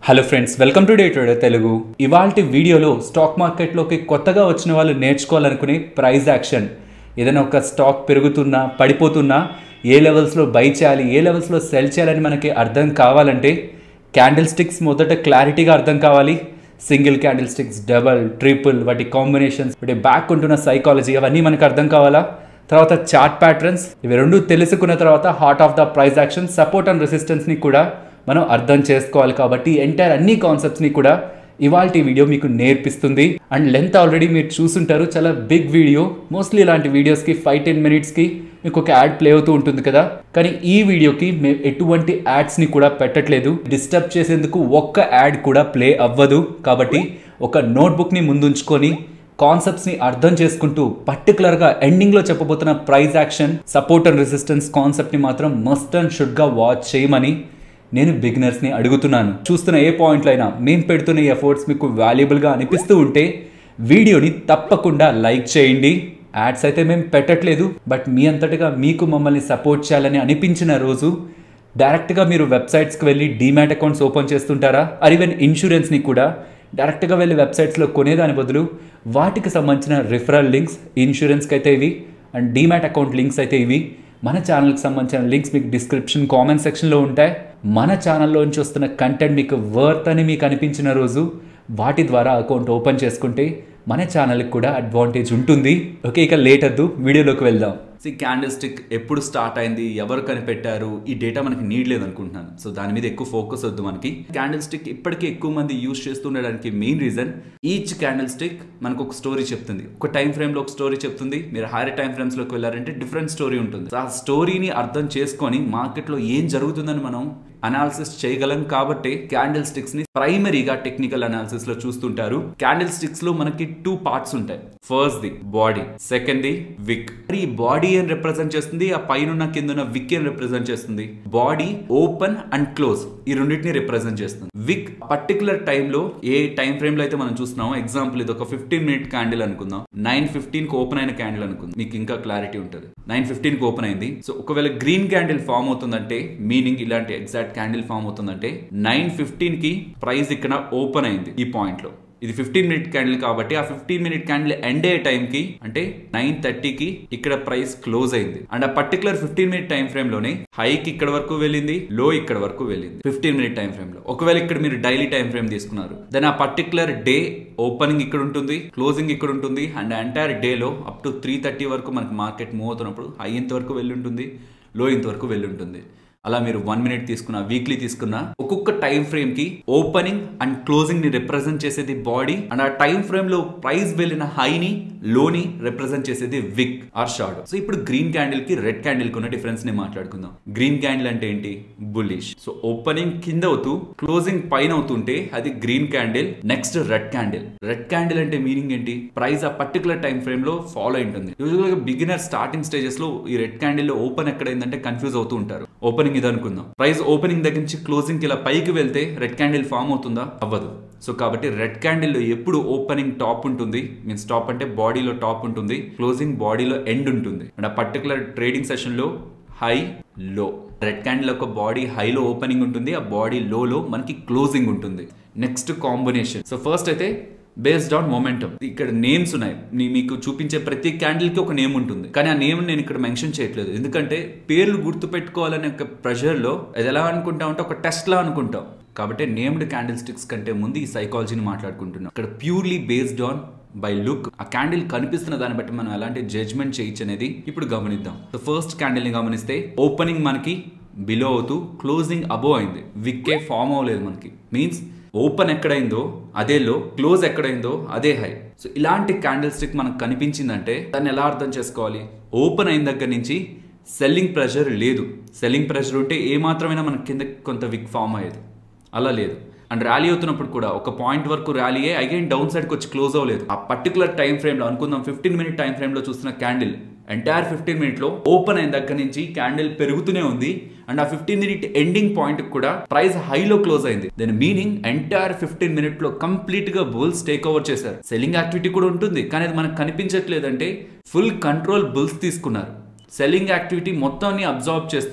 hello friends welcome to day trader Telugu ఇవాల్టి వీడియోలో stock మార్కెట్లోకి కొత్తగా వచ్చిన వాళ్ళు నేర్చుకోవాలనుకునే ప్రైస్ యాక్షన్ ఏదైనా ఒక స్టాక్ పెరుగుతున్నా పడిపోతున్నా ఏ లెవెల్స్లో బై చేయాలి ఏ లెవెల్స్లో సెల్ చేయాలని మనకి అర్థం కావాలంటే క్యాండిల్ స్టిక్స్ మొదట క్లారిటీగా అర్థం కావాలి single candle sticks double triple వాటి కాంబినేషన్స్ వాటి బ్యాక్ ఉంటున్న సైకాలజీ అవన్నీ మనకు అర్థం కావాలా తర్వాత చార్ట్ ప్యాటర్న్స్ ఇవి రెండు తెలుసుకున్న తర్వాత heart of the price action support and రెసిస్టెన్స్ని కూడా మనం అర్థం చేసుకోవాలి కాబట్టి ఎంటైర్ అన్ని కాన్సెప్ట్స్ని కూడా ఇవాళ వీడియో మీకు నేర్పిస్తుంది అండ్ లెంత్ ఆల్రెడీ మీరు చూసుంటారు చాలా బిగ్ వీడియో మోస్ట్లీ ఇలాంటి వీడియోస్కి ఫైవ్ టెన్ మినిట్స్కి మీకు ఒక యాడ్ ప్లే అవుతూ ఉంటుంది కదా కానీ ఈ వీడియోకి మేము ఎటువంటి యాడ్స్ని కూడా పెట్టట్లేదు డిస్టర్బ్ చేసేందుకు ఒక్క యాడ్ కూడా ప్లే అవ్వదు కాబట్టి ఒక నోట్బుక్ని ముందుంచుకొని కాన్సెప్ట్స్ని అర్థం చేసుకుంటూ పర్టికులర్గా ఎండింగ్లో చెప్పబోతున్న price action support and resistance కాన్సెప్ట్ని మాత్రం మస్ట్ అండ్ షుడ్గా వాచ్ చేయమని నేను బిగినర్స్ని అడుగుతున్నాను చూస్తున్న ఏ పాయింట్లో అయినా మేము పెడుతున్న ఈ ఎఫర్ట్స్ మీకు వాల్యుబుల్గా అనిపిస్తూ ఉంటే వీడియోని తప్పకుండా లైక్ చేయండి యాడ్స్ అయితే మేము పెట్టట్లేదు బట్ మీ అంతటిగా మీకు మమ్మల్ని సపోర్ట్ చేయాలని అనిపించిన రోజు డైరెక్ట్గా మీరు వెబ్సైట్స్కి వెళ్ళి డీమ్యాట్ అకౌంట్స్ ఓపెన్ చేస్తుంటారా ఆర్ ఈవెన్ ఇన్సూరెన్స్ని కూడా డైరెక్ట్గా వెళ్ళి వెబ్సైట్స్లో కొనేదాని బదులు వాటికి సంబంధించిన రిఫరల్ లింక్స్ ఇన్సూరెన్స్కి అయితే ఇవి అండ్ డీమ్యాట్ అకౌంట్ లింక్స్ అయితే ఇవి మన ఛానల్కి సంబంధించిన లింక్స్ మీకు డిస్క్రిప్షన్ కామెంట్ సెక్షన్లో ఉంటాయి మన ఛానల్లోంచి వస్తున్న కంటెంట్ మీకు వర్త్ అని మీకు అనిపించిన రోజు వాటి ద్వారా అకౌంట్ ఓపెన్ చేసుకుంటే మన ఛానల్కి కూడా అడ్వాంటేజ్ ఉంటుంది ఓకే ఇక లేట్ వద్దు వీడియోలోకి వెళ్దాం సి క్యాండిల్ స్టిక్ ఎప్పుడు స్టార్ట్ అయింది ఎవరు కనిపెట్టారు ఈ డేటా మనకి నీడ్ లేదు అనుకుంటున్నాను సో దాని మీద ఎక్కువ ఫోకస్ వద్దు మనకి క్యాండిల్ స్టిక్ ఇప్పటికీ ఎక్కువ మంది యూజ్ చేస్తుండడానికి main reason each candle stick మనకు ఒక స్టోరీ చెప్తుంది ఒక టైం ఫ్రేమ్ లో ఒక స్టోరీ చెప్తుంది మీరు హైర్ టైం ఫ్రేమ్స్ లోకి వెళ్ళారంటే డిఫరెంట్ స్టోరీ ఉంటుంది ఆ స్టోరీని అర్థం చేసుకొని మార్కెట్ లో ఏం జరుగుతుందని మనం అనాలిసిస్ చేయగలం కాబట్టి క్యాండిల్ స్టిక్స్ ని ప్రైమరీగా టెక్నికల్ అనాలిసిస్ లో చూస్తుంటారు క్యాండిల్ స్టిక్స్ లో మనకి టూ పార్ట్స్ ఉంటాయి first the body second the wick ఈ బాడీ అని రిప్రజెంట్ చేస్తుంది ఆ పైన కింద ఉన్న విక్ అని రిప్రజెంట్ చేస్తుంది బాడీ ఓపెన్ అండ్ క్లోజ్ ఈ రెండింటిని రిప్రజెంట్ చేస్తుంది విక్ పర్టికులర్ టైంలో ఏ టైం ఫ్రేమ్ లో అయితే మనం చూస్తున్నాం ఎగ్జాంపుల్ ఇది ఒక ఫిఫ్టీన్ మినిట్ క్యాండిల్ అనుకుందాం నైన్ ఫిఫ్టీన్ కి ఓపెన్ అయిన క్యాండిల్ అనుకుందాం మీకు ఇంకా క్లారిటీ ఉంటుంది నైన్ ఫిఫ్టీన్ కి ఓపెన్ అయింది సో ఒకవేళ గ్రీన్ క్యాండిల్ ఫామ్ అవుతుందంటే మీనింగ్ ఇలాంటి ఎగ్జాక్ట్ క్యాండిల్ ఫామ్ అవుతుందంటే నైన్ ఫిఫ్టీన్ కి ప్రైస్ ఇక్కడ ఓపెన్ అయింది ఈ పాయింట్ లో ఇది ఫిఫ్టీన్ మినిట్ క్యాండిల్ కాబట్టి ఆ ఫిఫ్టీన్ మినిట్ క్యాండిల్ ఎండ్ అయ్యే టైంకి అంటే నైన్ థర్టీకి ఇక్కడ ప్రైస్ క్లోజ్ అయింది అండ్ ఆ particular fifteen minute time frame లోనే హైక్ ఇక్కడ వరకు వెళ్ళింది లో ఇక్కడ వరకు వెళ్ళింది ఫిఫ్టీన్ మినిట్ టైం ఫ్రేమ్ లో ఒకవేళ ఇక్కడ మీరు డైలీ టైం ఫ్రేమ్ తీసుకున్నారు దెన్ ఆ పర్టికులర్ డే ఓపెనింగ్ ఇక్కడ ఉంటుంది క్లోజింగ్ ఇక్కడ ఉంటుంది అండ్ ఎంటైర్ డేలో అప్ టు త్రీ థర్టీ వరకు మనకి మార్కెట్ మూవ్ అవుతున్నప్పుడు హై ఇంత వరకు వెళ్ళి ఉంటుంది లో ఇంత వరకు వెళ్ళి ఉంటుంది అలా మీరు వన్ మినిట్ తీసుకున్న వీక్లీ తీసుకున్న ఒక్కొక్క టైం ఫ్రేమ్ కి ఓపెనింగ్ అండ్ క్లోజింగ్ ని రిప్రజెంట్ చేసేది బాడీ అండ్ ఆ టైం ఫ్రేమ్ లో ప్రైస్ వెళ్ళిన హైని లోని రిప్రజెంట్ చేసేది విక్ ఆర్ షాడో సో ఇప్పుడు గ్రీన్ క్యాండిల్ కి రెడ్ క్యాండిల్ కి ఉన్న డిఫరెన్స్ ని మాట్లాడుకుందాం గ్రీన్ క్యాండిల్ అంటే ఏంటి బుల్లిష్ సో ఓపెనింగ్ కింద అవుతూ క్లోజింగ్ పైన అవుతుంటే అది green candle next red candle red candle అంటే మీనింగ్ ఏంటి ప్రైస్ ఆ పర్టికులర్ టైం ఫ్రేమ్ లో ఫాలో ఉంటుంది యూజువల్ గా బిగినర్ స్టార్టింగ్ స్టేజెస్ లో ఈ రెడ్ క్యాండిల్ లో ఓపెన్ ఎక్కడైందంటే కన్ఫ్యూజ్ అవుతూ ఉంటారు ఓపెనింగ్ ఇది అనుకుందాం ప్రైస్ ఓపెనింగ్ దగ్గర నుంచి క్లోజింగ్ ఇలా పైకి వెళ్తే రెడ్ క్యాండిల్ ఫామ్ అవుతుందా అవ్వదు సో కాబట్టి రెడ్ క్యాండిల్ లో ఎప్పుడు ఓపెనింగ్ టాప్ ఉంటుంది మీన్స్ టాప్ అంటే బాడీలో టాప్ ఉంటుంది క్లోజింగ్ బాడీలో ఎండ్ ఉంటుంది అండ్ ఆ పర్టికులర్ ట్రేడింగ్ సెషన్ లో హై లో రెడ్ క్యాండిల్ ఒక బాడీ హైలో ఓపెనింగ్ ఉంటుంది ఆ బాడీ లోలో మనకి క్లోజింగ్ ఉంటుంది నెక్స్ట్ కాంబినేషన్ సో ఫస్ట్ అయితే బేస్డ్ ఆన్ మొమెంటం ఇక్కడ నేమ్స్ ఉన్నాయి నీ- మీకు చూపించే ప్రతి క్యాండిల్ కి ఒక నేమ్ ఉంటుంది కానీ ఆ నేమ్ నేను ఇక్కడ మెన్షన్ చేయట్లేదు ఎందుకంటే పేర్లు గుర్తు పెట్టుకోవాలనే ఒక ప్రెషర్ లో అది ఎలా అనుకుంటాం అంటే ఒక టెస్ట్ లా అనుకుంటాం కాబట్టి నేమ్డ్ క్యాండిల్ స్టిక్స్ కంటే ముందు ఈ సైకాలజీని మాట్లాడుకుంటున్నాం ఇక్కడ purely based on by look ఆ క్యాండిల్ కనిపిస్తున్న దాన్ని బట్టి మనం ఎలాంటి జడ్జ్మెంట్ చేయొచ్చు అనేది ఇప్పుడు గమనిద్దాం సో ఫస్ట్ క్యాండిల్ ని గమనిస్తే ఓపెనింగ్ మనకి బిలో అవుతూ క్లోజింగ్ అబోవ్ అయింది విక్కే ఫామ్ అవ్వలేదు మనకి మీన్స్ ఓపెన్ ఎక్కడైందో అదే లో క్లోజ్ ఎక్కడైందో అదే హై సో ఇలాంటి క్యాండిల్ స్టిక్ మనకు కనిపించిందంటే దాన్ని ఎలా అర్థం చేసుకోవాలి ఓపెన్ అయిన దగ్గర నుంచి సెల్లింగ్ ప్రెషర్ లేదు సెల్లింగ్ ప్రెషర్ ఉంటే ఏ మాత్రమైనా మనకి కింద కొంత విక్ ఫామ్ అయ్యేది అలా లేదు అండ్ ర్యాలీ అవుతున్నప్పుడు కూడా ఒక పాయింట్ వరకు ర్యాలీ అయ్యి అగైన్ డౌన్ సైడ్కి వచ్చి క్లోజ్ అవ్వలేదు ఆ పర్టికులర్ టైం ఫ్రేమ్లో అనుకుందాం ఫిఫ్టీన్ మినిట్ టైం ఫ్రేమ్లో చూస్తున్న క్యాండిల్ ఎంటైర్ ఫిఫ్టీన్ మినిట్లో ఓపెన్ అయిన దగ్గర నుంచి క్యాండిల్ పెరుగుతూనే ఉంది అండ్ ఆ ఫిఫ్టీన్ మినిట్ ఎండింగ్ పాయింట్ కూడా ప్రైస్ హైలో క్లోజ్ అయింది దాని మీనింగ్ ఎంటైర్ ఫిఫ్టీన్ మినిట్ లో కంప్లీట్ గా బుల్స్ టేక్ ఓవర్ చేశారు సెల్లింగ్ యాక్టివిటీ కూడా ఉంటుంది కానీ అది మనకు కనిపించట్లేదంటే ఫుల్ కంట్రోల్ బుల్స్ తీసుకున్నారు సెల్లింగ్ యాక్టివిటీ మొత్తాన్ని అబ్జర్వ్ చేస్తూ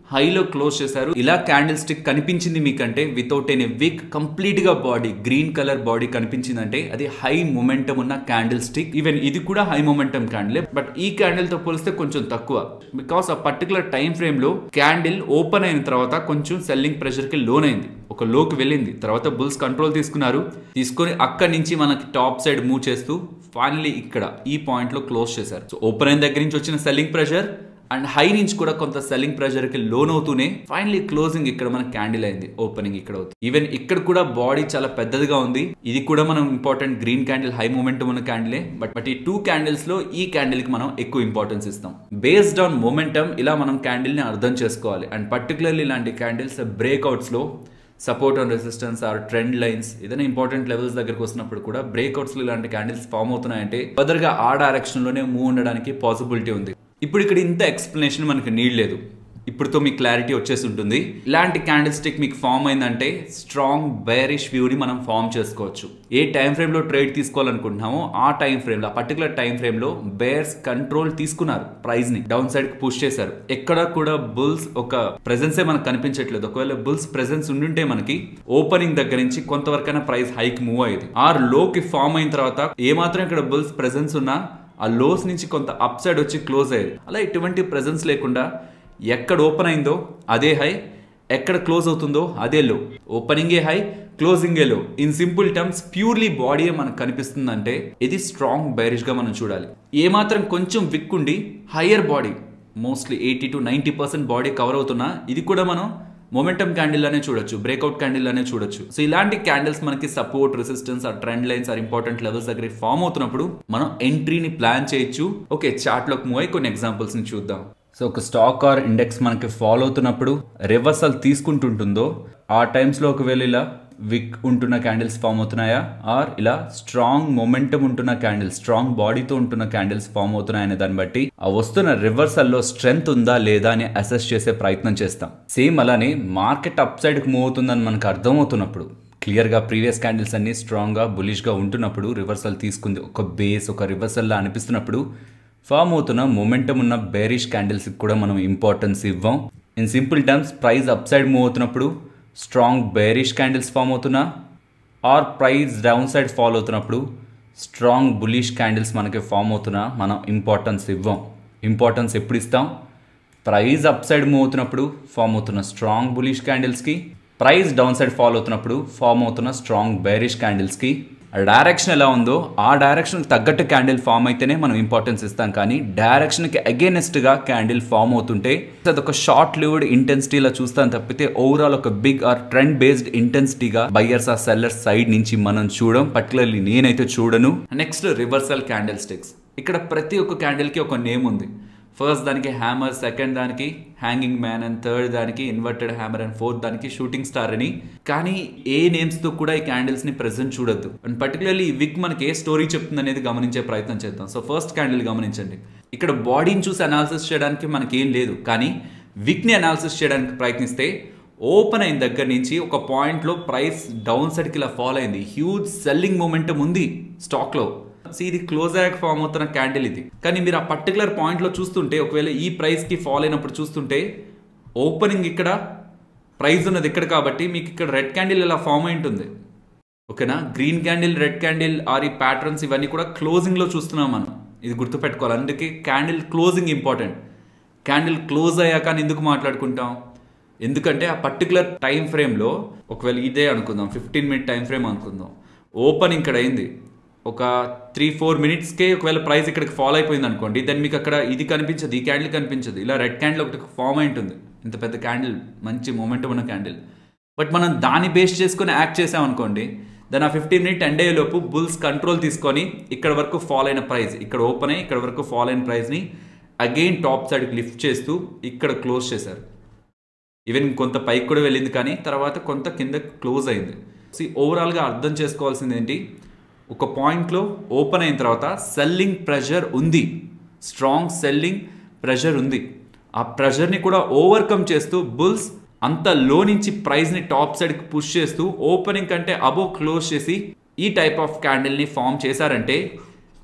హైలో క్లోజ్ చేశారు ఇలా క్యాండిల్ స్టిక్ కనిపించింది మీకంటే వితౌట్ ఎనీ విక్ కంప్లీట్ గా బాడీ గ్రీన్ కలర్ బాడీ కనిపించిందంటే అది హై మొమెంటం ఉన్న క్యాండిల్ స్టిక్ ఈవెన్ ఇది కూడా హై మొమెంటం క్యాండిల్ బట్ ఈ క్యాండిల్ తో పోలిస్తే కొంచెం తక్కువ బికాస్ ఆ పర్టికులర్ టైం ఫ్రేమ్ లో క్యాండిల్ ఓపెన్ అయిన తర్వాత కొంచెం సెల్లింగ్ ప్రెషర్ కి లోన్ అయింది ఒక లోకి వెళ్ళింది తర్వాత బుల్స్ కంట్రోల్ తీసుకున్నారు తీసుకొని అక్కడి నుంచి మనకి టాప్ సైడ్ మూవ్ చేస్తూ ఫైనలీ ఇక్కడ ఈ పాయింట్ లో క్లోజ్ చేశారు సో ఓపెన్ అయిన దగ్గర నుంచి వచ్చిన సెల్లింగ్ ప్రెషర్ అండ్ హై నుంచి కూడా కొంత సెల్లింగ్ ప్రెషర్ కి లోన్ అవుతూనే ఫైనలీ క్లోజింగ్ ఇక్కడ మన క్యాండిల్ అయింది ఓపెనింగ్ ఇక్కడ అవుతుంది ఈవెన్ ఇక్కడ కూడా బాడీ చాలా పెద్దదిగా ఉంది ఇది కూడా మనం important green candle high momentum ఉన్న క్యాండిలే బట్ బట్ ఈ టూ క్యాండిల్స్ లో ఈ క్యాండిల్ కి మనం ఎక్కువ ఇంపార్టెన్స్ ఇస్తాం బేస్డ్ ఆన్ మొమెంటం ఇలా మనం క్యాండిల్ ని అర్థం చేసుకోవాలి అండ్ పర్టికులర్లీ ఇలాంటి క్యాండిల్స్ బ్రేక్అవుట్స్ లో support and resistance or trend lines ఏదైనా ఇంపార్టెంట్ లెవెల్స్ దగ్గరకు వస్తున్నప్పుడు కూడా బ్రేక్అవుట్స్ ఇలాంటి క్యాండిల్స్ ఫామ్ అవుతున్నాయంటే ఫర్దర్గా ఆ డైరెక్షన్ లోనే మూవ్ ఉండడానికి పాసిబిలిటీ ఉంది ఇప్పుడు ఇక్కడ ఇంత ఎక్స్ప్లెనేషన్ మనకి నీడ్ లేదు ఇప్పుడుతో మీకు క్లారిటీ వచ్చేసి ఉంటుంది ఇలాంటి క్యాండిల్ స్టిక్ మీకు ఫామ్ అయిందంటే స్ట్రాంగ్ బేరిష్ వ్యూని మనం ఫామ్ చేసుకోవచ్చు ఏ టైం ఫ్రేమ్ లో ట్రేడ్ తీసుకోవాలనుకుంటున్నామో ఆ టైం ఫ్రేమ్ లో పర్టికులర్ టైం ఫ్రేమ్ లో బేర్స్ కంట్రోల్ తీసుకున్నారు ప్రైస్ ని డౌన్ సైడ్ కి పుష్ చేశారు ఎక్కడ కూడా బుల్స్ ఒక ప్రెజెన్సే మనకు కనిపించట్లేదు ఒకవేళ బుల్స్ ప్రెజెన్స్ ఉండుంటే మనకి ఓపెనింగ్ దగ్గర నుంచి కొంతవరకైనా ప్రైస్ హైక్ మూవ్ అయ్యేది ఆర్ లోకి ఫామ్ అయిన తర్వాత ఏమాత్రం ఇక్కడ బుల్స్ ప్రెజెన్స్ ఉన్నా ఆ లోస్ నుంచి కొంత అప్ సైడ్ వచ్చి క్లోజ్ అయ్యేది అలా ఎటువంటి ప్రెజెన్స్ లేకుండా ఎక్కడ ఓపెన్ అయిందో అదే హై ఎక్కడ క్లోజ్ అవుతుందో అదే లో ఓపెనింగే హై క్లోజింగే low in simple terms purely body మనకు కనిపిస్తుందంటే ఇది స్ట్రాంగ్ బైరిష్ గా మనం చూడాలి ఏమాత్రం కొంచెం విక్ ఉండి higher body mostly eighty to ninety percent body cover అవుతున్నా ఇది కూడా మనం మొమెంటం క్యాండిల్ అనే చూడొచ్చు బ్రేక్అవుట్ క్యాండిల్ అనే చూడొచ్చు సో ఇలాంటి క్యాండిల్స్ మనకి సపోర్ట్ రెసిస్టెన్స్ ఆ trend lines or important levels దగ్గర ఫామ్ అవుతున్నప్పుడు మనం ఎంట్రీని ప్లాన్ చేయొచ్చు ఓకే చార్ట్ లోకి మూవ్ అయ్యి కొన్ని ఎగ్జాంపుల్స్ ని చూద్దాం సో ఒక స్టాక్ ఆర్ ఇండెక్స్ మనకి ఫాలో అవుతున్నప్పుడు రివర్సల్ తీసుకుంటుంటుందో ఆ టైమ్స్లో ఒకవేళ ఇలా విక్ ఉంటున్న క్యాండిల్స్ ఫామ్ అవుతున్నాయా ఆర్ ఇలా స్ట్రాంగ్ మొమెంటం ఉంటున్న క్యాండిల్స్ స్ట్రాంగ్ బాడీతో ఉంటున్న క్యాండిల్స్ ఫామ్ అవుతున్నాయనే దాన్ని బట్టి ఆ వస్తున్న రివర్సల్లో స్ట్రెంగ్త్ ఉందా లేదా అని అసెస్ చేసే ప్రయత్నం చేస్తాం సేమ్ అలానే మార్కెట్ అప్ సైడ్కి మూవ్ అవుతుందని మనకు అర్థమవుతున్నప్పుడు క్లియర్గా ప్రీవియస్ క్యాండిల్స్ అన్ని స్ట్రాంగ్గా బులిష్గా ఉంటున్నప్పుడు రివర్సల్ తీసుకుంది ఒక బేస్ ఒక రివర్సల్లా అనిపిస్తున్నప్పుడు ఫామ్ అవుతున్న మొమెంటం ఉన్న బేరిష్ క్యాండిల్స్కి కూడా మనం ఇంపార్టెన్స్ ఇవ్వం in simple terms price up side move అవుతున్నప్పుడు స్ట్రాంగ్ బేరిష్ క్యాండిల్స్ ఫామ్ అవుతున్నా or price down side follow అవుతున్నప్పుడు స్ట్రాంగ్ బులిష్ క్యాండిల్స్ మనకి ఫామ్ అవుతున్నా మనం ఇంపార్టెన్స్ ఇవ్వం ఇంపార్టెన్స్ ఎప్పుడు ఇస్తాం ప్రైస్ అప్ సైడ్ మూవ్ అవుతున్నప్పుడు ఫామ్ అవుతున్న స్ట్రాంగ్ బులిష్ క్యాండిల్స్కి ప్రైస్ డౌన్ సైడ్ ఫాలో అవుతున్నప్పుడు ఫామ్ అవుతున్న స్ట్రాంగ్ బేరిష్ క్యాండిల్స్కి ఆ డైరెక్షన్ ఎలా ఉందో ఆ డైరెక్షన్ తగ్గట్టు క్యాండిల్ ఫామ్ అయితేనే మనం ఇంపార్టెన్స్ ఇస్తాం కానీ డైరెక్షన్కి అగేనెస్ట్గా క్యాండిల్ ఫామ్ అవుతుంటే అదొక షార్ట్ లివ్డ్ ఇంటెన్సిటీలా చూస్తాం తప్పితే ఓవరాల్ ఒక బిగ్ ఆర్ ట్రెండ్ బేస్డ్ ఇంటెన్సిటీగా బయ్యర్స్ ఆ సెల్లర్స్ సైడ్ నుంచి మనం చూడం పర్టికులర్లీ నేనైతే చూడను నెక్స్ట్ రివర్సల్ క్యాండిల్ స్టిక్స్ ఇక్కడ ప్రతి ఒక్క క్యాండిల్కి ఒక నేమ్ ఉంది ఫస్ట్ దానికి హ్యామర్ సెకండ్ దానికి హ్యాంగింగ్ మ్యాన్ అండ్ థర్డ్ దానికి ఇన్వర్టెడ్ హ్యామర్ అండ్ ఫోర్త్ దానికి షూటింగ్ స్టార్ అని కానీ ఏ నేమ్స్తో కూడా ఈ క్యాండిల్స్ని ప్రెజెంట్ చూడొద్దు అండ్ పర్టికులర్లీ ఈ విక్ మనకి ఏ స్టోరీ చెప్తుంది అనేది గమనించే ప్రయత్నం చేద్దాం సో ఫస్ట్ క్యాండిల్ గమనించండి ఇక్కడ బాడీని చూసి అనాలిసిస్ చేయడానికి మనకి ఏం లేదు కానీ విక్ని అనాలిసిస్ చేయడానికి ప్రయత్నిస్తే ఓపెన్ అయిన దగ్గర నుంచి ఒక పాయింట్లో ప్రైస్ డౌన్ సైడ్కి ఇలా ఫాలో అయింది హ్యూజ్ సెల్లింగ్ మూమెంటం ఉంది స్టాక్లో సో ఇది క్లోజ్ అయ్యాక ఫామ్ అవుతున్న క్యాండిల్ ఇది కానీ మీరు ఆ పర్టికులర్ పాయింట్లో చూస్తుంటే ఒకవేళ ఈ ప్రైస్కి ఫాలో అయినప్పుడు చూస్తుంటే ఓపెనింగ్ ఇక్కడ ప్రైస్ ఉన్నది ఇక్కడ కాబట్టి మీకు ఇక్కడ రెడ్ క్యాండిల్ ఇలా ఫామ్ అయి ఉంటుంది ఓకేనా green candle red candle or ఈ ప్యాటర్న్స్ ఇవన్నీ కూడా క్లోజింగ్లో చూస్తున్నాం మనం ఇది గుర్తుపెట్టుకోవాలి అందుకే candle closing important candle close అయ్యాక అని ఎందుకు మాట్లాడుకుంటాం ఎందుకంటే ఆ పర్టికులర్ టైం ఫ్రేమ్లో ఒకవేళ ఇదే అనుకుందాం ఫిఫ్టీన్ మినిట్ టైం ఫ్రేమ్ అనుకుందాం ఓపెన్ ఇక్కడ అయింది ఒక త్రీ ఫోర్ మినిట్స్కే ఒకవేళ ప్రైస్ ఇక్కడికి ఫాలో అయిపోయింది అనుకోండి దెన్ మీకు అక్కడ ఇది కనిపించదు ఈ క్యాండిల్ కనిపించదు ఇలా రెడ్ క్యాండిల్ ఒకటి ఫామ్ అయి ఉంటుంది ఇంత పెద్ద క్యాండిల్ మంచి మూమెంట్ ఉన్న క్యాండిల్ బట్ మనం దాన్ని బేస్ చేసుకుని యాక్ట్ చేసామనుకోండి దాని ఆ ఫిఫ్టీన్ మినిట్ ఎండ్ లోపు బుల్స్ కంట్రోల్ తీసుకొని ఇక్కడ వరకు ఫాలో అయిన ప్రైస్ ఇక్కడ ఓపెన్ అయ్యి ఇక్కడ వరకు ఫాలో అయిన ప్రైస్ని అగైన్ టాప్ సైడ్కి లిఫ్ట్ చేస్తూ ఇక్కడ క్లోజ్ చేశారు ఈవెన్ కొంత పైకి కూడా వెళ్ళింది కానీ తర్వాత కొంత కింద క్లోజ్ అయింది సో ఓవరాల్గా అర్థం చేసుకోవాల్సింది ఏంటి ఒక పాయింట్లో ఓపెన్ అయిన తర్వాత సెల్లింగ్ ప్రెషర్ ఉంది స్ట్రాంగ్ సెల్లింగ్ ప్రెషర్ ఉంది ఆ ప్రెషర్ని కూడా ఓవర్కమ్ చేస్తూ బుల్స్ అంత లో నుంచి ప్రైస్ని టాప్ సైడ్కి పుష్ చేస్తూ ఓపెనింగ్ కంటే అబో క్లోజ్ చేసి ఈ టైప్ ఆఫ్ క్యాండిల్ని ఫామ్ చేశారంటే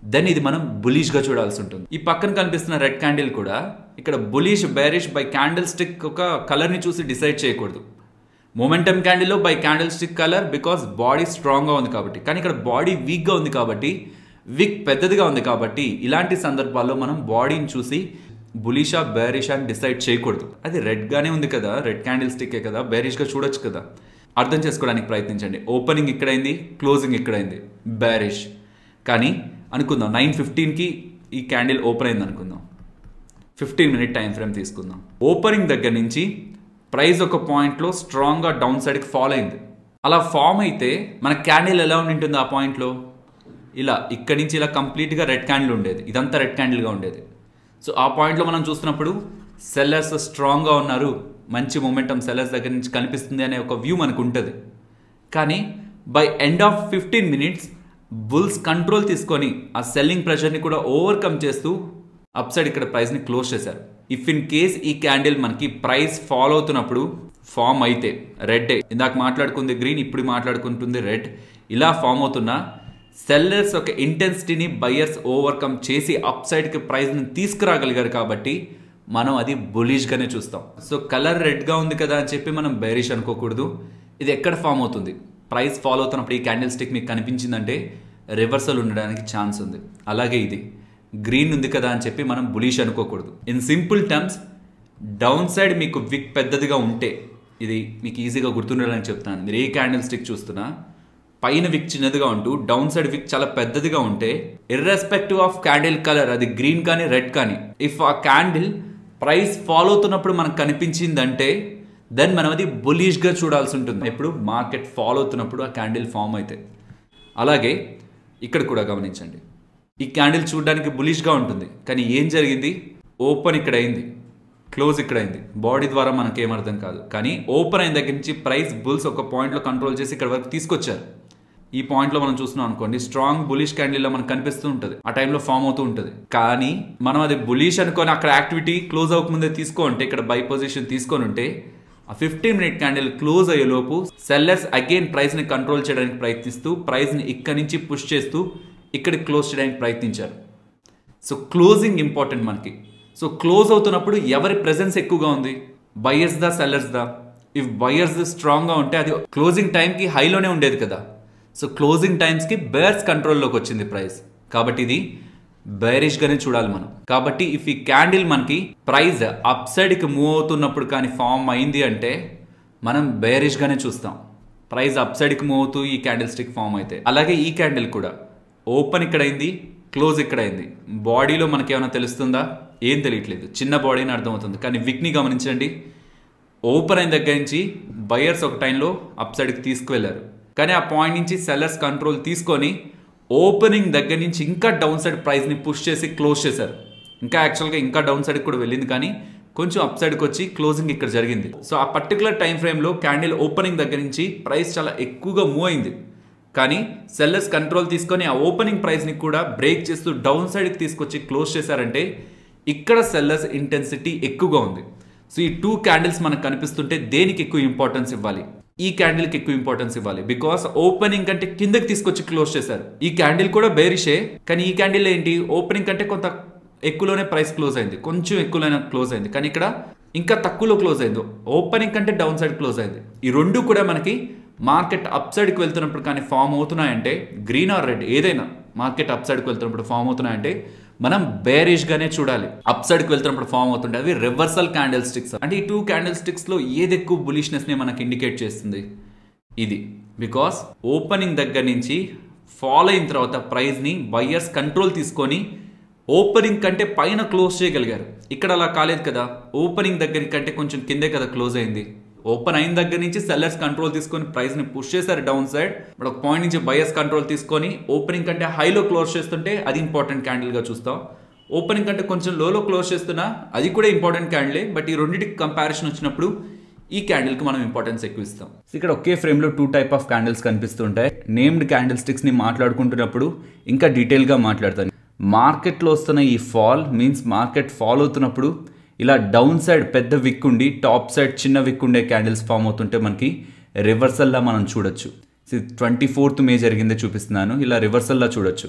దెన్ ఇది మనం బులిష్గా చూడాల్సి ఉంటుంది ఈ పక్కన కనిపిస్తున్న రెడ్ క్యాండిల్ కూడా ఇక్కడ bullish bearish by candle stick ఒక కలర్ని చూసి డిసైడ్ చేయకూడదు మొమెంటమ్ క్యాండిల్లో by candle stick colour because body స్ట్రాంగ్గా ఉంది కాబట్టి కానీ ఇక్కడ బాడీ వీక్గా ఉంది కాబట్టి విక్ పెద్దదిగా ఉంది కాబట్టి ఇలాంటి సందర్భాల్లో మనం బాడీని చూసి బులిషా బేరిష్ అని డిసైడ్ చేయకూడదు అది రెడ్గానే ఉంది కదా రెడ్ క్యాండిల్ స్టిక్కే కదా బేరిష్గా చూడొచ్చు కదా అర్థం చేసుకోవడానికి ప్రయత్నించండి ఓపెనింగ్ ఇక్కడైంది క్లోజింగ్ ఇక్కడైంది బేరిష్ కానీ అనుకుందాం నైన్ ఫిఫ్టీన్కి ఈ క్యాండిల్ ఓపెన్ అయింది అనుకుందాం ఫిఫ్టీన్ మినిట్ టైం ఫ్రేమ్ తీసుకుందాం ఓపెనింగ్ దగ్గర నుంచి ప్రైస్ ఒక పాయింట్లో స్ట్రాంగ్గా డౌన్ సైడ్కి ఫాలో అయింది అలా ఫామ్ అయితే మన క్యాండిల్ ఎలా ఉంటుంది ఆ పాయింట్లో ఇలా ఇక్కడి నుంచి ఇలా కంప్లీట్గా రెడ్ క్యాండిల్ ఉండేది ఇదంతా రెడ్ క్యాండిల్గా ఉండేది సో ఆ పాయింట్లో మనం చూస్తున్నప్పుడు సెల్లర్స్ స్ట్రాంగ్గా ఉన్నారు మంచి మొమెంటం సెల్లర్స్ దగ్గర నుంచి కనిపిస్తుంది అనే ఒక వ్యూ మనకు ఉంటుంది కానీ by end of fifteen minutes bulls control తీసుకొని ఆ సెల్లింగ్ ప్రెషర్ని కూడా ఓవర్కమ్ చేస్తూ అప్ సైడ్ ఇక్కడ ప్రైస్ని క్లోజ్ చేశారు ఇఫ్ ఇన్ కేస్ ఈ క్యాండిల్ మనకి ప్రైస్ ఫాలో అవుతున్నప్పుడు ఫామ్ అయితే రెడ్ ఇందాక మాట్లాడుకుంది గ్రీన్ ఇప్పుడు మాట్లాడుకుంటుంది రెడ్ ఇలా ఫామ్ అవుతున్నా సెల్లర్స్ ఒక ఇంటెన్సిటీని బయర్స్ ఓవర్కమ్ చేసి అప్ సైడ్కి ప్రైస్ని తీసుకురాగలిగారు కాబట్టి మనం అది బులిష్గానే చూస్తాం సో కలర్ రెడ్గా ఉంది కదా అని చెప్పి మనం బెరిష్ అనుకోకూడదు ఇది ఎక్కడ ఫామ్ అవుతుంది ప్రైస్ ఫాలో అవుతున్నప్పుడు ఈ క్యాండిల్ స్టిక్ మీకు కనిపించిందంటే రివర్సల్ ఉండడానికి ఛాన్స్ ఉంది అలాగే ఇది గ్రీన్ ఉంది కదా అని చెప్పి మనం బులిష్ అనుకోకూడదు in simple terms down side మీకు విక్ పెద్దదిగా ఉంటే ఇది మీకు ఈజీగా గుర్తుండడానికి చెప్తాను మీరు ఏ క్యాండిల్ స్టిక్ చూస్తున్నా పైన విక్ చిన్నదిగా ఉంటూ డౌన్ సైడ్ విక్ చాలా పెద్దదిగా ఉంటే ఇర్రెస్పెక్టివ్ ఆఫ్ క్యాండిల్ కలర్ అది గ్రీన్ కానీ రెడ్ కానీ ఇఫ్ ఆ క్యాండిల్ ప్రైస్ ఫాలో అవుతున్నప్పుడు మనకు కనిపించిందంటే దెన్ మనం అది బులిష్గా చూడాల్సి ఉంటుంది ఎప్పుడు మార్కెట్ ఫాలో అవుతున్నప్పుడు ఆ క్యాండిల్ ఫామ్ అయితే అలాగే ఇక్కడ కూడా గమనించండి ఈ క్యాండిల్ చూడడానికి బులిష్గా ఉంటుంది కానీ ఏం జరిగింది ఓపెన్ ఇక్కడ అయింది క్లోజ్ ఇక్కడ అయింది బాడీ ద్వారా మనకి ఏం అర్థం కాదు కానీ ఓపెన్ అయిన దగ్గర నుంచి ప్రైస్ బుల్స్ ఒక పాయింట్లో కంట్రోల్ చేసి ఇక్కడ వరకు తీసుకొచ్చారు ఈ పాయింట్లో మనం చూస్తున్నాం అనుకోండి స్ట్రాంగ్ బులిష్ క్యాండిల్లో మనకు కనిపిస్తూ ఉంటుంది ఆ టైంలో ఫామ్ అవుతూ ఉంటుంది కానీ మనం అది బులిష్ అనుకొని అక్కడ యాక్టివిటీ క్లోజ్ అవ్వకముందే తీసుకో ఉంటే ఇక్కడ బై పొజిషన్ తీసుకొని ఉంటే ఆ ఫిఫ్టీన్ మినిట్ క్యాండిల్ క్లోజ్ అయ్యే లోపు సెల్లర్స్ అగైన్ ప్రైస్ని కంట్రోల్ చేయడానికి ప్రయత్నిస్తూ ప్రైస్ని ఇక్కడి నుంచి పుష్ చేస్తూ ఇక్కడ క్లోజ్ చేయడానికి ప్రయత్నించారు సో క్లోజింగ్ ఇంపార్టెంట్ మనకి సో క్లోజ్ అవుతున్నప్పుడు ఎవరి ప్రెజెన్స్ ఎక్కువగా ఉంది బయర్స్ దా సెల్లర్స్ దా ఇఫ్ బయర్స్ స్ట్రాంగ్గా ఉంటే అది క్లోజింగ్ టైంకి హైలోనే ఉండేది కదా సో క్లోజింగ్ టైమ్స్కి బేర్స్ కంట్రోల్లోకి వచ్చింది ప్రైస్ కాబట్టి ఇది బేరిష్గానే చూడాలి మనం కాబట్టి ఇఫ్ ఈ క్యాండిల్ మనకి ప్రైస్ అప్ సైడ్కి మూవ్ అవుతున్నప్పుడు కానీ ఫామ్ అయింది అంటే మనం బేరిష్గానే చూస్తాం ప్రైస్ అప్ సైడ్కి మూవ్ అవుతూ ఈ క్యాండిల్ స్టిక్ ఫామ్ అయితే అలాగే ఈ క్యాండిల్ కూడా ఓపెన్ ఇక్కడ అయింది క్లోజ్ ఇక్కడ అయింది బాడీలో మనకి ఏమైనా తెలుస్తుందా ఏం తెలియట్లేదు చిన్న బాడీని అర్థమవుతుంది కానీ విక్ని గమనించండి ఓపెన్ అయిన దగ్గర నుంచి బయర్స్ ఒక టైంలో అప్ సైడ్కి తీసుకువెళ్ళారు కానీ ఆ పాయింట్ నుంచి సెల్లర్స్ కంట్రోల్ తీసుకొని ఓపెనింగ్ దగ్గర నుంచి ఇంకా డౌన్ సైడ్ ప్రైస్ని పుష్ చేసి క్లోజ్ చేశారు ఇంకా యాక్చువల్గా ఇంకా డౌన్ సైడ్కి కూడా వెళ్ళింది కానీ కొంచెం అప్ సైడ్కి వచ్చి క్లోజింగ్ ఇక్కడ జరిగింది సో ఆ పర్టికులర్ టైం ఫ్రేమ్లో క్యాండిల్ ఓపెనింగ్ దగ్గర నుంచి ప్రైస్ చాలా ఎక్కువగా మూవ్ అయింది కానీ సెల్లర్స్ కంట్రోల్ తీసుకొని ఆ ఓపెనింగ్ ప్రైస్ని కూడా బ్రేక్ చేస్తూ డౌన్ సైడ్కి తీసుకొచ్చి క్లోజ్ చేశారంటే ఇక్కడ సెల్లర్స్ ఇంటెన్సిటీ ఎక్కువగా ఉంది సో ఈ టూ క్యాండిల్స్ మనకు కనిపిస్తుంటే దేనికి ఎక్కువ ఇంపార్టెన్స్ ఇవ్వాలి ఈ క్యాండిల్కి ఎక్కువ ఇంపార్టెన్స్ ఇవ్వాలి బికాస్ ఓపెనింగ్ కంటే కిందకి తీసుకొచ్చి క్లోజ్ చేశారు ఈ క్యాండిల్ కూడా బేరిషే కానీ ఈ క్యాండిల్ ఏంటి ఓపెనింగ్ కంటే కొంత ఎక్కువలోనే ప్రైస్ క్లోజ్ అయింది కొంచెం ఎక్కువలోనే క్లోజ్ అయింది కానీ ఇక్కడ ఇంకా తక్కువలో క్లోజ్ అయింది ఓపెనింగ్ కంటే డౌన్ సైడ్ క్లోజ్ అయింది ఈ రెండు కూడా మనకి మార్కెట్ అప్ సైడ్కి వెళ్తున్నప్పుడు కానీ ఫామ్ అవుతున్నాయంటే గ్రీన్ ఆర్ రెడ్ ఏదైనా మార్కెట్ అప్ సైడ్కి వెళ్తున్నప్పుడు ఫామ్ అవుతున్నాయంటే మనం బేరిష్గానే చూడాలి అప్ సైడ్కి వెళ్తున్నప్పుడు ఫామ్ అవుతుంటే అవి రివర్సల్ క్యాండిల్ స్టిక్స్ అంటే ఈ టూ క్యాండిల్ స్టిక్స్లో ఏది ఎక్కువ బులిష్నెస్ని మనకి ఇండికేట్ చేస్తుంది ఇది బికాస్ ఓపెనింగ్ దగ్గర నుంచి ఫాలో అయిన తర్వాత ప్రైస్ని బయ్యర్స్ కంట్రోల్ తీసుకొని ఓపెనింగ్ కంటే పైన క్లోజ్ చేయగలిగారు ఇక్కడ అలా కాలేదు కదా ఓపెనింగ్ దగ్గర కంటే కొంచెం కిందే కదా క్లోజ్ అయింది ఓపెన్ అయిన దగ్గర నుంచి సెల్లర్స్ కంట్రోల్ తీసుకొని ప్రైస్ని పుష్ చేశారు డౌన్ సైడ్ బట్ ఒక పాయింట్ నుంచి బయర్స్ కంట్రోల్ తీసుకొని ఓపెనింగ్ కంటే హైలో క్లోజ్ చేస్తుంటే అది ఇంపార్టెంట్ క్యాండిల్గా చూస్తాం ఓపెనింగ్ కంటే కొంచెం లోలో క్లోజ్ చేస్తున్నా అది కూడా ఇంపార్టెంట్ క్యాండిలే బట్ ఈ రెండింటికి కంపారిజన్ వచ్చినప్పుడు ఈ క్యాండిల్కి మనం ఇంపార్టెన్స్ ఎక్కువ ఇస్తాం ఇక్కడ ఒకే ఫ్రేమ్లో టూ టైప్ ఆఫ్ క్యాండిల్స్ కనిపిస్తుంటాయి నేమ్డ్ క్యాండిల్ స్టిక్స్ని మాట్లాడుకుంటున్నప్పుడు ఇంకా డీటెయిల్గా మాట్లాడతాను మార్కెట్లో వస్తున్న ఈ ఫాల్ మీన్స్ మార్కెట్ ఫాల్ అవుతున్నప్పుడు ఇలా డౌన్ సైడ్ పెద్ద విక్ ఉండి టాప్ సైడ్ చిన్న విక్ ఉండే క్యాండిల్స్ ఫామ్ అవుతుంటే మనకి రివర్సల్లా మనం చూడొచ్చు ట్వంటీ ఫోర్త్ మే జరిగిందే చూపిస్తున్నాను ఇలా రివర్సల్లా చూడొచ్చు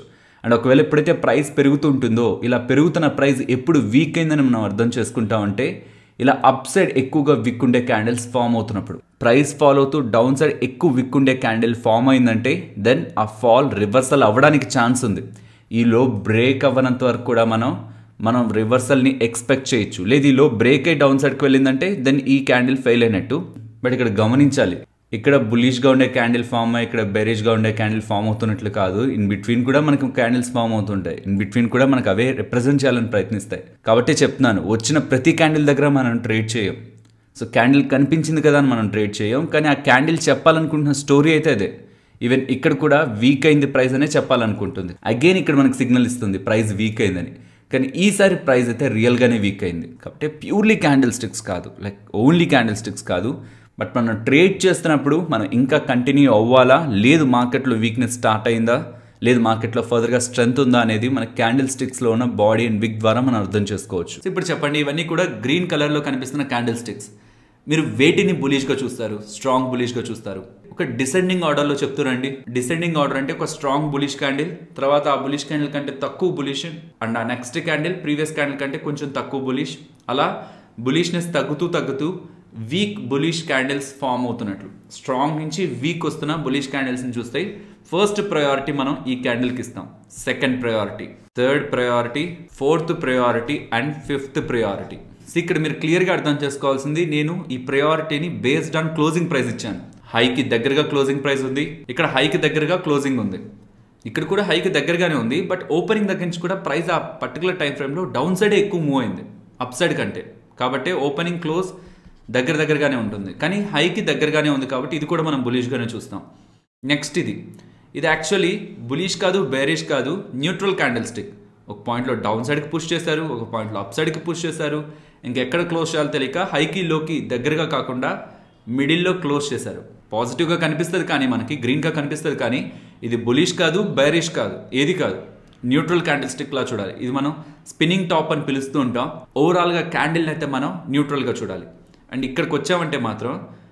అండ్ ఒకవేళ ఎప్పుడైతే ప్రైస్ పెరుగుతుంటుందో ఇలా పెరుగుతున్న ప్రైస్ ఎప్పుడు వీక్ అయిందని మనం అర్థం చేసుకుంటామంటే ఇలా అప్ సైడ్ ఎక్కువగా విక్ ఉండే క్యాండిల్స్ ఫామ్ అవుతున్నప్పుడు ప్రైస్ ఫాల్ అవుతూ డౌన్ సైడ్ ఎక్కువ విక్ ఉండే క్యాండిల్ ఫామ్ అయిందంటే దెన్ ఆ ఫాల్ రివర్సల్ అవ్వడానికి ఛాన్స్ ఉంది ఈ లో బ్రేక్ అవ్వనంత వరకు కూడా మనం మనం రివర్సల్ని ఎక్స్పెక్ట్ చేయొచ్చు లేదు ఈ లో బ్రేక్ అయ్యి డౌన్ సైడ్కి వెళ్ళిందంటే దెన్ ఈ క్యాండిల్ ఫెయిల్ అయినట్టు బట్ ఇక్కడ గమనించాలి ఇక్కడ బులిష్గా ఉండే క్యాండిల్ ఫామ్ అయ్యి ఇక్కడ బెరిష్గా ఉండే క్యాండిల్ ఫామ్ అవుతున్నట్లు కాదు ఇన్ బిట్వీన్ కూడా మనకు క్యాండిల్స్ ఫామ్ అవుతుంటాయి ఇన్ బిట్వీన్ కూడా మనకు అవే రిప్రజెంట్ చేయాలని ప్రయత్నిస్తాయి కాబట్టి చెప్తున్నాను వచ్చిన ప్రతి క్యాండిల్ దగ్గర మనం ట్రేడ్ చేయం సో క్యాండిల్ కనిపించింది కదా అని మనం ట్రేడ్ చేయం కానీ ఆ క్యాండిల్ చెప్పాలనుకుంటున్న స్టోరీ అయితే అదే ఈవెన్ ఇక్కడ కూడా వీక్ అయింది ప్రైస్ అనే చెప్పాలనుకుంటుంది అగైన్ ఇక్కడ మనకు సిగ్నల్ ఇస్తుంది ప్రైస్ వీక్ అయిందని కానీ ఈసారి ప్రైస్ అయితే రియల్గానే వీక్ అయింది కాబట్టి ప్యూర్లీ క్యాండిల్ స్టిక్స్ కాదు లైక్ ఓన్లీ క్యాండిల్ స్టిక్స్ కాదు బట్ మనం ట్రేడ్ చేస్తున్నప్పుడు మనం ఇంకా కంటిన్యూ అవ్వాలా లేదు మార్కెట్లో వీక్నెస్ స్టార్ట్ అయిందా లేదు మార్కెట్లో ఫర్దర్గా స్ట్రెంత్ ఉందా అనేది మన క్యాండిల్ స్టిక్స్లో ఉన్న బాడీ అండ్ విక్ ద్వారా మనం అర్థం చేసుకోవచ్చు సో ఇప్పుడు చెప్పండి ఇవన్నీ కూడా గ్రీన్ కలర్లో కనిపిస్తున్న క్యాండిల్ స్టిక్స్ మీరు వేటిని బులిష్గా చూస్తారు స్ట్రాంగ్ బులిష్గా చూస్తారు ఒక డిసెండింగ్ ఆర్డర్లో చెప్తురండి డిసెండింగ్ ఆర్డర్ అంటే ఒక స్ట్రాంగ్ బులిష్ క్యాండిల్ తర్వాత ఆ బులిష్ క్యాండిల్ కంటే తక్కువ బులిష్ అండ్ ఆ నెక్స్ట్ క్యాండిల్ ప్రీవియస్ క్యాండిల్ కంటే కొంచెం తక్కువ బులిష్ అలా బులిష్నెస్ తగ్గుతూ తగ్గుతూ వీక్ బులిష్ క్యాండిల్స్ ఫామ్ అవుతున్నట్లు స్ట్రాంగ్ నుంచి వీక్ వస్తున్న బులిష్ క్యాండిల్స్ని చూస్తే ఫస్ట్ ప్రయారిటీ మనం ఈ క్యాండిల్కి ఇస్తాం second priority third priority fourth priority and fifth priority so ఇక్కడ మీరు క్లియర్గా అర్థం చేసుకోవాల్సింది నేను ఈ ప్రయారిటీని బేస్డ్ ఆన్ క్లోజింగ్ ప్రైస్ ఇచ్చాను హైకి దగ్గరగా క్లోజింగ్ ప్రైస్ ఉంది ఇక్కడ హైకి దగ్గరగా క్లోజింగ్ ఉంది ఇక్కడ కూడా హైకి దగ్గరగానే ఉంది బట్ ఓపెనింగ్ దగ్గర నుంచి కూడా ప్రైస్ ఆ పర్టికులర్ టైం ఫ్రేమ్లో డౌన్ సైడే ఎక్కువ మూవ్ అయింది అప్ సైడ్ కంటే కాబట్టి ఓపెనింగ్ క్లోజ్ దగ్గర దగ్గరగానే ఉంటుంది కానీ హైకి దగ్గరగానే ఉంది కాబట్టి ఇది కూడా మనం బులిష్గానే చూస్తాం నెక్స్ట్ ఇది ఇది యాక్చువల్లీ బులిష్ కాదు బేరిష్ కాదు న్యూట్రల్ క్యాండిల్ స్టిక్ ఒక పాయింట్లో డౌన్ సైడ్కి పుష్ చేశారు ఒక పాయింట్లో అప్ సైడ్కి పుష్ చేశారు ఇంకెక్కడ క్లోజ్ చేయాలో తెలియక హైకి లోకి దగ్గరగా కాకుండా మిడిల్లో క్లోజ్ చేశారు పాజిటివ్గా కనిపిస్తుంది కానీ మనకి గ్రీన్గా కనిపిస్తుంది కానీ ఇది బులిష్ కాదు బైరిష్ కాదు ఏది కాదు న్యూట్రల్ క్యాండిల్ స్టిక్ లా చూడాలి ఇది మనం స్పిన్నింగ్ టాప్ అని పిలుస్తూ ఉంటాం ఓవరాల్గా క్యాండిల్ని అయితే మనం న్యూట్రల్గా చూడాలి అండ్ ఇక్కడికి వచ్చామంటే మాత్రం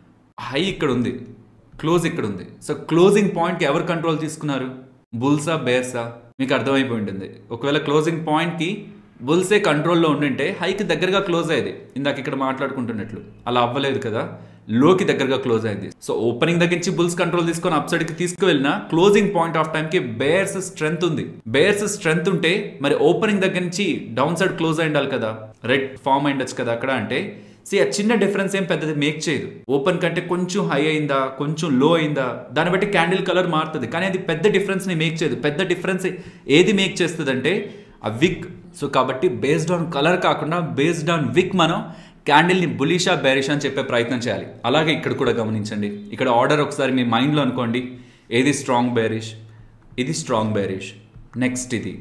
హై ఇక్కడ ఉంది క్లోజ్ ఇక్కడ ఉంది సో క్లోజింగ్ పాయింట్కి ఎవరు కంట్రోల్ తీసుకున్నారు బుల్సా బేర్సా మీకు అర్థమైపోయి ఉంటుంది ఒకవేళ క్లోజింగ్ పాయింట్కి బుల్సే కంట్రోల్లో ఉండింటే హైకి దగ్గరగా క్లోజ్ అయ్యేది ఇందాక ఇక్కడ మాట్లాడుకుంటున్నట్లు అలా అవ్వలేదు కదా లోకి దగ్గరగా క్లోజ్ అయింది సో ఓపెనింగ్ దగ్గర నుంచి బుల్స్ కంట్రోల్ తీసుకొని అప్ సైడ్కి తీసుకువెళ్ళిన క్లోజింగ్ పాయింట్ ఆఫ్ టైంకి బేర్స్ స్ట్రెంత్ ఉంది బేర్స్ స్ట్రెంత్ ఉంటే మరి ఓపెనింగ్ దగ్గర నుంచి డౌన్ సైడ్ క్లోజ్ అయి ఉండాలి కదా రెడ్ ఫామ్ అయిండొచ్చు కదా అక్కడ అంటే సి ఆ చిన్న డిఫరెన్స్ ఏం పెద్దది మేక్ చేయదు ఓపెన్ కంటే కొంచెం హై అయిందా కొంచెం లో అయిందా దాన్ని బట్టి క్యాండిల్ కలర్ మారుతుంది కానీ అది పెద్ద డిఫరెన్స్ని మేక్ చేయదు పెద్ద డిఫరెన్స్ ఏది మేక్ చేస్తుంది అంటే ఆ విక్ సో కాబట్టి బేస్డ్ ఆన్ కలర్ కాకుండా బేస్డ్ ఆన్ విక్ మనం క్యాండిల్ని బులిషా బేరిష్ అని చెప్పే ప్రయత్నం చేయాలి అలాగే ఇక్కడ కూడా గమనించండి ఇక్కడ ఆర్డర్ ఒకసారి మీ మైండ్లో అనుకోండి ఏది స్ట్రాంగ్ బేరిష్ ఇది స్ట్రాంగ్ బేరిష్ నెక్స్ట్ ఇది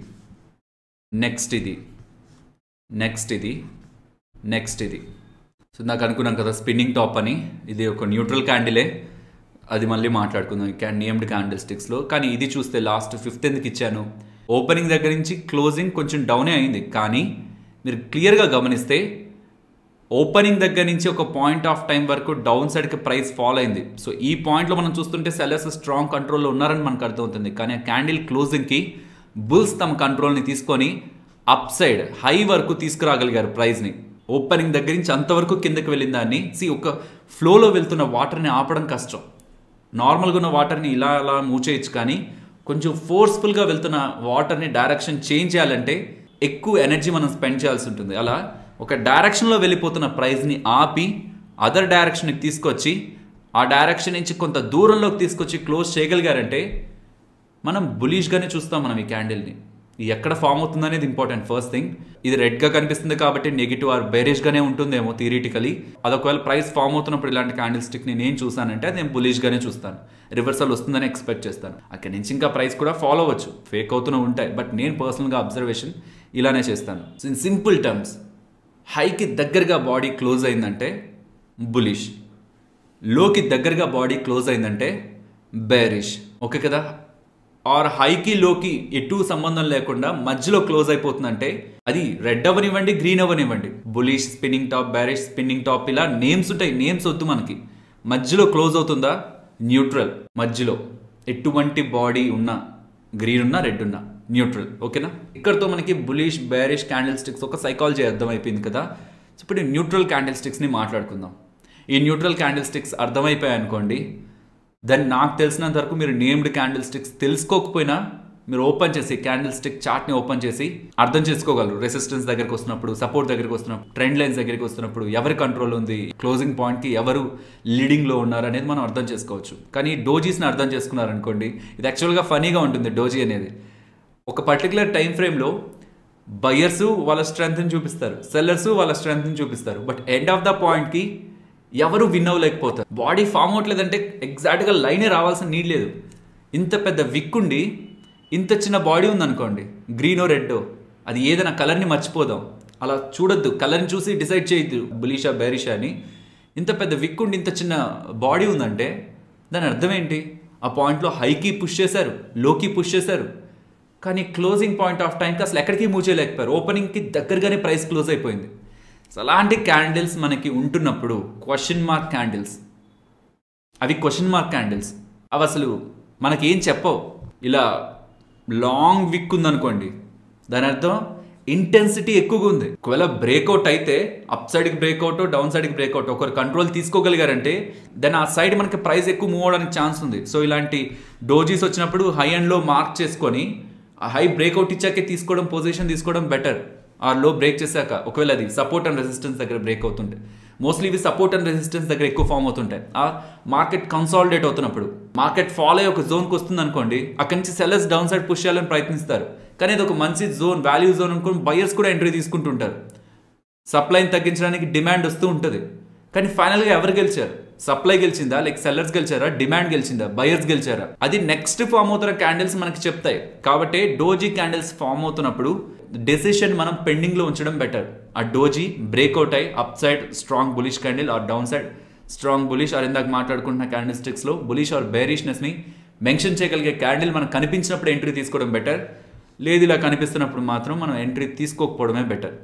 నెక్స్ట్ ఇది నెక్స్ట్ ఇది నెక్స్ట్ ఇది సో నాకు అనుకున్నాం కదా స్పిన్నింగ్ టాప్ అని ఇది ఒక న్యూట్రల్ క్యాండిలే అది మళ్ళీ మాట్లాడుకుందాం ఈ క్యాన్ నేమ్డ్ క్యాండిల్ స్టిక్స్లో కానీ ఇది చూస్తే లాస్ట్ ఫిఫ్త్ ఎందుకు ఇచ్చాను ఓపెనింగ్ దగ్గర నుంచి క్లోజింగ్ కొంచెం డౌనే అయింది కానీ మీరు క్లియర్గా గమనిస్తే ఓపెనింగ్ దగ్గర నుంచి ఒక పాయింట్ ఆఫ్ టైం వరకు డౌన్ సైడ్కి ప్రైస్ ఫాల్ అయింది సో ఈ పాయింట్లో మనం చూస్తుంటే సెల్లర్స్ స్ట్రాంగ్ కంట్రోల్లో ఉన్నారని మనకు అర్థమవుతుంది కానీ ఆ క్యాండిల్ క్లోజింగ్కి బుల్స్ తమ కంట్రోల్ని తీసుకొని అప్ సైడ్ హై వరకు తీసుకురాగలిగారు ప్రైస్ని ఓపెనింగ్ దగ్గర నుంచి అంతవరకు కిందకి వెళ్ళిన దాన్ని సి ఒక ఫ్లోలో వెళ్తున్న వాటర్ని ఆపడం కష్టం నార్మల్గా ఉన్న వాటర్ని ఇలా అలా మూవ్ చేయొచ్చు కానీ కొంచెం ఫోర్స్ఫుల్గా వెళ్తున్న వాటర్ని డైరెక్షన్ చేంజ్ చేయాలంటే ఎక్కువ ఎనర్జీ మనం స్పెండ్ చేయాల్సి ఉంటుంది అలా ఒక డైరెక్షన్లో వెళ్ళిపోతున్న ప్రైజ్ని ఆపి అదర్ డైరెక్షన్కి తీసుకొచ్చి ఆ డైరెక్షన్ నుంచి కొంత దూరంలోకి తీసుకొచ్చి క్లోజ్ చేయగలిగారంటే మనం బులీష్గానే చూస్తాం మనం ఈ క్యాండిల్ని ఇది ఎక్కడ ఫామ్ అవుతుంది అనేది ఇంపార్టెంట్ ఫస్ట్ థింగ్ ఇది రెడ్గా కనిపిస్తుంది కాబట్టి నెగిటివ్ ఆర్ బేరిష్గానే ఉంటుందేమో థియరిటికలీ అది ఒకవేళ ప్రైస్ ఫామ్ అవుతున్నప్పుడు ఇలాంటి క్యాండిల్ స్టిక్ నేను ఏం చూసానంటే అది నేను బులిష్గానే చూస్తాను రివర్సల్ వస్తుందని ఎక్స్పెక్ట్ చేస్తాను అక్కడి నుంచి ఇంకా ప్రైస్ కూడా ఫాలో అవ్వచ్చు ఫేక్ అవుతూనే ఉంటాయి బట్ నేను పర్సనల్గా అబ్జర్వేషన్ ఇలానే చేస్తాను ఇన్ సింపుల్ టర్మ్స్ హైకి దగ్గరగా బాడీ క్లోజ్ అయిందంటే బులిష్ లోకి దగ్గరగా బాడీ క్లోజ్ అయిందంటే బేరిష్ ఓకే కదా ఆర్ హైకి లోకి ఎటు సంబంధం లేకుండా మధ్యలో క్లోజ్ అయిపోతుందంటే అది రెడ్ అవ్వనివ్వండి గ్రీన్ అవ్వనివ్వండి bullish spinning top bearish spinning top ఇలా నేమ్స్ ఉంటాయి నేమ్స్ వద్దు మనకి మధ్యలో క్లోజ్ అవుతుందా న్యూట్రల్ మధ్యలో ఎటువంటి బాడీ ఉన్నా గ్రీన్ ఉన్నా రెడ్ ఉన్నా న్యూట్రల్ ఓకేనా ఇక్కడతో మనకి బులిష్ బేరిష్ క్యాండిల్ స్టిక్స్ ఒక సైకాలజీ అర్థమైపోయింది కదా సో ఇప్పుడు ఈ న్యూట్రల్ క్యాండిల్ స్టిక్స్ని మాట్లాడుకుందాం ఈ న్యూట్రల్ క్యాండిల్ స్టిక్స్ అర్థమైపోయాయి అనుకోండి దెన్ నాకు తెలిసినంత వరకు మీరు నేమ్డ్ క్యాండిల్ స్టిక్స్ తెలుసుకోకపోయినా మీరు ఓపెన్ చేసి క్యాండిల్ స్టిక్ చార్ట్ని ఓపెన్ చేసి అర్థం చేసుకోగలరు రెసిస్టెన్స్ దగ్గరికి వస్తున్నప్పుడు సపోర్ట్ దగ్గరికి వస్తున్నప్పుడు ట్రెండ్ లైన్స్ దగ్గరికి వస్తున్నప్పుడు ఎవరి కంట్రోల్ ఉంది క్లోజింగ్ పాయింట్కి ఎవరు లీడింగ్లో ఉన్నారు అనేది మనం అర్థం చేసుకోవచ్చు కానీ డోజీస్ని అర్థం చేసుకున్నారనుకోండి ఇది యాక్చువల్గా ఫనీగా ఉంటుంది డోజీ అనేది ఒక పర్టికులర్ టైం ఫ్రేమ్లో బయర్స్ వాళ్ళ స్ట్రెంగ్త్ని చూపిస్తారు సెల్లర్స్ వాళ్ళ స్ట్రెంగ్త్ని చూపిస్తారు బట్ ఎండ్ ఆఫ్ ద పాయింట్కి ఎవరు విన్ అవ్వలేకపోతారు బాడీ ఫామ్ అవ్వట్లేదంటే ఎగ్జాక్ట్గా లైనే రావాల్సిన నీడ్ లేదు ఇంత పెద్ద విక్ ఉండి ఇంత చిన్న బాడీ ఉందనుకోండి గ్రీనో రెడ్డో అది ఏదైనా కలర్ని మర్చిపోదాం అలా చూడొద్దు కలర్ని చూసి డిసైడ్ చేయొద్దు బులీషా బేరిషా అని ఇంత పెద్ద విక్ ఉండి ఇంత చిన్న బాడీ ఉందంటే దాని అర్థం ఏంటి ఆ పాయింట్లో హైకి పుష్ చేశారు లోకి పుష్ చేశారు కానీ క్లోజింగ్ పాయింట్ ఆఫ్ టైంకి అసలు ఎక్కడికి మూవ్ చేయలేకపోయారు ఓపెనింగ్కి దగ్గరగానే ప్రైస్ క్లోజ్ అయిపోయింది సో అలాంటి క్యాండిల్స్ మనకి ఉంటున్నప్పుడు క్వశ్చన్ మార్క్ క్యాండిల్స్ అవి క్వశ్చన్ మార్క్ క్యాండిల్స్ అవి అసలు మనకి ఏం చెప్పవు ఇలా లాంగ్ విక్ ఉందనుకోండి దాని అర్థం ఇంటెన్సిటీ ఎక్కువగా ఉంది ఒకవేళ బ్రేక్అవుట్ అయితే అప్ సైడ్కి బ్రేక్అవుట్ డౌన్ సైడ్కి బ్రేక్అవుట్ ఒకరు కంట్రోల్ తీసుకోగలిగారంటే దెన్ ఆ సైడ్ మనకి ప్రైస్ ఎక్కువ మూవ్ అవడానికి ఛాన్స్ ఉంది సో ఇలాంటి డోజీస్ వచ్చినప్పుడు హై అండ్లో మార్క్ చేసుకొని ఆ హై బ్రేక్అవుట్ ఇచ్చాకే తీసుకోవడం పొజిషన్ తీసుకోవడం బెటర్ ఆ లో బ్రేక్ చేశాక ఒకవేళ అది సపోర్ట్ అండ్ రెసిస్టెన్స్ దగ్గర బ్రేక్ అవుతుంటే మోస్ట్లీ ఇవి సపోర్ట్ అండ్ రెసిస్టెన్స్ దగ్గర ఎక్కువ ఫామ్ అవుతుంటాయి ఆ మార్కెట్ కన్సాలిడేట్ అవుతున్నప్పుడు మార్కెట్ ఫాలో అయ్యి ఒక జోన్కి వస్తుంది అనుకోండి అక్కడి నుంచి సెల్లర్స్ డౌన్ సైడ్ పుష్ చేయాలని ప్రయత్నిస్తారు కానీ ఇది ఒక మంచి జోన్ వాల్యూ జోన్ అనుకుని బయర్స్ కూడా ఎంట్రీ తీసుకుంటుంటారు సప్లైని తగ్గించడానికి డిమాండ్ వస్తూ ఉంటుంది కానీ ఫైనల్గా ఎవరు గెలిచారు సప్లై గెలిచిందా లైక్ సెల్లర్స్ గెలిచారా డిమాండ్ గెలిచిందా బయర్స్ గెలిచారా అది నెక్స్ట్ ఫామ్ అవుతున్న క్యాండిల్స్ మనకి చెప్తాయి కాబట్టి డోజీ క్యాండిల్స్ ఫామ్ అవుతున్నప్పుడు డెసిషన్ మనం పెండింగ్లో ఉంచడం బెటర్ ఆ డోజీ బ్రేక్అవుట్ అయ్యి up side strong bullish candle or down side strong bullish or ఇందాక మాట్లాడుకుంటున్న క్యాండిల్ స్టిక్స్లో బులిష్ ఆర్ బేరిష్నెస్ని మెన్షన్ చేయగలిగే క్యాండిల్ మనకు కనిపించినప్పుడు ఎంట్రీ తీసుకోవడం బెటర్ లేదు ఇలా కనిపిస్తున్నప్పుడు మాత్రం మనం ఎంట్రీ తీసుకోకపోవడమే బెటర్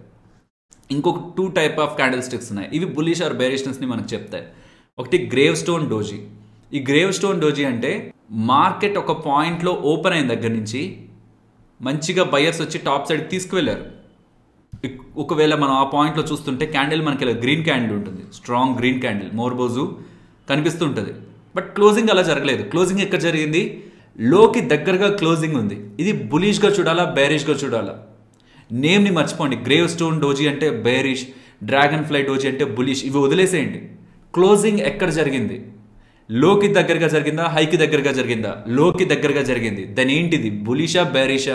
ఇంకొక two type of candlesticks ఉన్నాయి ఇవి బులిష్ ఆర్ బేరిష్నెస్ని మనకు చెప్తాయి ఒకటి గ్రేవ్ స్టోన్ డోజీ ఈ గ్రేవ్ స్టోన్ డోజీ అంటే మార్కెట్ ఒక పాయింట్లో ఓపెన్ అయిన దగ్గర నుంచి మంచిగా బయర్స్ వచ్చి టాప్ సైడ్కి తీసుకువెళ్ళారు ఇక్- ఒకవేళ మనం ఆ పాయింట్లో చూస్తుంటే క్యాండిల్ మనకి ఇలా గ్రీన్ క్యాండిల్ ఉంటుంది స్ట్రాంగ్ గ్రీన్ క్యాండిల్ మోర్బోజు కనిపిస్తుంటుంది బట్ క్లోజింగ్ అలా జరగలేదు క్లోజింగ్ ఎక్కడ జరిగింది లోకి దగ్గరగా క్లోజింగ్ ఉంది ఇది బులిష్గా చూడాలా బేరిష్గా చూడాలా నేమ్ని మర్చిపోండి గ్రేవ్ స్టోన్ డోజీ అంటే బేరిష్ డ్రాగన్ ఫ్లై డోజీ అంటే బులిష్ ఇవి వదిలేసేయండి క్లోజింగ్ ఎక్కడ జరిగింది లోకి దగ్గరగా జరిగిందా హైకి దగ్గరగా జరిగిందా లోకి దగ్గరగా జరిగింది దాని ఏంటిది బులిషా బేరిషా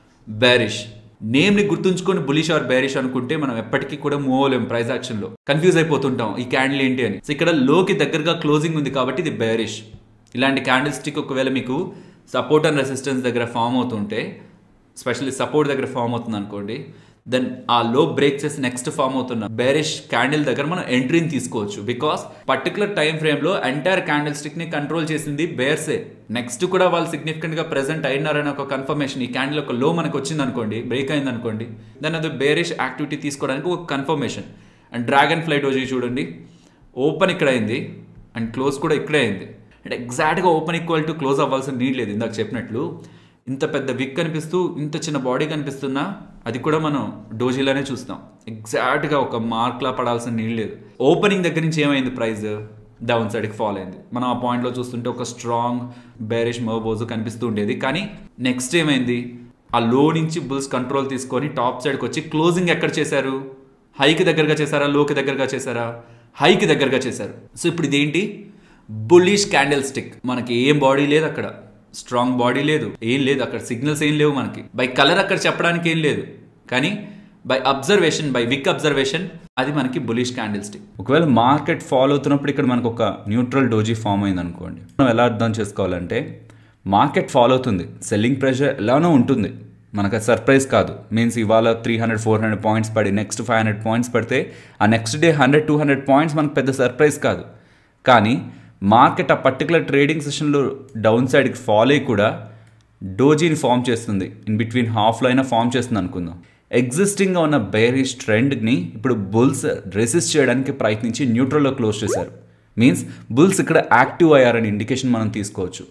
బేరిష్ నేమ్ని గుర్తుంచుకొని బులిష్ ఆర్ బేరిష్ అనుకుంటే మనం ఎప్పటికీ కూడా మూవ్ అవ్వలేం ప్రైస్ యాక్షన్లో కన్ఫ్యూజ్ అయిపోతుంటాం ఈ క్యాండిల్ ఏంటి అని సో ఇక్కడ లోకి దగ్గరగా క్లోజింగ్ ఉంది కాబట్టి ఇది బేరిష్ ఇలాంటి క్యాండిల్ స్టిక్ ఒకవేళ మీకు సపోర్ట్ అండ్ రెసిస్టెన్స్ దగ్గర ఫామ్ అవుతుంటే స్పెషల్లీ సపోర్ట్ దగ్గర ఫామ్ అవుతుంది అనుకోండి దెన్ ఆ లో బ్రేక్ చేసి నెక్స్ట్ ఫామ్ అవుతున్న బేరిష్ క్యాండిల్ దగ్గర మనం ఎంట్రీని తీసుకోవచ్చు బికాస్ పర్టికులర్ టైం ఫ్రేమ్ లో ఎంటైర్ క్యాండిల్ స్టిక్ ని కంట్రోల్ చేసింది బేర్సే నెక్స్ట్ కూడా వాళ్ళు సిగ్నిఫికెంట్ గా ప్రెసెంట్ అయినారని ఒక కన్ఫర్మేషన్ ఈ క్యాండిల్ ఒక లో మనకు వచ్చింది అనుకోండి బ్రేక్ అయింది అనుకోండి దాని అది బేరిష్ యాక్టివిటీ తీసుకోవడానికి ఒక కన్ఫర్మేషన్ అండ్ డ్రాగన్ ఫ్లైట్ వచ్చి చూడండి ఓపెన్ ఇక్కడ అయింది అండ్ క్లోజ్ కూడా ఇక్కడే అయింది అంటే ఎగ్జాక్ట్గా ఓపెన్ ఈక్వల్ టు క్లోజ్ అవ్వాల్సిన నీడ్ లేదు ఇందాక చెప్పినట్లు ఇంత పెద్ద విక్ కనిపిస్తూ ఇంత చిన్న బాడీ కనిపిస్తున్నా అది కూడా మనం డోజీలోనే చూస్తాం ఎగ్జాక్ట్గా ఒక మార్క్లా పడాల్సిన నీడ్ లేదు ఓపెనింగ్ దగ్గర నుంచి ఏమైంది ప్రైస్ డౌన్ సైడ్కి ఫాల్ అయింది మనం ఆ పాయింట్లో చూస్తుంటే ఒక స్ట్రాంగ్ బేరిష్ మోబోజు కనిపిస్తూ ఉండేది కానీ నెక్స్ట్ ఏమైంది ఆ లో నుంచి బుల్స్ కంట్రోల్ తీసుకొని టాప్ సైడ్కి వచ్చి క్లోజింగ్ ఎక్కడ చేశారు హైకి దగ్గరగా చేశారా లోకి దగ్గరగా చేశారా హైకి దగ్గరగా చేశారు సో ఇప్పుడు ఇదేంటి బుల్లిష్ క్యాండిల్ స్టిక్ మనకి ఏం బాడీ లేదు అక్కడ స్ట్రాంగ్ బాడీ లేదు ఏం లేదు అక్కడ సిగ్నల్స్ ఏం లేవు మనకి బై కలర్ అక్కడ చెప్పడానికి ఏం లేదు కానీ by observation by wick observation అది మనకి బులిష్ క్యాండిల్ స్టిక్ ఒకవేళ మార్కెట్ ఫాలో అవుతున్నప్పుడు ఇక్కడ మనకు ఒక న్యూట్రల్ డోజీ ఫామ్ అయింది అనుకోండి మనం ఎలా అర్థం చేసుకోవాలంటే మార్కెట్ ఫాలో అవుతుంది సెల్లింగ్ ప్రెషర్ ఎలానో ఉంటుంది మనకు అది సర్ప్రైజ్ కాదు మీన్స్ ఇవాళ three hundred four hundred points పడి నెక్స్ట్ ఫైవ్ హండ్రెడ్ పాయింట్స్ పడితే ఆ next day hundred two hundred points మనకు పెద్ద సర్ప్రైజ్ కాదు కానీ మార్కెట్ ఆ పర్టికులర్ ట్రేడింగ్ సెషన్లో డౌన్ సైడ్కి ఫాలో అయ్యి కూడా డోజీని ఫామ్ చేస్తుంది ఇన్ బిట్వీన్ హాఫ్లో అయినా ఫామ్ చేస్తుంది అనుకుందాం ఎగ్జిస్టింగ్గా ఉన్న బేరిష్ ట్రెండ్ని ఇప్పుడు బుల్స్ రెసిస్ట్ చేయడానికి ప్రయత్నించి న్యూట్రల్లో క్లోజ్ చేశారు మీన్స్ బుల్స్ ఇక్కడ యాక్టివ్ అయ్యారని ఇండికేషన్ మనం తీసుకోవచ్చు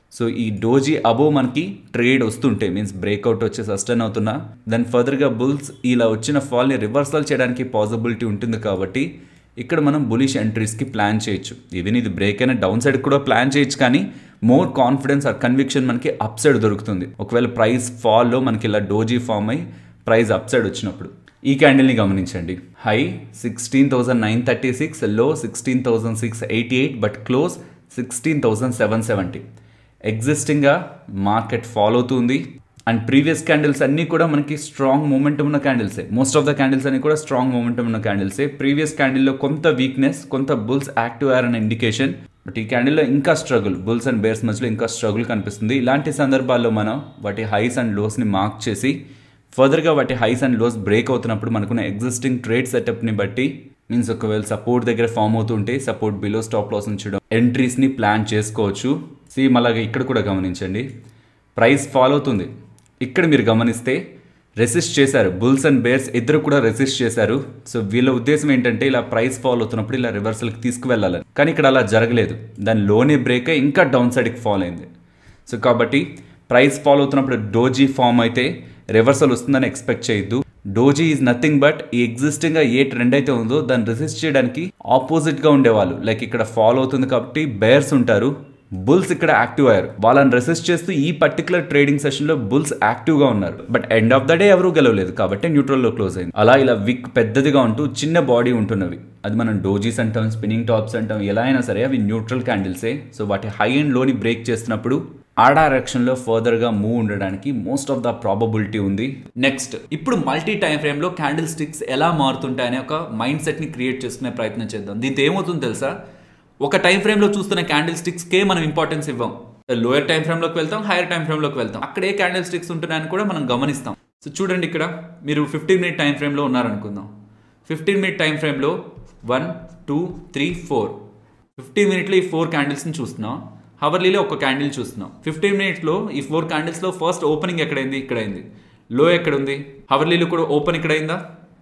సో ఈ డోజీ అబో మనకి ట్రేడ్ వస్తుంటే మీన్స్ బ్రేక్అవుట్ వచ్చి సస్టైన్ అవుతున్నా దెన్ ఫర్దర్గా బుల్స్ ఇలా వచ్చిన ఫాల్ని రివర్సల్ చేయడానికి పాసిబిలిటీ ఉంటుంది కాబట్టి ఇక్కడ మనం బులిష్ ఎంట్రీస్కి ప్లాన్ చేయొచ్చు ఈవెన్ ఇది బ్రేక్ అయిన డౌన్ సైడ్ కూడా ప్లాన్ చేయొచ్చు కానీ మోర్ కాన్ఫిడెన్స్ ఆర్ కన్విక్షన్ మనకి అప్ సైడ్ దొరుకుతుంది ఒకవేళ ప్రైస్ ఫాల్లో మనకి ఇలా డోజీ ఫామ్ అయ్యి ప్రైస్ అప్ సైడ్ వచ్చినప్పుడు ఈ క్యాండిల్ని గమనించండి high sixteen thousand nine thirty six low sixteen thousand six eighty eight but close sixteen thousand seven seventy ఎగ్జిస్టింగ్గా మార్కెట్ ఫాలో అవుతుంది అండ్ ప్రీవియస్ క్యాండిల్స్ అన్నీ కూడా మనకి స్ట్రాంగ్ మూమెంటం ఉన్న క్యాండిల్సే మోస్ట్ ఆఫ్ ద క్యాండిల్స్ అన్ని కూడా స్ట్రాంగ్ మూమెంటం ఉన్న క్యాండిల్సే ప్రీవియస్ క్యాండిల్లో కొంత వీక్నెస్ కొంత బుల్స్ యాక్టివ్ అయ్యారన్న ఇండికేషన్ బట్ ఈ క్యాండిల్లో ఇంకా స్ట్రగుల్ బుల్స్ అండ్ బేర్స్ మధ్యలో ఇంకా స్ట్రగుల్ కనిపిస్తుంది ఇలాంటి సందర్భాల్లో మనం వాటి హైస్ అండ్ లోస్ని మార్క్ చేసి ఫర్దర్గా వాటి హైస్ అండ్ లోస్ బ్రేక్ అవుతున్నప్పుడు మనకున్న ఎగ్జిస్టింగ్ ట్రేడ్ సెటప్ని బట్టి మీన్స్ ఒకవేళ సపోర్ట్ దగ్గర ఫామ్ అవుతుంటే సపోర్ట్ బిలో స్టాప్ లాస్ ఉంచడం ఎంట్రీస్ని ప్లాన్ చేసుకోవచ్చు సేమ్ అలాగే ఇక్కడ కూడా గమనించండి ప్రైస్ ఫాలో అవుతుంది ఇక్కడ మీరు గమనిస్తే రెసిస్ట్ చేశారు బుల్స్ అండ్ బేర్స్ ఇద్దరు కూడా రెసిస్ట్ చేశారు సో వీళ్ళ ఉద్దేశం ఏంటంటే ఇలా ప్రైస్ ఫాల్ అవుతున్నప్పుడు ఇలా రివర్సల్కి తీసుకువెళ్ళాలని కానీ ఇక్కడ అలా జరగలేదు దాని లోనే బ్రేక్ అయ్యి ఇంకా డౌన్ సైడ్కి ఫాల్ అయింది సో కాబట్టి ప్రైస్ ఫాల్ అవుతున్నప్పుడు డోజీ ఫామ్ అయితే రివర్సల్ వస్తుందని ఎక్స్పెక్ట్ చేయొద్దు డోజీ ఈజ్ నథింగ్ బట్ ఈ ఎగ్జిస్టింగ్గా ఏ ట్రెండ్ అయితే ఉందో దాన్ని రెసిస్ట్ చేయడానికి ఆపోజిట్గా ఉండేవాళ్ళు లైక్ ఇక్కడ ఫాలో అవుతుంది కాబట్టి బేర్స్ ఉంటారు బుల్స్ ఇక్కడ యాక్టివ్ అయ్యారు వాళ్ళని రెసిస్ట్ చేస్తూ ఈ పర్టికులర్ ట్రేడింగ్ సెషన్లో బుల్స్ యాక్టివ్గా ఉన్నారు but end of the day ఎవరు గెలవలేదు కాబట్టి న్యూట్రల్లో క్లోజ్ అయింది అలా ఇలా విక్ పెద్దదిగా ఉంటూ చిన్న బాడీ ఉంటున్నవి అది మనం డోజీస్ అంటాం స్పిన్నింగ్ టాప్స్ అంటాం ఎలా అయినా సరే అవి న్యూట్రల్ క్యాండిల్సే సో వాటి హై అండ్ లోని బ్రేక్ చేస్తున్నప్పుడు ఆ డైరెక్షన్లో ఫర్దర్గా మూవ్ ఉండడానికి మోస్ట్ ఆఫ్ ద ప్రాబబిలిటీ ఉంది నెక్స్ట్ ఇప్పుడు మల్టీ టైం ఫ్రేమ్లో క్యాండిల్ స్టిక్స్ ఎలా మారుతుంటాయనే ఒక మైండ్ సెట్ని క్రియేట్ చేసుకునే ప్రయత్నం చేద్దాం దీంతో ఏమవుతుందో తెలుసా ఒక టైం ఫ్రేమ్లో చూస్తున్న క్యాండిల్ స్టిక్స్కే మనం ఇంపార్టెన్స్ ఇవ్వం లోయర్ టైం ఫ్రేమ్లోకి వెళ్తాం హైయర్ టైం ఫ్రేమ్లోకి వెళ్తాం అక్కడ ఏ క్యాండిల్ స్టిక్స్ ఉంటున్నాయని కూడా మనం గమనిస్తాం సో చూడండి ఇక్కడ మీరు ఫిఫ్టీన్ మినిట్ టైం ఫ్రేమ్లో ఉన్నారనుకుందాం ఫిఫ్టీన్ మినిట్ టైం ఫ్రేమ్లో one two three four fifteen మినిట్లో ఈ ఫోర్ క్యాండిల్స్ని చూస్తున్నాం హవర్లీలో ఒక క్యాండిల్ చూస్తున్నాం ఫిఫ్టీన్ మినిట్స్లో ఈ ఫోర్ క్యాండిల్స్లో ఫస్ట్ ఓపెనింగ్ ఎక్కడైంది ఇక్కడైంది లో ఎక్కడ ఉంది హవర్లీలో కూడా ఓపెన్ ఇక్కడైందా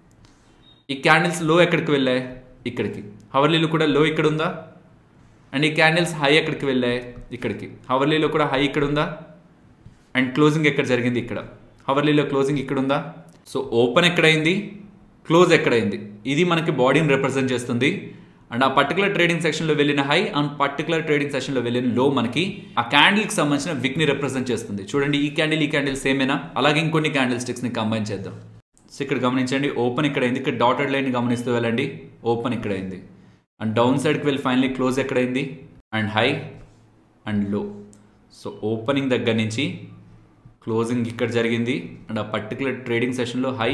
ఈ క్యాండిల్స్ లో ఎక్కడికి వెళ్ళాయి ఇక్కడికి హవర్లీలో కూడా లో ఇక్కడ ఉందా అండ్ ఈ క్యాండిల్స్ హై ఎక్కడికి వెళ్ళాయి ఇక్కడికి హవర్లీలో కూడా హై ఇక్కడ ఉందా అండ్ క్లోజింగ్ ఎక్కడ జరిగింది ఇక్కడ హవర్లీలో క్లోజింగ్ ఇక్కడ ఉందా సో ఓపెన్ ఎక్కడైంది క్లోజ్ ఎక్కడైంది ఇది మనకి బాడీని రిప్రజెంట్ చేస్తుంది అండ్ ఆ పర్టికులర్ ట్రేడింగ్ సెక్షన్లో వెళ్ళిన హై అండ్ పర్టికులర్ ట్రేడింగ్ సెషన్లో వెళ్ళిన లో మనకి ఆ క్యాండిల్కి సంబంధించిన విక్ని రిప్రజెంట్ చేస్తుంది చూడండి ఈ క్యాండిల్ ఈ క్యాండిల్ సేమేనా అలాగే ఇంకొన్ని క్యాండిల్ స్టిక్స్ని కంబైన్ చేద్దాం సో ఇక్కడ గమనించండి ఓపెన్ ఇక్కడ అయింది ఇక్కడ డాటెడ్ లైన్ గమనిస్తూ వెళ్ళండి ఓపెన్ ఇక్కడ అయింది అండ్ డౌన్ సైడ్కి వెళ్ళి ఫైనలీ క్లోజ్ ఎక్కడైంది and high and low so opening దగ్గర నుంచి క్లోజింగ్ ఇక్కడ జరిగింది అండ్ ఆ పర్టికులర్ ట్రేడింగ్ సెషన్లో హై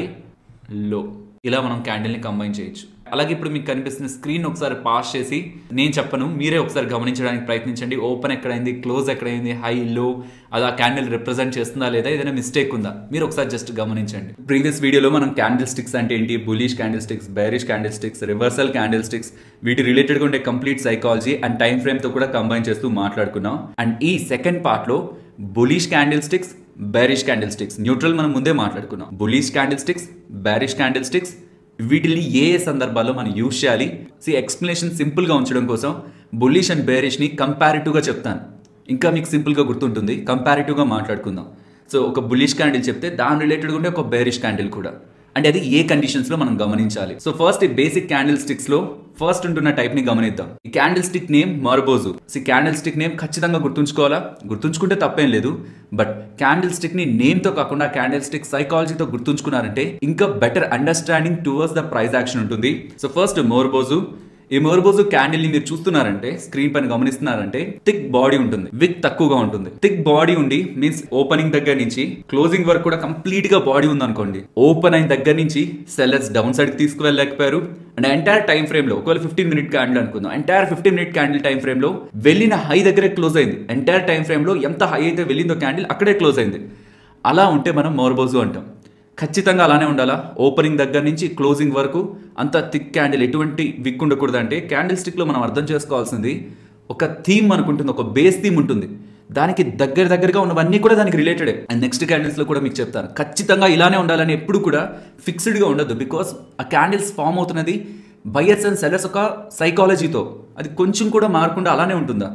లో ఇలా మనం క్యాండిల్ని కంబైన్ చేయొచ్చు అలాగే ఇప్పుడు మీకు కనిపిస్తున్న స్క్రీన్ ఒకసారి పాస్ చేసి నేను చెప్పను మీరే ఒకసారి గమనించడానికి ప్రయత్నించండి ఓపెన్ ఎక్కడైంది క్లోజ్ ఎక్కడైంది హై లో అది ఆ క్యాండిల్ రిప్రజెంట్ చేస్తుందా లేదా ఏదైనా మిస్టేక్ ఉందా మీరు ఒకసారి జస్ట్ గమనించండి ప్రీవియస్ వీడియోలో మనం క్యాండిల్ స్టిక్స్ అంటే ఏంటి bullish candlesticks bearish candlesticks reversal candlesticks వీటి రిలేటెడ్గా ఉండే కంప్లీట్ సైకాలజీ అండ్ టైం ఫ్రేమ్తో కూడా కంబైన్ చేస్తూ మాట్లాడుకున్నాం అండ్ ఈ సెకండ్ పార్ట్లో bullish candlesticks bearish candlesticks neutral మనం ముందే మాట్లాడుకున్నాం bullish candlesticks bearish candlesticks వీటిని ఏ ఏ సందర్భాల్లో మనం యూజ్ చేయాలి సి ఎక్స్ప్లెనేషన్ సింపుల్గా ఉంచడం కోసం బుల్లిష్ అండ్ బేరిష్ని కంపారిటివ్గా చెప్తాను ఇంకా మీకు సింపుల్గా గుర్తుంటుంది కంపారిటివ్గా మాట్లాడుకుందాం సో ఒక బుల్లిష్ క్యాండిల్ చెప్తే దాని రిలేటెడ్గా ఉండే ఒక బేరిష్ క్యాండిల్ కూడా అంటే అది ఏ కండిషన్స్లో మనం గమనించాలి సో ఫస్ట్ ఈ బేసిక్ క్యాండిల్ స్టిక్స్లో ఫస్ట్ ఉంటున్న టైప్ని గమనిద్దాం ఈ క్యాండిల్ స్టిక్ నేమ్ మర్బోజు ఈ క్యాండిల్ స్టిక్ నేమ్ ఖచ్చితంగా గుర్తుంచుకోవాలా గుర్తుంచుకుంటే తప్పేం లేదు బట్ క్యాండిల్ స్టిక్ ని నేమ్ తో కాకుండా క్యాండిల్ స్టిక్ సైకాలజీతో గుర్తుంచుకున్నారంటే ఇంకా better understanding towards the price action ఉంటుంది సో ఫస్ట్ మోర్బోజు ఈ మోర్బోజు క్యాండిల్ ని మీరు చూస్తున్నారంటే స్క్రీన్ పైన గమనిస్తున్నారంటే థిక్ బాడీ ఉంటుంది విక్ తక్కువగా ఉంటుంది థిక్ బాడీ ఉండి మీన్స్ ఓపెనింగ్ దగ్గర నుంచి క్లోజింగ్ వరకు కూడా కంప్లీట్ గా బాడీ ఉంది అనుకోండి ఓపెన్ అయిన దగ్గర నుంచి సెల్లర్స్ డౌన్ సైడ్ తీసుకువెళ్ళలేకపోయారు అండ్ ఎంటైర్ టైం ఫ్రేమ్ లో ఒకవేళ ఫిఫ్టీన్ మినిట్ క్యాండిల్ అనుకుందాం entire fifteen minute candle time frame లో వెళ్ళిన హై దగ్గరే క్లోజ్ అయింది ఎంటైర్ టైం ఫ్రేమ్ లో ఎంత హై అయితే వెళ్ళిందో క్యాండిల్ అక్కడే క్లోజ్ అయింది అలా ఉంటే మనం మోర్బోజు అంటాం ఖచ్చితంగా అలానే ఉండాలా ఓపెనింగ్ దగ్గర నుంచి క్లోజింగ్ వరకు అంత థిక్ క్యాండిల్ ఎటువంటి విక్ ఉండకూడదు అంటే క్యాండిల్ స్టిక్లో మనం అర్థం చేసుకోవాల్సింది ఒక థీమ్ అనుకుంటుంది ఒక బేస్ థీమ్ ఉంటుంది దానికి దగ్గర దగ్గరగా ఉన్నవన్నీ కూడా దానికి రిలేటెడే అండ్ నెక్స్ట్ క్యాండిల్స్లో కూడా మీకు చెప్తాను ఖచ్చితంగా ఇలానే ఉండాలని ఎప్పుడు కూడా ఫిక్స్డ్గా ఉండదు బికాస్ ఆ క్యాండిల్స్ ఫామ్ అవుతున్నది బయర్స్ అండ్ సెల్లర్స్ ఒక సైకాలజీతో అది కొంచెం కూడా మారకుండా అలానే ఉంటుందా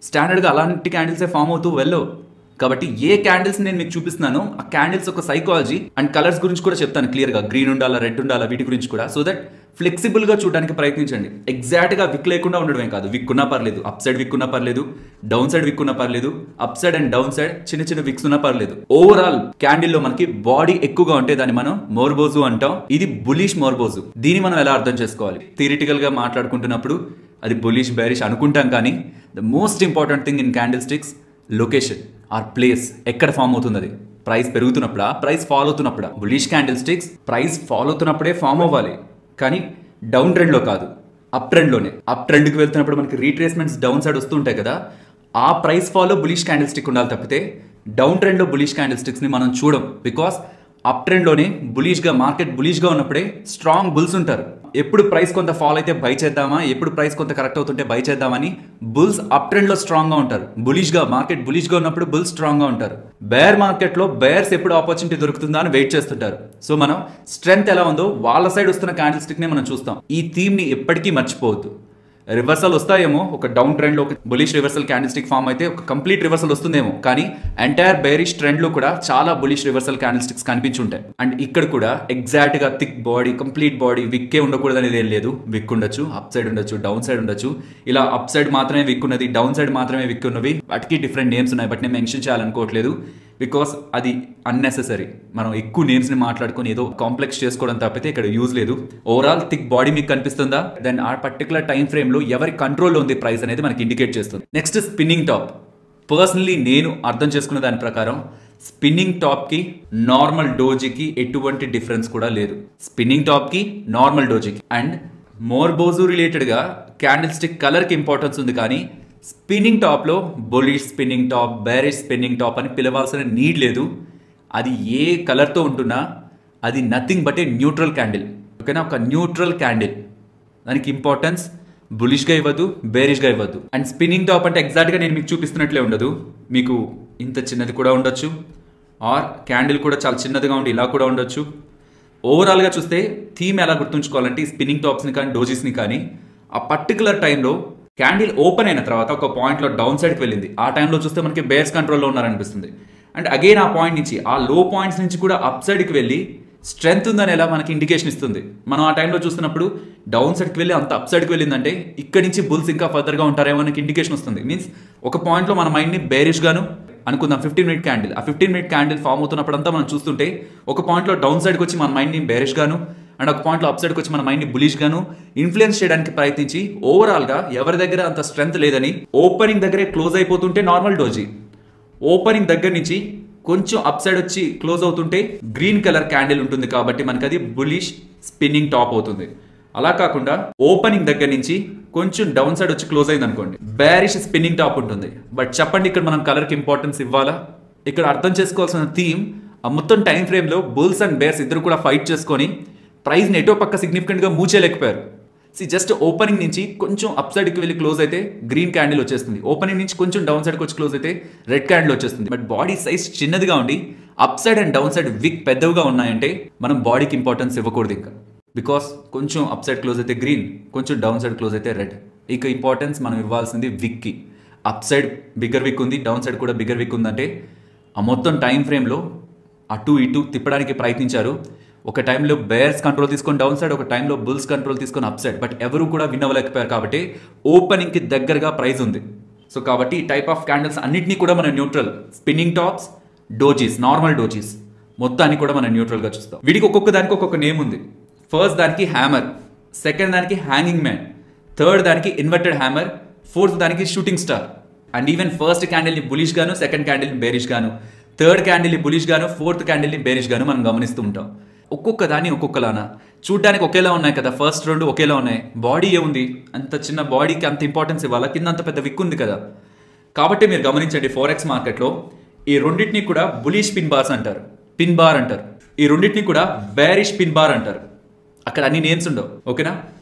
స్టాండర్డ్గా అలాంటి క్యాండిల్సే ఫామ్ అవుతూ వెళ్ళవు కాబట్టి ఏ క్యాండిల్స్ నేను మీకు చూపిస్తున్నానో ఆ క్యాండిల్స్ ఒక సైకాలజీ అండ్ కలర్స్ గురించి కూడా చెప్తాను క్లియర్గా గ్రీన్ ఉండాలా రెడ్ ఉండాలా వీటి గురించి కూడా సో దట్ ఫ్లెక్సిబుల్గా చూడడానికి ప్రయత్నించండి ఎగ్జాక్ట్గా విక్ లేకుండా ఉండడమే కాదు విక్ ఉన్నా పర్లేదు అప్ సైడ్ విక్ ఉన్నా పర్లేదు డౌన్ సైడ్ విక్ ఉన్నా పర్లేదు up side and down side చిన్న చిన్న విక్స్ ఉన్నా పర్లేదు ఓవరాల్ క్యాండిల్లో మనకి బాడీ ఎక్కువగా ఉంటే దాన్ని మనం మోర్బోజు అంటాం ఇది బులిష్ మోర్బోజు దీన్ని మనం ఎలా అర్థం చేసుకోవాలి థియరిటికల్ గా మాట్లాడుకుంటున్నప్పుడు అది బులిష్ బేరిష్ అనుకుంటాం కానీ the most important thing in candlesticks location or place ఎక్కడ ఫామ్ అవుతుంది అది ప్రైస్ పెరుగుతున్నప్పుడా ప్రైస్ ఫాల్ అవుతున్నప్పుడా bullish candlesticks price fall అవుతున్నప్పుడే ఫామ్ అవ్వాలి కానీ డౌన్ ట్రెండ్లో కాదు అప్ ట్రెండ్లోనే అప్ ట్రెండ్కి వెళ్తున్నప్పుడు మనకి రీట్రేస్మెంట్స్ డౌన్ సైడ్ వస్తుంటాయి కదా ఆ price follow bullish candlestick ఉండాలి తప్పితే డౌన్ ట్రెండ్లో బులిష్ క్యాండిల్ స్టిక్స్ని మనం చూడం బికాస్ అప్ ట్రెండ్లోనే బులిష్గా మార్కెట్ బులిష్గా ఉన్నప్పుడే స్ట్రాంగ్ బుల్స్ ఉంటారు ఎప్పుడు ప్రైస్ కొంత ఫాల్ అయితే బై చేద్దామా ఎప్పుడు ప్రైస్ కొంత కరెక్ట్ అవుతుంటే బై చేద్దామని బుల్స్ అప్ ట్రెండ్లో స్ట్రాంగ్గా ఉంటారు బులిష్గా మార్కెట్ బులిష్గా ఉన్నప్పుడు బుల్స్ స్ట్రాంగ్గా ఉంటారు బేర్ మార్కెట్లో బేర్స్ ఎప్పుడు ఆపర్చునిటీ దొరుకుతుందా అని వెయిట్ చేస్తుంటారు సో మనం స్ట్రెంగ్త్ ఎలా ఉందో వాళ్ళ సైడ్ వస్తున్న క్యాండిల్ స్టిక్నే మనం చూస్తాం ఈ థీమ్ని ఎప్పటికీ మర్చిపోవద్దు రివర్సల్ వస్తాయేమో ఒక డౌన్ ట్రెండ్ లో ఒక bullish reversal candle stick form అయితే ఒక కంప్లీట్ రివర్సల్ వస్తుందేమో కానీ ఎంటైర్ బేరిష్ ట్రెండ్ లో కూడా చాలా బులిష్ రివర్సల్ క్యాండిల్ స్టిక్స్ కనిపించుంటాయి అండ్ ఇక్కడ కూడా ఎగ్జాక్ట్ గా థిక్ బాడీ కంప్లీట్ బాడీ విక్కే ఉండకూడదు అనేది ఏం లేదు విక్ ఉండొచ్చు అప్ సైడ్ ఉండొచ్చు డౌన్ సైడ్ ఉండొచ్చు ఇలా అప్ సైడ్ మాత్రమే విక్ ఉన్నది డౌన్ సైడ్ మాత్రమే విక్ ఉన్నవి వాటికి డిఫరెంట్ నేమ్స్ ఉన్నాయి బట్ నేను మెన్షన్ చేయాలనుకోవట్లేదు బికాస్ అది అన్నెసెసరీ మనం ఎక్కువ నేమ్స్ని మాట్లాడుకొని ఏదో కాంప్లెక్స్ చేసుకోవడం తప్పితే ఇక్కడ యూజ్ లేదు ఓవరాల్ థిక్ బాడీ మీకు కనిపిస్తుందా దెన్ ఆ పర్టికులర్ టైం ఫ్రేమ్లో ఎవరి కంట్రోల్లో ఉంది ప్రైస్ అనేది మనకి ఇండికేట్ చేస్తుంది నెక్స్ట్ స్పిన్నింగ్ టాప్ పర్సనలీ నేను అర్థం చేసుకున్న దాని ప్రకారం స్పిన్నింగ్ టాప్కి నార్మల్ డోజీకి ఎటువంటి డిఫరెన్స్ కూడా లేదు స్పిన్నింగ్ టాప్కి నార్మల్ డోజీకి అండ్ మోర్బోజు రిలేటెడ్గా క్యాండిల్ స్టిక్ కలర్కి ఇంపార్టెన్స్ ఉంది కానీ స్పిన్నింగ్ టాప్లో bullish spinning top bearish spinning top అని పిలవాల్సిన నీడ్ లేదు అది ఏ కలర్తో ఉంటున్నా అది nothing but a neutral candle ఓకేనా ఒక న్యూట్రల్ క్యాండిల్ దానికి ఇంపార్టెన్స్ బులిష్గా ఇవ్వద్దు బేరిష్గా ఇవ్వద్దు అండ్ స్పిన్నింగ్ టాప్ అంటే ఎగ్జాక్ట్గా నేను మీకు చూపిస్తున్నట్లే ఉండదు మీకు ఇంత చిన్నది కూడా ఉండొచ్చు ఆర్ క్యాండిల్ కూడా చాలా చిన్నదిగా ఉండి ఇలా కూడా ఉండొచ్చు ఓవరాల్గా చూస్తే థీమ్ ఎలా గుర్తుంచుకోవాలంటే ఈ స్పిన్నింగ్ టాప్స్ని కానీ డోజీస్ని కానీ ఆ పర్టికులర్ టైంలో క్యాండిల్ ఓపెన్ అయిన తర్వాత ఒక పాయింట్లో డౌన్ సైడ్కి వెళ్ళింది ఆ టైంలో చూస్తే మనకి బేర్స్ కంట్రోల్లో ఉన్నారనిపిస్తుంది అండ్ అగైన్ ఆ పాయింట్ నుంచి ఆ లో పాయింట్స్ నుంచి కూడా అప్ సైడ్కి వెళ్ళి స్ట్రెంగ్త్ ఉందని ఎలా మనకి ఇండికేషన్ ఇస్తుంది మనం ఆ టైంలో చూస్తున్నప్పుడు డౌన్ సైడ్కి వెళ్ళి అంత అప్ సైడ్కి వెళ్ళిందంటే ఇక్కడి నుంచి బుల్స్ ఇంకా ఫర్దర్గా ఉంటారేమో మనకి ఇండికేషన్ వస్తుంది మీన్స్ ఒక పాయింట్లో మన మైండ్ని బేరిష్ గాను అనుకుందాం ఫిఫ్టీన్ మినిట్ క్యాండిల్ ఆ ఫిఫ్టీన్ మినిట్ క్యాండిల్ ఫామ్ అవుతున్నప్పుడంతా మనం చూస్తుంటే ఒక పాయింట్లో డౌన్ సైడ్కి వచ్చి మన మైండ్ని బేరిష్ గాను అండ్ ఒక పాయింట్లో అప్ సైడ్కి వచ్చి మన మైండ్ని బులిష్ గాను ఇన్ఫ్లుయెన్స్ చేయడానికి ప్రయత్నించి ఓవరాల్గా ఎవరి దగ్గర అంత స్ట్రెంత్ లేదని ఓపెనింగ్ దగ్గరే క్లోజ్ అయిపోతుంటే నార్మల్ డోజీ ఓపెనింగ్ దగ్గర నుంచి కొంచెం అప్ సైడ్ వచ్చి క్లోజ్ అవుతుంటే గ్రీన్ కలర్ క్యాండిల్ ఉంటుంది కాబట్టి మనకి అది బులిష్ స్పిన్నింగ్ టాప్ అవుతుంది అలా కాకుండా ఓపెనింగ్ దగ్గర నుంచి కొంచెం డౌన్ సైడ్ వచ్చి క్లోజ్ అయింది అనుకోండి బ్యారిష్ స్పిన్నింగ్ టాప్ ఉంటుంది బట్ చెప్పండి ఇక్కడ మనం కలర్కి ఇంపార్టెన్స్ ఇవ్వాలా ఇక్కడ అర్థం చేసుకోవాల్సిన థీమ్ ఆ మొత్తం టైం ఫ్రేమ్లో బుల్స్ అండ్ బేర్స్ ఇద్దరు కూడా ఫైట్ చేసుకొని ప్రైస్ని ఎటో పక్క సిగ్నిఫికెంట్గా మూచేయలేకపోయారు సి జస్ట్ ఓపెనింగ్ నుంచి కొంచెం అప్ సైడ్కి వెళ్ళి క్లోజ్ అయితే గ్రీన్ క్యాండిల్ వచ్చేస్తుంది ఓపెనింగ్ నుంచి కొంచెం డౌన్ సైడ్కి వచ్చి క్లోజ్ అయితే రెడ్ క్యాండిల్ వచ్చేస్తుంది బట్ బాడీ సైజ్ చిన్నదిగా ఉండి up side and down side wick పెద్దవిగా ఉన్నాయంటే మనం బాడీకి ఇంపార్టెన్స్ ఇవ్వకూడదు ఇంకా బికాస్ కొంచెం అప్ సైడ్ క్లోజ్ అయితే గ్రీన్ కొంచెం డౌన్ సైడ్ క్లోజ్ అయితే రెడ్ ఇక ఇంపార్టెన్స్ మనం ఇవ్వాల్సింది విక్కి అప్ సైడ్ బిగ్గర్ విక్ ఉంది డౌన్ సైడ్ కూడా బిగ్గర్ విక్ ఉందంటే ఆ మొత్తం టైం ఫ్రేమ్లో అటు ఇటు తిప్పడానికి ప్రయత్నించారు ఒక టైంలో బేర్స్ కంట్రోల్ తీసుకొని డౌన్ సైడ్ ఒక టైంలో బుల్స్ కంట్రోల్ తీసుకొని అప్ సైడ్ బట్ ఎవరు కూడా విన్ అవ్వలేకపోయారు కాబట్టి ఓపెనింగ్కి దగ్గరగా ప్రైజ్ ఉంది సో కాబట్టి ఈ టైప్ ఆఫ్ క్యాండిల్స్ అన్నింటినీ కూడా మనం neutral spinning tops dojis normal dojis మొత్తాన్ని కూడా మనం న్యూట్రల్గా చూస్తాం వీడికి ఒక్కొక్క దానికి ఒక్కొక్క నేమ్ ఉంది ఫస్ట్ దానికి హ్యామర్ సెకండ్ దానికి హ్యాంగింగ్ మ్యాన్ థర్డ్ దానికి ఇన్వర్టెడ్ హ్యామర్ ఫోర్త్ దానికి shooting star and even first క్యాండిల్ని బులిష్ గాను సెకండ్ క్యాండిల్ని బేరిష్ గాను థర్డ్ క్యాండిల్ని బులిష్ గాను ఫోర్త్ క్యాండిల్ని బేరిష్ గాను మనం గమనిస్తూ ఉంటాం ఒక్కొక్క దాన్ని ఒక్కొక్కలానా చూడ్డానికి ఒకేలా ఉన్నాయి కదా ఫస్ట్ రెండు ఒకేలా ఉన్నాయి బాడీ ఏముంది అంత చిన్న బాడీకి అంత ఇంపార్టెన్స్ ఇవ్వాలా కింద అంత పెద్ద విక్ ఉంది కదా కాబట్టి మీరు గమనించండి ఫోరెక్స్ మార్కెట్లో ఈ రెండింటిని కూడా బులిష్ పిన్ బార్స్ అంటారు పిన్ బార్ అంటారు ఈ రెండింటిని కూడా బేరిష్ పిన్ బార్ అంటారు అక్కడ అన్ని నేమ్స్ ఉండవు ఓకేనా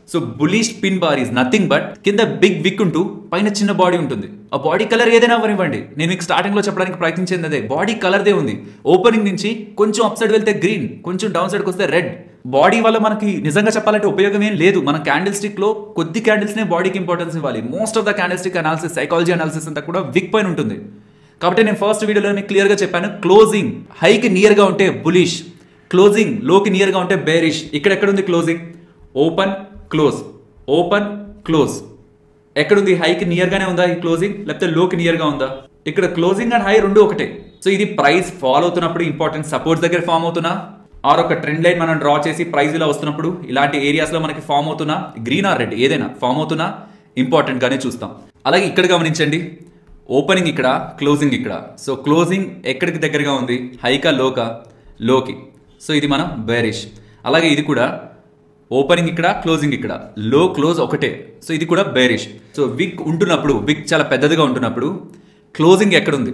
so bullish pin bar is nothing but కింద బిగ్ విక్ ఉంటూ పైన చిన్న బాడీ ఉంటుంది ఆ బాడీ కలర్ ఏదైనా అవ్వనివ్వండి నేను మీకు స్టార్టింగ్ లో చెప్పడానికి ప్రయత్నించింది అదే బాడీ కలర్దే ఉంది ఓపెనింగ్ నుంచి కొంచెం అప్ సైడ్ వెళ్తే గ్రీన్ కొంచెం డౌన్ సైడ్కి వస్తే రెడ్ బాడీ వల్ల మనకి నిజంగా చెప్పాలంటే ఉపయోగం ఏం లేదు మన క్యాండిల్ స్టిక్ లో కొద్ది క్యాండిల్స్ నే బాడీకి ఇంపార్టెన్స్ ఇవ్వాలి most of the candlestick analysis psychology analysis అంతా కూడా విక్ పైన ఉంటుంది కాబట్టి నేను ఫస్ట్ వీడియోలో మీకు క్లియర్గా చెప్పాను క్లోజింగ్ హైకి నియర్గా ఉంటే బులిష్ క్లోజింగ్ లోకి నియర్గా ఉంటే బేరిష్ ఇక్కడ ఎక్కడ ఉంది closing open close open close ఎక్కడుంది హైకి నియర్గానే ఉందా ఈ క్లోజింగ్ లేకపోతే లోకి నియర్గా ఉందా ఇక్కడ క్లోజింగ్ అండ్ హై రెండు ఒకటే సో ఇది ప్రైస్ ఫాలో అవుతున్నప్పుడు ఇంపార్టెంట్ సపోర్ట్స్ దగ్గర ఫామ్ అవుతున్నా ఆర్ ఒక ట్రెండ్ లైన్ మనం డ్రా చేసి ప్రైస్ ఇలా వస్తున్నప్పుడు ఇలాంటి ఏరియాస్లో మనకి ఫామ్ అవుతున్నా గ్రీన్ ఆర్ రెడ్ ఏదైనా ఫామ్ అవుతున్నా ఇంపార్టెంట్ గానే చూస్తాం అలాగే ఇక్కడ గమనించండి ఓపెనింగ్ ఇక్కడ క్లోజింగ్ ఇక్కడ సో క్లోజింగ్ ఎక్కడికి దగ్గరగా ఉంది హైకా లోకా లోకి సో ఇది మనం బేరిష్ అలాగే ఇది కూడా ఓపెనింగ్ ఇక్కడ క్లోజింగ్ ఇక్కడ లో క్లోజ్ ఒకటే సో ఇది కూడా బేరిష్ సో విక్ ఉంటున్నప్పుడు విక్ చాలా పెద్దదిగా ఉంటున్నప్పుడు క్లోజింగ్ ఎక్కడుంది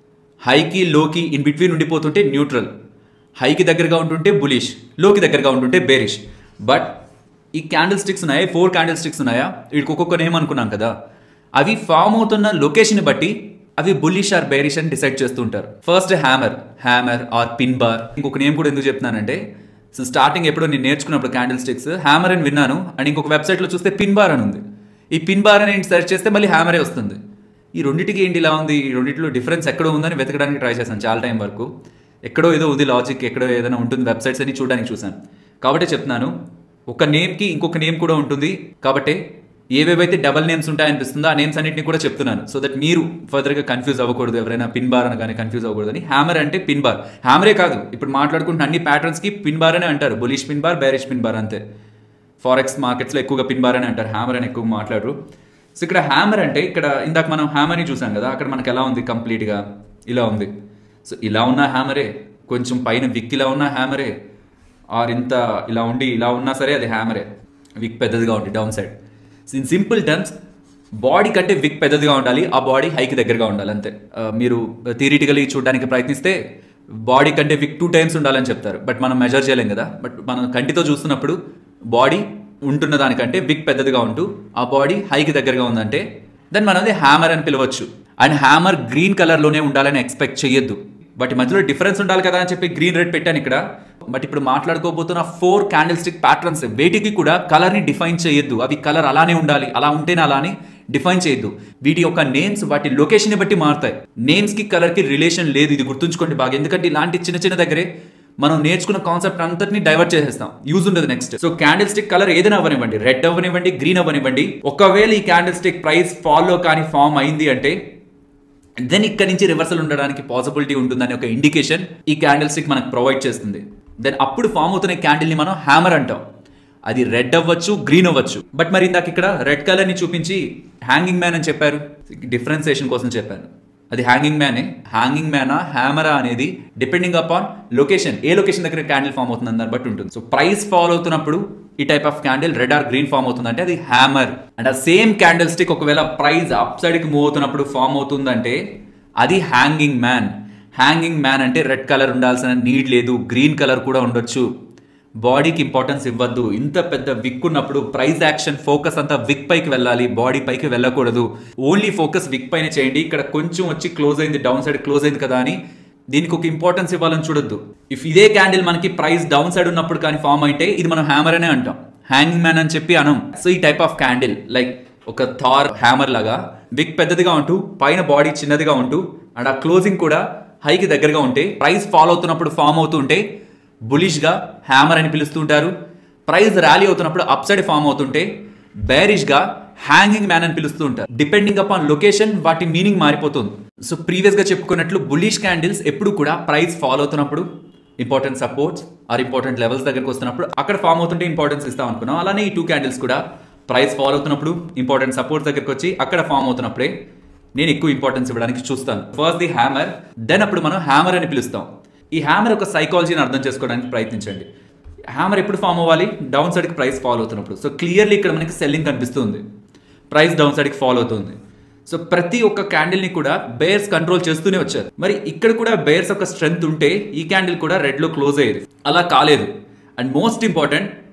హైకి లోకి ఇన్ బిట్వీన్ ఉండిపోతుంటే న్యూట్రల్ హైకి దగ్గరగా ఉంటుంటే బులిష్ లోకి దగ్గరగా ఉంటుంటే బేరిష్ బట్ ఈ క్యాండిల్ స్టిక్స్ ఉన్నాయా ఫోర్ క్యాండిల్ స్టిక్స్ ఉన్నాయా వీటికి ఒక్కొక్క నేమ్ అనుకున్నాం కదా అవి ఫామ్ అవుతున్న లొకేషన్ బట్టి అవి బుల్లిష్ ఆర్ బేరిష్ అని డిసైడ్ చేస్తుంటారు first hammer hammer or pin bar ఇంకొక నేమ్ కూడా ఎందుకు చెప్తున్నానంటే సో స్టార్టింగ్ ఎప్పుడో నేను నేర్చుకున్నప్పుడు క్యాండిల్ స్టిక్స్ హ్యామర్ అని విన్నాను అండ్ ఇంకొక వెబ్సైట్లో చూస్తే పిన్ బార్ అని ఉంది ఈ పిన్ బార్ అని సెర్చ్ చేస్తే మళ్ళీ హ్యామరే వస్తుంది ఈ రెండింటికి ఏంటి ఇలా ఉంది ఈ రెండింటిలో డిఫరెన్స్ ఎక్కడో ఉందని వెతకడానికి ట్రై చేశాను చాలా టైం వరకు ఎక్కడో ఏదో ఉంది లాజిక్ ఎక్కడో ఏదైనా ఉంటుంది వెబ్సైట్స్ అని చూడడానికి చూశాను కాబట్టి చెప్తున్నాను ఒక నేమ్కి ఇంకొక నేమ్ కూడా ఉంటుంది కాబట్టి ఏవేవైతే డబల్ నేమ్స్ ఉంటాయనిపిస్తుందో ఆ నేమ్స్ అన్నింటినీ కూడా చెప్తున్నాను సో దట్ మీరు ఫర్దర్గా కన్ఫ్యూజ్ అవ్వకూడదు ఎవరైనా పిన్ బార్ అని కానీ కన్ఫ్యూజ్ అవ్వకూడదని హ్యామర్ అంటే పిన్ బార్ హ్యామరే కాదు ఇప్పుడు మాట్లాడుకుంటున్న అన్ని ప్యాటర్న్స్కి పిన్ బార్ అనే అంటారు bullish pin bar bearish pin bar అంతే ఫారెక్స్ మార్కెట్స్లో ఎక్కువగా పిన్ బార్ అని అంటారు హ్యామర్ అని ఎక్కువ మాట్లాడరు సో ఇక్కడ హ్యామర్ అంటే ఇక్కడ ఇందాక మనం హ్యామర్ని చూసాం కదా అక్కడ మనకు ఎలా ఉంది కంప్లీట్గా ఇలా ఉంది సో ఇలా ఉన్న హ్యామరే కొంచెం పైన విక్ ఇలా ఉన్న హ్యామరే ఆర్ ఇంత ఇలా ఉండి ఇలా ఉన్నా సరే అది హ్యామరే విక్ పెద్దదిగా ఉంది down side in simple terms body కంటే విక్ పెద్దదిగా ఉండాలి ఆ బాడీ హైకి దగ్గరగా ఉండాలి అంతే ఆ, మీరు థియరిటికలీ చూడడానికి ప్రయత్నిస్తే బాడీ కంటే విక్ టూ టైమ్స్ ఉండాలని చెప్తారు బట్ మనం మెజర్ చేయలేం కదా బట్ మనం కంటితో చూస్తున్నప్పుడు బాడీ ఉంటున్న దానికంటే విక్ పెద్దదిగా ఉంటూ ఆ బాడీ హైకి దగ్గరగా ఉందంటే దెన్ మనం అది హ్యామర్ అని పిలవచ్చు అండ్ హ్యామర్ గ్రీన్ కలర్లోనే ఉండాలని ఎక్స్పెక్ట్ చేయొద్దు వాటి మధ్యలో డిఫరెన్స్ ఉండాలి కదా అని చెప్పి గ్రీన్ రెడ్ పెట్టాను ఇక్కడ బట్ ఇప్పుడు మాట్లాడుకోబోతున్న ఫోర్ క్యాండిల్ స్టిక్ ప్యాటర్న్స్ వేటికి కూడా కలర్ని డిఫైన్ చేయొద్దు అవి కలర్ అలానే ఉండాలి అలా ఉంటేనే అలా అని డిఫైన్ చేయొద్దు వీటి యొక్క నేమ్స్ వాటి లొకేషన్ బట్టి మారుతాయి నేమ్స్ కి కలర్ కి రిలేషన్ లేదు ఇది గుర్తుంచుకోండి బాగా ఎందుకంటే ఇలాంటి చిన్న చిన్న దగ్గరే మనం నేర్చుకున్న కాన్సెప్ట్ అంతటిని డైవర్ట్ చేసేస్తాం యూజ్ ఉండదు next so candle stick colour ఏదైనా అవ్వనివ్వండి రెడ్ అవ్వనివ్వండి గ్రీన్ అవ్వనివ్వండి ఒకవేళ ఈ క్యాండిల్ స్టిక్ ప్రైస్ ఫాలో కానీ ఫామ్ అయింది అంటే దెన్ ఇక్కడ నుంచి రివర్సల్ ఉండడానికి పాసిబిలిటీ ఉంటుందని ఒక ఇండికేషన్ ఈ క్యాండిల్ స్టిక్ మనకు ప్రొవైడ్ చేస్తుంది దెన్ అప్పుడు ఫామ్ అవుతున్న క్యాండిల్ ని మనం హ్యామర్ అంటాం అది రెడ్ అవ్వచ్చు గ్రీన్ అవ్వచ్చు బట్ మరి ఇందాక ఇక్కడ రెడ్ కలర్ ని చూపించి హ్యాంగింగ్ మ్యాన్ అని చెప్పారు డిఫరెన్సియేషన్ కోసం చెప్పాను అది హ్యాంగింగ్ మ్యానే హ్యాంగింగ్ మ్యానా హ్యామరా అనేది డిపెండింగ్ అపాన్ లొకేషన్ ఏ లొకేషన్ దగ్గర క్యాండిల్ ఫామ్ అవుతుంది దాన్ని బట్టి ఉంటుంది సో ప్రైస్ ఫాలో అవుతున్నప్పుడు ఈ type of candle red or green form అవుతుందంటే అది హ్యామర్ అండ్ ఆ సేమ్ క్యాండిల్ స్టిక్ ఒకవేళ ప్రైస్ అప్ సైడ్ కి మూవ్ అవుతున్నప్పుడు ఫామ్ అవుతుందంటే అది హ్యాంగింగ్ మ్యాన్ హ్యాంగింగ్ మ్యాన్ అంటే రెడ్ కలర్ ఉండాల్సిన నీడ్ లేదు గ్రీన్ కలర్ కూడా ఉండొచ్చు బాడీకి ఇంపార్టెన్స్ ఇవ్వద్దు ఇంత పెద్ద విక్ ఉన్నప్పుడు ప్రైస్ యాక్షన్ ఫోకస్ అంతా విక్ పైకి వెళ్ళాలి బాడీ పైకి వెళ్ళకూడదు ఓన్లీ ఫోకస్ విక్ పైన చేయండి ఇక్కడ కొంచెం వచ్చి క్లోజ్ అయింది డౌన్ సైడ్ క్లోజ్ అయింది కదా అని దీనికి ఒక ఇంపార్టెన్స్ ఇవ్వాలని చూడొద్దు ఇఫ్ ఇదే క్యాండిల్ మనకి ప్రైస్ డౌన్ సైడ్ ఉన్నప్పుడు కానీ ఫామ్ అయితే ఇది మనం హ్యామర్ అనే అంటాం హ్యాంగింగ్ మ్యాన్ అని చెప్పి అనం సో ఈ టైప్ ఆఫ్ క్యాండిల్ లైక్ ఒక థార్ హ్యామర్ లాగా విక్ పెద్దదిగా ఉంటూ పైన బాడీ చిన్నదిగా ఉంటూ అండ్ ఆ క్లోజింగ్ కూడా హైకి దగ్గరగా ఉంటే ప్రైస్ ఫాలో అవుతున్నప్పుడు ఫామ్ అవుతుంటే బులిష్గా హ్యామర్ అని పిలుస్తుంటారు ప్రైస్ ర్యాలీ అవుతున్నప్పుడు అప్ సైడ్ ఫామ్ అవుతుంటే బేరిష్గా హ్యాంగింగ్ మ్యాన్ అని పిలుస్తూ ఉంటారు డిపెండింగ్ అపాన్ లొకేషన్ వాటి మీనింగ్ మారిపోతుంది సో ప్రీవియస్గా చెప్పుకున్నట్లు బులిష్ క్యాండిల్స్ ఎప్పుడు కూడా ప్రైస్ ఫాలో అవుతున్నప్పుడు important supports or important levels దగ్గరకు వస్తున్నప్పుడు అక్కడ ఫామ్ అవుతుంటే ఇంపార్టెన్స్ ఇస్తాం అనుకున్నాం అలానే ఈ టూ క్యాండిల్స్ కూడా ప్రైస్ ఫాలో అవుతున్నప్పుడు ఇంపార్టెంట్ సపోర్ట్స్ దగ్గరకు వచ్చి అక్కడ ఫామ్ అవుతున్నప్పుడే నేను ఎక్కువ ఇంపార్టెన్స్ ఇవ్వడానికి చూస్తాను ఫస్ట్ ది హ్యామర్ దెన్ అప్పుడు మనం హ్యామర్ అని పిలుస్తాం ఈ హ్యామర్ యొక్క సైకాలజీని అర్థం చేసుకోవడానికి ప్రయత్నించండి హ్యామర్ ఎప్పుడు ఫామ్ అవ్వాలి డౌన్ సైడ్కి ప్రైస్ ఫాలో అవుతున్నప్పుడు సో క్లియర్లీ ఇక్కడ మనకి సెల్లింగ్ కనిపిస్తుంది ప్రైస్ డౌన్ సైడ్కి ఫాలో అవుతుంది సో ప్రతి ఒక్క క్యాండిల్ని కూడా బేర్స్ కంట్రోల్ చేస్తూనే వచ్చారు మరి ఇక్కడ కూడా బేర్స్ యొక్క స్ట్రెంగ్త్ ఉంటే ఈ క్యాండిల్ కూడా రెడ్లో క్లోజ్ అయ్యేది అలా కాలేదు అండ్ మోస్ట్ ఇంపార్టెంట్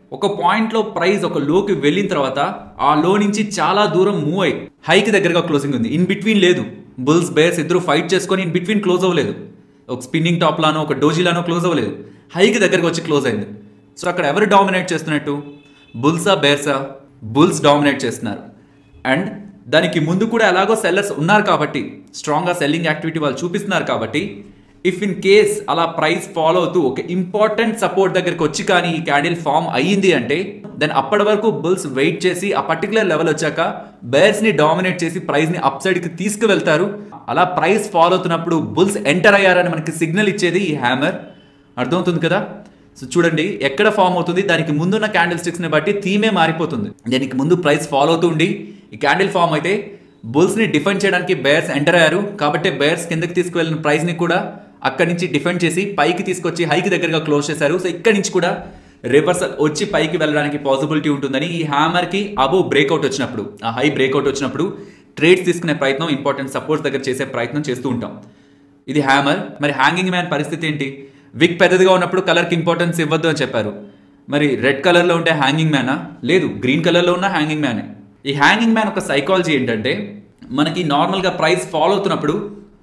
ఒక పాయింట్లో ప్రైస్ ఒక లోకి వెళ్ళిన తర్వాత ఆ లో నుంచి చాలా దూరం మూవ్ అయ్యి హైకి దగ్గరగా క్లోజింగ్ ఉంది ఇన్ బిట్వీన్ లేదు బుల్స్ బేర్స్ ఇద్దరు ఫైట్ చేసుకొని ఇన్ బిట్వీన్ క్లోజ్ అవ్వలేదు ఒక స్పిన్నింగ్ టాప్ లానో ఒక డోజీలానో క్లోజ్ అవ్వలేదు హైకి దగ్గరకు వచ్చి క్లోజ్ అయింది సో అక్కడ ఎవరు డామినేట్ చేస్తున్నట్టు బుల్సా బేర్సా బుల్స్ డామినేట్ చేస్తున్నారు అండ్ దానికి ముందు కూడా ఎలాగో సెల్లర్స్ ఉన్నారు కాబట్టి స్ట్రాంగ్గా సెల్లింగ్ యాక్టివిటీ వాళ్ళు చూపిస్తున్నారు కాబట్టి ఇఫ్ ఇన్ కేస్ అలా ప్రైస్ ఫాలో అవుతూ ఒక ఇంపార్టెంట్ సపోర్ట్ దగ్గరికి వచ్చి కానీ ఈ క్యాండిల్ ఫామ్ అయ్యింది అంటే దెన్ అప్పటి వరకు బుల్స్ వెయిట్ చేసి ఆ పర్టికులర్ లెవెల్ వచ్చాక బేర్స్ ని డామినేట్ చేసి ప్రైస్ ని అప్ సైడ్ కి తీసుకువెళ్తారు అలా ప్రైస్ ఫాలో అవుతున్నప్పుడు బుల్స్ ఎంటర్ అయ్యారని మనకి సిగ్నల్ ఇచ్చేది ఈ హ్యామర్ అర్థమవుతుంది కదా సో చూడండి ఎక్కడ ఫామ్ అవుతుంది దానికి ముందున్న క్యాండిల్ స్టిక్స్ ని బట్టి థీమే మారిపోతుంది దానికి ముందు ప్రైస్ ఫాలో అవుతూ ఉండి ఈ క్యాండిల్ ఫామ్ అయితే బుల్స్ ని డిఫెండ్ చేయడానికి బేర్స్ ఎంటర్ అయ్యారు కాబట్టి బేర్స్ కిందకి తీసుకువెళ్ళిన ప్రైస్ ని కూడా అక్కడి నుంచి డిఫెండ్ చేసి పైకి తీసుకొచ్చి హైకి దగ్గరగా క్లోజ్ చేశారు సో ఇక్కడి నుంచి కూడా రివర్సల్ వచ్చి పైకి వెళ్ళడానికి పాసిబిలిటీ ఉంటుందని ఈ హ్యామర్ కి అబో బ్రేక్అవుట్ వచ్చినప్పుడు ఆ హై బ్రేక్అవుట్ వచ్చినప్పుడు ట్రేడ్స్ తీసుకునే ప్రయత్నం ఇంపార్టెంట్ సపోర్ట్స్ దగ్గర చేసే ప్రయత్నం చేస్తూ ఉంటాం ఇది హ్యామర్ మరి హ్యాంగింగ్ మ్యాన్ పరిస్థితి ఏంటి విక్ పెద్దదిగా ఉన్నప్పుడు కలర్కి ఇంపార్టెన్స్ ఇవ్వద్దు అని చెప్పారు మరి రెడ్ కలర్లో ఉంటే హ్యాంగింగ్ మ్యానా లేదు గ్రీన్ కలర్లో ఉన్న హ్యాంగింగ్ మ్యానే ఈ హ్యాంగింగ్ మ్యాన్ ఒక సైకాలజీ ఏంటంటే మనకి నార్మల్గా ప్రైస్ ఫాలో అవుతున్నప్పుడు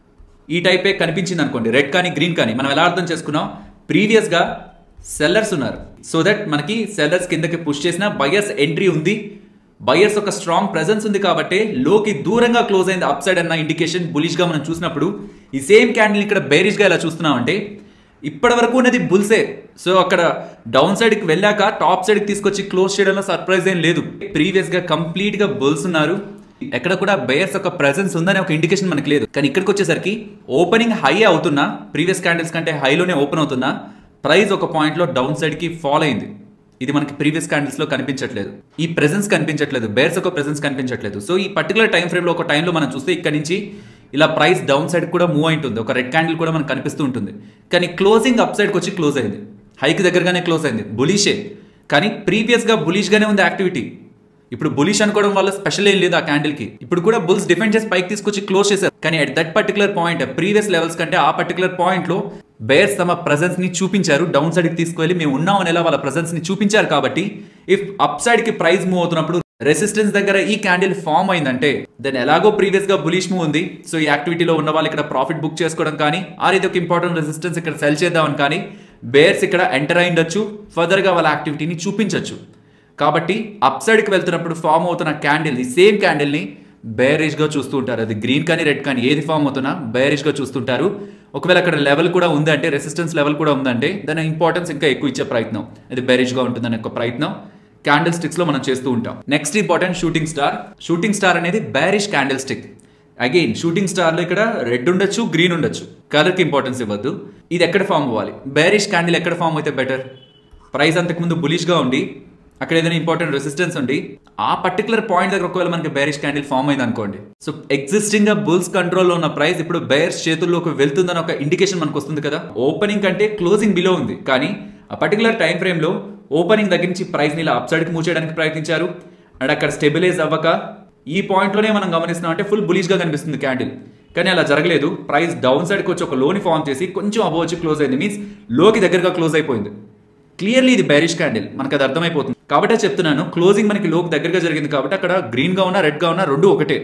ఈ టైపే కనిపించింది అనుకోండి రెడ్ కానీ గ్రీన్ కానీ మనం ఎలా అర్థం చేసుకున్నాం ప్రీవియస్గా సెల్లర్స్ ఉన్నారు సో దట్ మనకి సెల్లర్స్ కిందకి పుష్ చేసిన బయర్స్ ఎంట్రీ ఉంది బయర్స్ ఒక స్ట్రాంగ్ ప్రెజెన్స్ ఉంది కాబట్టి లోకి దూరంగా క్లోజ్ అయింది అప్ సైడ్ అన్న ఇండికేషన్ బులిష్గా మనం చూసినప్పుడు ఈ సేమ్ క్యాండిల్ ఇక్కడ బేరిష్గా ఎలా చూస్తున్నామంటే ఇప్పటి వరకు ఉన్నది బుల్సే సో అక్కడ డౌన్ సైడ్కి వెళ్ళాక టాప్ సైడ్కి తీసుకొచ్చి క్లోజ్ చేయడంలో సర్ప్రైజ్ ఏం లేదు ప్రీవియస్గా కంప్లీట్గా బుల్స్ ఉన్నారు ఎక్కడ కూడా బేర్స్ ఒక ప్రెసెన్స్ ఉందనే ఒక ఇండికేషన్ మనకి లేదు కానీ ఇక్కడికి వచ్చేసరికి ఓపెనింగ్ హై అవుతున్నా ప్రీవియస్ క్యాండిల్స్ కంటే హైలోనే ఓపెన్ అవుతున్నా ప్రైస్ ఒక పాయింట్లో డౌన్ సైడ్కి ఫాల్ అయింది ఇది మనకి ప్రీవియస్ క్యాండిల్స్ లో కనిపించట్లేదు ఈ ప్రెసెన్స్ కనిపించట్లేదు బేర్స్ ఒక ప్రెసెన్స్ కనిపించట్లేదు సో ఈ పర్టికులర్ టైం ఫ్రేమ్ లో ఒక టైంలో మనం చూస్తే ఇక్కడ నుంచి ఇలా ప్రైస్ డౌన్ సైడ్ కూడా మూవ్ అయింటుంది ఒక రెడ్ క్యాండిల్ కూడా మనకు కనిపిస్తూ ఉంటుంది కానీ క్లోజింగ్ అప్ సైడ్కి వచ్చి క్లోజ్ అయింది హైకి దగ్గరగానే క్లోజ్ అయింది బులిషే కానీ ప్రీవియస్గా బులిష్గానే ఉంది యాక్టివిటీ ఇప్పుడు బులిష్ అనుకోవడం వల్ల స్పెషల్ ఏం లేదు ఆ క్యాండిల్ కి ఇప్పుడు కూడా బుల్స్ డిఫెండ్ చేసి పైకి తీసుకొచ్చి క్లోజ్ చేశారు కానీ at that particular point previous levels కంటే ఆ పర్టికులర్ పాయింట్ లో బేర్స్ తమ ప్రెసెన్స్ ని చూపించారు డౌన్ సైడ్ కి తీసుకువెళ్ళి మేము ఉన్నాం అనేలా వాళ్ళ ప్రెసెన్స్ ని చూపించారు కాబట్టి ఇఫ్ అప్ సైడ్ కి ప్రైస్ మూవ్ అవుతున్నప్పుడు రెసిస్టెన్స్ దగ్గర ఈ క్యాండిల్ ఫామ్ అయిందంటే దెన్ ఎలాగో ప్రీవియస్ గా బులిష్ మూవ్ ఉంది సో ఈ యాక్టివిటీలో ఉన్న వాళ్ళు ఇక్కడ ప్రాఫిట్ బుక్ చేసుకోవడం కానీ ఆ ఇది ఒక ఇంపార్టెంట్ రెసిస్టెన్స్ ఇక్కడ సెల్ చేద్దామని కానీ బేర్స్ ఇక్కడ ఎంటర్ అయిండొచ్చు ఫర్దర్ గా వాళ్ళ యాక్టివిటీని చూపించవచ్చు కాబట్టి అప్ సైడ్కి వెళ్తున్నప్పుడు ఫామ్ అవుతున్న క్యాండిల్ ఈ సేమ్ క్యాండిల్ని బేరిష్గా చూస్తూ ఉంటారు అది గ్రీన్ కానీ రెడ్ కానీ ఏది ఫామ్ అవుతున్నా బేరిష్గా చూస్తుంటారు ఒకవేళ అక్కడ లెవెల్ కూడా ఉందంటే రెసిస్టెన్స్ లెవెల్ కూడా ఉందంటే దాని ఇంపార్టెన్స్ ఇంకా ఎక్కువ ఇచ్చే ప్రయత్నం అది బేరిష్గా ఉంటుందనే ఒక ప్రయత్నం క్యాండిల్ స్టిక్స్ లో మనం చేస్తూ ఉంటాం next important shooting star shooting star అనేది bearish candlestick again shooting star లో ఇక్కడ రెడ్ ఉండొచ్చు గ్రీన్ ఉండొచ్చు కలర్ కి ఇంపార్టెన్స్ ఇవ్వద్దు ఇది ఎక్కడ ఫామ్ అవ్వాలి బేరిష్ క్యాండిల్ ఎక్కడ ఫామ్ అయితే బెటర్ ప్రైస్ అంతకుముందు బులిష్ గా ఉండి అక్కడ ఏదైనా ఇంపార్టెంట్ రెసిస్టెన్స్ ఉండి ఆ పర్టికులర్ పాయింట్ దగ్గర ఒకవేళ మనకి బేరిష్ క్యాండిల్ ఫామ్ అయింది అనుకోండి సో ఎగ్జిస్టింగ్ గా బుల్స్ కంట్రోల్లో ఉన్న ప్రైస్ ఇప్పుడు బేర్స్ చేతుల్లోకి వెళ్తుందని ఒక ఇండికేషన్ మనకు వస్తుంది కదా ఓపెనింగ్ కంటే క్లోజింగ్ బిలో ఉంది కానీ ఆ పర్టికులర్ టైం ఫ్రేమ్ లో ఓపెనింగ్ దగ్గర నుంచి ప్రైస్ ని ఇలా అప్ సైడ్ కి మూవ్ చేయడానికి ప్రయత్నించారు అండ్ అక్కడ స్టెబిలైజ్ అవ్వక ఈ పాయింట్ లోనే మనం గమనిస్తున్నాం అంటే ఫుల్ బులిష్ గా కనిపిస్తుంది క్యాండిల్ కానీ అలా జరగలేదు ప్రైస్ డౌన్ సైడ్కి వచ్చి ఒక లోని ఫామ్ చేసి కొంచెం అబో వచ్చి క్లోజ్ అయింది మీన్స్ లోకి దగ్గరగా క్లోజ్ అయిపోయింది క్లియర్లీ ఇది బెరిష్ క్యాండిల్ మనకు అది అర్థమైపోతుంది కాబట్టి చెప్తున్నాను క్లోజింగ్ మనకి లోకి దగ్గరగా జరిగింది కాబట్టి అక్కడ గ్రీన్గా ఉన్నా రెడ్గా ఉన్నా రెండు ఒకటే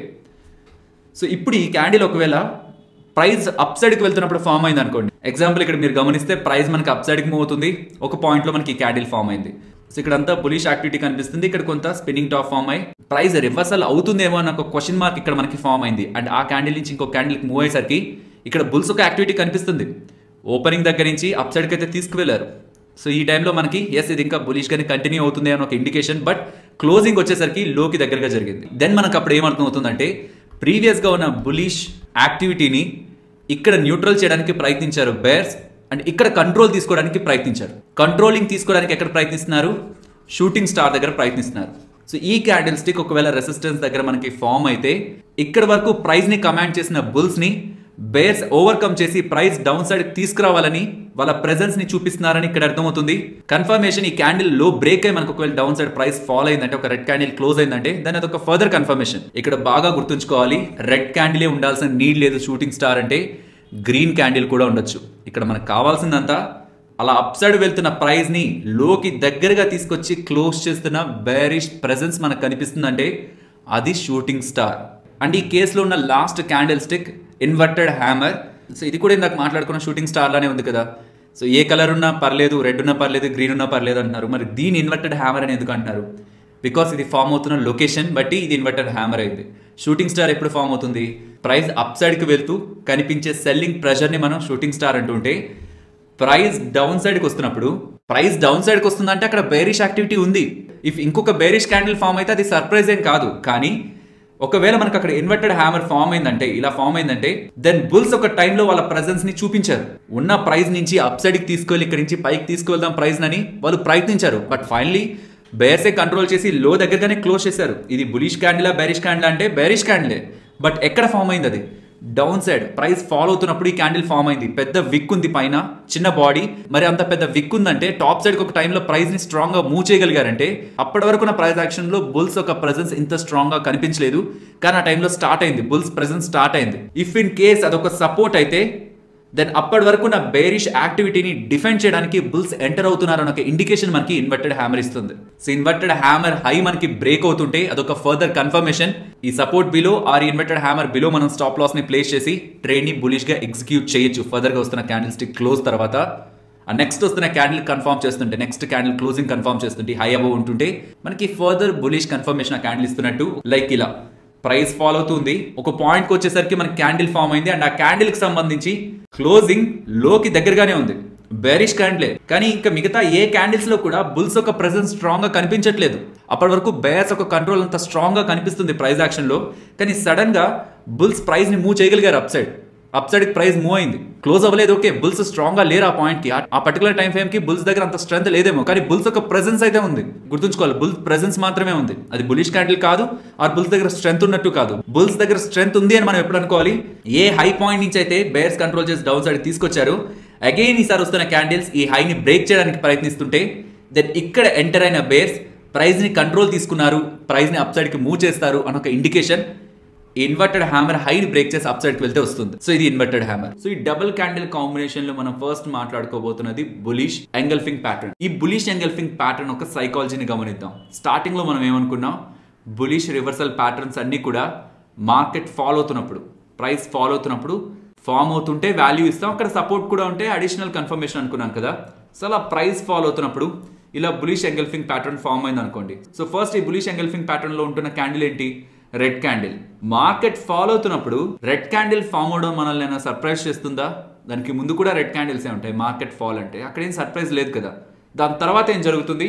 సో ఇప్పుడు ఈ క్యాండిల్ ఒకవేళ ప్రైస్ అప్ సైడ్కి వెళ్తున్నప్పుడు ఫామ్ అయింది అనుకోండి ఎగ్జాంపుల్ ఇక్కడ మీరు గమనిస్తే ప్రైస్ మనకి అప్ సైడ్కి మూవ్ అవుతుంది ఒక పాయింట్లో మనకి ఈ క్యాండిల్ ఫామ్ అయింది సో ఇక్కడ అంతా బులిష్ యాక్టివిటీ కనిపిస్తుంది ఇక్కడ కొంత స్పిన్నింగ్ టాప్ ఫామ్ అయ్యి ప్రైస్ రివర్సల్ అవుతుందేమో అన్న ఒక క్వశ్చన్ మార్క్ ఇక్కడ మనకి ఫామ్ అయింది అండ్ ఆ క్యాండిల్ నుంచి ఇంకో క్యాండిల్కి మూవ్ అయ్యేసరికి ఇక్కడ బుల్స్ ఒక యాక్టివిటీ కనిపిస్తుంది ఓపెనింగ్ దగ్గర నుంచి అప్ సైడ్కి అయితే తీసుకువెళ్ళారు సో ఈ టైంలో మనకి ఎస్ ఇది ఇంకా బులిష్ గానే కంటిన్యూ అవుతుంది అని ఒక ఇండికేషన్ బట్ క్లోజింగ్ వచ్చేసరికి లోకి దగ్గరగా జరిగింది దెన్ మనకు అప్పుడు ఏమర్థం అవుతుందంటే ప్రీవియస్గా ఉన్న బులిష్ యాక్టివిటీని ఇక్కడ న్యూట్రల్ చేయడానికి ప్రయత్నించారు బేర్స్ అండ్ ఇక్కడ కంట్రోల్ తీసుకోవడానికి ప్రయత్నించారు కంట్రోలింగ్ తీసుకోవడానికి ఎక్కడ ప్రయత్నిస్తున్నారు షూటింగ్ స్టార్ దగ్గర ప్రయత్నిస్తున్నారు సో ఈ క్యాండిల్ స్టిక్ ఒకవేళ రెసిస్టెన్స్ దగ్గర మనకి ఫామ్ అయితే ఇక్కడ వరకు ప్రైస్ ని కమాండ్ చేసిన బుల్స్ ని బేర్స్ ఓవర్కమ్ చేసి ప్రైస్ డౌన్ సైడ్ తీసుకురావాలని వాళ్ళ ప్రెజెన్స్ ని చూపిస్తున్నారని ఇక్కడ అర్థమవుతుంది కన్ఫర్మేషన్ ఈ క్యాండిల్ లో బ్రేక్ అయ్యి మనకు ఒకవేళ డౌన్ సైడ్ ప్రైస్ ఫాల్ అయిందంటే ఒక రెడ్ క్యాండిల్ క్లోజ్ అయిందంటే దాని అదొక ఫర్దర్ కన్ఫర్మేషన్ ఇక్కడ బాగా గుర్తుంచుకోవాలి రెడ్ క్యాండిలే ఉండాల్సిన నీడ్ లేదు షూటింగ్ స్టార్ అంటే గ్రీన్ క్యాండిల్ కూడా ఉండొచ్చు ఇక్కడ మనకు కావాల్సిందంతా అలా అప్ సైడ్ వెళ్తున్న ప్రైస్ ని లోకి దగ్గరగా తీసుకొచ్చి క్లోజ్ చేస్తున్న బేరిష్ ప్రెసెన్స్ మనకు కనిపిస్తుందంటే అది షూటింగ్ స్టార్ అండ్ ఈ కేసులో ఉన్న last candlestick inverted hammer so ఇది కూడా ఇందాక మాట్లాడుకున్న షూటింగ్ స్టార్ లానే ఉంది కదా సో ఏ కలర్ ఉన్నా పర్లేదు రెడ్ ఉన్నా పర్లేదు గ్రీన్ ఉన్నా పర్లేదు అంటున్నారు మరి దీని ఇన్వర్టెడ్ హ్యామర్ అని ఎందుకు అంటున్నారు బికాస్ ఇది ఫామ్ అవుతున్న లొకేషన్ బట్టి ఇది ఇన్వర్టెడ్ హ్యామర్ అయింది షూటింగ్ స్టార్ ఎప్పుడు ఫామ్ అవుతుంది ప్రైస్ అప్ సైడ్కి వెళ్తూ కనిపించే సెల్లింగ్ ప్రెషర్ని మనం షూటింగ్ స్టార్ అంటుంటే ప్రైస్ డౌన్ సైడ్కి వస్తున్నప్పుడు ప్రైస్ డౌన్ సైడ్కి వస్తుందంటే అక్కడ బేరిష్ యాక్టివిటీ ఉంది ఇఫ్ ఇంకొక బేరిష్ క్యాండిల్ ఫామ్ అయితే అది సర్ప్రైజ్ ఏం కాదు కానీ ఒకవేళ మనకు అక్కడ ఇన్వర్టెడ్ హ్యామర్ ఫామ్ అయిందంటే ఇలా ఫామ్ అయిందంటే దెన్ బుల్స్ ఒక టైంలో వాళ్ళ ప్రెజెన్స్ ని చూపించారు ఉన్న ప్రైస్ నుంచి అప్ సైడ్ కి తీసుకెళ్ళి ఇక్కడ నుంచి పైకి తీసుకెళ్దాం ప్రైస్ అని వాళ్ళు ప్రయత్నించారు బట్ ఫైనలీ బేర్సే కంట్రోల్ చేసి లో దగ్గరగానే క్లోజ్ చేశారు ఇది బులిష్ క్యాండిలా బేరిష్ క్యాండిల్ అంటే బేరిష్ క్యాండిలే బట్ ఎక్కడ ఫామ్ అయింది అది డౌన్ సైడ్ ప్రైస్ ఫాలో అవుతున్నప్పుడు ఈ క్యాండిల్ ఫామ్ అయింది పెద్ద విక్ ఉంది పైన చిన్న బాడీ మరి అంత పెద్ద విక్ ఉందంటే టాప్ సైడ్ ఒక టైంలో ప్రైస్ ని స్ట్రాంగ్ గా మూవ్ చేయగలిగారంటే అప్పటి వరకు ఉన్న ప్రైస్ యాక్షన్ లో బుల్స్ ఒక ప్రెసెన్స్ ఇంత స్ట్రాంగ్ గా కనిపించలేదు కానీ ఆ టైంలో స్టార్ట్ అయింది బుల్స్ ప్రెసెన్స్ స్టార్ట్ అయింది ఇఫ్ ఇన్ కేస్ అదొక సపోర్ట్ అయితే దెన్ అప్పటి వరకు నా బేరిష్ యాక్టివిటీని డిఫెండ్ చేయడానికి బుల్స్ ఎంటర్ అవుతున్నారు అన్న ఒక ఇండికేషన్ మనకి ఇన్వర్టెడ్ హ్యామర్ ఇస్తుంది సో ఇన్వర్టెడ్ హ్యామర్ హై మనకి బ్రేక్ అవుతుంటే అదొక ఫర్దర్ కన్ఫర్మేషన్ ఈ support below or inverted hammer below మనం స్టాప్ లాస్ ని ప్లేస్ చేసి ట్రేడ్ ని బులిష్ గా ఎగ్జిక్యూట్ చేయొచ్చు ఫర్దర్ గా వస్తున్న క్యాండిల్ స్టిక్ క్లోజ్ తర్వాత ఆ నెక్స్ట్ వస్తున్న క్యాండిల్ కన్ఫర్మ్ చేస్తుంటే నెక్స్ట్ క్యాండిల్ క్లోజింగ్ కన్ఫర్మ్ చేస్తుంటే హై అబవ్ ఉంటుంటే మనకి ఫర్దర్ బులిష్ కన్ఫర్మేషన్ ఆ క్యాండిల్ ఇస్తున్నట్టు లైక్ ఇలా ప్రైస్ ఫాలో అవుతుంది ఒక పాయింట్కి వచ్చేసరికి మనకి క్యాండిల్ ఫామ్ అయింది అండ్ ఆ క్యాండిల్ కి సంబంధించి క్లోజింగ్ లోకి దగ్గరగానే ఉంది బెరిష్ క్యాండిలే కానీ ఇంకా మిగతా ఏ క్యాండిల్స్ లో కూడా బుల్స్ ఒక ప్రెసెన్స్ స్ట్రాంగ్ గా కనిపించట్లేదు అప్పటి వరకు బేర్స్ ఒక కంట్రోల్ అంత స్ట్రాంగ్ గా కనిపిస్తుంది ప్రైస్ యాక్షన్ లో కానీ సడన్ గా బుల్స్ ప్రైస్ ని మూవ్ చేయగలిగారు upside up side price move అయింది క్లోజ్ అవ్వలేదు ఓకే బుల్స్ స్ట్రాంగ్ గా లేరు ఆ పాయింట్ కి ఆ పర్టికులర్ టైం ఫ్రేమ్ కి బుల్స్ దగ్గర అంత స్ట్రెంత్ లేదేమో కానీ బుల్స్ ఒక ప్రెసెన్స్ అయితే ఉంది గుర్తుంచుకోవాలి బుల్స్ ప్రెసెన్స్ మాత్రమే ఉంది అది బులిష్ క్యాండిల్ కాదు ఆ బుల్స్ దగ్గర స్ట్రెంత్ ఉన్నట్టు కాదు బుల్స్ దగ్గర స్ట్రెంత్ ఉంది అని మనం ఎప్పుడు అనుకోవాలి ఏ హై పాయింట్ నుంచి అయితే బేర్స్ కంట్రోల్ చేసి డౌన్ సైడ్ తీసుకొచ్చారు అగైన్ ఈసారి వస్తున్న క్యాండిల్స్ ఈ హైని బ్రేక్ చేయడానికి ప్రయత్నిస్తుంటే దెన్ ఇక్కడ ఎంటర్ అయిన బేర్స్ ప్రైస్ ని కంట్రోల్ తీసుకున్నారు ప్రైస్ ని అప్ సైడ్ కి మూవ్ చేస్తారు అని ఒక ఇండికేషన్ ఇన్వర్టెడ్ హ్యామర్ హైని బ్రేక్ చేసి అప్ సైడ్కి వెళ్తే వస్తుంది సో ఇది ఇన్వర్టెడ్ హ్యామర్ సో ఈ డబుల్ క్యాండిల్ కాంబినేషన్ లో మనం ఫస్ట్ మాట్లాడుకోబోతున్నది బులిష్ ఎంగల్ఫింగ్ ప్యాటర్న్ ఈ బులిష్ ఎంగల్ఫింగ్ ప్యాటర్న్ ఒక సైకాలజీని గమనిద్దాం స్టార్టింగ్ లో మనం ఏమనుకున్నాం బులిష్ రివర్సల్ ప్యాటర్న్స్ అన్ని కూడా మార్కెట్ ఫాలో అవుతున్నప్పుడు ప్రైస్ ఫాలో అవుతున్నప్పుడు ఫామ్ అవుతుంటే వాల్యూ ఇస్తాం అక్కడ సపోర్ట్ కూడా ఉంటే అడిషనల్ కన్ఫర్మేషన్ అనుకున్నాం కదా సో అలా ప్రైస్ ఫాలో అవుతున్నప్పుడు ఇలా బులిష్ ఎంగల్ఫింగ్ ప్యాటర్న్ ఫామ్ అయింది అనుకోండి సో ఫస్ట్ ఈ బులిష్ ఎంగల్ఫింగ్ ప్యాటర్న్ లో ఉంటున్న క్యాండిల్ ఏంటి రెడ్ క్యాండిల్ మార్కెట్ ఫాలో అవుతున్నప్పుడు రెడ్ క్యాండిల్ ఫామ్ అవడం మనల్ని ఏమైనా సర్ప్రైజ్ చేస్తుందా దానికి ముందు కూడా రెడ్ క్యాండిల్సే ఉంటాయి మార్కెట్ ఫాల్ అంటే అక్కడ ఏం సర్ప్రైజ్ లేదు కదా దాని తర్వాత ఏం జరుగుతుంది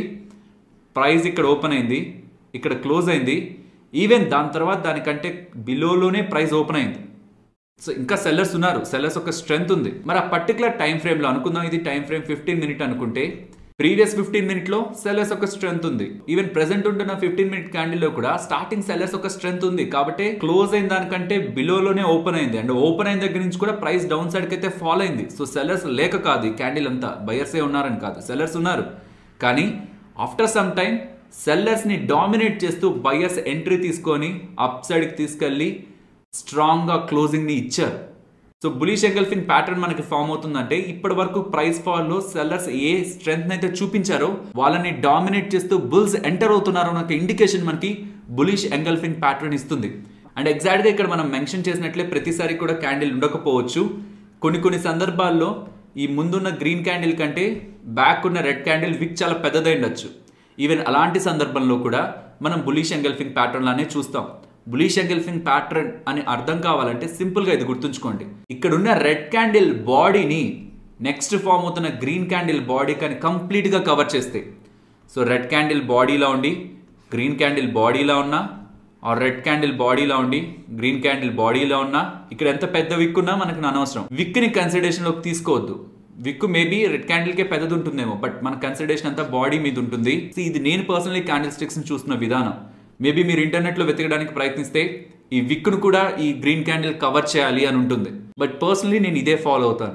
ప్రైస్ ఇక్కడ ఓపెన్ అయింది ఇక్కడ క్లోజ్ అయింది ఈవెన్ దాని తర్వాత దానికంటే బిలోలోనే ప్రైస్ ఓపెన్ అయింది సో ఇంకా సెల్లర్స్ ఉన్నారు సెల్లర్స్ ఒక స్ట్రెంత్ ఉంది మరి ఆ పర్టికులర్ టైం ఫ్రేమ్లో అనుకుందాం ఇది టైం ఫ్రేమ్ ఫిఫ్టీన్ మినిట్ అనుకుంటే ప్రీవియస్ ఫిఫ్టీన్ మినిట్ లో సెల్లర్స్ ఒక స్ట్రెంత్ ఉంది ఈవెన్ ప్రెసెంట్ ఉంటున్న ఫిఫ్టీన్ మినిట్ క్యాండిల్ లో కూడా స్టార్టింగ్ సెల్లర్స్ ఒక స్ట్రెంత్ ఉంది కాబట్టి క్లోజ్ అయిన దానికంటే బిలోలోనే ఓపెన్ అయింది అండ్ ఓపెన్ అయిన దగ్గర నుంచి కూడా ప్రైస్ డౌన్ సైడ్ కి అయితే ఫాల్ అయింది సో సెల్లర్స్ లేక కాదు ఈ క్యాండిల్ అంతా బయర్సే ఉన్నారని కాదు సెల్లర్స్ ఉన్నారు కానీ ఆఫ్టర్ సమ్ టైం సెల్లర్స్ ని డామినేట్ చేస్తూ బయర్స్ ఎంట్రీ తీసుకొని అప్ సైడ్ కి తీసుకెళ్లి స్ట్రాంగ్ గా క్లోజింగ్ ని ఇచ్చారు సో బులిష్ ఎంగల్ఫిన్ ప్యాటర్న్ మనకి ఫామ్ అవుతుందంటే ఇప్పటి వరకు ప్రైస్ ఫాల్ లో సెల్లర్స్ ఏ స్ట్రెంత్ అయితే చూపించారో వాళ్ళని డామినేట్ చేస్తూ బుల్స్ ఎంటర్ అవుతున్నారు అన్న ఒక ఇండికేషన్ మనకి బులిష్ ఎంగల్ఫిన్ ప్యాటర్న్ ఇస్తుంది అండ్ ఎగ్జాక్ట్ గా ఇక్కడ మనం మెన్షన్ చేసినట్లే ప్రతిసారి కూడా క్యాండిల్ ఉండకపోవచ్చు కొన్ని కొన్ని సందర్భాల్లో ఈ ముందున్న గ్రీన్ క్యాండిల్ కంటే బ్యాక్ ఉన్న రెడ్ క్యాండిల్ విక్ చాలా పెద్దదై ఉండొచ్చు ఈవెన్ అలాంటి సందర్భంలో కూడా మనం బులిష్ ఎంగల్ఫింగ్ ప్యాటర్న్ లానే చూస్తాం బులిష్ ఎంగల్ఫింగ్ ప్యాటర్న్ అని అర్థం కావాలంటే సింపుల్గా ఇది గుర్తుంచుకోండి ఇక్కడ ఉన్న రెడ్ క్యాండిల్ బాడీని నెక్స్ట్ ఫామ్ అవుతున్న గ్రీన్ క్యాండిల్ బాడీ కానీ కంప్లీట్గా కవర్ చేస్తే సో రెడ్ క్యాండిల్ బాడీలా ఉండి గ్రీన్ క్యాండిల్ బాడీలా ఉన్నా ఆ రెడ్ క్యాండిల్ బాడీలా ఉండి గ్రీన్ క్యాండిల్ బాడీలా ఉన్నా ఇక్కడ ఎంత పెద్ద విక్ ఉన్నా మనకు అనవసరం విక్ని కన్సిడరేషన్లోకి తీసుకోవద్దు విక్ మేబీ రెడ్ క్యాండిల్ కే పెద్దది ఉంటుందేమో బట్ మన కన్సిడరేషన్ అంతా బాడీ మీద ఉంటుంది సో ఇది నేను పర్సనలీ క్యాండిల్ స్టిక్స్ చూస్తున్న విధానం మేబీ మీరు ఇంటర్నెట్ లో వెతకడానికి ప్రయత్నిస్తే ఈ విక్ను కూడా ఈ గ్రీన్ క్యాండిల్ కవర్ చేయాలి అని ఉంటుంది బట్ పర్సనలీ నేను ఇదే ఫాలో అవుతాను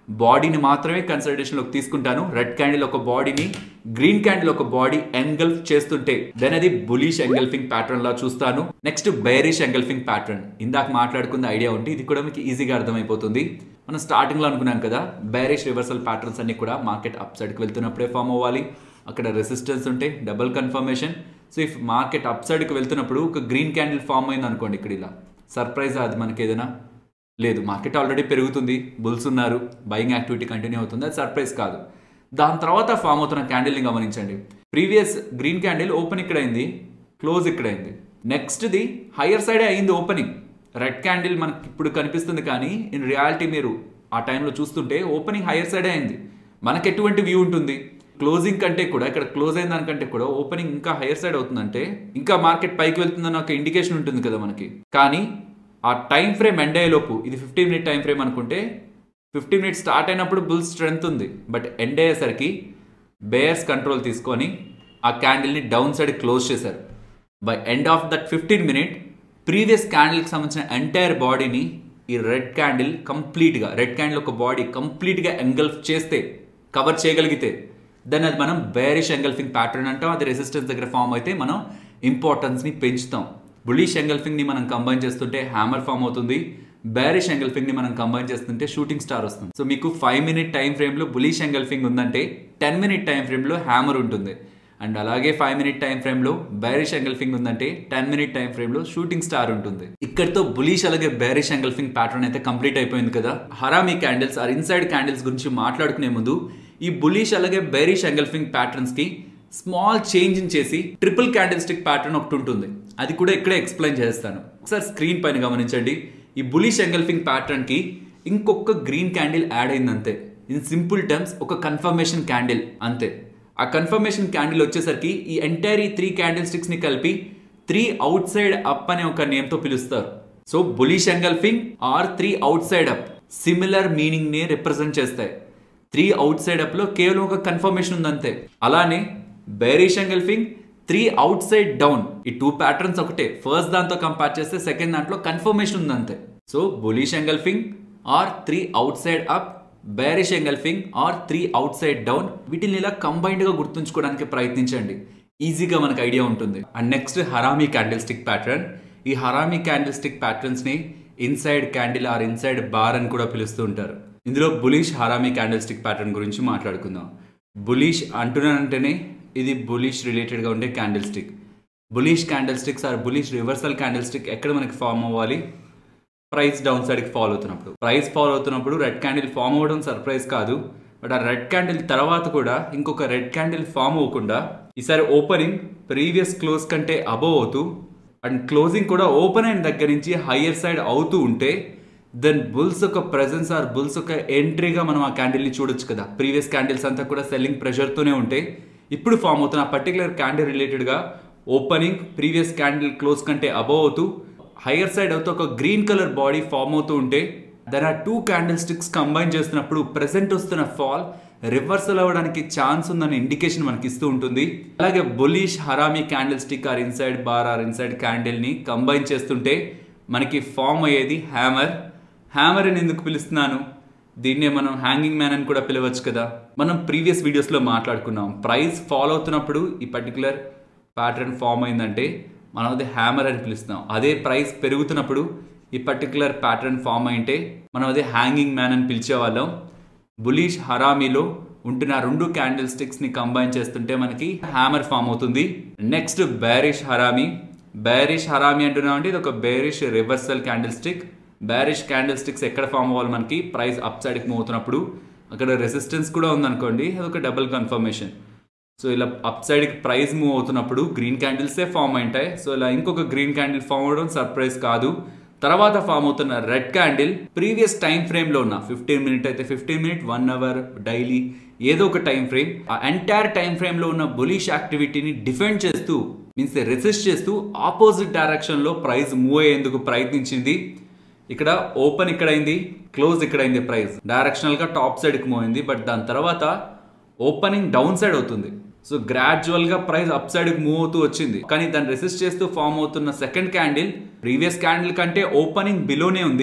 బాడీని మాత్రమే కన్సిడరేషన్లోకి తీసుకుంటాను రెడ్ క్యాండిల్ ఒక బాడీని గ్రీన్ క్యాండిల్ ఒక బాడీ ఎంగల్ఫ్ చేస్తుంటే దెన్ అది బులిష్ ఎంగల్ఫింగ్ ప్యాటర్న్ లా చూస్తాను నెక్స్ట్ బేరిష్ ఎంగల్ఫింగ్ ప్యాటర్న్ ఇందాక మాట్లాడుకున్న ఐడియా ఉంటే ఇది కూడా మీకు ఈజీగా అర్థమైపోతుంది మనం స్టార్టింగ్ లో అనుకున్నాం కదా బేరిష్ రివర్సల్ ప్యాటర్న్స్ అన్ని కూడా మార్కెట్ అప్ సైడ్కి వెళ్తున్నప్పుడే ఫామ్ అవ్వాలి అక్కడ రెసిస్టెన్స్ ఉంటే double confirmation so if market up సైడ్కి వెళ్తున్నప్పుడు ఒక గ్రీన్ క్యాండిల్ ఫామ్ అయింది అనుకోండి ఇక్కడ ఇలా సర్ప్రైజ్ అది మనకి ఏదైనా లేదు మార్కెట్ ఆల్రెడీ పెరుగుతుంది బుల్స్ ఉన్నారు బయింగ్ యాక్టివిటీ కంటిన్యూ అవుతుంది అది సర్ప్రైజ్ కాదు దాని తర్వాత ఫామ్ అవుతున్న క్యాండిల్ని గమనించండి ప్రీవియస్ గ్రీన్ క్యాండిల్ ఓపెన్ ఇక్కడ అయింది క్లోజ్ ఇక్కడ అయింది నెక్స్ట్ది హయ్యర్ సైడే అయింది ఓపెనింగ్ రెడ్ క్యాండిల్ మనకి ఇప్పుడు కనిపిస్తుంది కానీ ఇన్ రియాలిటీ మీరు ఆ టైంలో చూస్తుంటే ఓపెనింగ్ హయ్యర్ సైడే అయింది మనకి ఎటువంటి వ్యూ ఉంటుంది క్లోజింగ్ కంటే కూడా ఇక్కడ క్లోజ్ అయిన దానికంటే కూడా ఓపెనింగ్ ఇంకా హైయర్ సైడ్ అవుతుందంటే ఇంకా మార్కెట్ పైకి వెళ్తుందని ఒక ఇండికేషన్ ఉంటుంది కదా మనకి కానీ ఆ టైం ఫ్రేమ్ ఎండ్ అయ్యేలోపు ఇది ఫిఫ్టీ మినిట్ టైం ఫ్రేమ్ అనుకుంటే ఫిఫ్టీ మినిట్స్ స్టార్ట్ అయినప్పుడు బుల్ స్ట్రెంత్ ఉంది బట్ ఎండ్ అయ్యేసరికి బేయర్స్ కంట్రోల్ తీసుకొని ఆ క్యాండిల్ని డౌన్ సైడ్ క్లోజ్ చేశారు by end of that fifteen minute previous క్యాండిల్కి సంబంధించిన ఎంటైర్ బాడీని ఈ రెడ్ క్యాండిల్ కంప్లీట్గా రెడ్ క్యాండిల్ ఒక బాడీ కంప్లీట్గా ఎంగల్ఫ్ చేస్తే కవర్ చేయగలిగితే దెన్ అది మనం బేరిష్ ఎంగల్ఫింగ్ ప్యాటర్న్ అంటాం అది రెసిస్టెన్స్ దగ్గర ఫామ్ అయితే మనం ఇంపార్టెన్స్ని పెంచుతాం బులిష్ ఎంగల్ఫింగ్ని మనం కంబైన్ చేస్తుంటే హ్యామర్ ఫామ్ అవుతుంది బేరిష్ ఎంగల్ఫింగ్ని మనం కంబైన్ చేస్తుంటే షూటింగ్ స్టార్ వస్తుంది సో మీకు ఫైవ్ మినిట్ టైం ఫ్రేమ్లో బులిష్ ఎంగల్ఫింగ్ ఉందంటే టెన్ మినిట్ టైం ఫ్రేమ్లో హ్యామర్ ఉంటుంది అండ్ అలాగే ఫైవ్ మినిట్ టైం ఫ్రేమ్లో బేరిష్ ఎంగల్ఫింగ్ ఉందంటే టెన్ మినిట్ టైం ఫ్రేమ్లో షూటింగ్ స్టార్ ఉంటుంది ఇక్కడితో బులిష్ అలాగే బేరిష్ ఎంగల్ఫింగ్ ప్యాటర్న్ అయితే కంప్లీట్ అయిపోయింది కదా harami candles or inside candles గురించి మాట్లాడుకునే ముందు ఈ బులిష్ అలాగే బేరిష్ ఎంగల్ఫింగ్ ప్యాటర్న్స్ కి స్మాల్ చేంజ్ చేసి ట్రిపుల్ క్యాండిల్ స్టిక్ ప్యాటర్న్ ఒకటి ఉంటుంది అది కూడా ఇక్కడే ఎక్స్ప్లెయిన్ చేస్తాను ఒకసారి స్క్రీన్ పైన గమనించండి ఈ బులిష్ ఎంగల్ఫింగ్ ప్యాటర్న్ కి ఇంకొక గ్రీన్ క్యాండిల్ యాడ్ అయింది అంతే ఇన్ సింపుల్ టర్మ్స్ ఒక కన్ఫర్మేషన్ క్యాండిల్ అంతే ఆ కన్ఫర్మేషన్ క్యాండిల్ వచ్చేసరికి ఈ ఎంటైర్ ఈ త్రీ క్యాండిల్ స్టిక్స్ ని కలిపి త్రీ అవుట్ సైడ్ అప్ అనే ఒక నేమ్ తో పిలుస్తారు so bullish engulfing or three outside up similar meaning ని రిప్రజెంట్ చేస్తాయి త్రీ అవుట్ సైడ్ అప్ లో కేవలం ఒక కన్ఫర్మేషన్ ఉందంతే అలానే bearish engulfing three outside down ఈ టూ ప్యాటర్న్స్ ఒకటే ఫస్ట్ దాంతో కంపేర్ చేస్తే సెకండ్ దాంట్లో కన్ఫర్మేషన్ ఉందంతే so bullish engulfing or three outside up bearish engulfing or three outside down వీటిని ఇలా కంబైన్డ్ గా గుర్తుంచుకోవడానికి ప్రయత్నించండి ఈజీగా మనకు ఐడియా ఉంటుంది and next harami candle stick pattern ఈ హరామీ క్యాండిల్ స్టిక్ ప్యాటర్న్స్ ని inside candle or inside bar అని కూడా పిలుస్తూ ఉంటారు ఇందులో bullish harami candle stick pattern గురించి మాట్లాడుకుందాం బులిష్ అంటున్నానంటేనే ఇది బులిష్ రిలేటెడ్గా ఉండే candlestick bullish candlesticks or bullish reversal candle candlestick ఎక్కడ మనకి ఫామ్ అవ్వాలి ప్రైస్ డౌన్ సైడ్కి ఫాలో అవుతున్నప్పుడు ప్రైస్ ఫాలో అవుతున్నప్పుడు రెడ్ క్యాండిల్ ఫామ్ అవ్వడం సర్ప్రైజ్ కాదు బట్ ఆ రెడ్ క్యాండిల్ తర్వాత కూడా ఇంకొక రెడ్ క్యాండిల్ ఫామ్ అవ్వకుండా ఈసారి ఓపెనింగ్ ప్రీవియస్ క్లోజ్ కంటే అబవ్ అవుతూ అండ్ క్లోజింగ్ కూడా ఓపెన్ అయిన దగ్గర నుంచి హయ్యర్ సైడ్ అవుతూ ఉంటే దెన్ బుల్స్ ఒక ప్రెజెన్స్ ఆర్ బుల్స్ ఒక ఎంట్రీగా మనం ఆ క్యాండిల్ని చూడొచ్చు కదా ప్రీవియస్ క్యాండిల్స్ అంతా కూడా సెల్లింగ్ ప్రెషర్తోనే ఉంటే ఇప్పుడు ఫామ్ అవుతున్న ఆ పర్టికులర్ క్యాండిల్ రిలేటెడ్గా ఓపెనింగ్ ప్రీవియస్ క్యాండిల్ క్లోజ్ కంటే అబవ్ అవుతూ హయ్యర్ సైడ్ అవుతూ ఒక గ్రీన్ కలర్ బాడీ ఫామ్ అవుతూ ఉంటే there are two candle candlesticks combine చేస్తున్నప్పుడు ప్రెసెంట్ వస్తున్న ఫాల్ రివర్సల్ అవ్వడానికి ఛాన్స్ ఉందనే ఇండికేషన్ మనకి ఇస్తూ ఉంటుంది అలాగే bullish harami candlestick or inside bar or inside candle ని కంబైన్ చేస్తుంటే మనకి ఫామ్ అయ్యేది హ్యామర్ హ్యామర్ అని ఎందుకు పిలుస్తున్నాను దీన్నే మనం హ్యాంగింగ్ మ్యాన్ అని కూడా పిలవచ్చు కదా మనం ప్రీవియస్ వీడియోస్లో మాట్లాడుకున్నాం ప్రైస్ ఫాలో అవుతున్నప్పుడు ఈ పర్టికులర్ ప్యాటర్న్ ఫామ్ అయిందంటే మనం అది హ్యామర్ అని పిలుస్తున్నాం అదే ప్రైస్ పెరుగుతున్నప్పుడు ఈ పర్టికులర్ ప్యాటర్న్ ఫామ్ అయింటే మనం అదే హ్యాంగింగ్ మ్యాన్ అని పిలిచేవాళ్ళం బులిష్ హరామీలో ఉంటున్న రెండు క్యాండిల్ స్టిక్స్ ని కంబైన్ చేస్తుంటే మనకి హ్యామర్ ఫామ్ అవుతుంది next bearish harami bearish harami అంటున్నామంటే ఇది ఒక bearish reversal candle candlestick bearish candlesticks ఎక్కడ ఫామ్ అవ్వాలి మనకి ప్రైస్ అప్ సైడ్కి మూవ్ అవుతున్నప్పుడు అక్కడ రెసిస్టెన్స్ కూడా ఉందనుకోండి అదొక డబుల్ కన్ఫర్మేషన్ సో ఇలా అప్ సైడ్కి ప్రైస్ మూవ్ అవుతున్నప్పుడు గ్రీన్ క్యాండిల్సే ఫామ్ అయింటాయి సో ఇలా ఇంకొక గ్రీన్ క్యాండిల్ ఫామ్ అవడం సర్ప్రైజ్ కాదు తర్వాత ఫామ్ అవుతున్న red candle previous time frame లో ఉన్న ఫిఫ్టీన్ మినిట్ అయితే fifteen minute one hour daily ఏదో ఒక టైం ఫ్రేమ్ ఆ ఎంటైర్ టైం ఫ్రేమ్ లో ఉన్న బులిష్ యాక్టివిటీని డిఫెండ్ చేస్తూ మీన్స్ రెసిస్ట్ చేస్తూ ఆపోజిట్ డైరెక్షన్ లో ప్రైస్ మూవ్ అయ్యేందుకు ప్రయత్నించింది ఇక్కడ ఓపెన్ ఇక్కడ అయింది క్లోజ్ ఇక్కడ అయింది ప్రైస్ డైరెక్షనల్ గా టాప్ సైడ్ కి మూవ్ అయింది బట్ దాని తర్వాత ఓపెనింగ్ డౌన్ సైడ్ అవుతుంది సో గ్రాడ్యువల్ గా ప్రైస్ అప్ సైడ్ కి మూవ్ అవుతూ వచ్చింది కానీ దాన్ని రెసిస్ట్ చేస్తూ ఫామ్ అవుతున్న సెకండ్ క్యాండిల్ ప్రీవియస్ క్యాండిల్ కంటే ఓపెనింగ్ బిలోనే ఉంది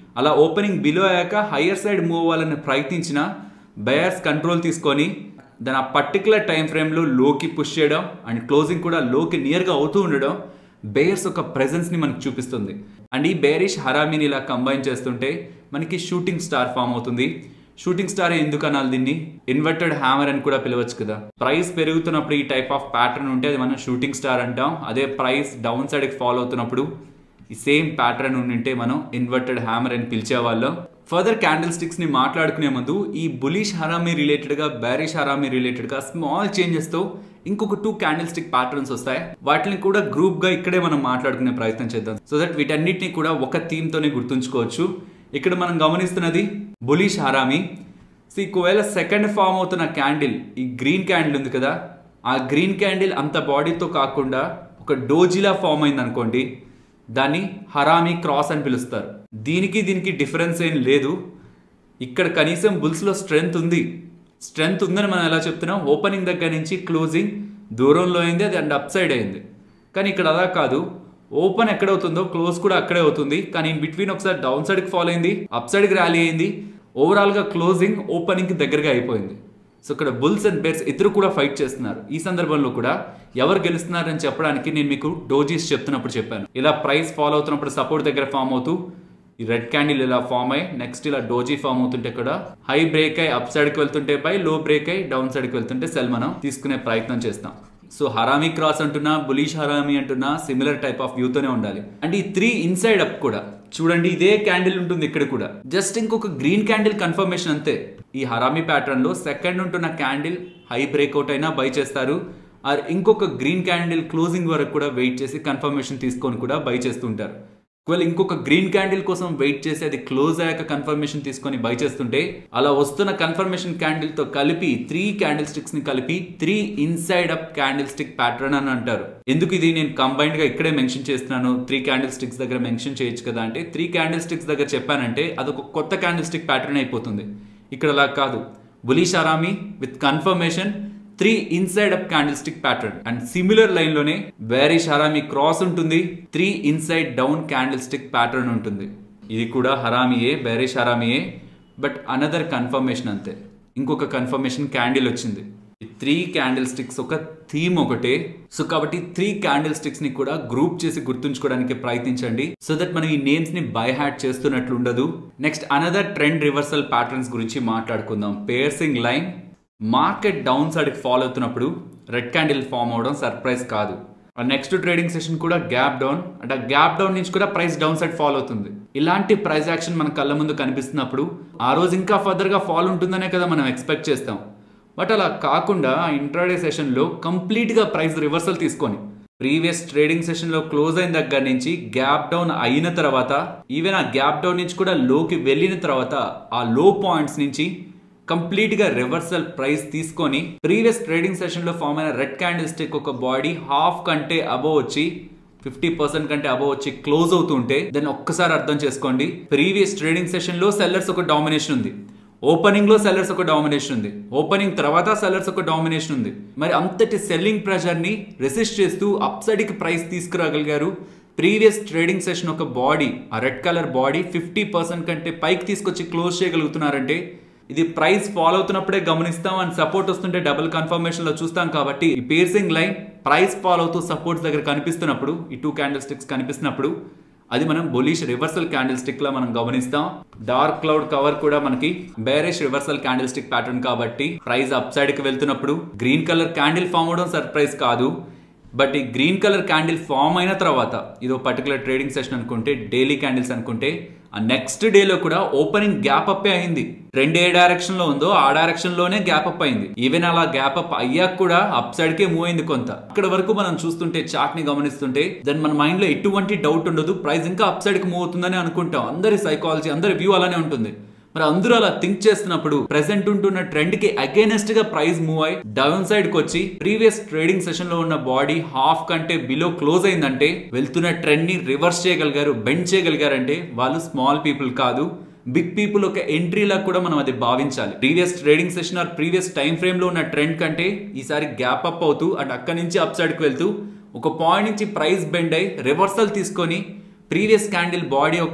అలా ఓపెనింగ్ బిలో అయ్యాక హయ్యర్ సైడ్ మూవ్ అవ్వాలని ప్రయత్నించిన బయర్స్ కంట్రోల్ తీసుకొని దాని ఆ పర్టికులర్ టైం ఫ్రేమ్లో లోకి పుష్ చేయడం అండ్ క్లోజింగ్ కూడా లోకి నియర్గా అవుతూ ఉండడం బేయర్స్ ఒక ప్రెజెన్స్ని మనకు చూపిస్తుంది అండ్ ఈ బేరిష్ హరామీని ఇలా కంబైన్ చేస్తుంటే మనకి షూటింగ్ స్టార్ ఫామ్ అవుతుంది షూటింగ్ స్టార్ ఎందుకు అనాలి దీన్ని ఇన్వర్టెడ్ హ్యామర్ అని కూడా పిలవచ్చు కదా ప్రైస్ పెరుగుతున్నప్పుడు ఈ టైప్ ఆఫ్ ప్యాటర్న్ ఉంటే అది మనం షూటింగ్ స్టార్ అంటాం అదే ప్రైస్ డౌన్ సైడ్కి ఫాలో అవుతున్నప్పుడు ఈ సేమ్ ప్యాటర్న్ ఉంటే మనం ఇన్వర్టెడ్ హ్యామర్ అని పిలిచేవాళ్ళం ఫర్దర్ క్యాండిల్ స్టిక్స్ ని మాట్లాడుకునే ముందు ఈ బులిష్ హరామీ రిలేటెడ్ గా బ్యారిష్ హరామీ రిలేటెడ్ గా స్మాల్ చేంజెస్ తో ఇంకొక టూ క్యాండిల్ స్టిక్ ప్యాటర్న్స్ వస్తాయి వాటిని కూడా గ్రూప్ గా ఇక్కడే మనం మాట్లాడుకునే ప్రయత్నం చేద్దాం సో దట్ వీటన్నిటిని కూడా ఒక థీమ్ తోనే గుర్తుంచుకోవచ్చు ఇక్కడ మనం గమనిస్తున్నది బులిష్ హరామీ సో ఒకవేళ సెకండ్ ఫామ్ అవుతున్న క్యాండిల్ ఈ గ్రీన్ క్యాండిల్ ఉంది కదా ఆ గ్రీన్ క్యాండిల్ అంత బాడీతో కాకుండా ఒక డోజిలా ఫామ్ అయింది అనుకోండి దాన్ని హరామీ క్రాస్ అని పిలుస్తారు దీనికి దీనికి డిఫరెన్స్ ఏం లేదు ఇక్కడ కనీసం బుల్స్లో స్ట్రెంగ్త్ ఉంది స్ట్రెంగ్త్ ఉందని మనం ఎలా చెప్తున్నాం ఓపెనింగ్ దగ్గర నుంచి క్లోజింగ్ దూరంలో అయింది అది అండ్ అప్ సైడ్ అయింది కానీ ఇక్కడ అలా కాదు ఓపెన్ ఎక్కడ అవుతుందో క్లోజ్ కూడా అక్కడే అవుతుంది కానీ ఇన్ బిట్వీన్ ఒకసారి డౌన్ సైడ్కి ఫాలో అయింది అప్ సైడ్కి ర్యాలీ అయింది ఓవరాల్గా క్లోజింగ్ ఓపెనింగ్కి దగ్గరగా అయిపోయింది సో ఇక్కడ బుల్స్ అండ్ బేర్స్ ఇద్దరు కూడా ఫైట్ చేస్తున్నారు ఈ సందర్భంలో కూడా ఎవరు గెలుస్తున్నారని చెప్పడానికి నేను మీకు డోజీస్ చెప్తున్నప్పుడు చెప్పాను ఇలా ప్రైస్ ఫాలో అవుతున్నప్పుడు సపోర్ట్ దగ్గర ఫామ్ అవుతూ ఈ రెడ్ క్యాండిల్ ఇలా ఫామ్ అయ్యి నెక్స్ట్ ఇలా డోజీ ఫామ్ అవుతుంటే ఇక్కడ హై బ్రేక్ అయ్యి అప్ సైడ్కి వెళ్తుంటే బై లో బ్రేక్ అయ్యి డౌన్ సైడ్కి వెళ్తుంటే సెల్ మనం తీసుకునే ప్రయత్నం చేస్తాం సో హరామీ క్రాస్ అంటున్నా బులీష్ హరామీ అంటున్నా సిమిలర్ టైప్ ఆఫ్ వ్యూతోనే ఉండాలి అండ్ ఈ త్రీ ఇన్సైడ్ అప్ కూడా చూడండి ఇదే క్యాండిల్ ఉంటుంది ఇక్కడ కూడా జస్ట్ ఇంకొక గ్రీన్ క్యాండిల్ కన్ఫర్మేషన్ అంతే ఈ హరామీ ప్యాటర్న్ లో సెకండ్ ఉంటున్న క్యాండిల్ హై బ్రేక్అవుట్ అయినా బై చేస్తారు ఆర్ ఇంకొక గ్రీన్ క్యాండిల్ క్లోజింగ్ వరకు కూడా వెయిట్ చేసి కన్ఫర్మేషన్ తీసుకొని కూడా బై చేస్తుంటారు ఒకవేళ ఇంకొక గ్రీన్ క్యాండిల్ కోసం వెయిట్ చేసి అది క్లోజ్ అయ్యాక కన్ఫర్మేషన్ తీసుకొని బై చేస్తుంటే అలా వస్తున్న కన్ఫర్మేషన్ క్యాండిల్ తో కలిపి త్రీ క్యాండిల్ స్టిక్స్ ని కలిపి three inside up candle stick pattern అని అంటారు ఎందుకు ఇది నేను కంబైన్డ్ గా ఇక్కడే మెన్షన్ చేస్తున్నాను త్రీ క్యాండిల్ స్టిక్స్ దగ్గర మెన్షన్ చేయొచ్చు కదా అంటే త్రీ క్యాండిల్ స్టిక్స్ దగ్గర చెప్పానంటే అదొక కొత్త క్యాండిల్ స్టిక్ ప్యాటర్న్ అయిపోతుంది ఇక్కడ అలా కాదు bullish harami with confirmation three inside up candle stick pattern and similar line లోనే బేరిష్ హరామీ క్రాస్ ఉంటుంది three inside down candle stick pattern ఉంటుంది ఇది కూడా హరామీయే బేరిష్ హరామీయే బట్ అనదర్ కన్ఫర్మేషన్ అంతే ఇంకొక కన్ఫర్మేషన్ క్యాండిల్ వచ్చింది ఈ త్రీ క్యాండిల్ స్టిక్స్ ఒక థీమ్ ఒకటే సో కాబట్టి త్రీ క్యాండిల్ స్టిక్స్ ని కూడా గ్రూప్ చేసి గుర్తుంచుకోవడానికి ప్రయత్నించండి సో దట్ మనం ఈ నేమ్స్ ని బై హ్యాట్ చేస్తున్నట్లు ఉండదు next another trend reversal patterns గురించి మాట్లాడుకుందాం పేర్సింగ్ లైన్ మార్కెట్ డౌన్ సైడ్కి ఫాలో అవుతున్నప్పుడు రెడ్ క్యాండిల్ ఫామ్ అవడం సర్ప్రైజ్ కాదు నెక్స్ట్ ట్రేడింగ్ సెషన్ కూడా గ్యాప్ డౌన్ అంటే ఆ గ్యాప్ డౌన్ నుంచి కూడా ప్రైస్ డౌన్ సైడ్ ఫాలో అవుతుంది ఇలాంటి ప్రైస్ యాక్షన్ మన కళ్ళ ముందు కనిపిస్తున్నప్పుడు ఆ రోజు ఇంకా ఫర్దర్గా ఫాల్ ఉంటుందనే కదా మనం ఎక్స్పెక్ట్ చేస్తాం బట్ అలా కాకుండా ఇంట్రాడే సెషన్లో కంప్లీట్గా ప్రైస్ రివర్సల్ తీసుకొని ప్రీవియస్ ట్రేడింగ్ సెషన్లో క్లోజ్ అయిన దగ్గర నుంచి గ్యాప్ డౌన్ అయిన తర్వాత ఈవెన్ ఆ గ్యాప్ డౌన్ నుంచి కూడా లోకి వెళ్ళిన తర్వాత ఆ లో పాయింట్స్ నుంచి కంప్లీట్ గా రివర్సల్ ప్రైస్ తీసుకొని ప్రీవియస్ ట్రేడింగ్ సెషన్ లో ఫామ్ అయిన రెడ్ క్యాండిల్ స్టిక్ ఒక బాడీ హాఫ్ కంటే అబోవ్ వచ్చి ఫిఫ్టీ పర్సెంట్ కంటే అబోవ్ వచ్చి క్లోజ్ అవుతుంటే దాన్ని ఒక్కసారి అర్థం చేసుకోండి ప్రీవియస్ ట్రేడింగ్ సెషన్ లో సెల్లర్స్ ఒక డామినేషన్ ఉంది ఓపెనింగ్ లో సెల్లర్స్ ఒక డామినేషన్ ఉంది ఓపెనింగ్ తర్వాత సెల్లర్స్ ఒక డామినేషన్ ఉంది మరి అంతటి సెల్లింగ్ ప్రెషర్ ని రెసిస్ట్ చేస్తూ అప్ సైడ్ కి ప్రైస్ తీసుకురాగలిగారు ప్రీవియస్ ట్రేడింగ్ సెషన్ ఒక బాడీ ఆ red colour body fifty percent కంటే పైకి తీసుకొచ్చి క్లోజ్ చేయగలుగుతున్నారంటే ఇది ప్రైస్ ఫాలో అవుతున్నప్పుడే గమనిస్తాం అండ్ సపోర్ట్ వస్తుంటే డబుల్ కన్ఫర్మేషన్ లో చూస్తాం కాబట్టి ఈ పేర్సింగ్ లైన్ ప్రైస్ ఫాలో అవుతూ సపోర్ట్స్ దగ్గర కనిపిస్తున్నప్పుడు ఈ టూ క్యాండిల్ స్టిక్స్ కనిపిస్తున్నప్పుడు అది మనం బొలిష్ రివర్సల్ క్యాండిల్ స్టిక్ లా మనం గమనిస్తాం డార్క్ క్లౌడ్ కవర్ కూడా మనకి bearish reversal candle stick pattern కాబట్టి ప్రైస్ అప్ సైడ్ కి వెళ్తున్నప్పుడు గ్రీన్ కలర్ క్యాండిల్ ఫామ్ అవడం సర్ప్రైజ్ కాదు బట్ ఈ గ్రీన్ కలర్ క్యాండిల్ ఫామ్ అయిన తర్వాత ఇది ఒక పర్టికులర్ ట్రేడింగ్ సెషన్ అనుకుంటే డైలీ క్యాండిల్స్ అనుకుంటే ఆ నెక్స్ట్ డేలో కూడా ఓపెనింగ్ గ్యాప్ అప్ అయింది ట్రెండ్ ఏ డైరెక్షన్ లో ఉందో ఆ డైరెక్షన్ లోనే గ్యాప్ అప్ అయింది ఈవెన్ అలా గ్యాప్ అప్ అయ్యాక కూడా అప్ సైడ్ కే మూవ్ అయింది కొంత ఇక్కడ వరకు మనం చూస్తుంటే చార్ట్ ని గమనిస్తుంటే దాని మన మైండ్ లో ఎటువంటి డౌట్ ఉండదు ప్రైస్ ఇంకా అప్ సైడ్ కి మూవ్ అవుతుందని అనుకుంటాం అందరి సైకాలజీ అందరి వ్యూ అలానే ఉంటుంది మరి అందరూ అలా థింక్ చేస్తున్నప్పుడు ప్రెసెంట్ ఉంటున్న ట్రెండ్ కి అగైనెస్ట్ గా ప్రైస్ మూవ్ అయి డౌన్ సైడ్ కి వచ్చి ప్రీవియస్ ట్రేడింగ్ సెషన్ లో ఉన్న బాడీ హాఫ్ కంటే బిలో క్లోజ్ అయిందంటే వెళ్తున్న ట్రెండ్ ని రివర్స్ చేయగలిగారు బెండ్ చేయగలిగారంటే వాళ్ళు స్మాల్ పీపుల్ కాదు బిగ్ పీపుల్ ఒక ఎంట్రీలా కూడా మనం అది భావించాలి previous trading session or previous time frame లో ఉన్న ట్రెండ్ కంటే ఈసారి గ్యాప్ అప్ అవుతూ అటు అక్కడి నుంచి అప్ సైడ్ కి వెళ్తూ ఒక పాయింట్ నుంచి ప్రైస్ బెండ్ అయి రివర్సల్ తీసుకొని ప్రీవియస్ క్యాండిల్ బాడీ ఒక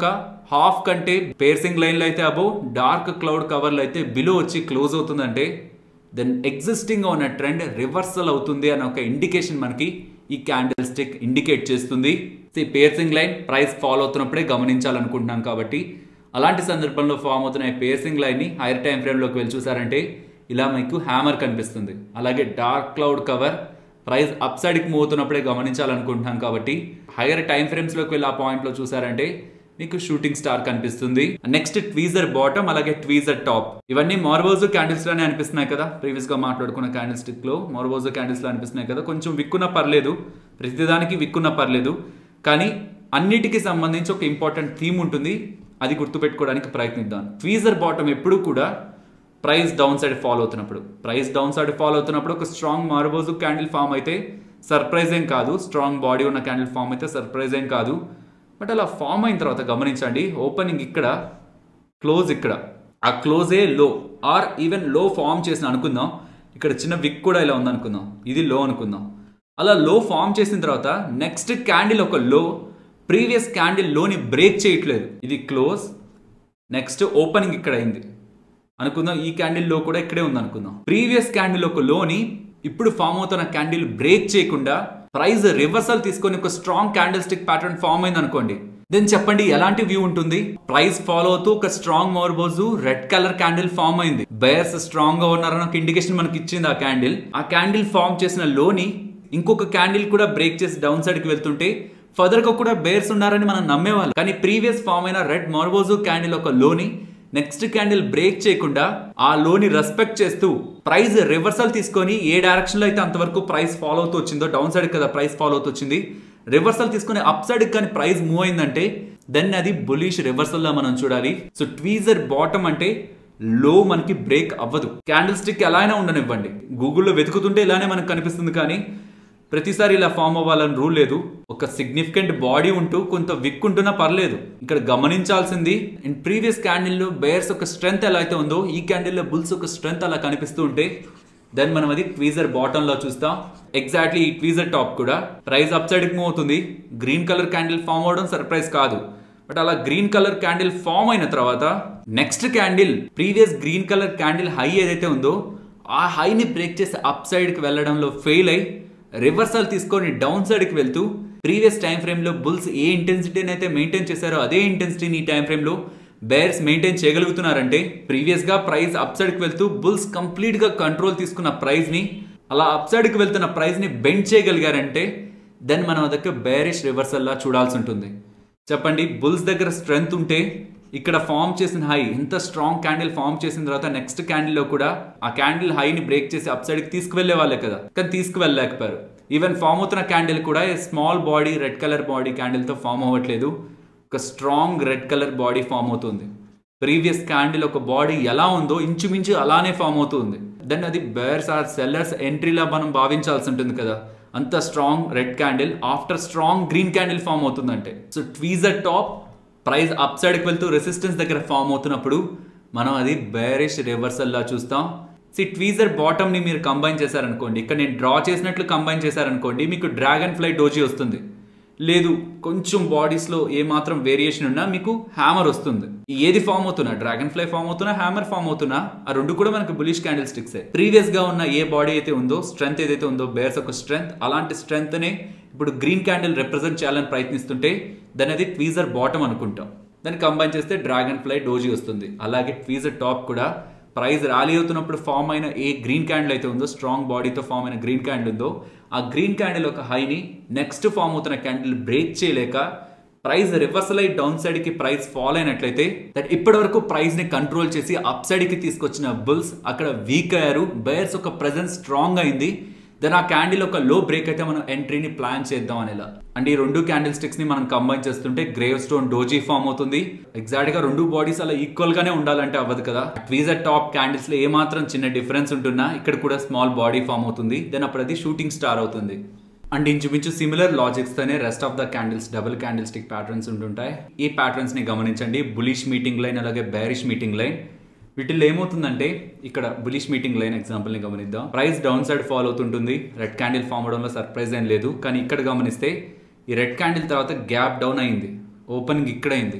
హాఫ్ కంటే పేర్సింగ్ లైన్లో అయితే అబో డార్క్ క్లౌడ్ కవర్లో అయితే బిలో వచ్చి క్లోజ్ అవుతుందంటే దెన్ ఎగ్జిస్టింగ్ ఉన్న ట్రెండ్ రివర్సల్ అవుతుంది అనే ఒక ఇండికేషన్ మనకి ఈ క్యాండిల్ స్టిక్ ఇండికేట్ చేస్తుంది పేర్సింగ్ లైన్ ప్రైస్ ఫాలో అవుతున్నప్పుడే గమనించాలనుకుంటున్నాం కాబట్టి అలాంటి సందర్భంలో ఫామ్ అవుతున్న ఈ పేర్సింగ్ లైన్ని హైయర్ టైం ఫ్రేమ్లోకి వెళ్ళి చూసారంటే ఇలా మీకు హ్యామర్ కనిపిస్తుంది అలాగే dark cloud cover price up సైడ్కి మూవ్ అవుతున్నప్పుడే గమనించాలనుకుంటున్నాం కాబట్టి హైయర్ టైం ఫ్రేమ్స్లోకి వెళ్ళి ఆ పాయింట్లో చూసారంటే మీకు షూటింగ్ స్టార్ కనిపిస్తుంది నెక్స్ట్ ట్వీజర్ బాటమ్ అలాగే ట్వీజర్ టాప్ ఇవన్నీ మార్బోజో క్యాండిల్స్ లానే అనిపిస్తున్నాయి కదా ప్రీవియస్ గా మాట్లాడుకున్న క్యాండిల్ స్టిక్ లో మార్బోజో క్యాండిల్స్ లో అనిపిస్తున్నాయి కదా కొంచెం విక్కున్న పర్లేదు ప్రతిదానికి విక్కున్న పర్లేదు కానీ అన్నిటికీ సంబంధించి ఒక ఇంపార్టెంట్ థీమ్ ఉంటుంది అది గుర్తుపెట్టుకోవడానికి ప్రయత్నిద్దాం ట్వీజర్ బాటమ్ ఎప్పుడు కూడా ప్రైస్ డౌన్ సైడ్ ఫాలో అవుతున్నప్పుడు ప్రైస్ డౌన్ సైడ్ ఫాలో అవుతున్నప్పుడు ఒక స్ట్రాంగ్ మార్బోజు క్యాండిల్ ఫామ్ అయితే సర్ప్రైజ్ ఏం కాదు స్ట్రాంగ్ బాడీ ఉన్న క్యాండిల్ ఫామ్ అయితే సర్ప్రైజ్ ఏం కాదు బట్ అలా ఫామ్ అయిన తర్వాత గమనించండి ఓపెనింగ్ ఇక్కడ క్లోజ్ ఇక్కడ ఆ క్లోజే లో ఆర్ ఈవెన్ లో ఫామ్ చేసిన అనుకుందాం ఇక్కడ చిన్న విక్ కూడా ఇలా ఉంది అనుకుందాం ఇది లో అనుకుందాం అలా లో ఫామ్ చేసిన తర్వాత నెక్స్ట్ క్యాండిల్ ఒక లో ప్రీవియస్ క్యాండిల్ లోని బ్రేక్ చేయట్లేదు ఇది క్లోజ్ నెక్స్ట్ ఓపెనింగ్ ఇక్కడ అయింది అనుకుందాం ఈ క్యాండిల్ లో కూడా ఇక్కడే ఉంది అనుకుందాం ప్రీవియస్ క్యాండిల్ ఒక లోని ఇప్పుడు ఫామ్ అవుతున్న క్యాండిల్ బ్రేక్ చేయకుండా ప్రైస్ రివర్సల్ తీసుకొని ఒక strong candle stick pattern form అయింది అనుకోండి దెన్ చెప్పండి ఎలాంటి వ్యూ ఉంటుంది ప్రైస్ ఫాలో అవుతూ ఒక strong marubozu red colour candle form అయింది బయర్స్ స్ట్రాంగ్ గా ఉన్నారని ఒక ఇండికేషన్ మనకి ఇచ్చింది ఆ క్యాండిల్ ఆ క్యాండిల్ ఫామ్ చేసిన లోని ఇంకొక క్యాండిల్ కూడా బ్రేక్ చేసి డౌన్ సైడ్ కి వెళ్తుంటే ఫర్దర్ గా కూడా బేర్స్ ఉన్నారని మనం నమ్మేవాళ్ళు కానీ ప్రీవియస్ ఫామ్ అయిన రెడ్ మార్బోజు క్యాండిల్ ఒక లోని నెక్స్ట్ క్యాండిల్ బ్రేక్ చేయకుండా ఆ లోని రెస్పెక్ట్ చేస్తూ ప్రైస్ రివర్సల్ తీసుకొని ఏ డైరెక్షన్ లో అయితే అంతవరకు ప్రైస్ ఫాలో అవుతూ వచ్చిందో డౌన్ సైడ్ కదా ప్రైస్ ఫాలో అవుతూ వచ్చింది రివర్సల్ తీసుకుని అప్ సైడ్ కానీ ప్రైస్ మూవ్ అయిందంటే దెన్ అది బులిష్ రివర్సల్ లా మనం చూడాలి సో ట్వీజర్ బాటమ్ అంటే లో మనకి బ్రేక్ అవ్వదు క్యాండిల్ స్టిక్ ఎలా అయినా ఉండనివ్వండి గూగుల్లో వెతుకుతుంటే ఇలానే మనకు కనిపిస్తుంది కానీ ప్రతిసారి ఇలా ఫామ్ అవ్వాలని రూల్ లేదు ఒక సిగ్నిఫికెంట్ బాడీ ఉంటూ కొంత విక్ ఉంటున్నా పర్లేదు ఇక్కడ గమనించాల్సింది ఇన్ ప్రీవియస్ క్యాండిల్లో బేర్స్ ఒక స్ట్రెంత్ ఎలా అయితే ఉందో ఈ క్యాండిల్లో బుల్స్ ఒక స్ట్రెంత్ అలా కనిపిస్తూ ఉంటే దెన్ మనం అది ట్వీజర్ బాటమ్ లో చూస్తాం ఎగ్జాక్ట్లీ ఈ ట్వీజర్ టాప్ కూడా ప్రైస్ అప్ సైడ్ మూవ్ అవుతుంది గ్రీన్ కలర్ క్యాండిల్ ఫామ్ అవడం సర్ప్రైజ్ కాదు బట్ అలా గ్రీన్ కలర్ క్యాండిల్ ఫామ్ అయిన తర్వాత next candle previous green colour candle high ఏదైతే ఉందో ఆ హైని బ్రేక్ చేసి అప్ సైడ్ కి వెళ్ళడంలో ఫెయిల్ అయి రివర్సల్ తీసుకొని డౌన్ సైడ్ కి వెళ్తూ ప్రీవియస్ టైం ఫ్రేమ్ లో బుల్స్ ఏ ఇంటెన్సిటీని అయితే మెయింటైన్ చేశారో అదే ఇంటెన్సిటీని ఈ టైం ఫ్రేమ్ లో బేర్స్ మెయింటైన్ చేయగలుగుతున్నారంటే ప్రీవియస్ గా ప్రైస్ అప్ సైడ్ కి వెళ్తూ బుల్స్ కంప్లీట్ గా కంట్రోల్ తీసుకున్న ప్రైస్ ని అలా అప్ సైడ్ కి వెళ్తున్న ప్రైస్ ని బెండ్ చేయగలిగారంటే దెన్ మనం అదొక బేరిష్ రివర్సల్ లా చూడాల్సి ఉంటుంది చెప్పండి బుల్స్ దగ్గర స్ట్రెంగ్త్ ఉంటే ఇక్కడ ఫామ్ చేసిన హై ఎంత స్ట్రాంగ్ క్యాండిల్ ఫామ్ చేసిన తర్వాత నెక్స్ట్ క్యాండిల్ లో కూడా ఆ క్యాండిల్ హైని బ్రేక్ చేసి అప్ సైడ్ కి తీసుకువెళ్లే వాళ్ళే కదా కానీ తీసుకువెళ్ళలేకపోయారు ఈవెన్ ఫామ్ అవుతున్న క్యాండిల్ కూడా small body red colour body candle తో ఫామ్ అవ్వట్లేదు ఒక strong red colour body form అవుతుంది ప్రీవియస్ క్యాండిల్ ఒక బాడీ ఎలా ఉందో ఇంచుమించు అలానే ఫామ్ అవుతుంది దెన్ అది బేర్స్ ఆర్ సెల్లర్స్ ఎంట్రీలా మనం భావించాల్సి ఉంటుంది కదా అంత strong red candle after strong green candle form అవుతుందంటే so tweezer top price up సైడ్కి వెళ్తూ రెసిస్టెన్స్ దగ్గర ఫామ్ అవుతున్నప్పుడు మనం అది బేరిష్ రివర్సల్ లా చూస్తాం సి ట్వీజర్ బాటమ్ ని మీరు కంబైన్ చేశారనుకోండి ఇక్కడ నేను డ్రా చేసినట్లు కంబైన్ చేశారనుకోండి మీకు డ్రాగన్ ఫ్లై డోజీ వస్తుంది లేదు కొంచెం బాడీస్ లో ఏ మాత్రం వేరియేషన్ ఉన్నా మీకు హ్యామర్ వస్తుంది ఏది ఫామ్ అవుతున్నా డ్రాగన్ ఫ్లై ఫామ్ అవుతున్నా హ్యామర్ ఫామ్ అవుతున్నా ఆ రెండు కూడా మనకు బులిష్ క్యాండిల్ స్టిక్స్ ప్రీవియస్ గా ఉన్న ఏ బాడీ అయితే ఉందో స్ట్రెంత్ ఏదైతే ఉందో బేర్స్ ఒక స్ట్రెంత్ అలాంటి స్ట్రెంత్ నే ఇప్పుడు గ్రీన్ క్యాండిల్ రిప్రజెంట్ చేయాలని ప్రయత్నిస్తుంటే దాని అది ట్వీజర్ బాటమ్ అనుకుంటాం దాన్ని కంబైన్ చేస్తే డ్రాగన్ ఫ్లై డోజీ వస్తుంది అలాగే ట్వీజర్ టాప్ కూడా ప్రైస్ ర్యాలీ అవుతున్నప్పుడు ఫామ్ అయిన ఏ గ్రీన్ క్యాండిల్ అయితే ఉందో స్ట్రాంగ్ బాడీతో ఫామ్ అయిన గ్రీన్ క్యాండిల్ ఉందో ఆ గ్రీన్ క్యాండిల్ ఒక హైని నెక్స్ట్ ఫామ్ అవుతున్న క్యాండిల్ బ్రేక్ చేయలేక ప్రైస్ రివర్సల్ అయి డౌన్ సైడ్ కి ప్రైస్ ఫాల్ అయినట్లయితే దట్ ఇప్పటి వరకు ప్రైస్ ని కంట్రోల్ చేసి అప్ సైడ్ కి తీసుకొచ్చిన బుల్స్ అక్కడ వీక్ అయ్యారు బయర్స్ ఒక ప్రెజెన్స్ స్ట్రాంగ్ అయింది దెన్ ఆ క్యాండిల్ ఒక లో బ్రేక్ అయితే మనం ఎంట్రీని ప్లాన్ చేద్దాం అనేలా అండ్ ఈ రెండు క్యాండిల్ స్టిక్స్ ని మనం కంబైన్ చేస్తుంటే గ్రేవ్ స్టోన్ డోజీ ఫామ్ అవుతుంది ఎగ్జాక్ట్ గా రెండు బాడీస్ అలా ఈక్వల్ గానే ఉండాలంటే అవ్వదు కదా ట్వీజర్ టాప్ క్యాండిల్స్ లో ఏ మాత్రం చిన్న డిఫరెన్స్ ఉంటున్నా ఇక్కడ కూడా స్మాల్ బాడీ ఫామ్ అవుతుంది దెన్ అప్పుడు అది షూటింగ్ స్టార్ అవుతుంది అండ్ ఇంచుమించు సిమిలర్ లాజిక్స్ తోనే rest of the candles double candle stick patterns ఉంటుంటాయి ఈ ప్యాటర్న్స్ ని గమనించండి బులిష్ మీటింగ్ లైన్ అలాగే బేరిష్ మీటింగ్ లైన్ వీటిల్లో ఏమవుతుందంటే ఇక్కడ బులిష్ మీటింగ్ లైన్ ఎగ్జాంపుల్ ని గమనిద్దాం ప్రైస్ డౌన్ సైడ్ ఫాల్ అవుతుంటుంది రెడ్ క్యాండిల్ ఫామ్ అవడంలో సర్ప్రైజ్ ఏం లేదు కానీ ఇక్కడ గమనిస్తే ఈ రెడ్ క్యాండిల్ తర్వాత గ్యాప్ డౌన్ అయింది ఓపెనింగ్ ఇక్కడ అయింది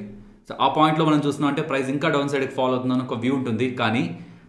సో ఆ పాయింట్లో మనం చూస్తున్నాం అంటే ప్రైస్ ఇంకా డౌన్ సైడ్కి ఫాలో అవుతుందని ఒక వ్యూ ఉంటుంది కానీ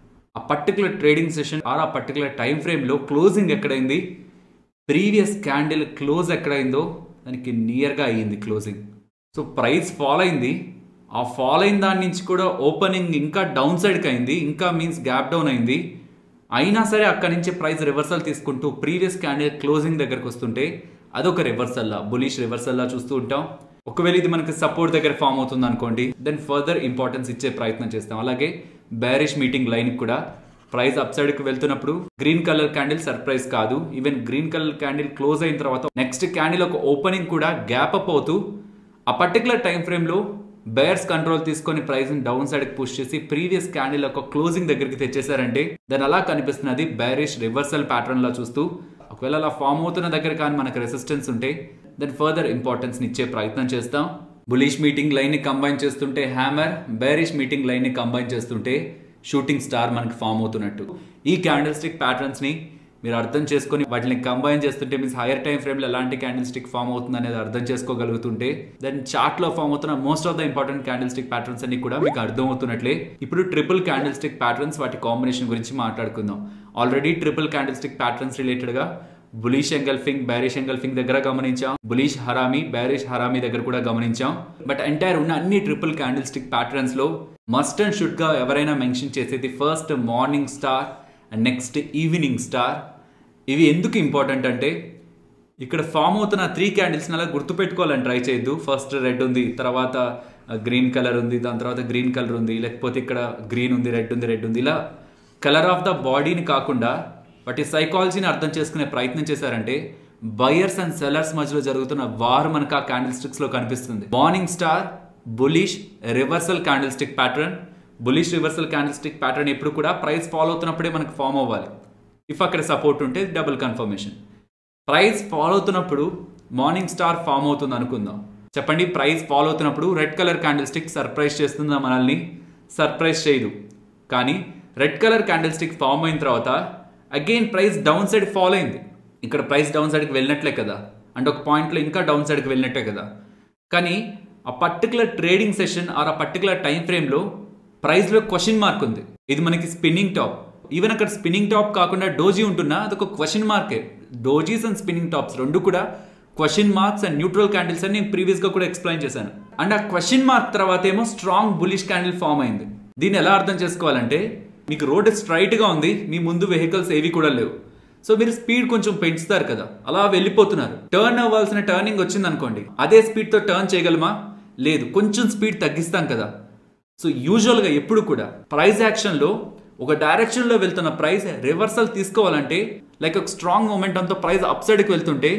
ఆ పర్టికులర్ ట్రేడింగ్ సెషన్ ఆర్ ఆ పర్టికులర్ టైం ఫ్రేమ్లో క్లోజింగ్ ఎక్కడైంది ప్రీవియస్ క్యాండిల్ క్లోజ్ ఎక్కడైందో దానికి నియర్గా అయ్యింది క్లోజింగ్ సో ప్రైస్ ఫాల్ అయింది ఆ ఫాల్ అయిన దాని నుంచి కూడా ఓపెనింగ్ ఇంకా డౌన్ సైడ్కి అయింది ఇంకా మీన్స్ గ్యాప్ డౌన్ అయింది అయినా సరే అక్కడి నుంచి ప్రైస్ రివర్సల్ తీసుకుంటూ ప్రీవియస్ క్యాండిల్ క్లోజింగ్ దగ్గరకు వస్తుంటే అదొక రివర్సల్లా బులిష్ రివర్సల్లా చూస్తూ ఉంటాం ఒకవేళ ఇది మనకి సపోర్ట్ దగ్గర ఫామ్ అవుతుంది అనుకోండి దెన్ ఫర్దర్ ఇంపార్టెన్స్ ఇచ్చే ప్రయత్నం చేస్తాం అలాగే బ్యారిష్ మీటింగ్ లైన్ కూడా ప్రైస్ అప్ సైడ్ కి వెళ్తున్నప్పుడు గ్రీన్ కలర్ క్యాండిల్ సర్ప్రైజ్ కాదు even green colour candle close అయిన తర్వాత నెక్స్ట్ క్యాండిల్ ఒక ఓపెనింగ్ కూడా గ్యాప్ అప్ అవుతూ ఆ పర్టికులర్ టైం ఫ్రేమ్ లో బేర్స్ కంట్రోల్ తీసుకొని ప్రైస్ డౌన్ సైడ్ కి పుష్ చేసి ప్రీవియస్ క్యాండిల్ ఒక క్లోజింగ్ దగ్గరికి తెచ్చేసారంటే దాని అలా కనిపిస్తున్నది బేరిష్ రివర్సల్ ప్యాటర్న్ లా చూస్తూ ఒకవేళ అలా ఫామ్ అవుతున్న దగ్గర కానీ మనకు రెసిస్టెన్స్ ఉంటే దెన్ ఫర్దర్ ఇంపార్టెన్స్ ఇచ్చే ప్రయత్నం చేస్తాం బులిష్ మీటింగ్ లైన్ ని కంబైన్ చేస్తుంటే హ్యామర్ బేరిష్ మీటింగ్ లైన్ ని కంబైన్ చేస్తుంటే షూటింగ్ స్టార్ మనకి ఫామ్ అవుతున్నట్టు ఈ క్యాండిల్ స్టిక్ ప్యాటర్న్స్ ని మీరు అర్థం చేసుకొని వాటిని కంబైన్ చేస్తుంటే మీన్స్ హైయర్ టైం ఫ్రేమ్లో ఎలాంటి క్యాండిల్ స్టిక్ ఫామ్ అవుతుంది అనేది అర్థం చేసుకోగలుగుతుంటే దెన్ చార్ట్ లో ఫామ్ అవుతున్న most of the important candle stick patterns అన్ని కూడా మీకు అర్థం అవుతున్నట్లే ఇప్పుడు ట్రిపుల్ క్యాండిల్ స్టిక్ ప్యాటర్న్స్ వాటి కాంబినేషన్ గురించి మాట్లాడుకుందాం already triple candle stick patterns related గా బులీష్ ఎంగల్ఫింగ్ బ్యారిష్ ఎంగల్ఫింగ్ దగ్గర గమనించాం బులీష్ హరామి బ్యారిష్ హరామి దగ్గర కూడా గమనించాం బట్ ఎంటైర్ ఉన్న అన్ని ట్రిపుల్ క్యాండిల్ స్టిక్ ప్యాటర్న్స్ లో మస్ట్ అండ్ షుడ్ గా ఎవరైనా మెన్షన్ చేసేది first morning star and next evening star ఇవి ఎందుకు ఇంపార్టెంట్ అంటే ఇక్కడ ఫామ్ అవుతున్న త్రీ క్యాండిల్స్ని అలా గుర్తుపెట్టుకోవాలని ట్రై చేయొద్దు ఫస్ట్ రెడ్ ఉంది తర్వాత గ్రీన్ కలర్ ఉంది దాని తర్వాత గ్రీన్ కలర్ ఉంది లేకపోతే ఇక్కడ గ్రీన్ ఉంది రెడ్ ఉంది రెడ్ ఉంది ఇలా కలర్ ఆఫ్ ద బాడీని కాకుండా వాటి సైకాలజీని అర్థం చేసుకునే ప్రయత్నం చేశారంటే బయర్స్ అండ్ సెల్లర్స్ మధ్యలో జరుగుతున్న వార్ మనకు ఆ క్యాండిల్ స్టిక్స్ లో కనిపిస్తుంది morning star bullish reversal candle stick pattern bullish reversal candle stick pattern ఎప్పుడు కూడా ప్రైస్ ఫాలో అవుతున్నప్పుడే మనకు ఫామ్ అవ్వాలి ఇఫ్ అక్కడ సపోర్ట్ ఉంటే డబుల్ కన్ఫర్మేషన్ ప్రైస్ ఫాలో అవుతున్నప్పుడు మార్నింగ్ స్టార్ ఫామ్ అవుతుంది అనుకుందాం చెప్పండి ప్రైస్ ఫాలో అవుతున్నప్పుడు red colour candle stick surprise చేస్తుందా మనల్ని సర్ప్రైజ్ చేయదు కానీ red colour candle stick form అయిన తర్వాత again price down side follow అయింది ఇక్కడ ప్రైస్ డౌన్ సైడ్కి వెళ్ళినట్లే కదా అంటే ఒక పాయింట్లో ఇంకా డౌన్ సైడ్కి వెళ్ళినట్టే కదా కానీ ఆ పర్టికులర్ ట్రేడింగ్ సెషన్ ఆర్ ఆ పర్టికులర్ టైం ఫ్రేమ్లో ప్రైస్లో క్వశ్చన్ మార్క్ ఉంది ఇది మనకి స్పిన్నింగ్ టాప్ ఈవెన్ అక్కడ స్పిన్నింగ్ టాప్ కాకుండా డోజీ ఉంటున్నా అదొక క్వశ్చన్ మార్కే డోజీస్ అండ్ స్పిన్నింగ్ టాప్స్ రెండు కూడా question marks and neutral candles అని నేను ప్రీవియస్గా కూడా ఎక్స్ప్లెయిన్ చేశాను అండ్ ఆ క్వశ్చన్ మార్క్ తర్వాత ఏమో స్ట్రాంగ్ బులిష్ క్యాండిల్ ఫామ్ అయింది దీన్ని ఎలా అర్థం చేసుకోవాలంటే మీకు రోడ్ స్ట్రైట్గా ఉంది మీ ముందు వెహికల్స్ ఏవి కూడా లేవు సో మీరు స్పీడ్ కొంచెం పెంచుతారు కదా అలా వెళ్ళిపోతున్నారు టర్న్ అవ్వాల్సిన టర్నింగ్ వచ్చింది అనుకోండి అదే స్పీడ్తో టర్న్ చేయగలమా లేదు కొంచెం స్పీడ్ తగ్గిస్తాం కదా సో యూజువల్గా ఎప్పుడు కూడా ప్రైస్ యాక్షన్లో ఒక డైరెక్షన్లో వెళ్తున్న ప్రైస్ రివర్సల్ తీసుకోవాలంటే లైక్ ఒక స్ట్రాంగ్ మూమెంటంతో ప్రైస్ అప్ సైడ్కి వెళ్తుంటే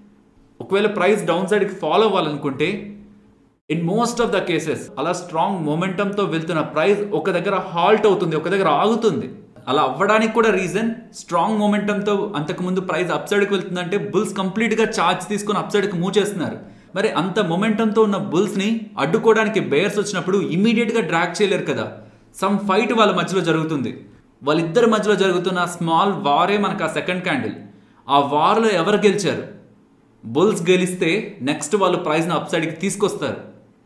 ఒకవేళ ప్రైస్ డౌన్ సైడ్కి ఫాలో అవ్వాలనుకుంటే in most of the cases అలా స్ట్రాంగ్ మొమెంటంతో వెళ్తున్న ప్రైస్ ఒక దగ్గర హాల్ట్ అవుతుంది ఒక దగ్గర ఆగుతుంది అలా అవ్వడానికి కూడా రీజన్ స్ట్రాంగ్ మొమెంటంతో అంతకుముందు ప్రైస్ అప్ సైడ్కి వెళ్తుందంటే బుల్స్ కంప్లీట్గా ఛార్జ్ తీసుకొని అప్ సైడ్కి మూవ్ చేస్తున్నారు మరి అంత మొమెంటంతో ఉన్న బుల్స్ని అడ్డుకోవడానికి బేర్స్ వచ్చినప్పుడు ఇమీడియట్గా డ్రాక్ చేయలేరు కదా సమ్ ఫైట్ వాళ్ళ మధ్యలో జరుగుతుంది వాళ్ళిద్దరి మధ్యలో జరుగుతున్న స్మాల్ వారే మనకు ఆ సెకండ్ క్యాండిల్ ఆ వార్లో ఎవరు గెలిచారు బుల్స్ గెలిస్తే నెక్స్ట్ వాళ్ళు ప్రైజ్ని అప్ సైడ్కి తీసుకొస్తారు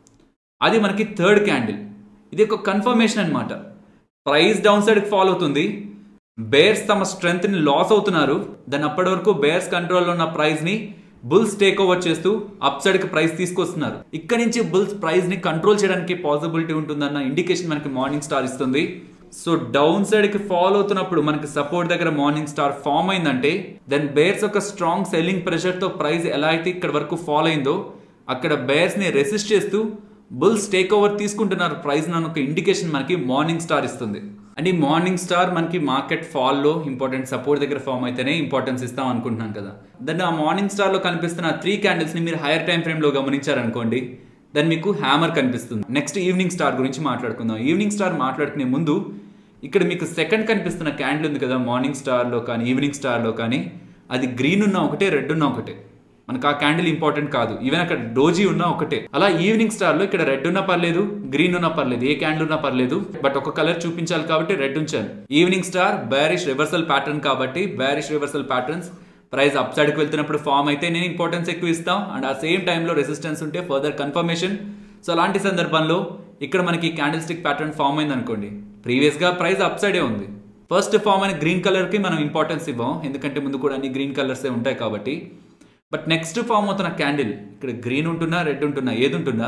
అది మనకి థర్డ్ క్యాండిల్ ఇది ఒక కన్ఫర్మేషన్ అనమాట ప్రైస్ డౌన్ సైడ్కి ఫాలో అవుతుంది బేర్స్ తమ స్ట్రెంగ్త్ని లాస్ అవుతున్నారు దాని అప్పటి వరకు బేర్స్ కంట్రోల్లో ఉన్న ప్రైజ్ని బుల్స్ టేక్ ఓవర్ చేస్తూ అప్ సైడ్కి ప్రైస్ తీసుకొస్తున్నారు ఇక్కడ నుంచి బుల్స్ ప్రైస్ని కంట్రోల్ చేయడానికి పాసిబిలిటీ ఉంటుందన్న ఇండికేషన్ మనకి మార్నింగ్ స్టార్ ఇస్తుంది సో డౌన్ సైడ్కి ఫాలో అవుతున్నప్పుడు మనకి సపోర్ట్ దగ్గర మార్నింగ్ స్టార్ ఫామ్ అయిందంటే దెన్ బేర్స్ ఒక స్ట్రాంగ్ సెల్లింగ్ ప్రెషర్తో ప్రైస్ ఎలా అయితే ఇక్కడ వరకు ఫాలో అయిందో అక్కడ బేర్స్ని రెసిస్ట్ చేస్తూ బుల్స్ టేక్ ఓవర్ తీసుకుంటున్నారు ప్రైస్ అని ఒక ఇండికేషన్ మనకి మార్నింగ్ స్టార్ ఇస్తుంది అండ్ ఈ మార్నింగ్ స్టార్ మనకి మార్కెట్ ఫాల్లో ఇంపార్టెంట్ సపోర్ట్ దగ్గర ఫామ్ అయితేనే ఇంపార్టెన్స్ ఇస్తాం అనుకుంటున్నాం కదా దాన్ని ఆ మార్నింగ్ స్టార్లో కనిపిస్తున్న త్రీ క్యాండిల్స్ని మీరు హైయర్ టైం ఫ్రేమ్లో గమనించారనుకోండి దాన్ని మీకు హ్యామర్ కనిపిస్తుంది నెక్స్ట్ ఈవినింగ్ స్టార్ గురించి మాట్లాడుకుందాం ఈవినింగ్ స్టార్ మాట్లాడుకునే ముందు ఇక్కడ మీకు సెకండ్ కనిపిస్తున్న క్యాండిల్ ఉంది కదా మార్నింగ్ స్టార్లో కానీ ఈవినింగ్ స్టార్లో కానీ అది గ్రీన్ ఉన్న ఒకటే రెడ్ ఉన్న ఒకటే మనకు ఆ క్యాండిల్ ఇంపార్టెంట్ కాదు ఈవెన్ అక్కడ డోజీ ఉన్నా ఒకటే అలా ఈవినింగ్ స్టార్ లో ఇక్కడ రెడ్ ఉన్నా పర్లేదు గ్రీన్ ఉన్నా పర్లేదు ఏ క్యాండిల్ ఉన్నా పర్లేదు బట్ ఒక కలర్ చూపించాలి కాబట్టి రెడ్ ఉంచాను evening star bearish reversal pattern కాబట్టి bearish reversal patterns price up సైడ్కి వెళ్తున్నప్పుడు ఫామ్ అయితే నేను ఇంపార్టెన్స్ ఎక్కువ ఇస్తాం అండ్ ఆ సేమ్ టైంలో రెసిస్టెన్స్ ఉంటే ఫర్దర్ కన్ఫర్మేషన్ సో అలాంటి సందర్భంలో ఇక్కడ మనకి క్యాండిల్ స్టిక్ ప్యాటర్న్ ఫామ్ అయింది అనుకోండి ప్రీవియస్గా ప్రైస్ అప్ సైడే ఉంది ఫస్ట్ ఫామ్ అయిన గ్రీన్ కలర్కి మనం ఇంపార్టెన్స్ ఇవ్వం ఎందుకంటే ముందు కూడా అన్ని గ్రీన్ కలర్సే ఉంటాయి కాబట్టి బట్ నెక్స్ట్ ఫామ్ అవుతున్న క్యాండిల్ ఇక్కడ గ్రీన్ ఉంటున్నా రెడ్ ఉంటున్నా ఏది ఉంటున్నా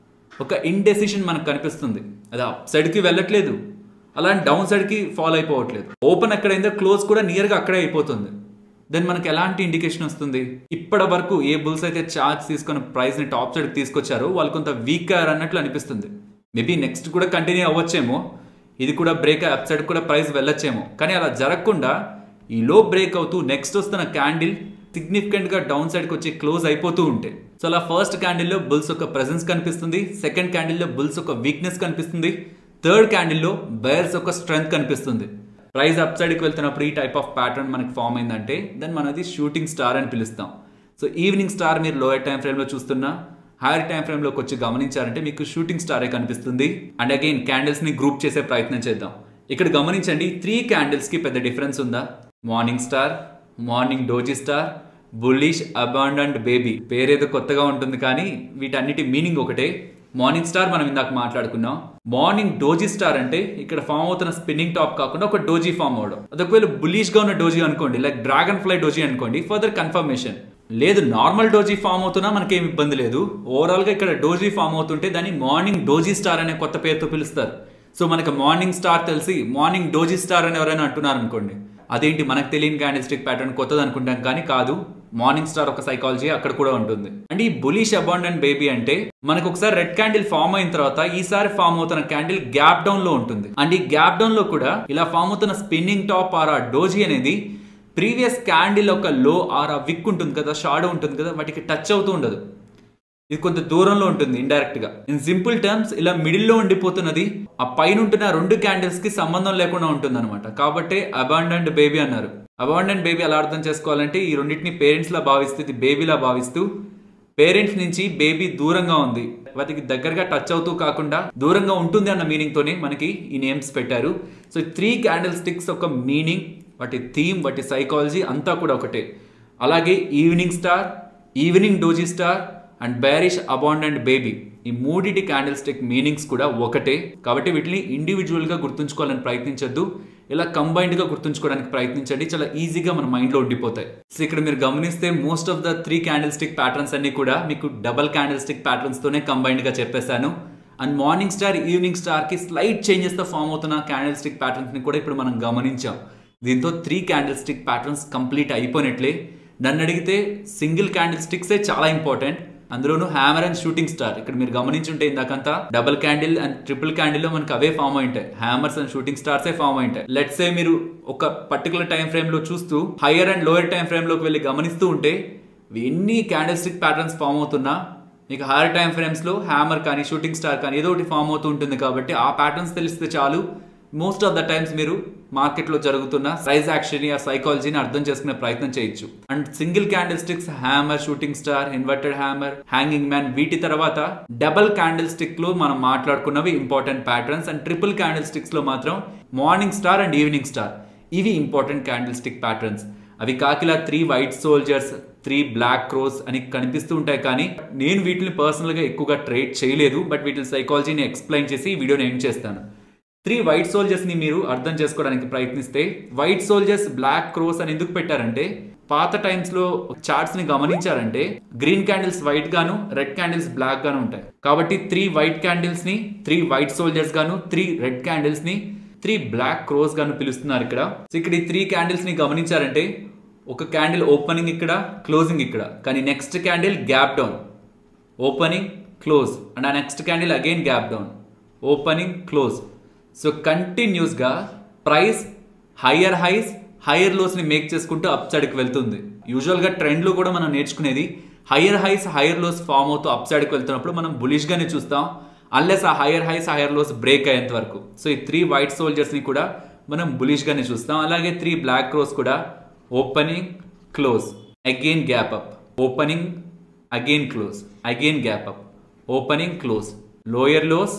ఒక ఇండెసిషన్ మనకు కనిపిస్తుంది అది అప్ సైడ్కి వెళ్ళట్లేదు అలాంటి డౌన్ సైడ్కి ఫాలో అయిపోవట్లేదు ఓపెన్ ఎక్కడైందో క్లోజ్ కూడా నియర్గా అక్కడే అయిపోతుంది దెన్ మనకి ఎలాంటి ఇండికేషన్ వస్తుంది ఇప్పటి వరకు ఏ బుల్స్ అయితే చార్జ్ తీసుకుని ప్రైస్ని టాప్ సైడ్కి తీసుకొచ్చారో వాళ్ళు కొంత వీక్ అన్నట్లు అనిపిస్తుంది మేబీ నెక్స్ట్ కూడా కంటిన్యూ అవ్వచ్చేమో ఇది కూడా బ్రేక్ అప్ సైడ్ కూడా ప్రైస్ వెళ్ళొచ్చేమో కానీ అలా జరగకుండా ఈ లో బ్రేక్ అవుతూ నెక్స్ట్ వస్తున్న క్యాండిల్ సిగ్నిఫికెంట్ గా డౌన్ సైడ్ కి వచ్చి క్లోజ్ అయిపోతూ ఉంటాయి సో అలా ఫస్ట్ క్యాండిల్ లో బుల్స్ ఒక ప్రెసెన్స్ కనిపిస్తుంది సెకండ్ క్యాండిల్ లో బుల్స్ ఒక వీక్నెస్ కనిపిస్తుంది థర్డ్ క్యాండిల్ లో బయర్స్ ఒక స్ట్రెంగ్త్ కనిపిస్తుంది ప్రైస్ అప్ సైడ్ కి వెళ్తున్నప్పుడు ఈ టైప్ ఆఫ్ ప్యాటర్న్ మనకి ఫామ్ అయిందంటే దెన్ మనది షూటింగ్ స్టార్ అని పిలుస్తాం సో ఈవినింగ్ స్టార్ మీరు లోయర్ టైం ఫ్రేమ్ లో చూస్తున్నా హైయర్ టైం ఫ్రేమ్ లోకి వచ్చి గమనించారంటే మీకు షూటింగ్ స్టారే కనిపిస్తుంది అండ్ అగైన్ క్యాండిల్స్ ని గ్రూప్ చేసే ప్రయత్నం చేద్దాం ఇక్కడ గమనించండి త్రీ క్యాండిల్స్ కి పెద్ద డిఫరెన్స్ ఉందా morning star morning doji star bullish abandoned baby పేరేదో కొత్తగా ఉంటుంది కానీ వీటన్నిటి మీనింగ్ ఒకటే మార్నింగ్ స్టార్ మనం ఇందాక మాట్లాడుకున్నాం మార్నింగ్ డోజీ స్టార్ అంటే ఇక్కడ ఫామ్ అవుతున్న స్పిన్నింగ్ టాప్ కాకుండా ఒక డోజీ ఫామ్ అవడం అది ఒకవేళ బుల్లిష్ గా ఉన్న డోజీ అనుకోండి లైక్ డ్రాగన్ ఫ్లై డోజీ అనుకోండి ఫర్దర్ కన్ఫర్మేషన్ లేదు నార్మల్ డోజీ ఫామ్ అవుతున్నా మనకేం ఇబ్బంది లేదు ఓవరాల్ గా ఇక్కడ డోజీ ఫామ్ అవుతుంటే దాన్ని మార్నింగ్ డోజీ స్టార్ అనే కొత్త పేరుతో పిలుస్తారు సో మనకి మార్నింగ్ స్టార్ తెలిసి మార్నింగ్ డోజీ స్టార్ అని ఎవరైనా అంటున్నారు అనుకోండి అదేంటి మనకు తెలియని క్యాండిల్ స్టిక్ ప్యాటర్న్ కొత్తది అనుకుంటాం కానీ కాదు మార్నింగ్ స్టార్ ఒక సైకాలజీ అక్కడ కూడా ఉంటుంది అండ్ ఈ బులిష్ అబాండెంట్ బేబీ అంటే మనకు ఒకసారి రెడ్ క్యాండిల్ ఫామ్ అయిన తర్వాత ఈసారి ఫామ్ అవుతున్న క్యాండిల్ గ్యాప్ డౌన్ లో ఉంటుంది అండ్ ఈ గ్యాప్ డౌన్ లో కూడా ఇలా ఫామ్ అవుతున్న స్పిన్నింగ్ టాప్ ఆర్ ఆ డోజీ అనేది ప్రీవియస్ క్యాండిల్ ఒక లో ఆర్ ఆ విక్ ఉంటుంది కదా షాడో ఉంటుంది కదా వాటికి టచ్ అవుతూ ఉండదు ఇది కొంత దూరంలో ఉంటుంది ఇండైరెక్ట్ గా ఇన్ సింపుల్ టర్మ్స్ ఇలా మిడిల్ లో ఉండిపోతున్నది ఆ పైన ఉంటున్న రెండు క్యాండిల్స్ కి సంబంధం లేకుండా ఉంటుంది అనమాట కాబట్టి అబాండెంట్ బేబీ అన్నారు అబాండెంట్ బేబీ ఎలా అర్థం చేసుకోవాలంటే ఈ రెండింటిని పేరెంట్స్ లా భావిస్తూ ఇది బేబీలా భావిస్తూ పేరెంట్స్ నుంచి బేబీ దూరంగా ఉంది వాటికి దగ్గరగా టచ్ అవుతూ కాకుండా దూరంగా ఉంటుంది అన్న మీనింగ్ తోనే మనకి ఈ నేమ్స్ పెట్టారు సో త్రీ క్యాండిల్ స్టిక్స్ ఒక మీనింగ్ వాటి థీమ్ వాటి సైకాలజీ అంతా కూడా ఒకటే అలాగే evening star evening doji star and bearish abandoned baby ఈ మూడిటి క్యాండిల్ స్టిక్ మీనింగ్స్ కూడా ఒకటే కాబట్టి వీటిని ఇండివిజువల్గా గుర్తుంచుకోవాలని ప్రయత్నించొద్దు ఇలా కంబైన్డ్గా గుర్తుంచుకోవడానికి ప్రయత్నించండి చాలా ఈజీగా మన మైండ్లో ఉండిపోతాయి సో ఇక్కడ మీరు గమనిస్తే most of the three candle stick patterns అన్ని కూడా మీకు డబల్ క్యాండిల్ స్టిక్ ప్యాటర్న్స్తోనే కంబైన్డ్గా చెప్పేశాను అండ్ మార్నింగ్ స్టార్ ఈవినింగ్ స్టార్కి స్లైట్ చేంజెస్తో ఫామ్ అవుతున్న క్యాండిల్ స్టిక్ ప్యాటర్న్స్ని కూడా ఇప్పుడు మనం గమనించాం దీంతో three candle stick patterns complete అయిపోయినట్లే నన్ను అడిగితే సింగిల్ క్యాండిల్ స్టిక్సే చాలా ఇంపార్టెంట్ అందులోనూ హ్యామర్ అండ్ షూటింగ్ స్టార్ ఇక్కడ మీరు గమనించుంటే ఇందాకంతా double candle and triple candle లో మనకు అవే ఫామ్ అయి ఉంటాయి hammers and shooting stars form అయి ఉంటాయి లెట్స్ సే మీరు ఒక పర్టికులర్ టైం ఫ్రేమ్ లో చూస్తూ higher and lower time frame లోకి వెళ్ళి గమనిస్తూ ఉంటే ఎన్ని క్యాండిల్ స్టిక్ ప్యాటర్న్స్ ఫామ్ అవుతున్నా మీకు హైయర్ టైం ఫ్రేమ్స్ లో హ్యామర్ కానీ షూటింగ్ స్టార్ కానీ ఏదో ఒకటి ఫామ్ అవుతూ ఉంటుంది కాబట్టి ఆ ప్యాటర్న్స్ తెలిస్తే చాలు మోస్ట్ ఆఫ్ ద టైమ్స్ మీరు మార్కెట్లో జరుగుతున్న ప్రైస్ యాక్షన్ ఆ సైకాలజీని అర్థం చేసుకునే ప్రయత్నం చేయొచ్చు and single candle candlesticks hammer shooting star inverted hammer hanging man వీటి తర్వాత డబల్ క్యాండిల్ స్టిక్ లో మనం మాట్లాడుకున్నవి important patterns and triple candle sticks లో మాత్రం morning star and evening star ఇవి ఇంపార్టెంట్ క్యాండిల్ స్టిక్ ప్యాటర్న్స్ అవి కాకిలా three white soldiers three black crows అని కనిపిస్తూ ఉంటాయి కానీ నేను వీటిని పర్సనల్గా ఎక్కువగా ట్రేడ్ చేయలేదు బట్ వీటి సైకాలజీని ఎక్స్ప్లెయిన్ చేసి ఈ వీడియోని ఎండ్ చేస్తాను త్రీ వైట్ సోల్జర్స్ ని మీరు అర్థం చేసుకోవడానికి ప్రయత్నిస్తే వైట్ సోల్జర్స్ బ్లాక్ క్రోస్ అని ఎందుకు పెట్టారంటే పాత టైమ్స్ లో చార్ట్స్ ని గమనించారంటే గ్రీన్ క్యాండిల్స్ వైట్ గాను రెడ్ క్యాండిల్స్ బ్లాక్ గాను ఉంటాయి కాబట్టి త్రీ వైట్ క్యాండిల్స్ ని త్రీ వైట్ సోల్జర్స్ గాను త్రీ రెడ్ క్యాండిల్స్ ని త్రీ బ్లాక్ క్రోస్ గాను పిలుస్తున్నారు ఇక్కడ సో ఇక్కడ ఈ త్రీ క్యాండిల్స్ ని గమనించారంటే ఒక క్యాండిల్ ఓపెనింగ్ ఇక్కడ క్లోజింగ్ ఇక్కడ కానీ next candle gap down opening close and ఆ next candle again gap down opening close so కంటిన్యూస్గా ప్రైస్ హయ్యర్ హైస్ హయ్యర్ లోస్ని మేక్ చేసుకుంటూ అప్ సైడ్కి వెళ్తుంది యూజువల్గా ట్రెండ్లో కూడా మనం నేర్చుకునేది higher highs higher lows form అవుతూ అప్ సైడ్కి వెళ్తున్నప్పుడు మనం బులిష్గానే చూస్తాం అన్లెస్ ఆ higher highs higher lows break అయ్యేంత వరకు సో ఈ త్రీ వైట్ సోల్జర్స్ని కూడా మనం బులిష్గానే చూస్తాం అలాగే త్రీ బ్లాక్ క్రోస్ కూడా opening close again gap up opening again close again gap up opening close lower lows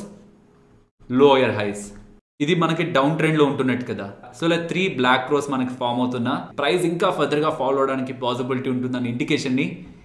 lower highs ఇది మనకి డౌన్ ట్రెండ్ లో ఉంటున్నట్టు కదా సో ఇలా త్రీ బ్లాక్ క్రోస్ మనకి ఫామ్ అవుతున్న ప్రైస్ ఇంకా ఫర్దర్ గా ఫాలో అవడానికి పాసిబిలిటీ ఉంటుందన్న ఇండికేషన్ ని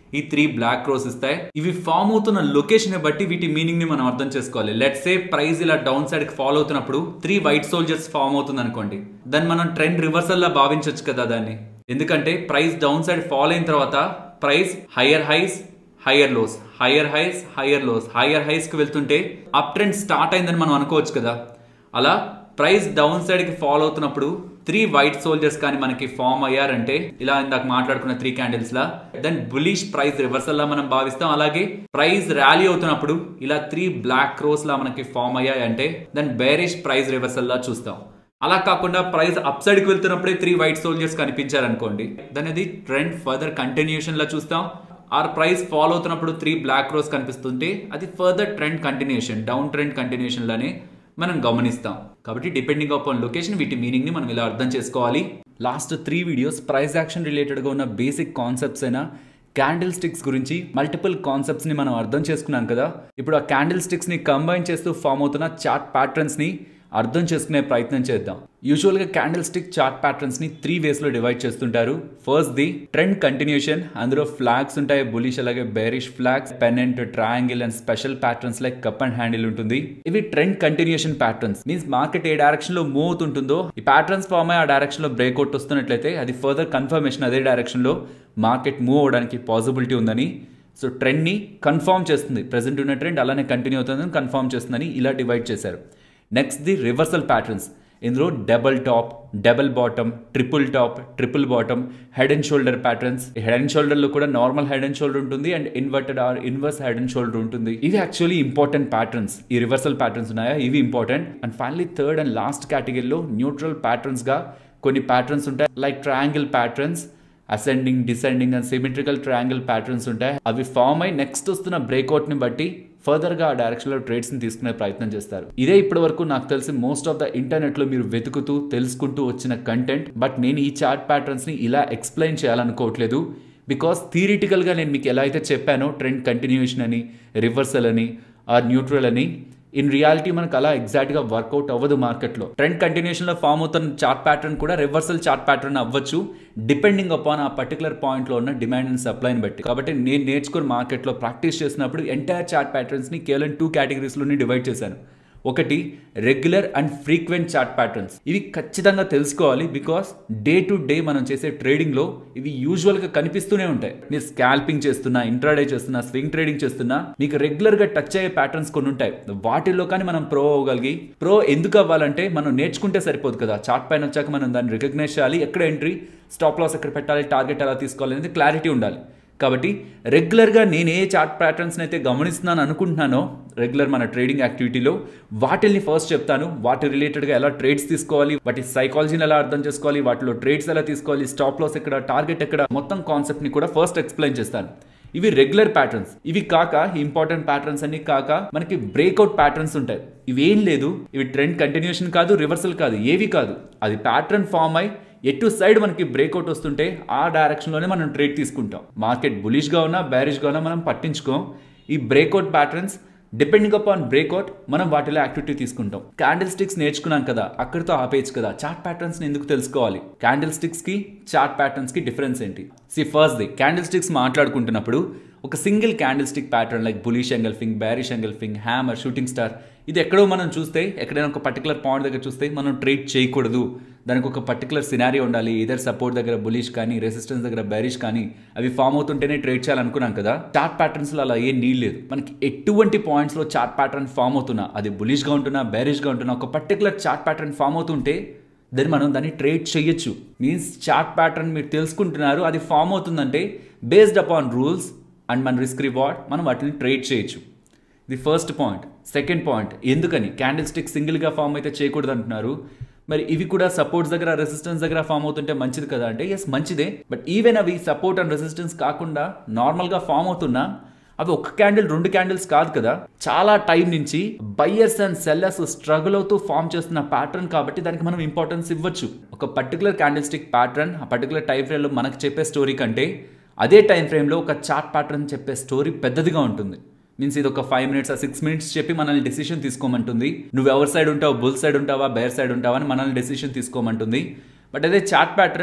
ఈ త్రీ బ్లాక్ క్రోస్ ఇస్తాయి ఇవి ఫామ్ అవుతున్న లొకేషన్ బట్టి వీటి మీనింగ్ ని మనం అర్థం చేసుకోవాలి లెట్స్ సే ప్రైస్ ఇలా డౌన్ సైడ్ కి ఫాలో అవుతున్నప్పుడు త్రీ వైట్ సోల్జర్స్ ఫామ్ అవుతుంది అనుకోండి దాన్ని మనం ట్రెండ్ రివర్సల్ లా భావించవచ్చు కదా దాన్ని ఎందుకంటే ప్రైస్ డౌన్ సైడ్ ఫాల్ అయిన తర్వాత price higher highs higher lows higher highs higher lows higher highs కి వెళ్తుంటే అప్ ట్రెండ్ స్టార్ట్ అయిందని మనం అనుకోవచ్చు కదా అలా ప్రైస్ డౌన్ సైడ్ కి ఫాలో అవుతున్నప్పుడు త్రీ వైట్ సోల్జర్స్ కానీ మనకి ఫామ్ అయ్యారంటే ఇలా ఇందాక మాట్లాడుకున్న త్రీ క్యాండిల్స్ లా దెన్ బులిష్ ప్రైస్ రివర్సల్ లా మనం భావిస్తాం అలాగే ప్రైస్ ర్యాలీ అవుతున్నప్పుడు ఇలా త్రీ బ్లాక్ క్రోస్ లా మనకి ఫామ్ అయ్యాయంటే దెన్ బేరిష్ ప్రైస్ రివర్సల్ లా చూస్తాం అలా కాకుండా ప్రైస్ అప్ సైడ్ కి వెళ్తున్నప్పుడే త్రీ వైట్ సోల్జర్స్ కనిపించారనుకోండి దాని అది ట్రెండ్ ఫర్దర్ కంటిన్యూషన్ లా చూస్తాం ఆర్ ప్రైస్ ఫాలో అవుతున్నప్పుడు త్రీ బ్లాక్ క్రోస్ కనిపిస్తుంటే అది further trend continuation down trend continuation లానే మనం గమనిస్తాం కాబట్టి డిపెండింగ్ అపాన్ లొకేషన్ వీటి మీనింగ్ ని మనం ఇలా అర్థం చేసుకోవాలి last three videos price action రిలేటెడ్గా ఉన్న బేసిక్ కాన్సెప్ట్స్ అయినా క్యాండిల్ స్టిక్స్ గురించి మల్టిపుల్ కాన్సెప్ట్స్ని మనం అర్థం చేసుకున్నాం కదా ఇప్పుడు ఆ క్యాండిల్ స్టిక్స్ని కంబైన్ చేస్తూ ఫామ్ అవుతున్న చార్ట్ ప్యాటర్న్స్ని అర్థం చేసుకునే ప్రయత్నం చేద్దాం యూజువల్గా క్యాండిల్ స్టిక్ చార్ట్ ప్యాటర్న్స్ని త్రీ వేస్లో డివైడ్ చేస్తుంటారు ఫస్ట్ ది ట్రెండ్ కంటిన్యూషన్ అందులో ఫ్లాగ్స్ ఉంటాయి బులిష్ అలాగే bearish flags pennant triangle and special patterns like cup and handle ఉంటుంది ఇవి trend continuation patterns means market ఏ డైరెక్షన్ లో మూవ్ అవుతుంటుందో ఈ ప్యాటర్న్స్ ఫామ్ అయ్యి ఆ డైరెక్షన్ లో బ్రేక్అవుట్ వస్తున్నట్లయితే అది ఫర్దర్ కన్ఫర్మేషన్ అదే డైరెక్షన్ లో మార్కెట్ మూవ్ అవడానికి పాసిబిలిటీ ఉందని సో ట్రెండ్ని కన్ఫర్మ్ చేస్తుంది ప్రెసెంట్ ఉన్న ట్రెండ్ అలానే కంటిన్యూ అవుతుందని కన్ఫర్మ్ చేస్తుందని ఇలా డివైడ్ చేశారు నెక్స్ట్ ది రివర్సల్ ప్యాటర్న్స్ ఇందులో double top double bottom triple top triple bottom head and shoulder patterns head and shoulder లో కూడా నార్మల్ హెడ్ అండ్ షోల్డర్ ఉంటుంది and inverted or inverse head and shoulder ఉంటుంది ఇవి actually important patterns ఈ reversal patterns ఉన్నాయా ఇవి important and finally third and last కేటగిరీలో neutral patterns గా కొన్ని ప్యాటర్న్స్ ఉంటాయి like triangle patterns ascending descending and symmetrical triangle patterns ఉంటాయి అవి ఫామ్ అయి నెక్స్ట్ వస్తున్న బ్రేక్అవుట్ ని బట్టి ఫర్దర్ గా ఆ డైరెక్షన్ లో ట్రేడ్స్ ని తీసుకునే ప్రయత్నం చేస్తారు ఇదే ఇప్పటి వరకు నాకు తెలిసి మోస్ట్ ఆఫ్ ద ఇంటర్నెట్ లో మీరు వెతుకుతూ తెలుసుకుంటూ వచ్చిన కంటెంట్ బట్ నేను ఈ చార్ట్ ప్యాటర్న్స్ ని ఇలా ఎక్స్ప్లెయిన్ చేయాలనుకోవట్లేదు బికాస్ థియరిటికల్ గా నేను మీకు ఎలా అయితే చెప్పానో ట్రెండ్ కంటిన్యూషన్ అని రివర్సల్ అని ఆర్ న్యూట్రల్ అని ఇన్ రియాలిటీ మనకు అలా ఎగ్జాక్ట్ గా వర్కౌట్ అవ్వదు మార్కెట్లో ట్రెండ్ కంటిన్యూషన్ లో ఫామ్ అవుతున్న చార్ట్ ప్యాటర్న్ కూడా రివర్సల్ చార్ట్ ప్యాటర్న్ అవ్వచ్చు డిపెండింగ్ అపాన్ ఆ పర్టికులర్ పాయింట్ లో ఉన్న డిమాండ్ అండ్ సప్లైని బట్టి కాబట్టి నేను నేర్చుకుని మార్కెట్లో ప్రాక్టీస్ చేసినప్పుడు ఎంటైర్ చార్ట్ ప్యాటర్న్స్ ని కేవలం టూ కేటగిరీస్ లోని డివైడ్ చేశాను ఒకటి regular and frequent chart patterns ఇవి ఖచ్చితంగా తెలుసుకోవాలి బికాస్ డే టు డే మనం చేసే ట్రేడింగ్ లో ఇవి యూజువల్ గా కనిపిస్తూనే ఉంటాయి మీరు స్కాల్పింగ్ చేస్తున్నా ఇంట్రాడే చేస్తున్నా స్వింగ్ ట్రేడింగ్ చేస్తున్నా మీకు రెగ్యులర్ గా టచ్ అయ్యే ప్యాటర్న్స్ కొన్ని ఉంటాయి వాటిల్లో కానీ మనం ప్రో అవ్వగలిగి ప్రో ఎందుకు అవ్వాలంటే మనం నేర్చుకుంటే సరిపోదు కదా చార్ట్ పైన వచ్చాక మనం దాన్ని రికగ్నైజ్ చేయాలి ఎక్కడ ఎంట్రీ స్టాప్ లాస్ ఎక్కడ పెట్టాలి టార్గెట్ ఎలా తీసుకోవాలి అనేది క్లారిటీ ఉండాలి కాబట్టి రెగ్యులర్గా నేను ఏ చార్ట్ ప్యాటర్న్స్ని అయితే గమనిస్తున్నాను అనుకుంటున్నానో రెగ్యులర్ మన ట్రేడింగ్ యాక్టివిటీలో వాటిల్ని ఫస్ట్ చెప్తాను వాటి రిలేటెడ్గా ఎలా ట్రేడ్స్ తీసుకోవాలి వాటి సైకాలజీని ఎలా అర్థం చేసుకోవాలి వాటిలో ట్రేడ్స్ ఎలా తీసుకోవాలి స్టాప్ లాస్ ఎక్కడ టార్గెట్ ఎక్కడ మొత్తం కాన్సెప్ట్ని కూడా ఫస్ట్ ఎక్స్ప్లెయిన్ చేస్తాను ఇవి రెగ్యులర్ ప్యాటర్న్స్ ఇవి కాక ఇంపార్టెంట్ ప్యాటర్న్స్ అన్ని కాక మనకి బ్రేక్అవుట్ ప్యాటర్న్స్ ఉంటాయి ఇవేం లేదు ఇవి ట్రెండ్ కంటిన్యూషన్ కాదు రివర్సల్ కాదు ఏవి కాదు అది ప్యాటర్న్ ఫామ్ అయి ఎటు సైడ్ మనకి బ్రేక్అవుట్ వస్తుంటే ఆ డైరెక్షన్లోనే మనం ట్రేడ్ తీసుకుంటాం మార్కెట్ బులిష్గా ఉన్నా బ్యారిష్గా ఉన్నా మనం పట్టించుకోం ఈ breakout patterns depending upon breakout మనం వాటిలో యాక్టివిటీ తీసుకుంటాం క్యాండిల్ స్టిక్స్ నేర్చుకున్నాం కదా అక్కడితో ఆపేయచ్చు కదా చార్ట్ ప్యాటర్న్స్ ఎందుకు తెలుసుకోవాలి క్యాండిల్ స్టిక్స్ కి చార్ట్ ప్యాటర్న్స్ కి డిఫరెన్స్ ఏంటి see first the candlesticks మాట్లాడుకుంటున్నప్పుడు ఒక single candle stick pattern like bullish engulfing bearish engulfing hammer shooting star ఇది ఎక్కడో మనం చూస్తే ఎక్కడైనా ఒక పర్టికులర్ పాయింట్ దగ్గర చూస్తే మనం ట్రేడ్ చేయకూడదు దానికి ఒక పర్టికులర్ సినారీ ఉండాలి ఇదర్ సపోర్ట్ దగ్గర బులిష్ కానీ రెసిస్టెన్స్ దగ్గర బెరిష్ కానీ అవి ఫామ్ అవుతుంటేనే ట్రేడ్ చేయాలనుకున్నాం కదా చార్ట్ ప్యాటర్న్స్ లో అలా ఏం నీడ్ లేదు మనకి ఎటువంటి పాయింట్స్ లో చార్ట్ ప్యాటర్న్ ఫామ్ అవుతున్నా అది బులిష్ గా ఉంటున్నా బెరిష్ గా ఉంటున్నా ఒక పర్టికులర్ చార్ట్ ప్యాటర్న్ ఫామ్ అవుతుంటే దాన్ని మనం దాన్ని ట్రేడ్ చేయొచ్చు మీన్స్ చార్ట్ ప్యాటర్న్ మీరు తెలుసుకుంటున్నారు అది ఫామ్ అవుతుందంటే బేస్డ్ అపాన్ రూల్స్ అండ్ మన రిస్క్ రివార్డ్ మనం వాటిని ట్రేడ్ చేయొచ్చు the first point second point ఎందుకని క్యాండిల్ స్టిక్ సింగిల్గా ఫామ్ అయితే చేయకూడదు అంటున్నారు మరి ఇవి కూడా సపోర్ట్స్ దగ్గర రెసిస్టెన్స్ దగ్గర ఫామ్ అవుతుంటే మంచిది కదా అంటే ఎస్ మంచిదే బట్ ఈవెన్ అవి సపోర్ట్ అండ్ రెసిస్టెన్స్ కాకుండా నార్మల్గా ఫామ్ అవుతున్నా అవి ఒక క్యాండిల్ రెండు క్యాండిల్స్ కాదు కదా చాలా టైం నుంచి బయ్యర్స్ అండ్ సెల్లర్స్ స్ట్రగుల్ అవుతూ ఫామ్ చేస్తున్న ప్యాటర్న్ కాబట్టి దానికి మనం ఇంపార్టెన్స్ ఇవ్వచ్చు ఒక పర్టికులర్ క్యాండిల్ స్టిక్ ప్యాటర్న్ ఆ పర్టికులర్ టైం ఫ్రేమ్లో మనకు చెప్పే స్టోరీ కంటే అదే టైం ఫ్రేమ్లో ఒక చార్ట్ ప్యాటర్న్ చెప్పే స్టోరీ పెద్దదిగా ఉంటుంది మీన్స్ ఇది ఒక ఫైవ్ మినిట్స్ సిక్స్ మినిట్స్ చెప్పి మనల్ని డెసిషన్ తీసుకోమంటుంది నువ్వు ఎవరి సైడ్ ఉంటావు బుల్ సైడ్ ఉంటావా బేర్ సైడ్ ఉంటావా అని మనల్ని డెసిషన్ తీసుకోమంటుంది బట్ అదే చార్ట్ ప్యాటర్న్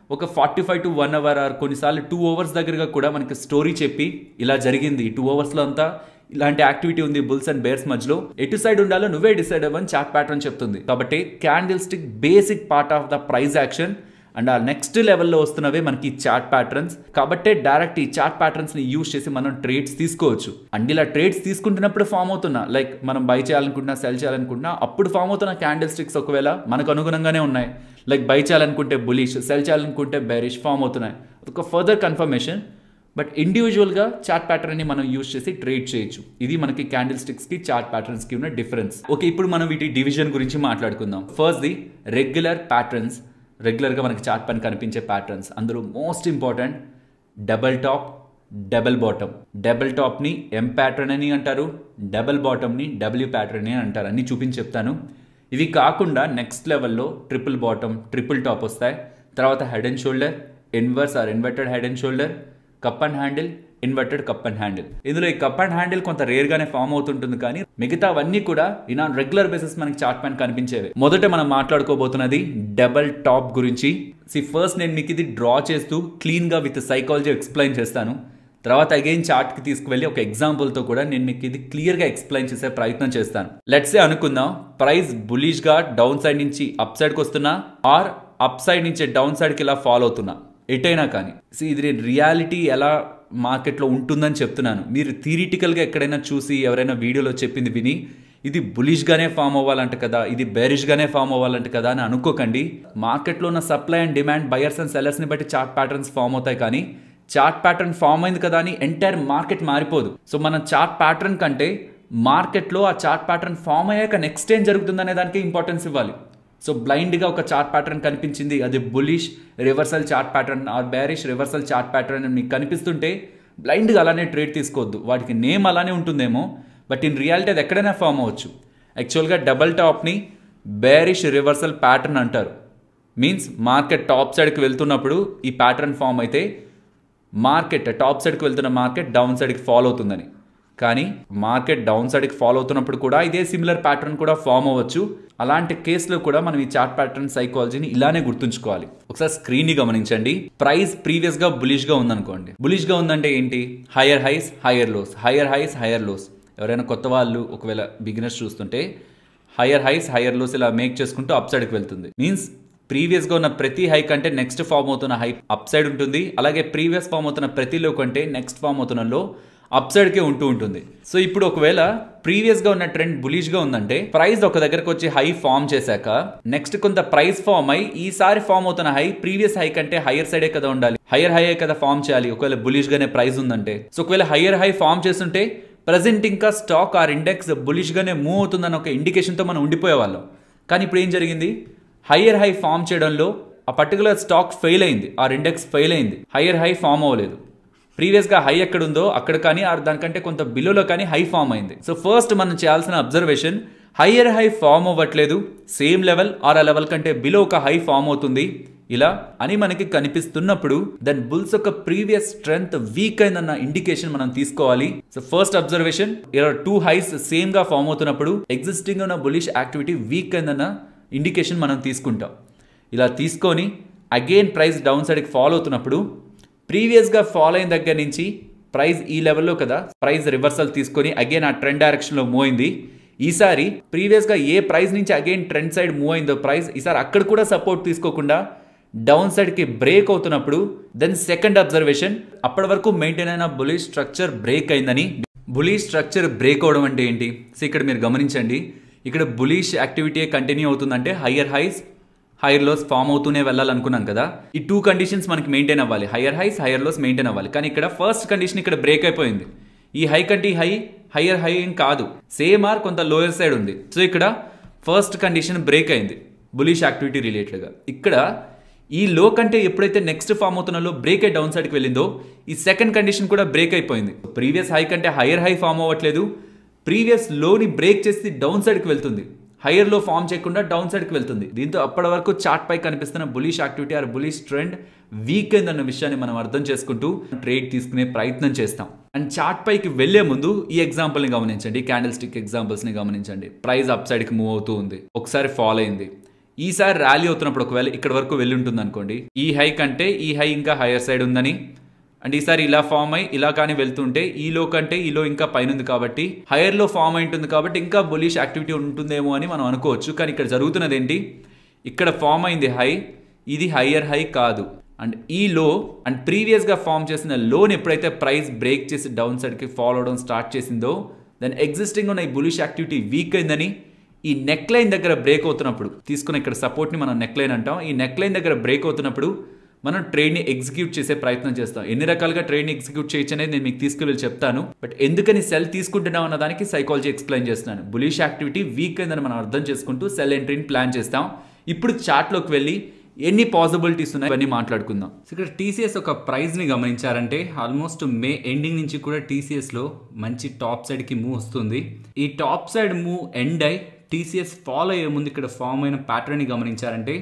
ఒక forty five to one hour or కొన్నిసార్లు టూ అవర్స్ దగ్గరగా కూడా మనకి స్టోరీ చెప్పి ఇలా జరిగింది టూ అవర్స్లో అంతా ఇలాంటి యాక్టివిటీ ఉంది బుల్స్ అండ్ బేర్స్ మధ్యలో ఎటు సైడ్ ఉండాలో నువ్వే డిసైడ్ అవ్వని చాట్ ప్యాటర్న్ చెప్తుంది కాబట్టి candlestick basic part of the price action and ఆ నెక్స్ట్ లెవెల్లో వస్తున్నవే మనకి చాట్ ప్యాటర్న్స్ కాబట్టే డైరెక్ట్ ఈ చాట్ ప్యాటర్న్స్ ని యూజ్ చేసి మనం ట్రేడ్స్ తీసుకోవచ్చు అండ్ ఇలా ట్రేడ్స్ తీసుకుంటున్నప్పుడు ఫామ్ అవుతున్నా లైక్ మనం బై చేయాలనుకుంటున్నా సెల్ చేయాలనుకుంటున్నా అప్పుడు ఫామ్ అవుతున్న క్యాండిల్ స్టిక్స్ ఒకవేళ మనకు అనుగుణంగానే ఉన్నాయి లైక్ బై చేయాలనుకుంటే బులిష్ సెల్ చేయాలనుకుంటే బెరిష్ ఫామ్ అవుతున్నాయి ఒక ఫర్దర్ కన్ఫర్మేషన్ బట్ ఇండివిజువల్గా చార్ట్ ప్యాటర్న్ని మనం యూజ్ చేసి ట్రేడ్ చేయొచ్చు ఇది మనకి క్యాండిల్ స్టిక్స్కి చార్ట్ ప్యాటర్న్స్కి ఉన్న డిఫరెన్స్ ఓకే ఇప్పుడు మనం వీటి డివిజన్ గురించి మాట్లాడుకుందాం ఫస్ట్ ది రెగ్యులర్ ప్యాటర్న్స్ రెగ్యులర్గా మనకి చార్ట్ పైన కనిపించే ప్యాటర్న్స్ అందులో most important double top double bottom double టాప్ని ఎం ప్యాటర్న్ అని అంటారు డబల్ బాటమ్ని డబ్ల్యూ ప్యాటర్న్ అని అంటారు అన్ని చూపించి చెప్తాను ఇవి కాకుండా నెక్స్ట్ లెవెల్లో ట్రిపుల్ బాటమ్ ట్రిపుల్ టాప్ వస్తాయి తర్వాత head and shoulder inverse or inverted head and shoulder cup and handle inverted cup and handle ఇందులో ఈ కప్ అండ్ హ్యాండిల్ కొంత రేర్ గానే ఫామ్ అవుతుంటుంది కానీ మిగతావన్నీ కూడా ఇన్ ఆన్ రెగ్యులర్ బేసిస్ మనకి చార్ట్ పైన కనిపించేవి మొదట మనం మాట్లాడుకోబోతున్నది డబల్ టాప్ గురించి సి ఫస్ట్ నేను మీకు ఇది డ్రా చేస్తూ క్లీన్ గా విత్ సైకాలజీ ఎక్స్ప్లెయిన్ చేస్తాను తర్వాత అగైన్ చార్ట్ కి తీసుకువెళ్ళి ఒక ఎగ్జాంపుల్ తో కూడా నేను మీకు ఇది క్లియర్ గా ఎక్స్ప్లెయిన్ చేసే ప్రయత్నం చేస్తాను లెట్స్ అనుకుందాం ప్రైస్ బులిష్ గా డౌన్ సైడ్ నుంచి అప్ సైడ్ కి వస్తున్నా ఆర్ అప్ సైడ్ నుంచి డౌన్ సైడ్ కి ఇలా ఫాలో అవుతున్నా ఎటైనా కానీ సో ఇది రియాలిటీ ఎలా మార్కెట్లో ఉంటుందని చెప్తున్నాను మీరు థియరిటికల్గా ఎక్కడైనా చూసి ఎవరైనా వీడియోలో చెప్పింది విని ఇది బులిష్గానే ఫామ్ అవ్వాలంట కదా ఇది బేరిష్గానే ఫామ్ అవ్వాలంట కదా అని అనుకోకండి మార్కెట్లో ఉన్న supply and demand buyers and సెల్లర్స్ని బట్టి చార్ట్ ప్యాటర్న్స్ ఫామ్ అవుతాయి కానీ చార్ట్ ప్యాటర్న్ ఫామ్ అయింది కదా అని ఎంటైర్ మార్కెట్ మారిపోదు సో మన చార్ట్ ప్యాటర్న్ కంటే మార్కెట్లో ఆ చార్ట్ ప్యాటర్న్ ఫామ్ అయ్యాక నెక్స్ట్ ఏం జరుగుతుందనే దానికి ఇంపార్టెన్స్ ఇవ్వాలి సో బ్లైండ్గా ఒక చార్ట్ ప్యాటర్న్ కనిపించింది అది bullish reversal chart pattern or bearish reversal chart pattern అని మీకు కనిపిస్తుంటే బ్లైండ్గా అలానే ట్రేడ్ తీసుకోవద్దు వాటికి నేమ్ అలానే ఉంటుందేమో బట్ ఇన్ రియాలిటీ అది ఎక్కడైనా ఫామ్ అవ్వచ్చు యాక్చువల్గా డబల్ టాప్ని బేరిష్ రివర్సల్ ప్యాటర్న్ అంటారు మీన్స్ మార్కెట్ టాప్ సైడ్కి వెళ్తున్నప్పుడు ఈ ప్యాటర్న్ ఫామ్ అయితే మార్కెట్ టాప్ సైడ్కి వెళ్తున్న మార్కెట్ డౌన్ సైడ్కి ఫాలో అవుతుందని కానీ మార్కెట్ డౌన్ సైడ్కి ఫాలో అవుతున్నప్పుడు కూడా ఇదే సిమిలర్ ప్యాటర్న్ కూడా ఫామ్ అవ్వచ్చు అలాంటి కేసులో కూడా మనం ఈ చార్ట్ ప్యాటర్న్ సైకాలజీని ఇలానే గుర్తుంచుకోవాలి ఒకసారి స్క్రీన్ ని గమనించండి ప్రైస్ ప్రీవియస్ గా బులిష్ గా ఉందనుకోండి బులిష్ గా ఉందంటే ఏంటి higher highs higher lows higher highs higher lows ఎవరైనా కొత్త వాళ్ళు ఒకవేళ బిగినర్స్ చూస్తుంటే హైయర్ హైస్ హైయర్ లోస్ ఇలా మేక్ చేసుకుంటూ అప్ సైడ్కి వెళ్తుంది మీన్స్ ప్రీవియస్ గా ఉన్న ప్రతి హై కంటే నెక్స్ట్ ఫామ్ అవుతున్న హై అప్ సైడ్ ఉంటుంది అలాగే ప్రీవియస్ ఫామ్ అవుతున్న ప్రతి లో కంటే నెక్స్ట్ ఫామ్ అవుతున్న లో అప్ సైడ్కే ఉంటూ ఉంటుంది సో ఇప్పుడు ఒకవేళ ప్రీవియస్ గా ఉన్న ట్రెండ్ బులిష్ గా ఉందంటే ప్రైస్ ఒక దగ్గరకు వచ్చి హై ఫామ్ చేశాక నెక్స్ట్ కొంత ప్రైస్ ఫామ్ అయి ఈసారి ఫామ్ అవుతున్న హై ప్రీవియస్ హై కంటే హైయర్ సైడే కదా ఉండాలి హైయర్ హై కదా ఫామ్ చేయాలి ఒకవేళ బులిష్ గానే ప్రైస్ ఉందంటే సో ఒకవేళ హైయర్ హై ఫామ్ చేస్తుంటే ప్రజెంట్ ఇంకా స్టాక్ ఆర్ ఇండెక్స్ బులిష్ గానే మూవ్ అవుతుందన్న ఒక ఇండికేషన్ తో మనం ఉండిపోయేవాళ్ళం కానీ ఇప్పుడు ఏం జరిగింది హైయర్ హై ఫామ్ చేయడంలో ఆ పర్టికులర్ స్టాక్ ఫెయిల్ అయింది ఆర్ ఇండెక్స్ ఫెయిల్ అయింది హైయర్ హై ఫామ్ అవ్వలేదు ప్రీవియస్గా హై ఎక్కడ ఉందో అక్కడ కానీ ఆర్ దానికంటే కొంత బిలోలో కానీ హై ఫామ్ అయింది సో ఫస్ట్ మనం చేయాల్సిన అబ్జర్వేషన్ హయ్యర్ హై ఫామ్ అవ్వట్లేదు సేమ్ లెవెల్ ఆర్ ఆ లెవెల్ కంటే బిలో ఒక హై ఫామ్ అవుతుంది ఇలా అని మనకి కనిపిస్తున్నప్పుడు దెన్ బుల్స్ యొక్క ప్రీవియస్ స్ట్రెంగ్త్ వీక్ అయిందన్న ఇండికేషన్ మనం తీసుకోవాలి సో ఫస్ట్ అబ్జర్వేషన్ ఇలా టూ హైస్ సేమ్ గా ఫామ్ అవుతున్నప్పుడు ఎగ్జిస్టింగ్ ఉన్న బులిష్ యాక్టివిటీ వీక్ అయిందన్న ఇండికేషన్ మనం తీసుకుంటాం ఇలా తీసుకొని అగైన్ ప్రైస్ డౌన్ సైడ్కి ఫాలో అవుతున్నప్పుడు ప్రీవియస్గా ఫాలో అయిన దగ్గర నుంచి ప్రైస్ ఈ లెవెల్లో కదా ప్రైస్ రివర్సల్ తీసుకొని అగైన్ ఆ ట్రెండ్ డైరెక్షన్లో మూవ్ అయింది ఈసారి ప్రీవియస్గా ఏ ప్రైస్ నుంచి అగైన్ ట్రెండ్ సైడ్ మూవ్ అయిందో ప్రైస్ ఈసారి అక్కడ కూడా సపోర్ట్ తీసుకోకుండా డౌన్ సైడ్కి బ్రేక్ అవుతున్నప్పుడు దెన్ సెకండ్ అబ్జర్వేషన్ అప్పటి వరకు మెయింటైన్ అయిన బులిష్ స్ట్రక్చర్ బ్రేక్ అయిందని బులిష్ స్ట్రక్చర్ బ్రేక్ అవడం అంటే ఏంటి సో ఇక్కడ మీరు గమనించండి ఇక్కడ బులిష్ యాక్టివిటీ కంటిన్యూ అవుతుందంటే higher highs higher lows form అవుతూనే వెళ్ళాలనుకున్నాం కదా ఈ టూ కండిషన్స్ మనకి మెయింటైన్ అవ్వాలి higher highs higher lows maintain అవ్వాలి కానీ ఇక్కడ ఫస్ట్ కండిషన్ ఇక్కడ బ్రేక్ అయిపోయింది ఈ హై కంటే ఈ హై హైయర్ హై ఏం కాదు సేమ్ ఆర్ కొంత లోయర్ సైడ్ ఉంది సో ఇక్కడ ఫస్ట్ కండిషన్ బ్రేక్ అయింది బులిష్ యాక్టివిటీ రిలేటెడ్గా ఇక్కడ ఈ లో కంటే ఎప్పుడైతే నెక్స్ట్ ఫామ్ అవుతున్నలో బ్రేక్ అయి డౌన్ సైడ్కి వెళ్ళిందో ఈ సెకండ్ కండిషన్ కూడా బ్రేక్ అయిపోయింది ప్రీవియస్ హై కంటే హైయర్ హై ఫామ్ అవ్వట్లేదు ప్రీవియస్ లోని బ్రేక్ చేసి డౌన్ సైడ్కి వెళ్తుంది హైయర్ లో ఫామ్ చేయకుండా డౌన్ సైడ్కి వెళ్తుంది దీంతో అప్పటి వరకు చార్ట్ పై కనిపిస్తున్న bullish activity or bullish trend weak అయిందన్న విషయాన్ని మనం అర్థం చేసుకుంటూ ట్రేడ్ తీసుకునే ప్రయత్నం చేస్తాం అండ్ చార్ట్ పైకి వెళ్లే ముందు ఈ ఎగ్జాంపుల్ ని గమనించండి క్యాండిల్ స్టిక్ ఎగ్జాంపుల్స్ ని గమనించండి ప్రైస్ అప్ సైడ్ కి మూవ్ అవుతూ ఉంది ఒకసారి ఫాలో అయింది ఈసారి ర్యాలీ అవుతున్నప్పుడు ఒకవేళ ఇక్కడ వరకు వెళ్ళి ఉంటుంది అనుకోండి ఈ హై కంటే ఈ హై ఇంకా హైయర్ సైడ్ ఉందని అండ్ ఈసారి ఇలా ఫామ్ అయ్యి ఇలా కానీ వెళ్తుంటే ఈలో కంటే ఈలో ఇంకా పైన ఉంది కాబట్టి హైయర్ లో ఫామ్ అయి ఉంటుంది కాబట్టి ఇంకా బులిష్ యాక్టివిటీ ఉంటుందేమో అని మనం అనుకోవచ్చు కానీ ఇక్కడ జరుగుతున్నది ఏంటి ఇక్కడ ఫామ్ అయింది హై ఇది హయ్యర్ హై కాదు అండ్ ఈ లో అండ్ ప్రీవియస్గా ఫామ్ చేసిన లోన్ ఎప్పుడైతే ప్రైస్ బ్రేక్ చేసి డౌన్ సైడ్కి ఫాలో అవడం స్టార్ట్ చేసిందో దెన్ ఎగ్జిస్టింగ్ ఉన్న ఈ బులిష్ యాక్టివిటీ వీక్ అయిందని ఈ నెక్ లైన్ దగ్గర బ్రేక్ అవుతున్నప్పుడు తీసుకున్న ఇక్కడ సపోర్ట్ని మనం నెక్ లైన్ అంటాం ఈ నెక్ లైన్ దగ్గర బ్రేక్ అవుతున్నప్పుడు మనం ట్రేడ్ని ఎగ్జిక్యూట్ చేసే ప్రయత్నం చేస్తాం ఎన్ని రకాలుగా ట్రేడ్ని ఎగ్జిక్యూట్ చేయొచ్చు అనేది నేను మీకు తీసుకువెళ్ళి చెప్తాను బట్ ఎందుకని సెల్ తీసుకుంటున్నాం అన్న దానికి సైకాలజీ ఎక్స్ప్లెయిన్ చేస్తున్నాను బులిష్ యాక్టివిటీ వీక్ అయిందని మనం అర్థం చేసుకుంటూ సెల్ ఎంట్రీని ప్లాన్ చేస్తాం ఇప్పుడు చార్ట్లోకి వెళ్ళి ఎన్ని పాసిబిలిటీస్ ఉన్నాయి ఇవన్నీ మాట్లాడుకుందాం సో ఇక్కడ టీసీఎస్ ఒక ప్రైజ్ని గమనించారంటే ఆల్మోస్ట్ మే ఎండింగ్ నుంచి కూడా టీసీఎస్లో మంచి టాప్ సైడ్కి మూవ్ వస్తుంది ఈ టాప్ సైడ్ మూవ్ ఎండ్ అయి టీసీఎస్ ఫాలో అయ్యే ముందు ఇక్కడ ఫామ్ అయిన ప్యాటర్న్ని గమనించారంటే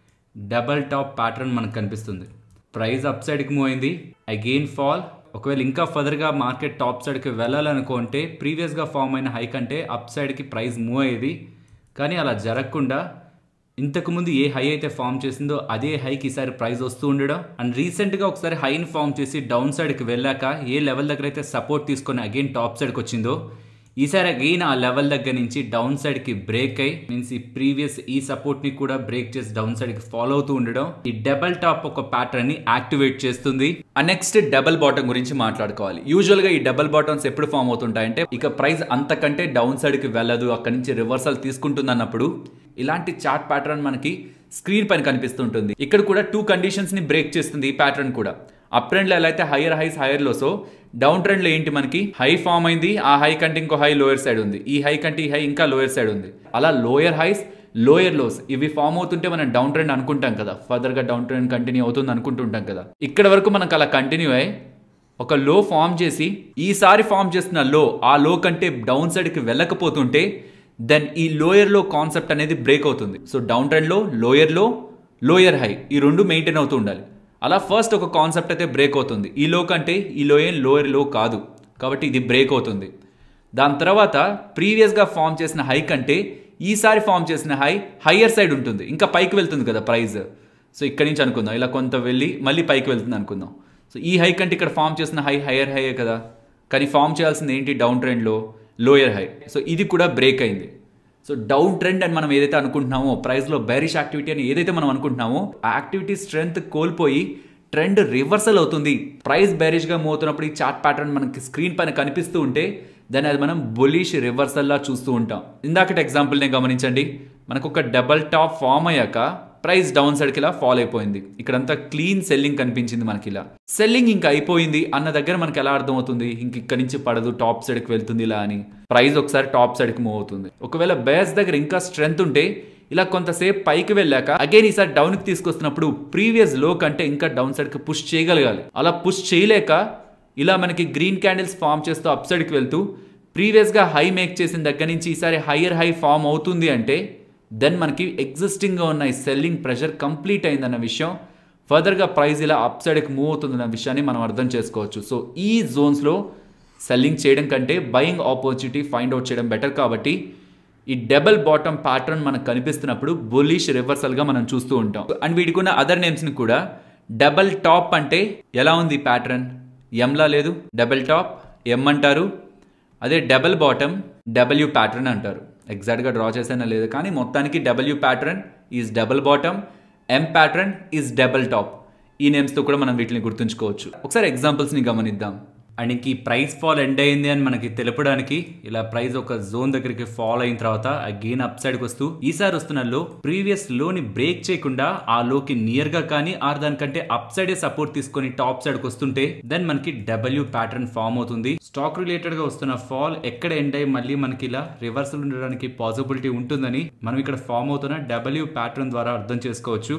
డబల్ టాప్ ప్యాటర్న్ మనకు కనిపిస్తుంది ప్రైస్ అప్ సైడ్కి మూవ్ అయింది అగెయిన్ ఫాల్ ఒకవేళ ఇంకా ఫర్దర్గా మార్కెట్ టాప్ సైడ్కి వెళ్ళాలనుకుంటే ప్రీవియస్గా ఫామ్ అయిన హై కంటే అప్ సైడ్కి ప్రైస్ మూవ్ అయ్యేది కానీ అలా జరగకుండా ఇంతకుముందు ఏ హై అయితే ఫామ్ చేసిందో అదే హైకి ఈసారి ప్రైస్ వస్తూ ఉండడం అండ్ రీసెంట్గా ఒకసారి హైని ఫామ్ చేసి డౌన్ సైడ్కి వెళ్ళాక ఏ లెవెల్ దగ్గర అయితే సపోర్ట్ తీసుకొని అగైన్ టాప్ సైడ్కి వచ్చిందో ఈసారి అగైన్ ఆ లెవెల్ దగ్గర నుంచి డౌన్ సైడ్కి బ్రేక్ అయి మీన్స్ ఈ ప్రీవియస్ ఈ సపోర్ట్ని కూడా బ్రేక్ చేసి డౌన్ సైడ్కి ఫాలో అవుతూ ఉండడం ఈ డబల్ టాప్ ఒక ప్యాటర్న్ ని యాక్టివేట్ చేస్తుంది ఆ నెక్స్ట్ డబల్ బాటమ్ గురించి మాట్లాడుకోవాలి యూజువల్ గా ఈ డబల్ బాటమ్స్ ఎప్పుడు ఫామ్ అవుతుంటాయంటే ఇక ప్రైస్ అంతకంటే డౌన్ సైడ్ కి వెళ్ళదు అక్కడి నుంచి రివర్సల్ తీసుకుంటుంది అన్నప్పుడు ఇలాంటి చార్ట్ ప్యాటర్న్ మనకి స్క్రీన్ పైన కనిపిస్తుంటుంది ఇక్కడ కూడా టూ కండిషన్స్ ని బ్రేక్ చేస్తుంది ఈ ప్యాటర్న్ కూడా అప్ ట్రెండ్ లో ఎలా అయితే హైయర్ హైస్ హైయర్ లోసో డౌన్ ట్రెండ్ లో ఏంటి మనకి హై ఫామ్ అయింది ఆ హై కంటే ఇంకో హై లోయర్ సైడ్ ఉంది ఈ హై కంటే ఈ హై ఇంకా లోయర్ సైడ్ ఉంది అలా లోయర్ హైస్ లోయర్ లోస్ ఇవి ఫామ్ అవుతుంటే మనం డౌన్ ట్రెండ్ అనుకుంటాం కదా ఫర్దర్ గా డౌన్ ట్రెండ్ కంటిన్యూ అవుతుంది అనుకుంటుంటాం కదా ఇక్కడ వరకు మనకు అలా కంటిన్యూ అయ్యి ఒక లో ఫామ్ చేసి ఈసారి ఫామ్ చేస్తున్న లో ఆ లో కంటే డౌన్ సైడ్కి వెళ్ళకపోతుంటే దెన్ ఈ లోయర్ లో కాన్సెప్ట్ అనేది బ్రేక్ అవుతుంది సో డౌన్ ట్రెండ్ లో లోయర్ లో లోయర్ హై ఈ రెండు మెయింటైన్ అవుతూ ఉండాలి అలా ఫస్ట్ ఒక కాన్సెప్ట్ అయితే బ్రేక్ అవుతుంది ఈ లో కంటే ఈ లో ఏం లోయర్ లో కాదు కాబట్టి ఇది బ్రేక్ అవుతుంది దాని తర్వాత ప్రీవియస్గా ఫామ్ చేసిన హై కంటే ఈసారి ఫామ్ చేసిన హై హయ్యర్ సైడ్ ఉంటుంది ఇంకా పైకి వెళ్తుంది కదా ప్రైస్ సో ఇక్కడి నుంచి అనుకుందాం ఇలా కొంత వెళ్ళి మళ్ళీ పైకి వెళ్తుంది అనుకుందాం సో ఈ హై కంటే ఇక్కడ ఫామ్ చేసిన హై హయ్యర్ హైయే కదా కానీ ఫామ్ చేయాల్సింది ఏంటి డౌన్ ట్రెండ్లో లోయర్ హై సో ఇది కూడా బ్రేక్ అయింది సో డౌన్ ట్రెండ్ అని మనం ఏదైతే అనుకుంటున్నామో ప్రైస్లో బేరిష్ యాక్టివిటీ అని ఏదైతే మనం అనుకుంటున్నామో ఆ యాక్టివిటీ స్ట్రెంగ్త్ కోల్పోయి ట్రెండ్ రివర్సల్ అవుతుంది ప్రైస్ బేరిష్గా మూవ్ అవుతున్నప్పుడు ఈ చార్ట్ ప్యాటర్న్ మనకి స్క్రీన్ పైన కనిపిస్తూ ఉంటే దాన్ని అది మనం బులిష్ రివర్సల్లా చూస్తూ ఉంటాం ఇందాకటి ఎగ్జాంపుల్ని గమనించండి మనకు ఒక డబల్ టాప్ ఫామ్ అయ్యాక ప్రైస్ డౌన్ సైడ్కి ఇలా ఫాల్ అయిపోయింది ఇక్కడంతా క్లీన్ సెల్లింగ్ కనిపించింది మనకి ఇలా సెల్లింగ్ ఇంకా అయిపోయింది అన్న దగ్గర మనకి ఎలా అర్థమవుతుంది ఇంక ఇక్కడ నుంచి పడదు టాప్ సైడ్కి వెళ్తుంది ఇలా అని ప్రైస్ ఒకసారి టాప్ సైడ్కి మూవ్ అవుతుంది ఒకవేళ బేస్ దగ్గర ఇంకా స్ట్రెంగ్త్ ఉంటే ఇలా కొంతసేపు పైకి వెళ్ళాక అగైన్ ఈసారి డౌన్కి తీసుకొస్తున్నప్పుడు ప్రీవియస్ లో కంటే ఇంకా డౌన్ సైడ్కి పుష్ చేయగలగాలి అలా పుష్ చేయలేక ఇలా మనకి గ్రీన్ క్యాండిల్స్ ఫామ్ చేస్తూ అప్ సైడ్కి వెళ్తూ ప్రీవియస్గా హై మేక్ చేసిన దగ్గర నుంచి ఈసారి హయ్యర్ హై ఫామ్ అవుతుంది అంటే దెన్ మనకి ఎగ్జిస్టింగ్గా ఉన్న ఈ సెల్లింగ్ ప్రెషర్ కంప్లీట్ అయిందన్న విషయం ఫర్దర్గా ప్రైస్ ఇలా అప్ సైడ్కి మూవ్ అవుతుందన్న విషయాన్ని మనం అర్థం చేసుకోవచ్చు సో ఈ జోన్స్లో సెల్లింగ్ చేయడం కంటే బయింగ్ ఆపర్చునిటీ ఫైండ్ అవుట్ చేయడం బెటర్ కాబట్టి ఈ డబల్ బాటమ్ ప్యాటర్న్ మనకు కనిపిస్తున్నప్పుడు బులిష్ రివర్సల్గా మనం చూస్తూ ఉంటాం అండ్ వీటికి ఉన్న అదర్ నేమ్స్ని కూడా డబల్ టాప్ అంటే ఎలా ఉంది ఈ ప్యాటర్న్ ఎంలా లేదు డబల్ టాప్ ఎం అంటారు అదే డబల్ బాటమ్ డబ్ల్యూ ప్యాటర్న్ అంటారు ఎగ్జాక్ట్గా డ్రా చేసానా లేదు కానీ మొత్తానికి W pattern is double bottom M pattern is double top ఈ నేమ్స్తో కూడా మనం వీటిని గుర్తుంచుకోవచ్చు ఒకసారి ఎగ్జాంపుల్స్ని గమనిద్దాం అండ్ ఇంక ఈ ప్రైస్ ఫాల్ ఎండ్ అయింది అని మనకి తెలపడానికి ఇలా ప్రైస్ ఒక జోన్ దగ్గరికి ఫాల్ అయిన తర్వాత అగైన్ అప్ సైడ్కి వస్తూ ఈసారి వస్తున్న లో ప్రీవియస్ లోని బ్రేక్ చేయకుండా ఆ లోకి నియర్ గా కానీ ఆర్ దానికంటే అప్ సైడే సపోర్ట్ తీసుకొని టాప్ సైడ్కి వస్తుంటే దెన్ మనకి డబ్ల్యూ ప్యాటర్న్ ఫామ్ అవుతుంది స్టాక్ రిలేటెడ్ గా వస్తున్న ఫాల్ ఎక్కడ ఎండ్ అయ్యి మళ్ళీ మనకి ఇలా రివర్సల్ ఉండడానికి పాసిబిలిటీ ఉంటుందని మనం ఇక్కడ ఫామ్ అవుతున్న డబ్ల్యూ ప్యాటర్న్ ద్వారా అర్థం చేసుకోవచ్చు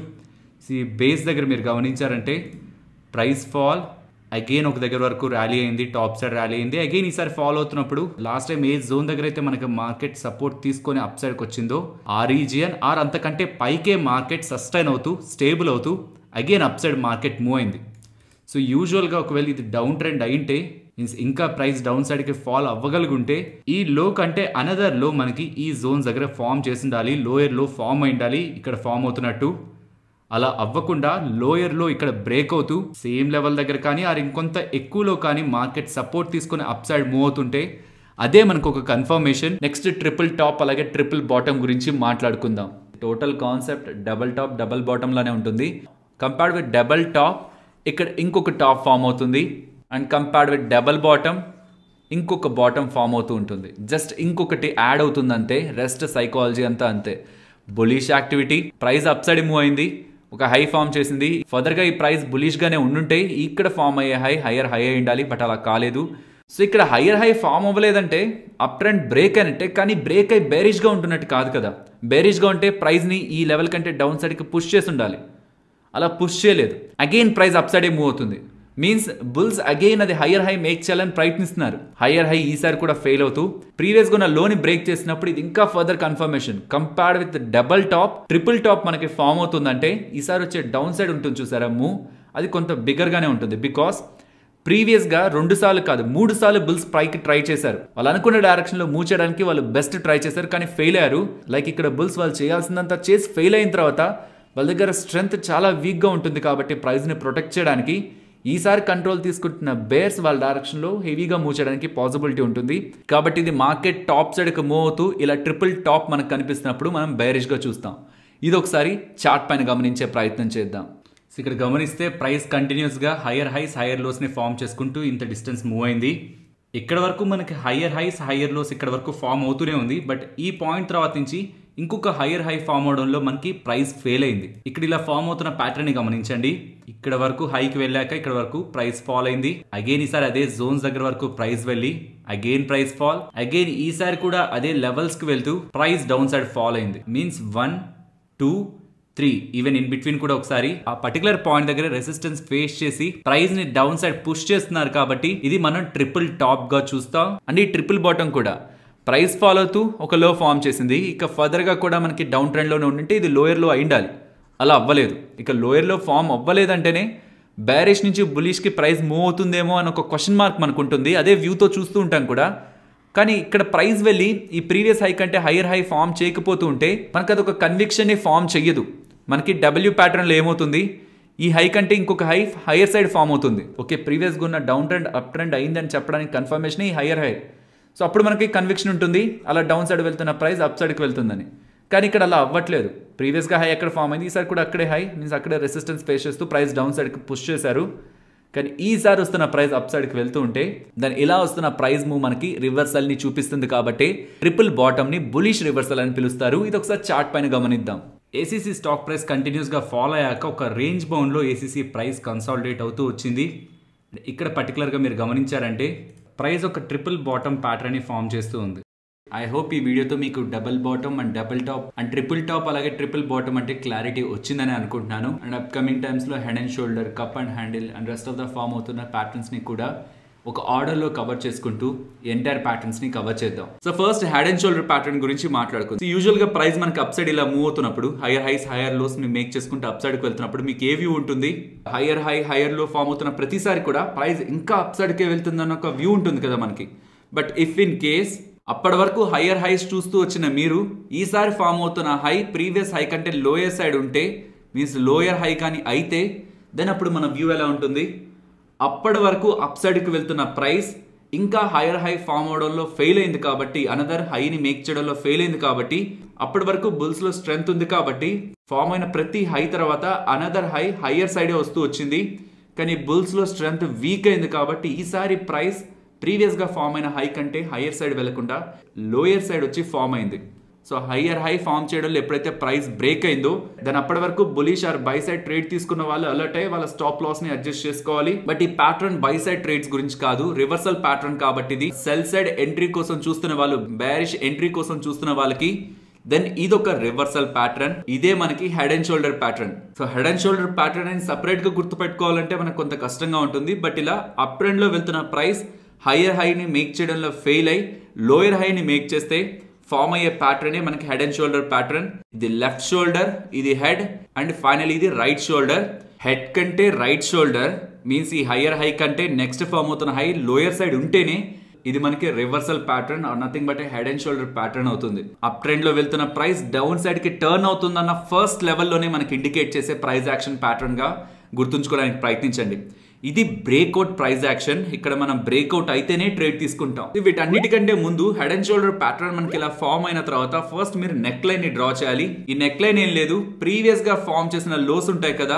ఈ బేస్ దగ్గర మీరు గమనించారంటే ప్రైస్ ఫాల్ అగైన్ ఒక దగ్గర వరకు ర్యాలీ అయింది టాప్ సైడ్ ర్యాలీ అయింది అగైన్ ఈసారి ఫాలో అవుతున్నప్పుడు లాస్ట్ టైం ఏ జోన్ దగ్గర అయితే మనకి మార్కెట్ సపోర్ట్ తీసుకొని అప్ సైడ్కి వచ్చిందో ఆ రీజియన్ ఆర్ అంతకంటే పైకే మార్కెట్ సస్టైన్ అవుతూ స్టేబుల్ అవుతూ again up side market move అయింది సో యూజువల్గా ఒకవేళ ఇది డౌన్ ట్రెండ్ అయింటే మీన్స్ ఇంకా ప్రైస్ డౌన్ సైడ్ కి ఫాల్ అవ్వగలుగుంటే ఈ లో కంటే అనదర్ లో మనకి ఈ జోన్స్ దగ్గర ఫామ్ చేసి ఉండాలి లోయర్ లో ఫామ్ అయి ఉండాలి ఇక్కడ ఫామ్ అవుతున్నట్టు అలా అవ్వకుండా లోయర్లో ఇక్కడ బ్రేక్ అవుతూ సేమ్ లెవెల్ దగ్గర కానీ ఆర్ ఇంకొంత ఎక్కువలో కానీ మార్కెట్ సపోర్ట్ తీసుకుని అప్ సైడ్ మూవ్ అవుతుంటే అదే మనకు ఒక కన్ఫర్మేషన్ నెక్స్ట్ ట్రిపుల్ టాప్ అలాగే ట్రిపుల్ బాటమ్ గురించి మాట్లాడుకుందాం total concept double top double bottom లానే ఉంటుంది కంపేర్డ్ విత్ డబల్ టాప్ ఇక్కడ ఇంకొక టాప్ ఫామ్ అవుతుంది and compared with double bottom ఇంకొక బాటమ్ ఫామ్ అవుతూ ఉంటుంది జస్ట్ ఇంకొకటి యాడ్ అవుతుంది అంతే రెస్ట్ సైకాలజీ అంతా అంతే bullish activity price up side move అయింది ఒక హై ఫామ్ చేసింది ఫర్దర్గా ఈ ప్రైస్ బులిష్గానే ఉండుంటే ఇక్కడ ఫామ్ అయ్యే హై హయ్యర్ హై అయి ఉండాలి బట్ అలా కాలేదు సో ఇక్కడ హయ్యర్ హై ఫామ్ అవ్వలేదంటే అప్ ట్రెండ్ బ్రేక్ అయినట్టే కానీ బ్రేక్ అయి బేరిష్గా ఉంటున్నట్టు కాదు కదా బేరిష్గా ఉంటే ప్రైస్ని ఈ లెవెల్ కంటే డౌన్ సైడ్కి పుష్ చేసి ఉండాలి అలా పుష్ చేయలేదు అగైన్ ప్రైస్ అప్ సైడే మూవ్ అవుతుంది మీన్స్ బుల్స్ అగైన్ అది హయ్యర్ హై మేక్ చేయాలని ప్రయత్నిస్తున్నారు హయ్యర్ హై ఈసారి కూడా ఫెయిల్ అవుతూ ప్రీవియస్గా ఉన్న లోని బ్రేక్ చేసినప్పుడు ఇది ఇంకా further confirmation compared with double top triple top మనకి ఫామ్ అవుతుందంటే ఈసారి వచ్చే డౌన్ సైడ్ ఉంటుంది చూసారా మూవ్ అది కొంత బిగ్గర్గానే ఉంటుంది బికాస్ ప్రీవియస్గా రెండు సార్లు కాదు మూడు సార్లు బుల్స్ పైకి ట్రై చేశారు వాళ్ళు అనుకున్న డైరెక్షన్లో మూవ్ చేయడానికి వాళ్ళు బెస్ట్ ట్రై చేశారు కానీ ఫెయిల్ అయ్యారు లైక్ ఇక్కడ బుల్స్ వాళ్ళు చేయాల్సిందంతా చేసి ఫెయిల్ అయిన తర్వాత వాళ్ళ దగ్గర స్ట్రెంగ్త్ చాలా వీక్గా ఉంటుంది కాబట్టి ప్రైజ్ని ప్రొటెక్ట్ చేయడానికి ఈసారి కంట్రోల్ తీసుకుంటున్న బేర్స్ వాళ్ళ డైరెక్షన్లో హెవీగా మూవ్ చేయడానికి పాసిబిలిటీ ఉంటుంది కాబట్టి ఇది మార్కెట్ టాప్ సైడ్కి మూవ్ అవుతూ ఇలా ట్రిపుల్ టాప్ మనకు కనిపిస్తున్నప్పుడు మనం బేరిష్గా చూస్తాం ఇది ఒకసారి చార్ట్ పైన గమనించే ప్రయత్నం చేద్దాం సో ఇక్కడ గమనిస్తే ప్రైస్ కంటిన్యూస్గా హయ్యర్ హైస్ హయ్యర్ లోస్ని ఫామ్ చేసుకుంటూ ఇంత డిస్టెన్స్ మూవ్ అయింది ఇక్కడ వరకు మనకి హయ్యర్ హైస్ హయ్యర్ లోస్ ఇక్కడ వరకు ఫామ్ అవుతూనే ఉంది బట్ ఈ పాయింట్ తర్వాత నుంచి ఇంకొక హయ్యర్ హై ఫామ్ అవడంలో మనకి ప్రైస్ ఫెయిల్ అయింది ఇక్కడ ఇలా ఫామ్ అవుతున్న ప్యాటర్న్ ని గమనించండి ఇక్కడ వరకు హైకి వెళ్ళాక ఇక్కడ వరకు ప్రైస్ ఫాల్ అయింది అగైన్ ఈసారి అదే జోన్స్ దగ్గర వరకు ప్రైస్ వెళ్ళి అగైన్ ప్రైస్ ఫాల్ అగైన్ ఈసారి కూడా అదే లెవెల్స్ కి వెళ్తూ ప్రైస్ డౌన్ సైడ్ ఫాల్ అయింది means one two three even in between కూడా ఒకసారి ఆ పర్టికులర్ పాయింట్ దగ్గర రెసిస్టెన్స్ ఫేస్ చేసి ప్రైస్ ని డౌన్ సైడ్ పుష్ చేస్తున్నారు కాబట్టి ఇది మనం ట్రిపుల్ టాప్ గా చూస్తాం అండ్ ఈ ట్రిపుల్ బాటమ్ కూడా ప్రైస్ ఫాలో అవుతూ ఒక లో ఫామ్ చేసింది ఇక ఫర్దర్ గా కూడా మనకి డౌన్ ట్రెండ్ లోనే ఉండింటే ఇది లోయర్ లో అయిండాలి అలా అవ్వలేదు ఇక లోయర్ లో ఫామ్ అవ్వలేదంటేనే బ్యారిష్ నుంచి బులిష్ కి ప్రైస్ మూవ్ అవుతుందేమో అని ఒక క్వశ్చన్ మార్క్ మనకు ఉంటుంది అదే వ్యూతో చూస్తూ ఉంటాం కూడా కానీ ఇక్కడ ప్రైస్ వెళ్ళి ఈ ప్రీవియస్ హై కంటే హైయర్ హై ఫామ్ చేయకపోతూ ఉంటే మనకు అదొక కన్విక్షన్ ఫామ్ చెయ్యదు మనకి డబ్ల్యూ ప్యాటర్న్లో ఏమవుతుంది ఈ హై కంటే ఇంకొక హై హైయర్ సైడ్ ఫామ్ అవుతుంది ఓకే ప్రీవియస్గా ఉన్న డౌన్ ట్రెండ్ అప్ ట్రెండ్ అయిందని చెప్పడానికి కన్ఫర్మేషన్ ఈ హైయర్ హై సో అప్పుడు మనకి కన్విక్షన్ ఉంటుంది అలా డౌన్ సైడ్ వెళ్తున్న ప్రైస్ అప్ సైడ్కి వెళ్తుందని కానీ ఇక్కడ అలా అవ్వట్లేదు ప్రీవియస్గా హై ఎక్కడ ఫామ్ అయింది ఈసారి కూడా అక్కడే హై మీన్స్ అక్కడే రెసిస్టెన్స్ ఫేస్ చేస్తూ ప్రైస్ డౌన్ సైడ్కి పుష్ చేశారు కానీ ఈసారి వస్తున్న ప్రైస్ అప్ సైడ్కి వెళ్తూ ఉంటే దాని ఇలా వస్తున్న ప్రైస్ మూవ్ మనకి రివర్సల్ ని చూపిస్తుంది కాబట్టి ట్రిపుల్ బాటమ్ ని బులిష్ రివర్సల్ అని పిలుస్తారు ఇది ఒకసారి చార్ట్ పైన గమనిద్దాం ఏసీసీ స్టాక్ ప్రైస్ కంటిన్యూస్గా ఫాలో అయ్యాక ఒక రేంజ్ బౌండ్లో ఏసీసీ ప్రైస్ కన్సాలిడేట్ అవుతూ వచ్చింది ఇక్కడ పర్టికులర్గా మీరు గమనించారంటే ప్రైస్ ఒక ట్రిపుల్ బాటమ్ ప్యాటర్న్ ని ఫామ్ చేస్తూ ఉంది ఐ హోప్ ఈ వీడియోతో మీకు double bottom and double top and triple top అలాగే ట్రిపుల్ బాటమ్ అంటే క్లారిటీ వచ్చిందని అనుకుంటున్నాను అండ్ అప్కమింగ్ టైమ్స్లో head and shoulder cup and handle and rest of the form అవుతున్న ప్యాటర్న్స్ని కూడా ఒక ఆర్డర్లో కవర్ చేసుకుంటూ ఎంటైర్ ప్యాటర్న్స్ని కవర్ చేద్దాం so first head and shoulder pattern గురించి మాట్లాడుకుందాం యూజువల్గా ప్రైస్ మనకి అప్ సైడ్ ఇలా మూవ్ అవుతున్నప్పుడు హైయర్ హైస్ హైయర్ లోస్ ని మేక్ చేసుకుంటూ అప్ సైడ్కి వెళ్తున్నప్పుడు మీకు ఏ వ్యూ ఉంటుంది higher high higher low form అవుతున్న ప్రతిసారి కూడా ప్రైస్ ఇంకా అప్ సైడ్కే వెళ్తుందన్న ఒక వ్యూ ఉంటుంది కదా మనకి బట్ ఇఫ్ ఇన్ కేస్ అప్పటి వరకు హయ్యర్ హైస్ చూస్తూ వచ్చిన మీరు ఈసారి ఫామ్ అవుతున్న హై ప్రీవియస్ హై కంటే లోయర్ సైడ్ ఉంటే మీన్స్ లోయర్ హై కానీ అయితే దెన్ అప్పుడు మన వ్యూ ఎలా ఉంటుంది అప్పటి వరకు అప్ సైడ్కి వెళ్తున్న ప్రైస్ ఇంకా హైయర్ హై ఫామ్ అవడంలో ఫెయిల్ అయింది కాబట్టి అనదర్ హైని మేక్ చేయడంలో ఫెయిల్ అయింది కాబట్టి అప్పటి వరకు బుల్స్లో స్ట్రెంగ్త్ ఉంది కాబట్టి ఫామ్ అయిన ప్రతి హై తర్వాత అనదర్ హై హయ్యర్ సైడే వస్తూ వచ్చింది కానీ బుల్స్లో స్ట్రెంగ్త్ వీక్ అయింది కాబట్టి ఈసారి ప్రైస్ ప్రీవియస్గా ఫామ్ అయిన హై కంటే హయ్యర్ సైడ్ వెళ్లకుండా లోయర్ సైడ్ వచ్చి ఫామ్ అయింది సో హయ్యర్ హై ఫామ్ చేయడంలో ఎప్పుడైతే ప్రైస్ బ్రేక్ అయిందో దాని అప్పటి వరకు bullish or buy side trade తీసుకున్న వాళ్ళు అలర్ట్ అయ్యి వాళ్ళ స్టాప్ లాస్ ని అడ్జస్ట్ చేసుకోవాలి బట్ ఈ ప్యాటర్న్ బై సైడ్ ట్రేడ్స్ గురించి కాదు రివర్సల్ ప్యాటర్న్ కాబట్టి ఇది సెల్ సైడ్ ఎంట్రీ కోసం చూస్తున్న వాళ్ళు బ్యారిష్ ఎంట్రీ కోసం చూస్తున్న వాళ్ళకి దెన్ ఇదొక రివర్సల్ ప్యాటర్న్ ఇదే మనకి head and shoulder pattern so head and shoulder pattern అని సపరేట్ గా గుర్తుపెట్టుకోవాలంటే మనకు కొంత కష్టంగా ఉంటుంది బట్ ఇలా అప్ ట్రెండ్ లో వెళ్తున్న ప్రైస్ హయ్యర్ హైని మేక్ చేయడంలో ఫెయిల్ అయి లోయర్ హైని మేక్ చేస్తే ఫామ్ అయ్యే ప్యాటర్నే మనకి హెడ్ అండ్ షోల్డర్ ప్యాటర్న్ ఇది లెఫ్ట్ షోల్డర్ ఇది హెడ్ అండ్ ఫైనల్ ఇది రైట్ షోల్డర్ హెడ్ కంటే రైట్ షోల్డర్ మీన్స్ ఈ హయ్యర్ హై కంటే నెక్స్ట్ ఫామ్ అవుతున్న హై లోయర్ సైడ్ ఉంటేనే ఇది మనకి reversal pattern or nothing but head and shoulder pattern అవుతుంది అప్ ట్రెండ్ లో వెళ్తున్న ప్రైస్ డౌన్ సైడ్ కి టర్న్ అవుతుందన్న ఫస్ట్ లెవెల్లోనే మనకి ఇండికేట్ చేసే ప్రైస్ యాక్షన్ ప్యాటర్న్ గా గుర్తుంచుకోవడానికి ప్రయత్నించండి ఇది బ్రేక్అవుట్ ప్రైస్ యాక్షన్ ఇక్కడ మనం బ్రేక్అవుట్ అయితేనే ట్రేడ్ తీసుకుంటాం వీటన్నిటికంటే ముందు హెడ్ అండ్ షోల్డర్ ప్యాటర్న్ మనకి ఇలా ఫామ్ అయిన తర్వాత ఫస్ట్ మీరు నెక్ లైన్ ని డ్రా చేయాలి ఈ నెక్ లైన్ ఏం లేదు ప్రీవియస్ గా ఫామ్ చేసిన లోస్ ఉంటాయి కదా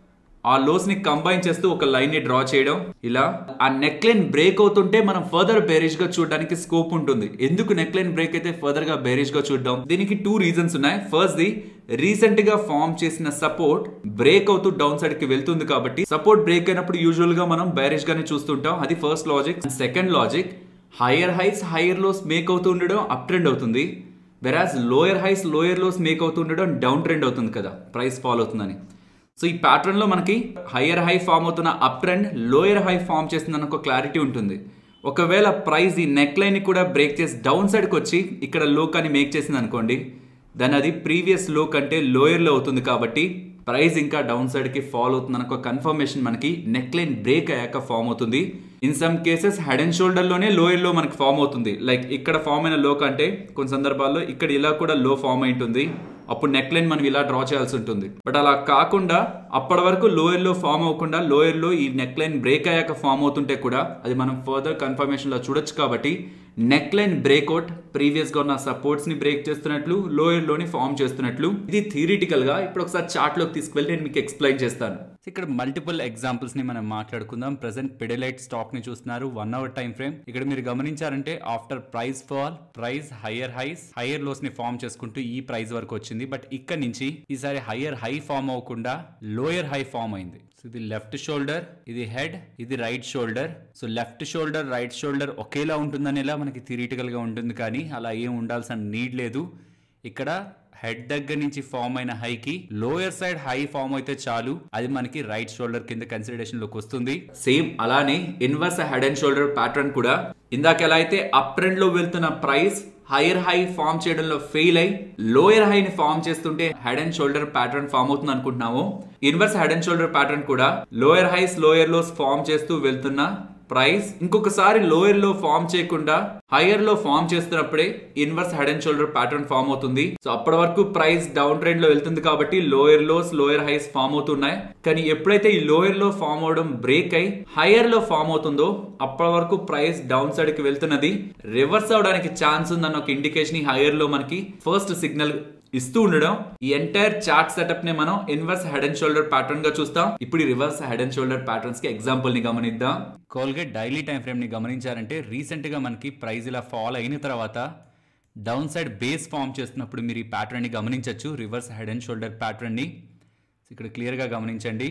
ఆ లోస్ ని కంబైన్ చేస్తూ ఒక లైన్ ని డ్రా చేయడం ఇలా ఆ నెక్ లైన్ బ్రేక్ అవుతుంటే మనం ఫర్దర్ బేరిష్ గా చూడడానికి స్కోప్ ఉంటుంది ఎందుకు నెక్ లైన్ బ్రేక్ అయితే ఫర్దర్ గా బేరిష్ గా చూడడం దీనికి టూ రీజన్స్ ఉన్నాయి ఫస్ట్ ది రీసెంట్ గా ఫామ్ చేసిన సపోర్ట్ బ్రేక్ అవుతూ డౌన్ సైడ్ కి వెళ్తుంది కాబట్టి సపోర్ట్ బ్రేక్ అయినప్పుడు యూజువల్ గా మనం బేరిష్ గానే చూస్తుంటాం అది first logic second logic higher highs higher lows make అవుతూ ఉండడం అప్ ట్రెండ్ అవుతుంది whereas lower highs lower lows make అవుతూ ఉండడం డౌన్ ట్రెండ్ అవుతుంది కదా ప్రైస్ ఫాల్ అవుతుందని సో ఈ ప్యాటర్న్ లో మనకి హయ్యర్ హై ఫామ్ అవుతున్న up trend lower high form చేస్తుందని ఒక క్లారిటీ ఉంటుంది ఒకవేళ ప్రైస్ ఈ నెక్ లైన్ కూడా బ్రేక్ చేసి డౌన్ సైడ్కి వచ్చి ఇక్కడ లో కానీ మేక్ చేసింది అనుకోండి దాని అది ప్రీవియస్ లో కంటే లోయర్ లో అవుతుంది కాబట్టి ప్రైస్ ఇంకా డౌన్ సైడ్ కి ఫాల్ అవుతుంది ఒక కన్ఫర్మేషన్ మనకి నెక్ లైన్ బ్రేక్ అయ్యాక ఫామ్ అవుతుంది in some cases head and shoulder లోనే లోయర్ లో మనకి ఫామ్ అవుతుంది లైక్ ఇక్కడ ఫామ్ అయిన లో కంటే కొన్ని సందర్భాల్లో ఇక్కడ ఇలా కూడా లో ఫామ్ అయి ఉంటుంది అప్పుడు నెక్ లైన్ మనం ఇలా డ్రా చేయాల్సి ఉంటుంది బట్ అలా కాకుండా అప్పటి వరకు లోయర్ లో ఫామ్ అవ్వకుండా లోయర్ లో ఈ నెక్ లైన్ బ్రేక్ అయ్యాక ఫామ్ అవుతుంటే కూడా అది మనం ఫర్దర్ కన్ఫర్మేషన్ లో చూడొచ్చు కాబట్టి నెక్ లైన్ బ్రేక్అవుట్ ప్రీవియస్ గా ఉన్న సపోర్ట్స్ ని బ్రేక్ చేస్తున్నట్లు లోయర్ లోని ఫామ్ చేస్తున్నట్లు ఇది థియరిటికల్ గా ఇప్పుడు ఒకసారి చార్ట్ లోకి తీసుకెళ్ళి నేను మీకు ఎక్స్ప్లెయిన్ చేస్తాను ఇక్కడ మల్టిపుల్ ఎగ్జాంపుల్స్ ని మనం మాట్లాడుకుందాం ప్రెసెంట్ పిడలైట్ స్టాక్ ని చూస్తున్నారు వన్ అవర్ టైం ఫ్రేమ్ ఇక్కడ మీరు గమనించారంటే after price fall price higher highs higher lows ని ఫామ్ చేసుకుంటూ ఈ ప్రైస్ వరకు వచ్చింది బట్ ఇక్కడ నుంచి ఈసారి హయ్యర్ హై ఫామ్ అవ్వకుండా లోయర్ హై ఫామ్ అయింది సో ఇది లెఫ్ట్ షోల్డర్ ఇది హెడ్ ఇది right shoulder so left shoulder right shoulder ఒకేలా ఉంటుందనేలా మనకి థియరిటికల్ గా ఉంటుంది కానీ అలా ఏం ఉండాల్సిన నీడ్ లేదు ఇక్కడ హెడ్ దగ్గర నుంచి ఫామ్ అయిన హైకి లోయర్ సైడ్ హై ఫామ్ అయితే చాలు అది మనకి రైట్ షోల్డర్ కింద కన్సిడరేషన్ లోకి వస్తుంది సేమ్ అలానే inverse head and shoulder pattern కూడా ఇందాక ఎలా అయితే అప్ ట్రెండ్ లో వెళ్తున్న ప్రైస్ హైయర్ హై ఫామ్ చేయడంలో ఫెయిల్ అయి లోయర్ హై ని ఫామ్ చేస్తుంటే head and shoulder pattern form అవుతుంది అనుకుంటున్నాము inverse head and shoulder pattern కూడా lower highs lower lows form చేస్తూ వెళ్తున్న ప్రైస్ ఇంకొకసారి లోయర్ లో ఫామ్ చేయకుండా హైయర్ లో ఫామ్ చేస్తున్నప్పుడే inverse head and shoulder pattern form అవుతుంది సో అప్పటి వరకు ప్రైస్ డౌన్ ట్రెండ్ లో వెళ్తుంది కాబట్టి lower lows lower highs form అవుతున్నాయి కానీ ఎప్పుడైతే ఈ లోయర్ లో ఫామ్ అవడం బ్రేక్ అయి హైయర్ లో ఫామ్ అవుతుందో అప్పటి వరకు ప్రైస్ డౌన్ సైడ్ కి వెళ్తున్నది రివర్స్ అవడానికి ఛాన్స్ ఉందన్న ఒక ఇండికేషన్ హైయర్ లో మనకి ఫస్ట్ సిగ్నల్ ఇస్తూ ఉండడం ఈ ఎంటైర్ చార్ట్ సెటప్ ని మనం inverse head and shoulder pattern గా చూస్తాం ఇప్పుడు ఈ reverse head and shoulder patterns కి ఎగ్జాంపుల్ ని గమనిద్దాం కోల్గేట్ డైలీ టైం ఫ్రేమ్ ని గమనించారంటే రీసెంట్ గా మనకి ప్రైస్ ఇలా ఫాల్ అయిన తర్వాత డౌన్ సైడ్ బేస్ ఫామ్ చేస్తున్నప్పుడు మీరు ఈ ప్యాటర్న్ ని గమనించవచ్చు reverse head and shoulder pattern ని ఇక్కడ క్లియర్ గా గమనించండి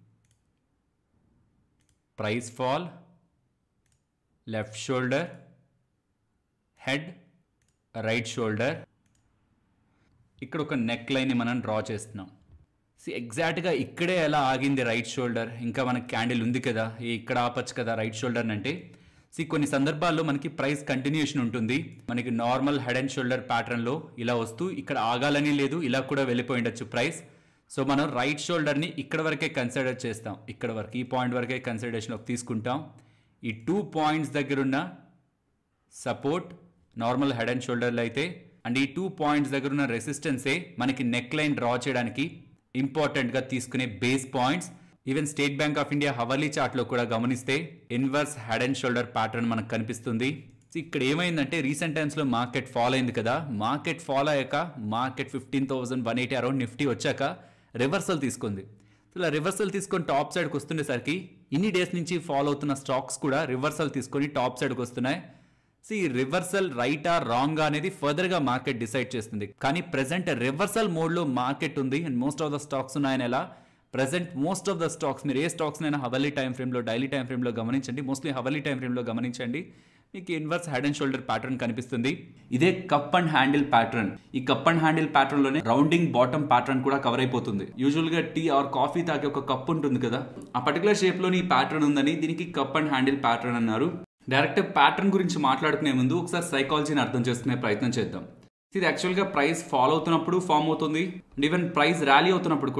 price fall left shoulder head right shoulder ఇక్కడ ఒక నెక్ లైన్ని మనం డ్రా చేస్తున్నాం సి ఎగ్జాక్ట్గా ఇక్కడే ఎలా ఆగింది రైట్ షోల్డర్ ఇంకా మనకి క్యాండిల్ ఉంది కదా ఈ ఇక్కడ ఆపచ్చు కదా రైట్ షోల్డర్ అంటే సి కొన్ని సందర్భాల్లో మనకి ప్రైస్ కంటిన్యూషన్ ఉంటుంది మనకి నార్మల్ హెడ్ అండ్ షోల్డర్ ప్యాటర్న్లో ఇలా వస్తూ ఇక్కడ ఆగాలని లేదు ఇలా కూడా వెళ్ళిపోయి ఉండొచ్చు ప్రైస్ సో మనం రైట్ షోల్డర్ని ఇక్కడ వరకే కన్సిడర్ చేస్తాం ఇక్కడ వరకు ఈ పాయింట్ వరకే కన్సిడరేషన్లోకి తీసుకుంటాం ఈ టూ పాయింట్స్ దగ్గర ఉన్న సపోర్ట్ నార్మల్ హెడ్ అండ్ షోల్డర్లో అయితే అండ్ ఈ టూ పాయింట్స్ దగ్గర ఉన్న రెసిస్టెన్సే మనకి నెక్ లైన్ డ్రా చేయడానికి ఇంపార్టెంట్గా తీసుకునే base points even State Bank of India hourly చార్ట్లో కూడా గమనిస్తే inverse head and shoulder pattern మనకు కనిపిస్తుంది ఇక్కడ ఏమైందంటే రీసెంట్ టైమ్స్లో మార్కెట్ ఫాల్ అయింది కదా మార్కెట్ ఫాల్ అయ్యాక market fifteen thousand one eighty around Nifty వచ్చాక రివర్సల్ తీసుకుంది ఇలా రివర్సల్ తీసుకొని టాప్ సైడ్కి వస్తుండేసరికి ఇన్ని డేస్ నుంచి ఫాలో అవుతున్న స్టాక్స్ కూడా రివర్సల్ తీసుకొని టాప్ సైడ్కి వస్తున్నాయి సి రివర్సల్ రైటా రాంగ్ అనేది ఫర్దర్ గా మార్కెట్ డిసైడ్ చేస్తుంది కానీ ప్రెసెంట్ రివర్సల్ మోడ్ లో మార్కెట్ ఉంది and most of the stocks ఉన్నాయని ఎలా present most of the stocks మీరు ఏ స్టాక్స్ అయినా హవల్లీ టైం ఫ్రేమ్ లో డైలీ టైం ఫ్రేమ్ లో గమనించండి మోస్ట్లీ హవల్లీ టైం ఫ్రేమ్ లో గమనించండి మీకు inverse head and shoulder pattern కనిపిస్తుంది ఇదే కప్ అండ్ హ్యాండిల్ ప్యాటర్న్ ఈ కప్ అండ్ హ్యాండిల్ ప్యాటర్న్ లోనే రౌండింగ్ బాటమ్ ప్యాటర్న్ కూడా కవర్ అయిపోతుంది యూజువల్ గా టీ ఆర్ కాఫీ తాగే ఒక కప్ ఉంటుంది కదా ఆ పర్టికులర్ షేప్ లోని ఈ ప్యాటర్న్ ఉందని దీనికి కప్ అండ్ హ్యాండిల్ ప్యాటర్న్ అన్నారు డైరెక్ట్ ప్యాటర్న్ గురించి మాట్లాడుకునే ముందు ఒకసారి సైకాలజీని అర్థం చేసుకునే ప్రయత్నం చేద్దాం ఇది యాక్చువల్గా ప్రైస్ ఫాలో అవుతున్నప్పుడు ఫామ్ అవుతుంది అండ్ ఈవెన్ ప్రైస్ ర్యాలీ అవుతున్నప్పుడు కూడా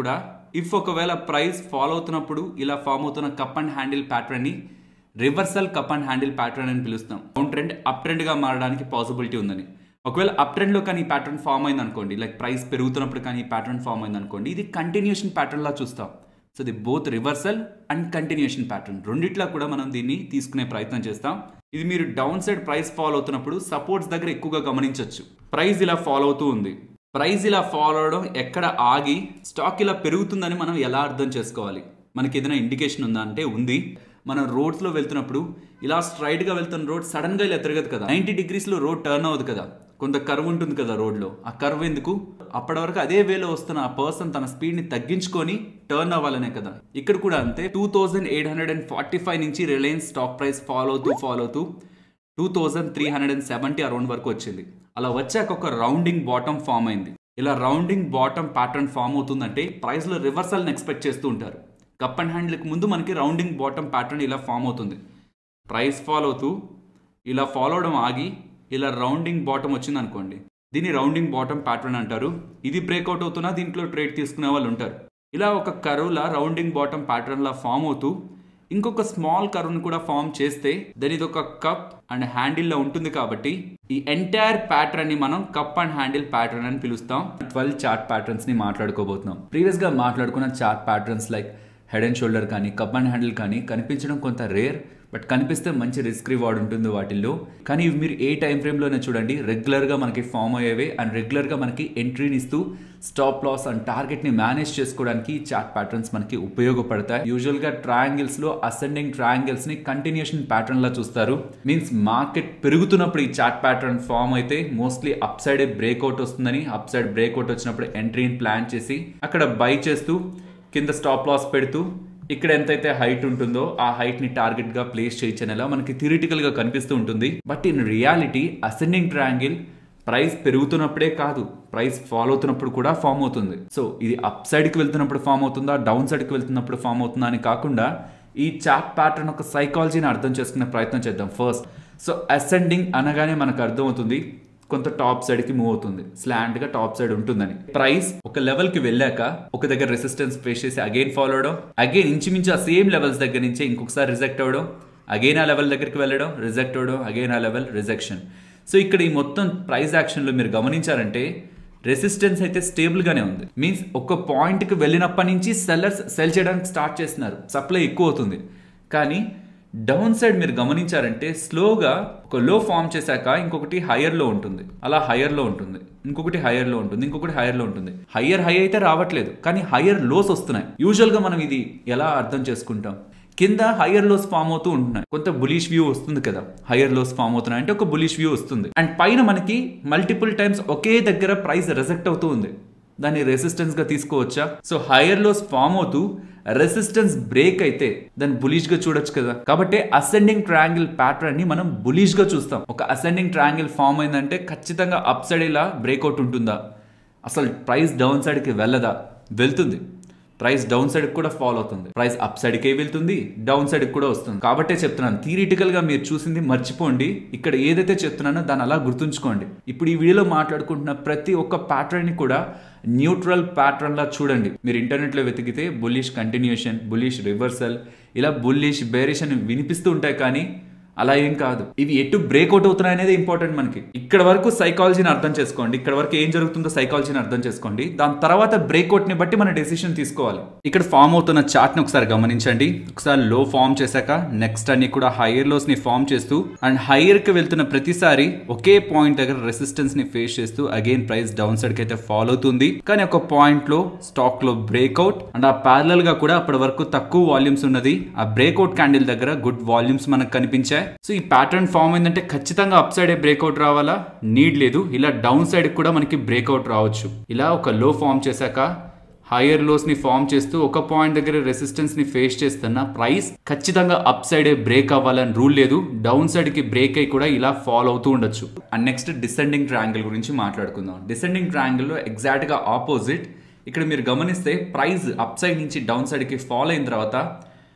ఇఫ్ ఒకవేళ ప్రైస్ ఫాలో అవుతున్నప్పుడు ఇలా ఫామ్ అవుతున్న కప్ అండ్ హ్యాండిల్ ప్యాటర్న్ని reversal cup and handle pattern అని పిలుస్తాం డౌన్ ట్రెండ్ అప్ ట్రెండ్గా మారడానికి పాసిబిలిటీ ఉందని ఒకవేళ అప్ ట్రెండ్లో కానీ ఈ ప్యాటర్న్ ఫామ్ అయింది అనుకోండి లైక్ ప్రైస్ పెరుగుతున్నప్పుడు కానీ ఈ ప్యాటర్న్ ఫామ్ అయింది అనుకోండి ఇది కంటిన్యూషన్ ప్యాటర్న్లా చూస్తాం సో ఇది both reversal and continuation pattern రెండిట్లో కూడా మనం దీన్ని తీసుకునే ప్రయత్నం చేస్తాం ఇది మీరు డౌన్ సైడ్ ప్రైస్ ఫాలో అవుతున్నప్పుడు సపోర్ట్స్ దగ్గర ఎక్కువగా గమనించవచ్చు ప్రైస్ ఇలా ఫాలో అవుతూ ఉంది ప్రైస్ ఇలా ఫాలో అవడం ఎక్కడ ఆగి స్టాక్ ఇలా పెరుగుతుందని మనం ఎలా అర్థం చేసుకోవాలి మనకి ఏదైనా ఇండికేషన్ ఉందా అంటే ఉంది మనం రోడ్స్లో వెళ్తున్నప్పుడు ఇలా స్ట్రైట్గా వెళ్తున్న రోడ్ సడన్గా ఇలా తిరగదు కదా నైంటీ డిగ్రీస్లో రోడ్ టర్న్ అవ్వదు కదా కొంత కర్వ్ ఉంటుంది కదా రోడ్లో ఆ కర్వ్ ఎందుకు అప్పటి వరకు అదే వేలో వస్తున్న ఆ పర్సన్ తన స్పీడ్ని తగ్గించుకొని టర్న్ అవ్వాలనే కదా ఇక్కడ కూడా అంతే two thousand eight hundred and forty five నుంచి రిలయన్స్ స్టాక్ ప్రైస్ ఫాలో అవుతూ ఫాలో అవుతూ two thousand three hundred and seventy around వరకు వచ్చింది అలా వచ్చాక ఒక రౌండింగ్ బాటమ్ ఫామ్ అయింది ఇలా రౌండింగ్ బాటమ్ ప్యాటర్న్ ఫామ్ అవుతుందంటే ప్రైస్లో రివర్సల్ని ఎక్స్పెక్ట్ చేస్తూ ఉంటారు కప్ అండ్ హ్యాండిల్కి ముందు మనకి రౌండింగ్ బాటమ్ ప్యాటర్న్ ఇలా ఫామ్ అవుతుంది ప్రైస్ ఫాలో అవుతూ ఇలా ఫాలో అవడం ఆగి ఇలా రౌండింగ్ బాటమ్ వచ్చింది అనుకోండి దీన్ని రౌండింగ్ బాటమ్ ప్యాటర్న్ అంటారు ఇది బ్రేక్అవుట్ అవుతున్నా దీంట్లో ట్రేడ్ తీసుకునే వాళ్ళు ఉంటారు ఇలా ఒక కరువులా రౌండింగ్ బాటమ్ ప్యాటర్న్లా ఫామ్ అవుతూ ఇంకొక స్మాల్ కర్వ్ని కూడా ఫామ్ చేస్తే దెన్ ఇది ఒక కప్ అండ్ హ్యాండిల్లో ఉంటుంది కాబట్టి ఈ ఎంటైర్ ప్యాటర్న్ ని మనం కప్ అండ్ హ్యాండిల్ ప్యాటర్న్ అని పిలుస్తాం ట్వెల్వ్ చార్ట్ ప్యాటర్న్స్ ని మాట్లాడుకోబోతున్నాం ప్రీవియస్ గా మాట్లాడుకున్న chart patterns like head and shoulder కానీ కప్ అండ్ హ్యాండిల్ కానీ కనిపించడం కొంత రేర్ బట్ కనిపిస్తే మంచి రిస్క్ రివార్డ్ ఉంటుంది వాటిల్లో కానీ ఇవి మీరు ఏ టైం ఫ్రేమ్లోనే చూడండి రెగ్యులర్గా మనకి ఫామ్ అయ్యేవే అండ్ రెగ్యులర్గా మనకి ఎంట్రీని ఇస్తూ స్టాప్ లాస్ అండ్ టార్గెట్ని మేనేజ్ చేసుకోవడానికి ఈ చార్ట్ ప్యాటర్న్స్ మనకి ఉపయోగపడతాయి యూజువల్గా ట్రయాంగిల్స్లో అసెండింగ్ ట్రయాంగిల్స్ని కంటిన్యూషన్ ప్యాటర్న్లా చూస్తారు మీన్స్ మార్కెట్ పెరుగుతున్నప్పుడు ఈ చార్ట్ ప్యాటర్న్ ఫామ్ అయితే మోస్ట్లీ అప్ సైడ్ బ్రేక్అవుట్ వస్తుందని అప్ సైడ్ బ్రేక్అవుట్ వచ్చినప్పుడు ఎంట్రీని ప్లాన్ చేసి అక్కడ బై చేస్తూ కింద స్టాప్ లాస్ పెడుతూ ఇక్కడ ఎంతైతే హైట్ ఉంటుందో ఆ హైట్ ని టార్గెట్ గా ప్లేస్ చేయొచ్చనేలా మనకి థిరిటికల్ గా కనిపిస్తూ ఉంటుంది but in reality ascending triangle price పెరుగుతున్నప్పుడే కాదు ప్రైస్ ఫాలో అవుతున్నప్పుడు కూడా ఫామ్ అవుతుంది సో ఇది అప్ సైడ్ కి వెళ్తున్నప్పుడు ఫామ్ అవుతుందా డౌన్ సైడ్ కి వెళ్తున్నప్పుడు ఫామ్ అవుతుందా అని కాకుండా ఈ చార్ట్ ప్యాటర్న్ ఒక సైకాలజీని అర్థం చేసుకునే ప్రయత్నం చేద్దాం ఫస్ట్ సో అసెండింగ్ అనగానే మనకు అర్థమవుతుంది కొంత టాప్ సైడ్ కి మూవ్ అవుతుంది స్లాంట్ గా టాప్ సైడ్ ఉంటుందని ప్రైస్ ఒక లెవెల్ కి వెళ్ళాక ఒక దగ్గర రెసిస్టెన్స్ ఫేస్ చేసి అగైన్ ఫాలో అవడం అగైన్ ఇంచుమించు ఆ సేమ్ లెవెల్స్ దగ్గర నుంచే ఇంకొకసారి రిజెక్ట్ అవ్వడం అగైన్ ఆ లెవెల్ దగ్గరికి వెళ్ళడం రిజెక్ట్ అవ్వడం అగైన్ ఆ లెవెల్ రిజెక్షన్ సో ఇక్కడ ఈ మొత్తం ప్రైస్ యాక్షన్లో మీరు గమనించారంటే రెసిస్టెన్స్ అయితే స్టేబుల్ గానే ఉంది మీన్స్ ఒక పాయింట్ కి వెళ్ళినప్పటి నుంచి సెల్లర్స్ సెల్ చేయడానికి స్టార్ట్ చేస్తున్నారు సప్లై ఎక్కువ అవుతుంది కానీ డౌన్ సైడ్ మీరు గమనించారంటే స్లోగా ఒక లో ఫామ్ చేశాక ఇంకొకటి హయ్యర్ లో ఉంటుంది అలా హయ్యర్ లో ఉంటుంది ఇంకొకటి హయ్యర్ లో ఉంటుంది ఇంకొకటి హయ్యర్ లో ఉంటుంది హయ్యర్ హై అయితే రావట్లేదు కానీ హయ్యర్ లోస్ వస్తున్నాయి యూజువల్ గా మనం ఇది ఎలా అర్థం చేసుకుంటాం కింద హయ్యర్ లోస్ ఫామ్ అవుతూ ఉంటున్నాయి కొంత బులిష్ వ్యూ వస్తుంది కదా హయ్యర్ లోస్ ఫామ్ అవుతున్నాయి అంటే ఒక బులిష్ వ్యూ వస్తుంది అండ్ పైన మనకి మల్టిపుల్ టైమ్స్ ఒకే దగ్గర ప్రైస్ రిజెక్ట్ అవుతూ ఉంది దాన్ని రెసిస్టెన్స్ గా తీసుకోవచ్చా సో హైయర్ లోస్ ఫామ్ అవుతూ రెసిస్టెన్స్ బ్రేక్ అయితే దాన్ని బులిష్ గా చూడొచ్చు కదా కాబట్టి అసెండింగ్ ట్రయాంగిల్ ప్యాటర్న్ ని మనం బులిష్ గా చూస్తాం ఒక అసెండింగ్ ట్రయాంగిల్ ఫామ్ అయిందంటే ఖచ్చితంగా అప్ సైడ్ ఇలా బ్రేక్అవుట్ ఉంటుందా అసలు ప్రైస్ డౌన్ సైడ్ కి వెళ్ళదా వెళ్తుంది ప్రైస్ డౌన్ సైడ్ కూడా ఫాలో అవుతుంది ప్రైస్ అప్ సైడ్ కే వెళ్తుంది డౌన్ సైడ్ కూడా వస్తుంది కాబట్టే చెప్తున్నాను థియరిటికల్ గా మీరు చూసింది మర్చిపోండి ఇక్కడ ఏదైతే చెప్తున్నానో దాన్ని అలా గుర్తుంచుకోండి ఇప్పుడు ఈ వీడియోలో మాట్లాడుకుంటున్న ప్రతి ఒక్క ప్యాటర్న్ ని కూడా న్యూట్రల్ ప్యాటర్న్ లా చూడండి మీరు ఇంటర్నెట్ లో వెతికితే బుల్లిష్ కంటిన్యూషన్ బుల్లిష్ రివర్సల్ ఇలా బుల్లిష్ బేరిష్ అని వినిపిస్తూ ఉంటాయి కానీ అలా ఏం కాదు ఇవి ఎటు బ్రేక్అవుట్ అవుతున్నాయి అనేది ఇంపార్టెంట్ మనకి ఇక్కడ వరకు సైకాలజీని అర్థం చేసుకోండి ఇక్కడ వరకు ఏం జరుగుతుందో సైకాలజీని అర్థం చేసుకోండి దాని తర్వాత బ్రేక్అవుట్ ని బట్టి మన డెసిషన్ తీసుకోవాలి ఇక్కడ ఫామ్ అవుతున్న చార్ట్ ని ఒకసారి గమనించండి ఒకసారి లో ఫామ్ చేశాక నెక్స్ట్ అన్ని కూడా హైయర్ లోస్ ని ఫామ్ చేస్తూ అండ్ హైయర్ కి వెళ్తున్న ప్రతిసారి ఒకే పాయింట్ దగ్గర రెసిస్టెన్స్ ని ఫేస్ చేస్తూ అగైన్ ప్రైస్ డౌన్ సైడ్ కి అయితే ఫాలో అవుతుంది కానీ ఒక పాయింట్ లో స్టాక్ లో బ్రేక్అవుట్ అండ్ ఆ ప్యారలల్ గా కూడా అప్పటి వరకు తక్కువ వాల్యూమ్స్ ఉన్నది ఆ బ్రేక్అవుట్ క్యాండిల్ దగ్గర గుడ్ వాల్యూమ్స్ మనకు కనిపించాయి సో ఈ ప్యాటర్న్ ఫామ్ అయిందంటే ఖచ్చితంగా అప్ సైడ్ బ్రేక్అవుట్ రావాలా నీడ్ లేదు ఇలా డౌన్ సైడ్ కూడా మనకి బ్రేక్అవుట్ రావచ్చు ఇలా ఒక లో ఫామ్ చేశాక హైయర్ లోస్ ని ఫామ్ చేస్తూ ఒక పాయింట్ దగ్గర రెసిస్టెన్స్ ని ఫేస్ చేస్తున్న ప్రైస్ ఖచ్చితంగా అప్ సైడ్ బ్రేక్ అవ్వాలని రూల్ లేదు డౌన్ సైడ్ కి బ్రేక్ అయి కూడా ఇలా ఫాలో అవుతూ ఉండొచ్చు అండ్ నెక్స్ట్ డిసెండింగ్ ట్రయాంగిల్ గురించి మాట్లాడుకుందాం డిసెండింగ్ ట్రయాంగిల్ లో ఎగ్జాక్ట్ గా ఆపోజిట్ ఇక్కడ మీరు గమనిస్తే ప్రైస్ అప్ సైడ్ నుంచి డౌన్ సైడ్ కి ఫాలో అయిన తర్వాత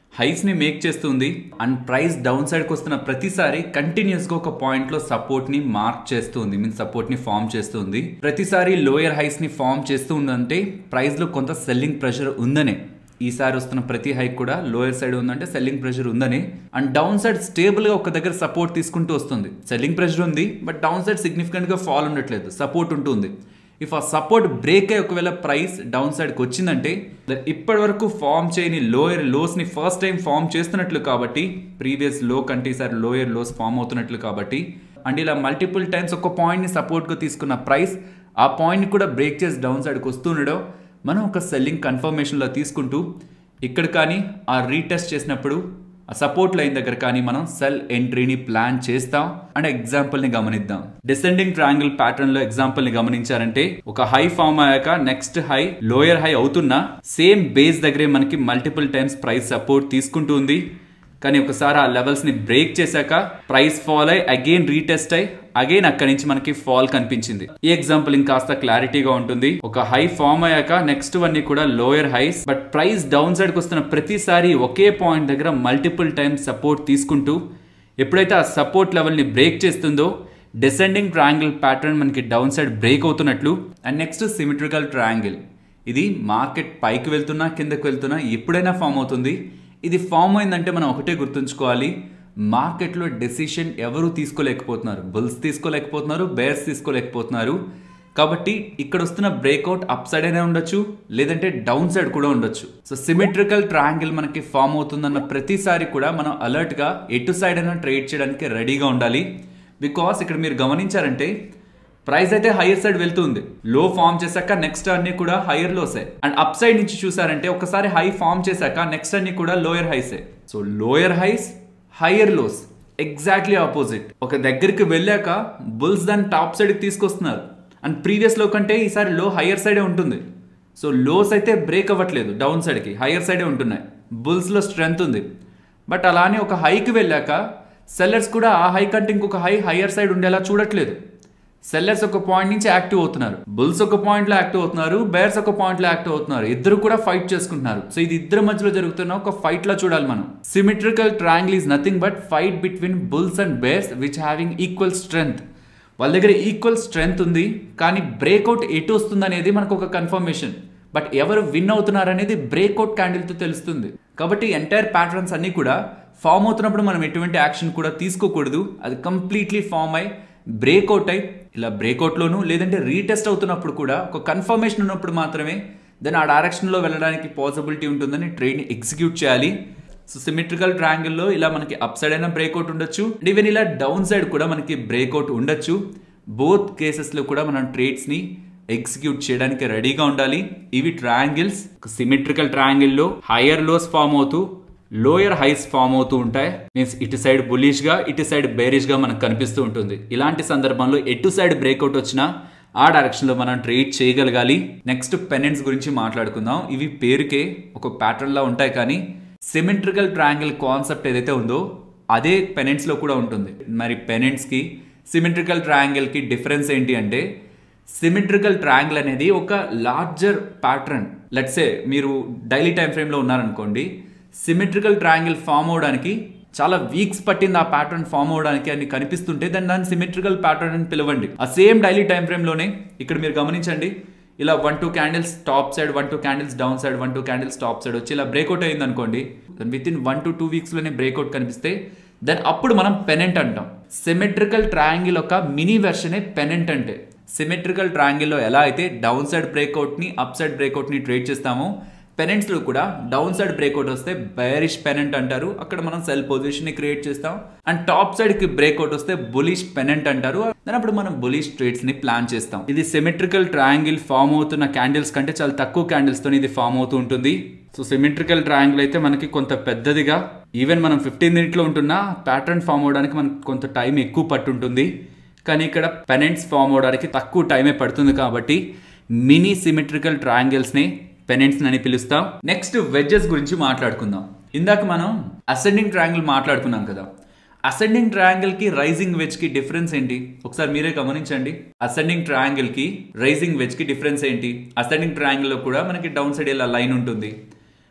హైస్ ని మేక్ చేస్తుంది అండ్ ప్రైస్ డౌన్ సైడ్ కి వస్తున్న ప్రతిసారి కంటిన్యూస్ గా ఒక పాయింట్ లో సపోర్ట్ ని మార్క్ చేస్తుంది మీన్ సపోర్ట్ ని ఫామ్ చేస్తుంది ప్రతిసారి లోయర్ హైస్ ని ఫామ్ చేస్తూ ఉందంటే ప్రైస్ లో కొంత సెల్లింగ్ ప్రెషర్ ఉందనే ఈసారి వస్తున్న ప్రతి హైక్ కూడా లోయర్ సైడ్ ఉందంటే సెల్లింగ్ ప్రెషర్ ఉందని అండ్ డౌన్ సైడ్ స్టేబుల్ గా ఒక దగ్గర సపోర్ట్ తీసుకుంటూ వస్తుంది సెల్లింగ్ ప్రెషర్ ఉంది బట్ డౌన్ సైడ్ సిగ్నిఫికెంట్ గా ఫాల్ ఉండట్లేదు సపోర్ట్ ఉంటుంది ఇఫ్ ఆ సపోర్ట్ బ్రేక్ అయ్యి ఒకవేళ ప్రైస్ డౌన్ సైడ్కి వచ్చిందంటే ఇప్పటి వరకు ఫామ్ చేయని లోయర్ లోస్ని ఫస్ట్ టైం ఫామ్ చేస్తున్నట్లు కాబట్టి ప్రీవియస్ లో కంటే ఈసారి లోయర్ లోస్ ఫామ్ అవుతున్నట్లు కాబట్టి అండ్ ఇలా మల్టిపుల్ టైమ్స్ ఒక పాయింట్ని సపోర్ట్గా తీసుకున్న ప్రైస్ ఆ పాయింట్ని కూడా బ్రేక్ చేసి డౌన్ సైడ్కి వస్తుండడం మనం ఒక సెల్లింగ్ కన్ఫర్మేషన్లో తీసుకుంటూ ఇక్కడ కానీ ఆ రీటెస్ట్ చేసినప్పుడు ఆ సపోర్ట్ లైన్ దగ్గర కానీ మనం సెల్ ఎంట్రీని ప్లాన్ చేస్తాం అండ్ ఎగ్జాంపుల్ ని గమనిద్దాం డిసెండింగ్ ట్రయాంగిల్ ప్యాటర్న్ లో ఎగ్జాంపుల్ ని గమనించారంటే ఒక హై ఫామ్ అయ్యాక నెక్స్ట్ హై లోయర్ హై అవుతున్నా సేమ్ బేస్ దగ్గరే మనకి మల్టిపుల్ టైమ్స్ ప్రైస్ సపోర్ట్ తీసుకుంటుంది కానీ ఒకసారి ఆ లెవెల్స్ ని బ్రేక్ చేశాక ప్రైస్ ఫాల్ అయి అగైన్ రీటెస్ట్ అయి అగైన్ అక్కడి నుంచి మనకి ఫాల్ కనిపించింది ఈ ఎగ్జాంపుల్ ఇంకాస్త క్లారిటీగా ఉంటుంది ఒక హై ఫామ్ అయ్యాక నెక్స్ట్ వన్నీ కూడా lower highs but price down side కి వస్తున్న ప్రతిసారి ఒకే పాయింట్ దగ్గర మల్టిపుల్ టైమ్స్ సపోర్ట్ తీసుకుంటూ ఎప్పుడైతే ఆ సపోర్ట్ లెవెల్ ని బ్రేక్ చేస్తుందో డిసెండింగ్ ట్రయాంగిల్ ప్యాటర్న్ మనకి డౌన్ సైడ్ బ్రేక్ అవుతున్నట్లు అండ్ నెక్స్ట్ సిమెట్రికల్ ట్రయాంగిల్ ఇది మార్కెట్ పైకి వెళ్తున్నా కిందకి వెళ్తున్నా ఎప్పుడైనా ఫామ్ అవుతుంది ఇది ఫామ్ అయిందంటే మనం ఒకటే గుర్తుంచుకోవాలి మార్కెట్లో డెసిషన్ ఎవరు తీసుకోలేకపోతున్నారు బుల్స్ తీసుకోలేకపోతున్నారు బేర్స్ తీసుకోలేకపోతున్నారు కాబట్టి ఇక్కడ వస్తున్న బ్రేక్అవుట్ అప్ సైడ్ అయినా ఉండొచ్చు లేదంటే డౌన్ సైడ్ కూడా ఉండొచ్చు సో సిమెట్రికల్ ట్రయాంగిల్ మనకి ఫామ్ అవుతుందన్న ప్రతిసారి కూడా మనం అలర్ట్గా ఎటు సైడ్ అయినా ట్రేడ్ చేయడానికి రెడీగా ఉండాలి బికాస్ ఇక్కడ మీరు గమనించారంటే ప్రైస్ అయితే హైయర్ సైడ్ వెళ్తుంది లో ఫామ్ చేశాక నెక్స్ట్ అన్ని కూడా హైయర్ లోసే అండ్ అప్ సైడ్ నుంచి చూసారంటే ఒకసారి హై ఫామ్ చేశాక నెక్స్ట్ అన్ని కూడా లోయర్ హైసే so lower highs higher lows exactly opposite ఒక దగ్గరికి వెళ్ళాక బుల్స్ దాన్ని టాప్ సైడ్కి తీసుకొస్తున్నారు అండ్ ప్రీవియస్ లో కంటే ఈసారి లో హైయర్ సైడే ఉంటుంది సో లోస్ అయితే బ్రేక్ అవ్వట్లేదు డౌన్ సైడ్కి హైయర్ సైడే ఉంటున్నాయి బుల్స్లో స్ట్రెంగ్త్ ఉంది బట్ అలానే ఒక హైకి వెళ్ళాక సెల్లర్స్ కూడా ఆ హై కంటే ఇంకొక హై హైయర్ సైడ్ ఉండేలా చూడట్లేదు సెల్లర్స్ ఒక పాయింట్ నుంచి యాక్టివ్ అవుతున్నారు బుల్స్ ఒక పాయింట్ లో యాక్టివ్ అవుతున్నారు బేర్స్ ఒక పాయింట్ లో యాక్టివ్ అవుతున్నారు ఇద్దరు కూడా ఫైట్ చేసుకుంటున్నారు సో ఇది ఇద్దరు మధ్యలో జరుగుతున్న ఒక ఫైట్ లా చూడాలి మనం symmetrical triangle is nothing but fight between bulls and bears which having equal strength వాళ్ళ దగ్గర ఈక్వల్ స్ట్రెంగ్త్ ఉంది కానీ బ్రేక్అవుట్ ఎటు వస్తుంది అనేది మనకు ఒక కన్ఫర్మేషన్ బట్ ఎవరు విన్ అవుతున్నారు అనేది బ్రేక్అవుట్ క్యాండిల్తో తెలుస్తుంది కాబట్టి ఎంటైర్ ప్యాటర్న్స్ అన్నీ కూడా ఫామ్ అవుతున్నప్పుడు మనం ఎటువంటి యాక్షన్ కూడా తీసుకోకూడదు అది కంప్లీట్లీ ఫామ్ అయి బ్రేక్అవుట్ అయి ఇలా బ్రేక్అవుట్లోను లేదంటే రీటెస్ట్ అవుతున్నప్పుడు కూడా ఒక కన్ఫర్మేషన్ ఉన్నప్పుడు మాత్రమే దాని ఆ డైరెక్షన్లో వెళ్ళడానికి పాసిబిలిటీ ఉంటుందని ట్రేడ్ని ఎగ్జిక్యూట్ చేయాలి సో సిమెట్రికల్ ట్రయాంగిల్లో ఇలా మనకి అప్ సైడ్ అయినా బ్రేక్అవుట్ ఉండొచ్చు అండ్ ఈవెన్ ఇలా డౌన్ సైడ్ కూడా మనకి బ్రేక్అవుట్ ఉండొచ్చు బోత్ కేసెస్లో కూడా మనం ట్రేడ్స్ని ఎగ్జిక్యూట్ చేయడానికి రెడీగా ఉండాలి ఇవి ట్రయాంగిల్స్ సిమెట్రికల్ ట్రయాంగిల్లో హయ్యర్ లోస్ ఫామ్ అవుతూ లోయర్ హైస్ ఫామ్ అవుతూ ఉంటాయి మీన్స్ ఇటు సైడ్ బులిష్ గా ఇటు సైడ్ బేరిష్ గా మనకు కనిపిస్తూ ఉంటుంది ఇలాంటి సందర్భంలో ఎటు సైడ్ బ్రేక్అవుట్ వచ్చినా ఆ డైరెక్షన్ లో మనం ట్రేడ్ చేయగలగాలి నెక్స్ట్ పెనెంట్స్ గురించి మాట్లాడుకుందాం ఇవి పేరుకే ఒక ప్యాటర్న్ లా ఉంటాయి కానీ సిమెట్రికల్ ట్రయాంగిల్ కాన్సెప్ట్ ఏదైతే ఉందో అదే పెనెంట్స్ లో కూడా ఉంటుంది మరి పెనెంట్స్ కి సిమెట్రికల్ ట్రయాంగిల్ కి డిఫరెన్స్ ఏంటి అంటే సిమెట్రికల్ ట్రయాంగిల్ అనేది ఒక లార్జర్ ప్యాటర్న్ లెట్సే మీరు డైలీ టైం ఫ్రేమ్లో ఉన్నారనుకోండి సిమెట్రికల్ ట్రయాంగిల్ ఫామ్ అవడానికి చాలా వీక్స్ పట్టింది ఆ ప్యాటర్న్ ఫామ్ అవడానికి అని కనిపిస్తుంటే దాన్ని దాన్ని సిమెట్రికల్ ప్యాటర్న్ అని పిలవండి ఆ సేమ్ డైలీ టైం ఫ్రేమ్లోనే ఇక్కడ మీరు గమనించండి ఇలా one two candles top side one two candles down side one two candles top side వచ్చి ఇలా బ్రేక్అవుట్ అయింది అనుకోండి with in one to two వీక్స్లోనే బ్రేక్అవుట్ కనిపిస్తే దెన్ అప్పుడు మనం పెనెంట్ అంటాం సిమెట్రికల్ ట్రయాంగిల్ ఒక మినీ వెర్షనే పెనెంట్ అంటే సిమెట్రికల్ ట్రయాంగిల్లో ఎలా అయితే డౌన్ సైడ్ బ్రేక్అవుట్ని అప్ సైడ్ బ్రేక్అవుట్ని ట్రేడ్ చేస్తామో పెనెంట్స్లో కూడా డౌన్ సైడ్ బ్రేక్అవుట్ వస్తే బేరిష్ పెనెంట్ అంటారు అక్కడ మనం సెల్ పొజిషన్ని క్రియేట్ చేస్తాం అండ్ టాప్ సైడ్కి బ్రేక్అవుట్ వస్తే బులిష్ పెనెంట్ అంటారు దాని అప్పుడు మనం బులిష్ ట్రేడ్స్ని ప్లాన్ చేస్తాం ఇది సిమెట్రికల్ ట్రయాంగిల్ ఫామ్ అవుతున్న క్యాండిల్స్ కంటే చాలా తక్కువ క్యాండిల్స్తో ఇది ఫామ్ అవుతూ ఉంటుంది సో సిమెట్రికల్ ట్రయాంగిల్ అయితే మనకి కొంత పెద్దదిగా ఈవెన్ మనం ఫిఫ్టీన్ మినిట్లో ఉంటున్న ప్యాటర్న్ ఫామ్ అవడానికి మనకు కొంత టైం ఎక్కువ పట్టుంటుంది కానీ ఇక్కడ పెనెంట్స్ ఫామ్ అవడానికి తక్కువ టైమే పడుతుంది కాబట్టి మినీ సిమెట్రికల్ ట్రయాంగిల్స్ని పెనెంట్స్ అని పిలుస్తాం నెక్స్ట్ వెడ్జెస్ గురించి మాట్లాడుకుందాం ఇందాక మనం అసెండింగ్ ట్రయాంగిల్ మాట్లాడుకున్నాం కదా అసెండింగ్ ట్రయాంగిల్ కి రైజింగ్ వెజ్ కి డిఫరెన్స్ ఏంటి ఒకసారి మీరే గమనించండి అసెండింగ్ ట్రయాంగిల్ కి రైజింగ్ వెజ్ కి డిఫరెన్స్ ఏంటి అసెండింగ్ ట్రయాంగిల్ లో కూడా మనకి డౌన్ సైడ్ ఇలా లైన్ ఉంటుంది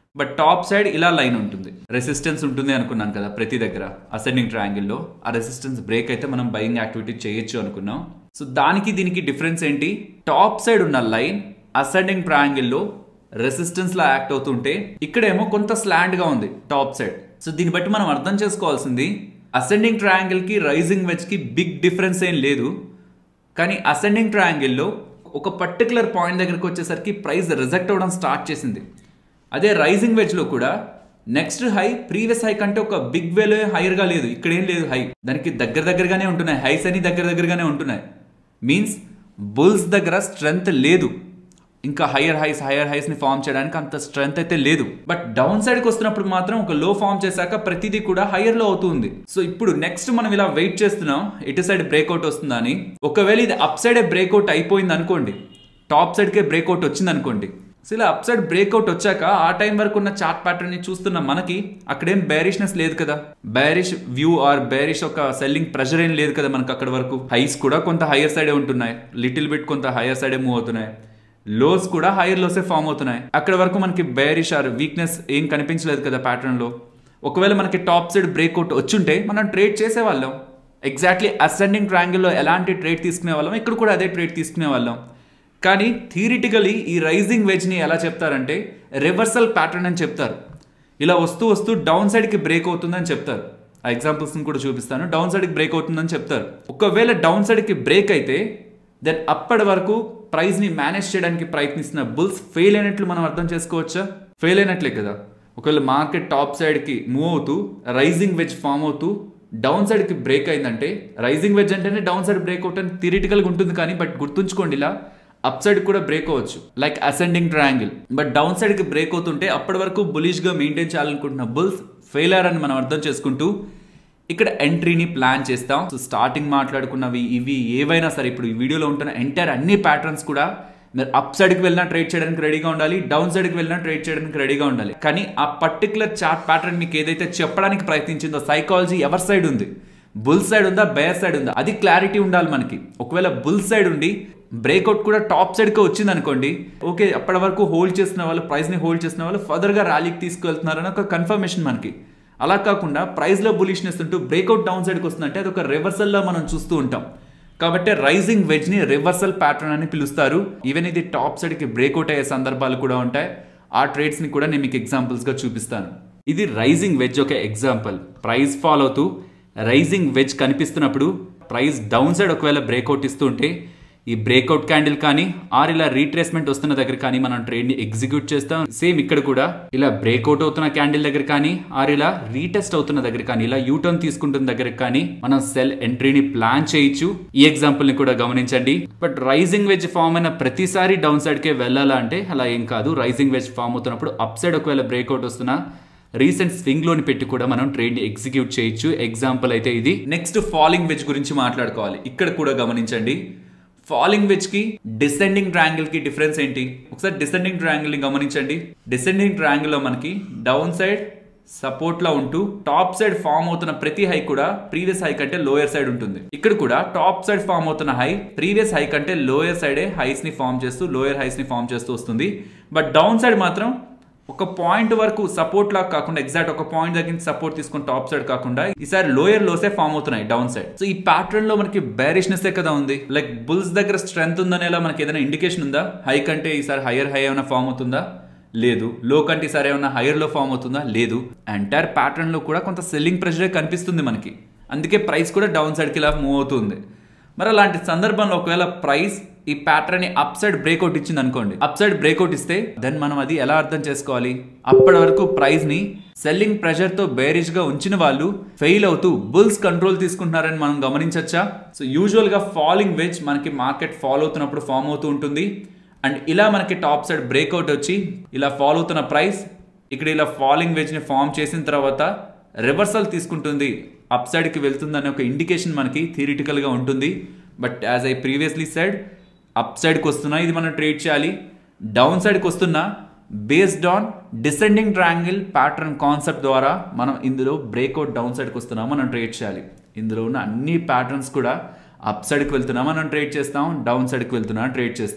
బట్ టాప్ సైడ్ ఇలా లైన్ ఉంటుంది రెసిస్టెన్స్ ఉంటుంది అనుకున్నాం కదా ప్రతి దగ్గర అసెండింగ్ ట్రయాంగిల్లో ఆ రెసిస్టెన్స్ బ్రేక్ అయితే మనం బయింగ్ యాక్టివిటీ చేయొచ్చు అనుకున్నాం సో దానికి దీనికి డిఫరెన్స్ ఏంటి టాప్ సైడ్ ఉన్న లైన్ అసెండింగ్ ట్రయాంగిల్లో రెసిస్టెన్స్ లా యాక్ట్ అవుతుంటే ఇక్కడేమో కొంత స్లాండ్ గా ఉంది టాప్ సైడ్ సో దీన్ని బట్టి మనం అర్థం చేసుకోవాల్సింది అసెండింగ్ ట్రయాంగిల్ కి రైజింగ్ వెజ్ కి బిగ్ డిఫరెన్స్ ఏం లేదు కానీ అసెండింగ్ ట్రయాంగిల్లో ఒక పర్టికులర్ పాయింట్ దగ్గరకు వచ్చేసరికి ప్రైస్ రిజెక్ట్ అవ్వడం స్టార్ట్ చేసింది అదే రైజింగ్ వెజ్లో కూడా నెక్స్ట్ హై ప్రీవియస్ హై కంటే ఒక బిగ్ వేలో హైయర్గా లేదు ఇక్కడ ఏం లేదు హై దానికి దగ్గర దగ్గరగానే ఉంటున్నాయి హైస్ అని దగ్గర దగ్గరగానే ఉంటున్నాయి మీన్స్ బుల్స్ దగ్గర స్ట్రెంగ్త్ లేదు ఇంకా హయ్యర్ హైస్ హయ్యర్ హైస్ ని ఫామ్ చేయడానికి అంత స్ట్రెంగ్త్ అయితే లేదు బట్ డౌన్ సైడ్ కి వస్తున్నప్పుడు మాత్రం ఒక లో ఫామ్ చేశాక ప్రతిదీ కూడా హయ్యర్ లో అవుతుంది సో ఇప్పుడు నెక్స్ట్ మనం ఇలా వెయిట్ చేస్తున్నాం ఇటు సైడ్ బ్రేక్అవుట్ వస్తుందా అని ఒకవేళ ఇది అప్ సైడే బ్రేక్అవుట్ అయిపోయింది అనుకోండి టాప్ సైడ్ కే బ్రేక్అవుట్ వచ్చింది అనుకోండి సో ఇలా అప్ సైడ్ బ్రేక్అవుట్ వచ్చాక ఆ టైం వరకు ఉన్న చార్ట్ ప్యాటర్న్ ని చూస్తున్న మనకి అక్కడేం బేరిష్నెస్ లేదు కదా బేరిష్ వ్యూ ఆర్ బేరిష్ ఒక సెల్లింగ్ ప్రెషర్ ఏం లేదు కదా మనకు అక్కడ వరకు హైస్ కూడా కొంత హైయర్ సైడే ఉంటున్నాయి లిటిల్ బిట్ కొంత హైయర్ సైడే మూవ్ అవుతున్నాయి లోస్ కూడా హైయర్ లోసే ఫామ్ అవుతున్నాయి అక్కడ వరకు మనకి బేరిష్ ఆర్ వీక్నెస్ ఏం కనిపించలేదు కదా ప్యాటర్న్ లో ఒకవేళ మనకి టాప్ సైడ్ బ్రేక్అవుట్ వచ్చుంటే మనం ట్రేడ్ చేసేవాళ్ళం ఎగ్జాక్ట్లీ అసెండింగ్ ట్రయాంగిల్లో ఎలాంటి ట్రేడ్ తీసుకునే వాళ్ళం ఇక్కడ కూడా అదే ట్రేడ్ తీసుకునే వాళ్ళం కానీ థియరిటికలీ ఈ రైజింగ్ వెజ్ని ఎలా చెప్తారంటే రివర్సల్ ప్యాటర్న్ అని చెప్తారు ఇలా వస్తూ వస్తూ డౌన్ సైడ్కి బ్రేక్ అవుతుందని చెప్తారు ఆ ఎగ్జాంపుల్స్ని కూడా చూపిస్తాను డౌన్ సైడ్కి బ్రేక్ అవుతుందని చెప్తారు ఒకవేళ డౌన్ సైడ్కి బ్రేక్ అయితే దెన్ అప్పటి వరకు ప్రైస్ని మేనేజ్ చేయడానికి ప్రయత్నిస్తున్న బుల్స్ ఫెయిల్ అయినట్లు మనం అర్థం చేసుకోవచ్చా ఫెయిల్ అయినట్లే కదా ఒకవేళ మార్కెట్ టాప్ సైడ్కి మూవ్ అవుతూ రైజింగ్ వెజ్ ఫామ్ అవుతూ డౌన్ సైడ్కి బ్రేక్ అయిందంటే రైజింగ్ వెజ్ అంటేనే డౌన్ సైడ్ బ్రేక్ అవుట్ అని థియరిటికల్గా ఉంటుంది కానీ బట్ గుర్తుంచుకోండి ఇలా అప్ సైడ్ కూడా బ్రేక్ అవ్వచ్చు like ascending triangle but down side కి బ్రేక్ అవుతుంటే అప్పటి వరకు బులిష్ గా మెయింటైన్ చేయాలనుకుంటున్న బుల్స్ ఫెయిలర్ అని మనం అర్థం చేసుకుంటూ ఇక్కడ ఎంట్రీని ప్లాన్ చేస్తాం సో స్టార్టింగ్ మాట్లాడుకున్నవి ఇవి ఏవైనా సరే ఇప్పుడు ఈ వీడియోలో ఉంటున్న ఎంటైర్ అన్ని ప్యాటర్న్స్ కూడా మీరు అప్ సైడ్కి వెళ్ళినా ట్రేడ్ చేయడానికి రెడీగా ఉండాలి డౌన్ సైడ్కి వెళ్ళినా ట్రేడ్ చేయడానికి రెడీగా ఉండాలి కానీ ఆ పర్టికులర్ చార్ట్ ప్యాటర్న్ మీకు ఏదైతే చెప్పడానికి ప్రయత్నించిందో సైకాలజీ ఎవరి సైడ్ ఉంది బుల్ సైడ్ ఉందా బేర్ సైడ్ ఉందా అది క్లారిటీ ఉండాలి మనకి ఒకవేళ బుల్ సైడ్ ఉండి బ్రేక్అవుట్ కూడా టాప్ సైడ్కి వచ్చింది అనుకోండి ఓకే అప్పటి వరకు హోల్డ్ చేసిన వాళ్ళు ప్రైస్ని హోల్డ్ చేసిన వాళ్ళు ఫర్దర్గా ర్యాలీకి తీసుకెళ్తున్నారని ఒక కన్ఫర్మేషన్ మనకి అలా కాకుండా ప్రైస్లో బులిష్నెస్ ఉంటూ బ్రేక్అవుట్ డౌన్ సైడ్కి వస్తుందంటే అది ఒక రివర్సల్లో మనం చూస్తూ ఉంటాం కాబట్టి రైజింగ్ వెజ్ని రివర్సల్ ప్యాటర్న్ అని పిలుస్తారు ఈవెన్ ఇది టాప్ సైడ్కి బ్రేక్అవుట్ అయ్యే సందర్భాలు కూడా ఉంటాయి ఆ ట్రేడ్స్ని కూడా నేను మీకు ఎగ్జాంపుల్స్గా చూపిస్తాను ఇది రైజింగ్ వెజ్ ఒక ఎగ్జాంపుల్ ప్రైస్ ఫాలో అవుతూ రైజింగ్ వెజ్ కనిపిస్తున్నప్పుడు ప్రైస్ డౌన్ సైడ్ ఒకవేళ బ్రేక్అవుట్ ఇస్తుంటే ఈ బ్రేక్అవుట్ క్యాండిల్ కానీ ఆర్ ఇలా రీట్రేస్మెంట్ వస్తున్న దగ్గర కానీ మనం ట్రేడ్ ని ఎగ్జిక్యూట్ చేస్తాం సేమ్ ఇక్కడ కూడా ఇలా బ్రేక్అవుట్ అవుతున్న క్యాండిల్ దగ్గర కానీ ఆర్ ఇలా రీటెస్ట్ అవుతున్న దగ్గర కానీ ఇలా యూటర్న్ తీసుకుంటున్న దగ్గర కానీ మనం సెల్ ఎంట్రీని ప్లాన్ చేయొచ్చు ఈ ఎగ్జాంపుల్ ని కూడా గమనించండి బట్ రైజింగ్ వెజ్ ఫామ్ అయిన ప్రతిసారి డౌన్ సైడ్ కే వెళ్ళాలా అంటే అలా ఏం కాదు రైజింగ్ వెజ్ ఫామ్ అవుతున్నప్పుడు అప్ సైడ్ ఒకవేళ బ్రేక్అవుట్ వస్తున్నా రీసెంట్ స్వింగ్ లోని పెట్టి కూడా మనం ట్రేడ్ ని ఎగ్జిక్యూట్ చేయొచ్చు ఎగ్జాంపుల్ అయితే ఇది నెక్స్ట్ ఫాలింగ్ వెజ్ గురించి మాట్లాడుకోవాలి ఇక్కడ కూడా గమనించండి ఫాలింగ్ వెజ్ కి డిసెండింగ్ ట్రయాంగిల్ కి డిఫరెన్స్ ఏంటి ఒకసారి డిసెండింగ్ ట్రయాంగిల్ ని గమనించండి డిసెండింగ్ ట్రయాంగిల్ లో మనకి డౌన్ సైడ్ సపోర్ట్ లో ఉంటూ టాప్ సైడ్ ఫామ్ అవుతున్న ప్రతి హై కూడా ప్రీవియస్ హై కంటే లోయర్ సైడ్ ఉంటుంది ఇక్కడ కూడా టాప్ సైడ్ ఫామ్ అవుతున్న హై ప్రీవియస్ హై కంటే లోయర్ సైడే హైస్ ని ఫామ్ చేస్తూ లోయర్ హైస్ ని ఫామ్ చేస్తూ వస్తుంది బట్ డౌన్ సైడ్ మాత్రం ఒక పాయింట్ వరకు సపోర్ట్ లాగా కాకుండా ఎగ్జాక్ట్ ఒక పాయింట్ దగ్గర నుంచి సపోర్ట్ తీసుకుని టాప్ సైడ్ కాకుండా ఈసారి లోయర్ లోసే ఫామ్ అవుతున్నాయి డౌన్ సైడ్ సో ఈ ప్యాటర్న్ లో మనకి బేరిష్నెస్ కదా ఉంది లైక్ బుల్స్ దగ్గర స్ట్రెంత్ ఉందనేలా మనకి ఏదైనా ఇండికేషన్ ఉందా హై కంటే ఈసారి హైయర్ హై ఏమైనా ఫామ్ అవుతుందా లేదు లో కంటే ఈసారి ఏమైనా హైయర్ లో ఫామ్ అవుతుందా లేదు ఎంటైర్ ప్యాటర్న్ లో కూడా కొంత సెల్లింగ్ ప్రెషరే కనిపిస్తుంది మనకి అందుకే ప్రైస్ కూడా డౌన్ సైడ్కి ఇలా మూవ్ అవుతుంది మరి అలాంటి సందర్భంలో ఒకవేళ ప్రైస్ ఈ ప్యాటర్న్ ని అప్ సైడ్ బ్రేక్అవుట్ ఇచ్చింది అనుకోండి అప్ సైడ్ బ్రేక్అవుట్ ఇస్తే దెన్ మనం అది ఎలా అర్థం చేసుకోవాలి అప్పటి వరకు ప్రైస్ ని సెల్లింగ్ ప్రెషర్ తో బేరిష్ గా ఉంచిన వాళ్ళు ఫెయిల్ అవుతూ బుల్స్ కంట్రోల్ తీసుకుంటున్నారని మనం గమనించవచ్చా సో యూజువల్ గా ఫాలింగ్ వెజ్ మనకి మార్కెట్ ఫాలో అవుతున్నప్పుడు ఫామ్ అవుతూ ఉంటుంది అండ్ ఇలా మనకి టాప్ సైడ్ బ్రేక్అవుట్ వచ్చి ఇలా ఫాలో అవుతున్న ప్రైస్ ఇక్కడ ఇలా ఫాలింగ్ వెజ్ ని ఫామ్ చేసిన తర్వాత రివర్సల్ తీసుకుంటుంది అప్ సైడ్కి వెళ్తుందనే ఒక ఇండికేషన్ మనకి థియరిటికల్గా ఉంటుంది but as I previously side up సైడ్కి వస్తున్నా ఇది మనం ట్రేడ్ చేయాలి డౌన్ సైడ్కి వస్తున్నా based on descending triangle pattern concept ద్వారా మనం ఇందులో బ్రేక్అవుట్ డౌన్ సైడ్కి వస్తున్నాం మనం ట్రేడ్ చేయాలి ఇందులో ఉన్న అన్ని ప్యాటర్న్స్ కూడా అప్ సైడ్కి వెళ్తున్నా మనం ట్రేడ్ చేస్తాం డౌన్ సైడ్కి వెళ్తున్నా ట్రేడ్ చేస్తాం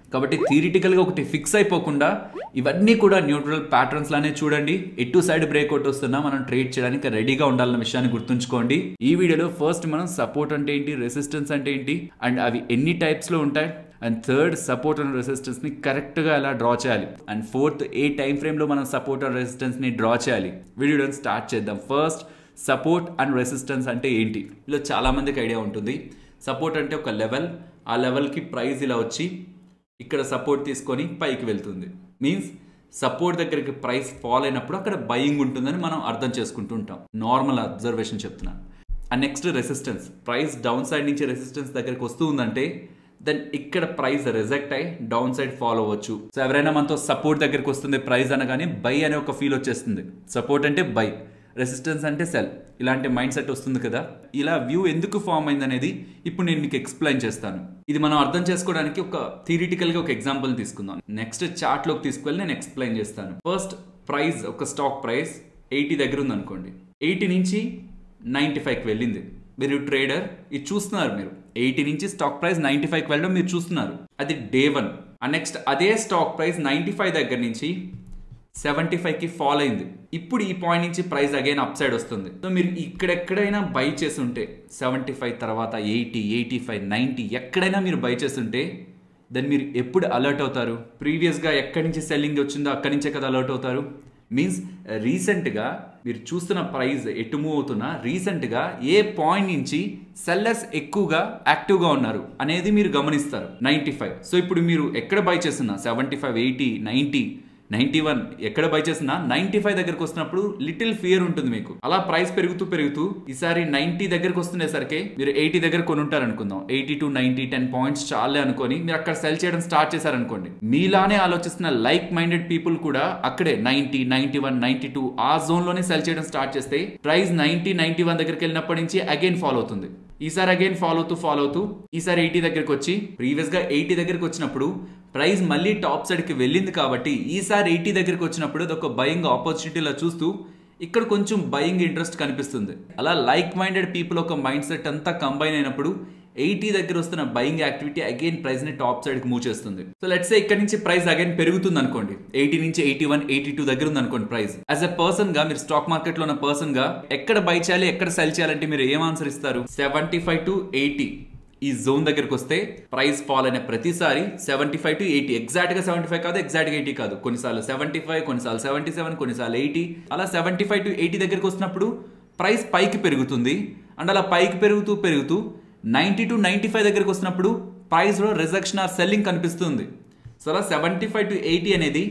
కాబట్టి థియరిటికల్గా ఒకటి ఫిక్స్ అయిపోకుండా ఇవన్నీ కూడా న్యూట్రల్ ప్యాటర్న్స్ లానే చూడండి ఎటు సైడ్ బ్రేక్అవుట్ వస్తున్నా మనం ట్రేడ్ చేయడానికి రెడీగా ఉండాలన్న విషయాన్ని గుర్తుంచుకోండి ఈ వీడియోలో ఫస్ట్ మనం సపోర్ట్ అంటే ఏంటి రెసిస్టెన్స్ అంటే ఏంటి అండ్ అవి ఎన్ని టైప్స్ లో ఉంటాయి and third support and resistance ని కరెక్ట్ గా ఎలా డ్రా చేయాలి అండ్ ఫోర్త్ ఏ టైం ఫ్రేమ్ లో మనం సపోర్ట్ అండ్ రెసిస్టెన్స్ ని డ్రా చేయాలి వీడియోని స్టార్ట్ చేద్దాం ఫస్ట్ సపోర్ట్ అండ్ రెసిస్టెన్స్ అంటే ఏంటి ఇలా చాలా మందికి ఐడియా ఉంటుంది సపోర్ట్ అంటే ఒక లెవెల్ ఆ లెవెల్కి ప్రైస్ ఇలా వచ్చి ఇక్కడ సపోర్ట్ తీసుకొని పైకి వెళ్తుంది మీన్స్ సపోర్ట్ దగ్గరికి ప్రైస్ ఫాల్ అయినప్పుడు అక్కడ బయింగ్ ఉంటుందని మనం అర్థం చేసుకుంటూ ఉంటాం నార్మల్ అబ్జర్వేషన్ చెప్తున్నాను and next resistance price down side నుంచి రెసిస్టెన్స్ దగ్గరికి వస్తూ ఉందంటే దెన్ ఇక్కడ ప్రైస్ రిజెక్ట్ అయ్యి డౌన్ సైడ్ ఫాలో అవ్వచ్చు సో ఎవరైనా మనతో సపోర్ట్ దగ్గరికి వస్తుంది ప్రైస్ అనగానే బై అనే ఒక ఫీల్ వచ్చేస్తుంది సపోర్ట్ అంటే బై రెసిస్టెన్స్ అంటే సెల్ ఇలాంటి మైండ్ సెట్ వస్తుంది కదా ఇలా వ్యూ ఎందుకు ఫామ్ అయింది అనేది ఇప్పుడు నేను మీకు ఎక్స్ప్లెయిన్ చేస్తాను ఇది మనం అర్థం చేసుకోవడానికి ఒక థియరిటికల్ గా ఒక ఎగ్జాంపుల్ తీసుకుందాం నెక్స్ట్ చార్ట్ లోకి తీసుకువెళ్ళి నేను ఎక్స్ప్లెయిన్ చేస్తాను ఫస్ట్ ప్రైస్ ఒక స్టాక్ ప్రైస్ ఎయిటీ దగ్గర ఉంది అనుకోండి ఎయిటీ నుంచి నైంటీ ఫైవ్కి వెళ్ళింది మీరు ట్రేడర్ ఇది చూస్తున్నారు మీరు ఎయిటీ నుంచి స్టాక్ ప్రైస్ నైంటీ ఫైవ్కి వెళ్ళడం మీరు చూస్తున్నారు అది డే వన్ అండ్ నెక్స్ట్ అదే స్టాక్ ప్రైస్ నైంటీ ఫైవ్ దగ్గర నుంచి సెవెంటీ ఫైవ్కి ఫాల్ అయింది ఇప్పుడు ఈ పాయింట్ నుంచి ప్రైస్ అగైన్ అప్ సైడ్ వస్తుంది సో మీరు ఇక్కడెక్కడైనా బై చేసి ఉంటే సెవెంటీ ఫైవ్ తర్వాత ఎయిటీ ఎయిటీ ఫైవ్ నైంటీ ఎక్కడైనా మీరు బై చేస్తుంటే దెన్ మీరు ఎప్పుడు అలర్ట్ అవుతారు ప్రీవియస్గా ఎక్కడి నుంచి సెల్లింగ్ వచ్చిందో అక్కడి నుంచే కదా అలర్ట్ అవుతారు మీన్స్ రీసెంట్గా మీరు చూస్తున్న ప్రైస్ ఎటు మూవ్ అవుతున్నా రీసెంట్గా ఏ పాయింట్ నుంచి సెల్లర్స్ ఎక్కువగా యాక్టివ్గా ఉన్నారు అనేది మీరు గమనిస్తారు నైంటీ ఫైవ్ సో ఇప్పుడు మీరు ఎక్కడ బై చేస్తున్నా seventy five eighty ninety ninety one ఎక్కడ బై చేసినా నైన్టీ ఫైవ్ దగ్గరకు వస్తున్నప్పుడు లిటిల్ ఫియర్ ఉంటుంది మీకు అలా ప్రైస్ పెరుగుతూ పెరుగుతూ ఈసారి నైన్టీ దగ్గరకు వస్తుండేసరికి మీరు ఎయిటీ దగ్గర కొని ఉంటారు అనుకుందాం eighty to ninety ten points చాలే అనుకొని మీరు అక్కడ సెల్ చేయడం స్టార్ట్ చేశారనుకోండి మీలానే ఆలోచిస్తున్న లైక్ మైండెడ్ పీపుల్ కూడా అక్కడే ninety ninety one ninety two ఆ జోన్ లోనే సెల్ చేయడం స్టార్ట్ చేస్తే ప్రైస్ నైన్టీ నైన్టీ వన్ దగ్గరికి వెళ్ళినప్పటి నుంచి అగైన్ ఫాలో అవుతుంది ఈసారి అగైన్ ఫాలో అవుతూ ఫాలో అవుతూ ఈసారి ఎయిటీ దగ్గరికి వచ్చి ప్రీవియస్ గా ఎయిటీ దగ్గరికి వచ్చినప్పుడు ప్రైస్ మళ్ళీ టాప్ సైడ్ కి వెళ్ళింది కాబట్టి ఈసారి ఎయిటీ దగ్గరికి వచ్చినప్పుడు అది ఒక బయింగ్ ఆపర్చునిటీలా చూస్తూ ఇక్కడ కొంచెం బయింగ్ ఇంట్రెస్ట్ కనిపిస్తుంది అలా లైక్ మైండెడ్ పీపుల్ ఒక మైండ్ సెట్ అంతా కంబైన్ అయినప్పుడు ఎయిటీ దగ్గర వస్తున్న బయింగ్ యాక్టివిటీ అగైన్ ప్రైస్ ని టాప్ సైడ్ కి మూవ్ చేస్తుంది సో లెట్స్ ఇక్కడ నుంచి ప్రైస్ అగైన్ పెరుగుతుంది అనుకోండి ఎయిటీ నుంచి ఎయిటీ వన్ ఎయిటీ టూ దగ్గర ఉంది అనుకోండి ప్రైస్ యాజ్ ఎ పర్సన్ గా మీరు స్టాక్ మార్కెట్ లో ఉన్న పర్సన్ గా ఎక్కడ బై చేయాలి ఎక్కడ సెల్ చేయాలంటే మీరు ఏం ఆన్సర్ ఇస్తారు సెవెంటీ ఫైవ్ టు ఎయిటీ ఈ జోన్ దగ్గరకు వస్తే ప్రైస్ ఫాల్ అయిన ప్రతిసారి seventy five to eighty exact గా సెవెంటీ ఫైవ్ కాదు ఎగ్జాక్ట్ గా ఎయిటీ కాదు కొన్నిసార్లు సెవెంటీ ఫైవ్ కొన్నిసార్లు సెవెంటీ సెవెన్ కొన్నిసార్లు ఎయిటీ అలా సెవెంటీ ఫైవ్ టు ఎయిటీ దగ్గరకు వస్తున్నప్పుడు ప్రైస్ పైకి పెరుగుతుంది అండ్ అలా పైకి పెరుగుతూ పెరుగుతూ నైంటీ టు నైంటీ ఫైవ్ దగ్గరకు వస్తున్నప్పుడు ప్రైస్లో రిజెక్షన్ ఆర్ సెల్లింగ్ కనిపిస్తుంది సో అలా సెవెంటీ ఫైవ్ టు ఎయిటీ అనేది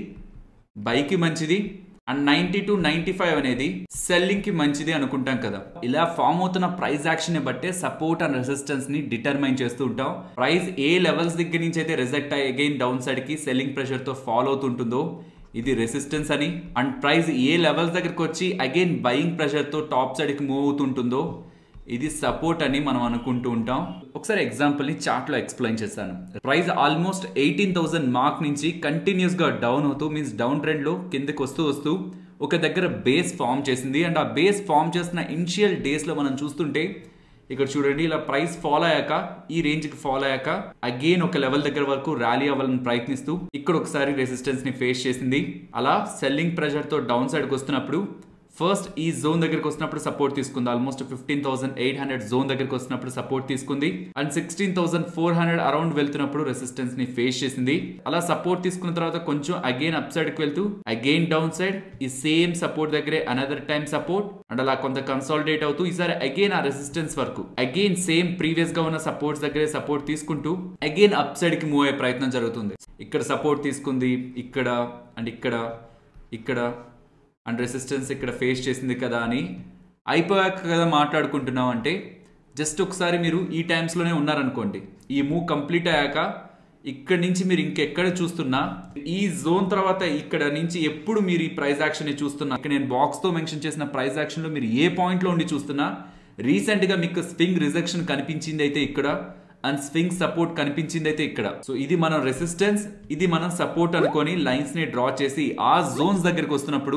బైకి మంచిది and ninety to ninety five అనేది సెల్లింగ్ కి మంచిది అనుకుంటాం కదా ఇలా ఫామ్ అవుతున్న ప్రైస్ యాక్షన్ ని బట్టే సపోర్ట్ అండ్ రెసిస్టెన్స్ ని డిటర్మైన్ చేస్తూ ఉంటాం ప్రైస్ ఏ లెవెల్స్ దగ్గర నుంచి అయితే రిజెక్ట్ అయ్యి అగైన్ డౌన్ సైడ్ కి సెల్లింగ్ ప్రెషర్ తో ఫాలో అవుతుంటుందో ఇది రెసిస్టెన్స్ అని అండ్ ప్రైస్ ఏ లెవెల్స్ దగ్గరకు వచ్చి అగైన్ బయింగ్ ప్రెషర్ తో టాప్ సైడ్ కి మూవ్ అవుతుంటుందో ఇది సపోర్ట్ అని మనం అనుకుంటూ ఉంటాం ఒకసారి ఎగ్జాంపుల్ ని చార్ట్ లో ఎక్స్ప్లెయిన్ చేస్తాను price almost eighteen thousand mark నుంచి కంటిన్యూస్ గా డౌన్ అవుతూ మీన్స్ డౌన్ ట్రెండ్ లో కిందకి వస్తూ వస్తూ ఒక దగ్గర బేస్ ఫామ్ చేసింది అండ్ ఆ బేస్ ఫామ్ చేసిన ఇనిషియల్ డేస్ లో మనం చూస్తుంటే ఇక్కడ చూడండి ఇలా ప్రైస్ ఫాలో అయ్యాక ఈ రేంజ్ కి ఫాలో అయ్యాక అగైన్ ఒక లెవెల్ దగ్గర వరకు ర్యాలీ అవ్వాలని ప్రయత్నిస్తూ ఇక్కడ ఒకసారి రెసిస్టెన్స్ ని ఫేస్ చేసింది అలా సెల్లింగ్ ప్రెషర్ తో డౌన్ సైడ్ కి వస్తున్నప్పుడు ఫస్ట్ ఈ జోన్ దగ్గరికి వస్తున్నప్పుడు సపోర్ట్ తీసుకుంది almost fifteen thousand eight hundred zone దగ్గరికి వస్తున్నప్పుడు సపోర్ట్ తీసుకుంది and sixteen thousand four hundred around వెళ్తున్నప్పుడు రెసిస్టెన్స్ ని ఫేస్ చేసింది అలా సపోర్ట్ తీసుకున్న తర్వాత కొంచెం అగైన్ అప్ సైడ్ కి వెళ్తూ అగైన్ డౌన్ సైడ్ ఈ సేమ్ సపోర్ట్ దగ్గరే అనదర్ టైం సపోర్ట్ అండ్ అలా కొంత కన్సాలిడేట్ అవుతూ ఈసారి అగైన్ ఆ రెసిస్టెన్స్ వరకు అగైన్ సేమ్ ప్రీవియస్ గా ఉన్న సపోర్ట్స్ దగ్గరే సపోర్ట్ తీసుకుంటూ అగైన్ అప్ సైడ్ కి మూవ్ అయ్యే ప్రయత్నం జరుగుతుంది ఇక్కడ సపోర్ట్ తీసుకుంది ఇక్కడ అండ్ ఇక్కడ ఇక్కడ అండ్ రెసిస్టెన్స్ ఇక్కడ ఫేస్ చేసింది కదా అని అయిపోయాక కదా మాట్లాడుకుంటున్నాం అంటే జస్ట్ ఒకసారి మీరు ఈ టైమ్స్లోనే ఉన్నారనుకోండి ఈ మూవ్ కంప్లీట్ అయ్యాక ఇక్కడ నుంచి మీరు ఇంకెక్కడ చూస్తున్నా ఈ జోన్ తర్వాత ఇక్కడ నుంచి ఎప్పుడు మీరు ఈ ప్రైస్ యాక్షన్ ని చూస్తున్నా ఇక్కడ నేను బాక్స్ తో మెన్షన్ చేసిన ప్రైస్ యాక్షన్ లో మీరు ఏ పాయింట్ లో ఉండి చూస్తున్నా రీసెంట్ గా మీకు స్వింగ్ రిజెక్షన్ కనిపించింది అయితే ఇక్కడ అండ్ స్వింగ్ సపోర్ట్ కనిపించింది అయితే ఇక్కడ సో ఇది మనం రెసిస్టెన్స్ ఇది మనం సపోర్ట్ అనుకొని లైన్స్ ని డ్రా చేసి ఆ జోన్స్ దగ్గరికి వస్తున్నప్పుడు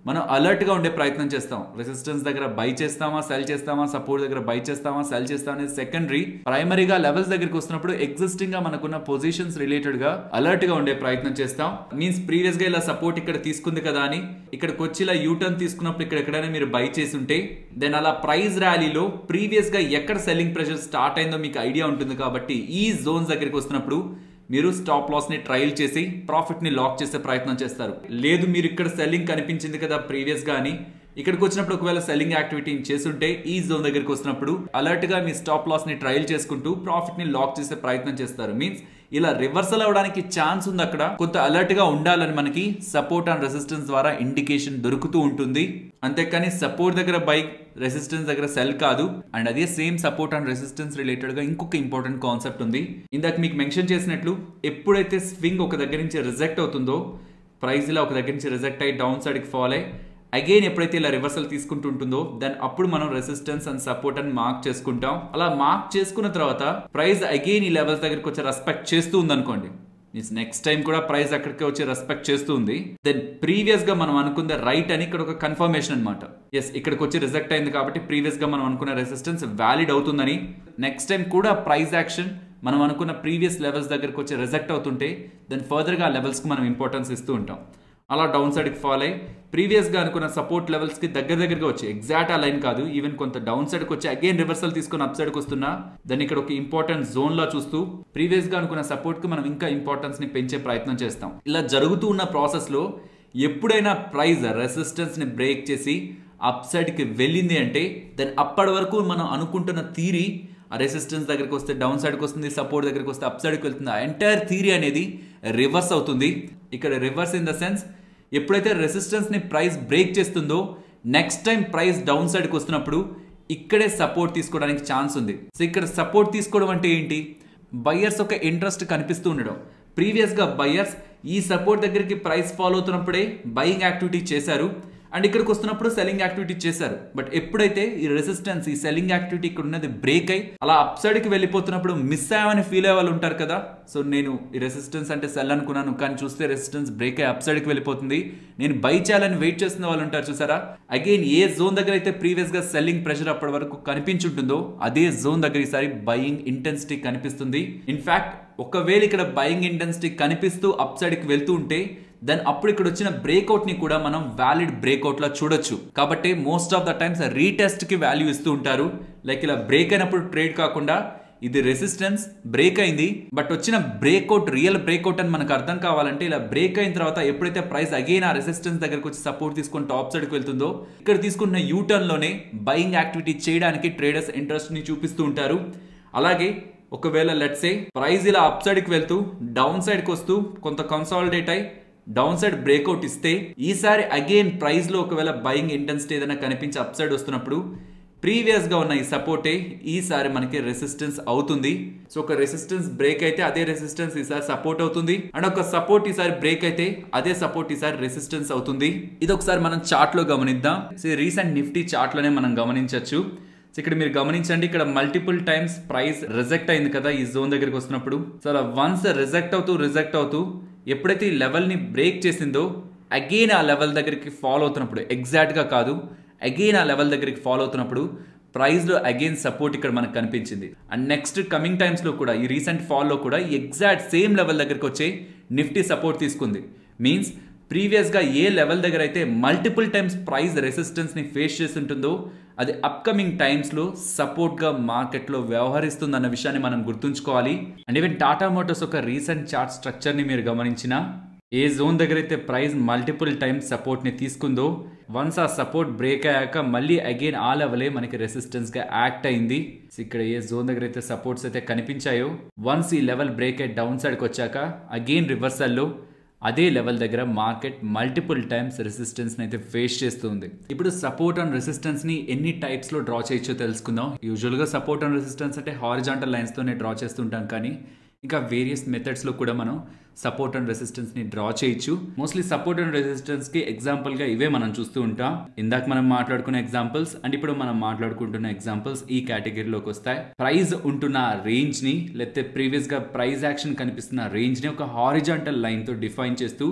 మనం అలర్ట్ గా ఉండే ప్రయత్నం చేస్తాం రెసిస్టెన్స్ దగ్గర బై చేస్తామా సెల్ చేస్తామా సపోర్ట్ దగ్గర బై చేస్తామా సెల్ చేస్తామా అనేది సెకండరీ ప్రైమరీగా లెవెల్స్ దగ్గరికి వస్తున్నప్పుడు ఎగ్జిస్టింగ్ గా మనకున్న పొజిషన్స్ రిలేటెడ్ గా అలర్ట్ గా ఉండే ప్రయత్నం చేస్తాం మీన్స్ ప్రీవియస్ గా ఇలా సపోర్ట్ ఇక్కడ తీసుకుంది కదా అని ఇక్కడికి వచ్చి ఇలా యూటర్న్ తీసుకున్నప్పుడు ఇక్కడ ఎక్కడైనా మీరు బై చేసి ఉంటే దెన్ అలా ప్రైస్ ర్యాలీలో ప్రీవియస్ గా ఎక్కడ సెల్లింగ్ ప్రెషర్ స్టార్ట్ అయిందో మీకు ఐడియా ఉంటుంది కాబట్టి ఈ జోన్స్ దగ్గరికి వస్తున్నప్పుడు మీరు స్టాప్ లాస్ ని ట్రయల్ చేసి ప్రాఫిట్ ని లాక్ చేసే ప్రయత్నం చేస్తారు లేదు మీరు ఇక్కడ సెల్లింగ్ కనిపించింది కదా ప్రీవియస్ గా అని ఇక్కడికి వచ్చినప్పుడు ఒకవేళ సెల్లింగ్ యాక్టివిటీ చేస్తుంటే ఈ జోన్ దగ్గరికి వస్తున్నప్పుడు అలర్ట్ గా మీ స్టాప్ లాస్ ని ట్రయల్ చేసుకుంటూ ప్రాఫిట్ ని లాక్ చేసే ప్రయత్నం చేస్తారు మీన్స్ ఇలా రివర్సల్ అవడానికి ఛాన్స్ ఉంది అక్కడ కొంత అలర్ట్ గా ఉండాలని మనకి సపోర్ట్ అండ్ రెసిస్టెన్స్ ద్వారా ఇండికేషన్ దొరుకుతూ ఉంటుంది అంతేకాని సపోర్ట్ దగ్గర బైక్ రెసిస్టెన్స్ దగ్గర సెల్ కాదు అండ్ అదే same support and resistance related గా ఇంకొక ఇంపార్టెంట్ కాన్సెప్ట్ ఉంది ఇందాక మీకు మెన్షన్ చేసినట్లు ఎప్పుడైతే స్వింగ్ ఒక దగ్గర నుంచి రిజెక్ట్ అవుతుందో ప్రైస్ ఇలా ఒక దగ్గర నుంచి రిజెక్ట్ అయ్యి డౌన్ సైడ్ కి ఫాల్ అయ్యి అగైన్ ఎప్పుడైతే ఇలా రివర్సల్ తీసుకుంటుంటుందో దెన్ అప్పుడు మనం రెసిస్టెన్స్ అండ్ సపోర్ట్ అని మార్క్ చేసుకుంటాం అలా మార్క్ చేసుకున్న తర్వాత ప్రైస్ అగైన్ ఈ లెవెల్స్ దగ్గరికి వచ్చి రెస్పెక్ట్ చేస్తూ ఉందనుకోండి మీన్స్ నెక్స్ట్ టైం కూడా ప్రైస్ అక్కడికి వచ్చి రెస్పెక్ట్ చేస్తూ ఉంది దెన్ ప్రీవియస్ గా మనం అనుకుంది రైట్ అని ఇక్కడ ఒక కన్ఫర్మేషన్ అనమాట ఎస్ ఇక్కడికి వచ్చి రిజెక్ట్ అయింది కాబట్టి ప్రీవియస్ గా మనం అనుకున్న రెసిస్టెన్స్ వ్యాలిడ్ అవుతుందని నెక్స్ట్ టైం కూడా ప్రైస్ యాక్షన్ మనం అనుకున్న ప్రీవియస్ లెవెల్స్ దగ్గరకు వచ్చి రిజెక్ట్ అవుతుంటే దెన్ ఫర్దర్గా ఆ లెవెల్స్కి మనం ఇంపార్టెన్స్ ఇస్తూ ఉంటాం అలా డౌన్ సైడ్కి ఫాల్ అయ్యి ప్రీవియస్గా అనుకున్న సపోర్ట్ లెవెల్స్కి దగ్గర దగ్గరగా వచ్చి ఎగ్జాక్ట్ ఆ లైన్ కాదు ఈవెన్ కొంత డౌన్ సైడ్కి వచ్చి అగైన్ రివర్సల్ తీసుకుని అప్ సైడ్కి వస్తున్నా దాన్ని ఇక్కడ ఒక ఇంపార్టెంట్ జోన్లా చూస్తూ ప్రీవియస్గా అనుకున్న సపోర్ట్కి మనం ఇంకా ఇంపార్టెన్స్ని పెంచే ప్రయత్నం చేస్తాం ఇలా జరుగుతూ ఉన్న ప్రాసెస్లో ఎప్పుడైనా ప్రైజ్ రెసిస్టెన్స్ని బ్రేక్ చేసి అప్ సైడ్కి వెళ్ళింది అంటే దెన్ అప్పటి వరకు మనం అనుకుంటున్న థీరీ ఆ రెసిస్టెన్స్ దగ్గరికి వస్తే డౌన్ సైడ్కి వస్తుంది సపోర్ట్ దగ్గరికి వస్తే అప్ సైడ్కి వెళ్తుంది ఆ ఎంటైర్ థీరీ అనేది రివర్స్ అవుతుంది ఇక్కడ రివర్స్ ఇన్ ద సెన్స్ ఎప్పుడైతే రెసిస్టెన్స్ని ప్రైస్ బ్రేక్ చేస్తుందో నెక్స్ట్ టైం ప్రైస్ డౌన్ సైడ్కి వస్తున్నప్పుడు ఇక్కడే సపోర్ట్ తీసుకోవడానికి ఛాన్స్ ఉంది సో ఇక్కడ సపోర్ట్ తీసుకోవడం అంటే ఏంటి బయ్యర్స్ ఒక ఇంట్రెస్ట్ కనిపిస్తూ ఉండడం ప్రీవియస్గా బయ్యర్స్ ఈ సపోర్ట్ దగ్గరికి ప్రైస్ ఫాలో అవుతున్నప్పుడే బయింగ్ యాక్టివిటీ చేశారు అండ్ ఇక్కడికి వస్తున్నప్పుడు సెల్లింగ్ యాక్టివిటీ చేశారు బట్ ఎప్పుడైతే ఈ రెసిస్టెన్స్ ఈ సెల్లింగ్ యాక్టివిటీ ఇక్కడ ఉన్నది బ్రేక్ అయ్యి అలా అప్ సైడ్కి వెళ్ళిపోతున్నప్పుడు మిస్ అయ్యామని ఫీల్ అయ్యే వాళ్ళు ఉంటారు కదా సో నేను ఈ రెసిస్టెన్స్ అంటే సెల్ అనుకున్నాను కానీ చూస్తే రెసిస్టెన్స్ బ్రేక్ అయ్యి అప్ సైడ్కి వెళ్ళిపోతుంది నేను బై చేయాలని వెయిట్ చేస్తున్న వాళ్ళు ఉంటారు చూసారా అగైన్ ఏ జోన్ దగ్గర అయితే ప్రీవియస్ గా సెల్లింగ్ ప్రెషర్ అప్పటి వరకు కనిపించుంటుందో అదే జోన్ దగ్గర ఈసారి బయింగ్ ఇంటెన్సిటీ కనిపిస్తుంది ఇన్ఫాక్ట్ ఒకవేళ ఇక్కడ బయింగ్ ఇంటెన్సిటీ కనిపిస్తూ అప్ సైడ్కి వెళ్తూ ఉంటే దెన్ అప్పుడు ఇక్కడ వచ్చిన బ్రేక్అవుట్ ని కూడా మనం వ్యాలిడ్ బ్రేక్అవుట్ లా చూడొచ్చు కాబట్టి most of the times retest కి వాల్యూ ఇస్తూ ఉంటారు లైక్ ఇలా బ్రేక్ అయినప్పుడు ట్రేడ్ కాకుండా ఇది రెసిస్టెన్స్ బ్రేక్ అయింది బట్ వచ్చిన బ్రేక్అవుట్ రియల్ బ్రేక్అవుట్ అని మనకు అర్థం కావాలంటే ఇలా బ్రేక్ అయిన తర్వాత ఎప్పుడైతే ప్రైస్ అగైన్ ఆ రెసిస్టెన్స్ దగ్గరకు వచ్చి సపోర్ట్ తీసుకొని టాప్ సైడ్కి వెళ్తుందో ఇక్కడ తీసుకున్న యూటర్న్ లోనే బయింగ్ యాక్టివిటీ చేయడానికి ట్రేడర్స్ ఇంట్రెస్ట్ ని చూపిస్తూ ఉంటారు అలాగే ఒకవేళ లెట్స్ ఏ ప్రైస్ ఇలా అప్ సైడ్కి వెళ్తూ డౌన్ సైడ్కి వస్తూ కొంత కన్సాలిడేట్ అయి డౌన్ సైడ్ బ్రేక్అవుట్ ఇస్తే ఈసారి అగైన్ ప్రైస్ లో ఒకవేళ బయింగ్ ఇంటెన్సిటీ ఏదైనా కనిపించి అప్ సైడ్ వస్తున్నప్పుడు ప్రీవియస్ గా ఉన్న ఈ సపోర్టే ఈసారి మనకి రెసిస్టెన్స్ అవుతుంది సో ఒక రెసిస్టెన్స్ బ్రేక్ అయితే అదే రెసిస్టెన్స్ ఈసారి సపోర్ట్ అవుతుంది అండ్ ఒక సపోర్ట్ ఈసారి బ్రేక్ అయితే అదే సపోర్ట్ ఈసారి రెసిస్టెన్స్ అవుతుంది ఇది ఒకసారి మనం చార్ట్ లో గమనిద్దాం సో రీసెంట్ నిఫ్టీ చార్ట్ లోనే మనం గమనించవచ్చు సో ఇక్కడ మీరు గమనించండి ఇక్కడ మల్టిపుల్ టైమ్స్ ప్రైస్ రిజెక్ట్ అయింది కదా ఈ జోన్ దగ్గరికి వస్తున్నప్పుడు సో అలా వన్స్ రిజెక్ట్ అవుతూ రిజెక్ట్ అవుతూ ఎప్పుడైతే ఈ లెవెల్ని బ్రేక్ చేసిందో అగైన్ ఆ లెవెల్ దగ్గరికి ఫాలో అవుతున్నప్పుడు ఎగ్జాక్ట్గా కాదు అగైన్ ఆ లెవెల్ దగ్గరికి ఫాలో అవుతున్నప్పుడు ప్రైస్లో అగైన్ సపోర్ట్ ఇక్కడ మనకు కనిపించింది అండ్ నెక్స్ట్ కమింగ్ టైమ్స్లో కూడా ఈ రీసెంట్ ఫాల్లో కూడా ఎగ్జాక్ట్ సేమ్ లెవెల్ దగ్గరికి వచ్చే నిఫ్టీ సపోర్ట్ తీసుకుంది మీన్స్ ప్రీవియస్గా ఏ లెవెల్ దగ్గర అయితే మల్టిపుల్ టైమ్స్ ప్రైస్ రెసిస్టెన్స్ని ఫేస్ చేసి ఉంటుందో అది అప్కమింగ్ టైమ్స్లో సపోర్ట్గా మార్కెట్లో వ్యవహరిస్తుందన్న విషయాన్ని మనం గుర్తుంచుకోవాలి అండ్ ఈవెన్ టాటా మోటార్స్ ఒక రీసెంట్ చార్ట్ స్ట్రక్చర్ని మీరు గమనించినా ఏ జోన్ దగ్గర అయితే ప్రైస్ మల్టిపుల్ టైమ్స్ సపోర్ట్ని తీసుకుందో వన్స్ ఆ సపోర్ట్ బ్రేక్ అయ్యాక మళ్ళీ అగైన్ ఆ లెవెలే మనకి రెసిస్టెన్స్గా యాక్ట్ అయింది ఇక్కడ ఏ జోన్ దగ్గర అయితే సపోర్ట్స్ అయితే కనిపించాయో వన్స్ ఈ లెవెల్ బ్రేక్ అయ్యి డౌన్ సైడ్కి వచ్చాక అగైన్ రివర్సల్లో అదే లెవెల్ దగ్గర మార్కెట్ మల్టిపుల్ టైమ్స్ రెసిస్టెన్స్ని అయితే ఫేస్ చేస్తుంది ఇప్పుడు సపోర్ట్ అండ్ రెసిస్టెన్స్ని ఎన్ని టైప్స్లో డ్రా చేయొచ్చో తెలుసుకుందాం యూజువల్గా సపోర్ట్ అండ్ రెసిస్టెన్స్ అంటే హారిజాంటల్ లైన్స్తోనే డ్రా చేస్తుంటాం కానీ ఇంకా వేరియస్ మెథడ్స్లో కూడా మనం సపోర్ట్ అండ్ రెసిస్టెన్స్ని డ్రా చేయొచ్చు మోస్ట్లీ సపోర్ట్ అండ్ రెసిస్టెన్స్కి ఎగ్జాంపుల్గా ఇవే మనం చూస్తూ ఉంటాం ఇందాక మనం మాట్లాడుకున్న ఎగ్జాంపుల్స్ అండ్ ఇప్పుడు మనం మాట్లాడుకుంటున్న ఎగ్జాంపుల్స్ ఈ కేటగిరీలోకి వస్తాయి ప్రైస్ ఉంటున్న రేంజ్ని లేకపోతే ప్రీవియస్గా ప్రైస్ యాక్షన్ కనిపిస్తున్న రేంజ్ని ఒక హారిజాంటల్ లైన్తో డిఫైన్ చేస్తూ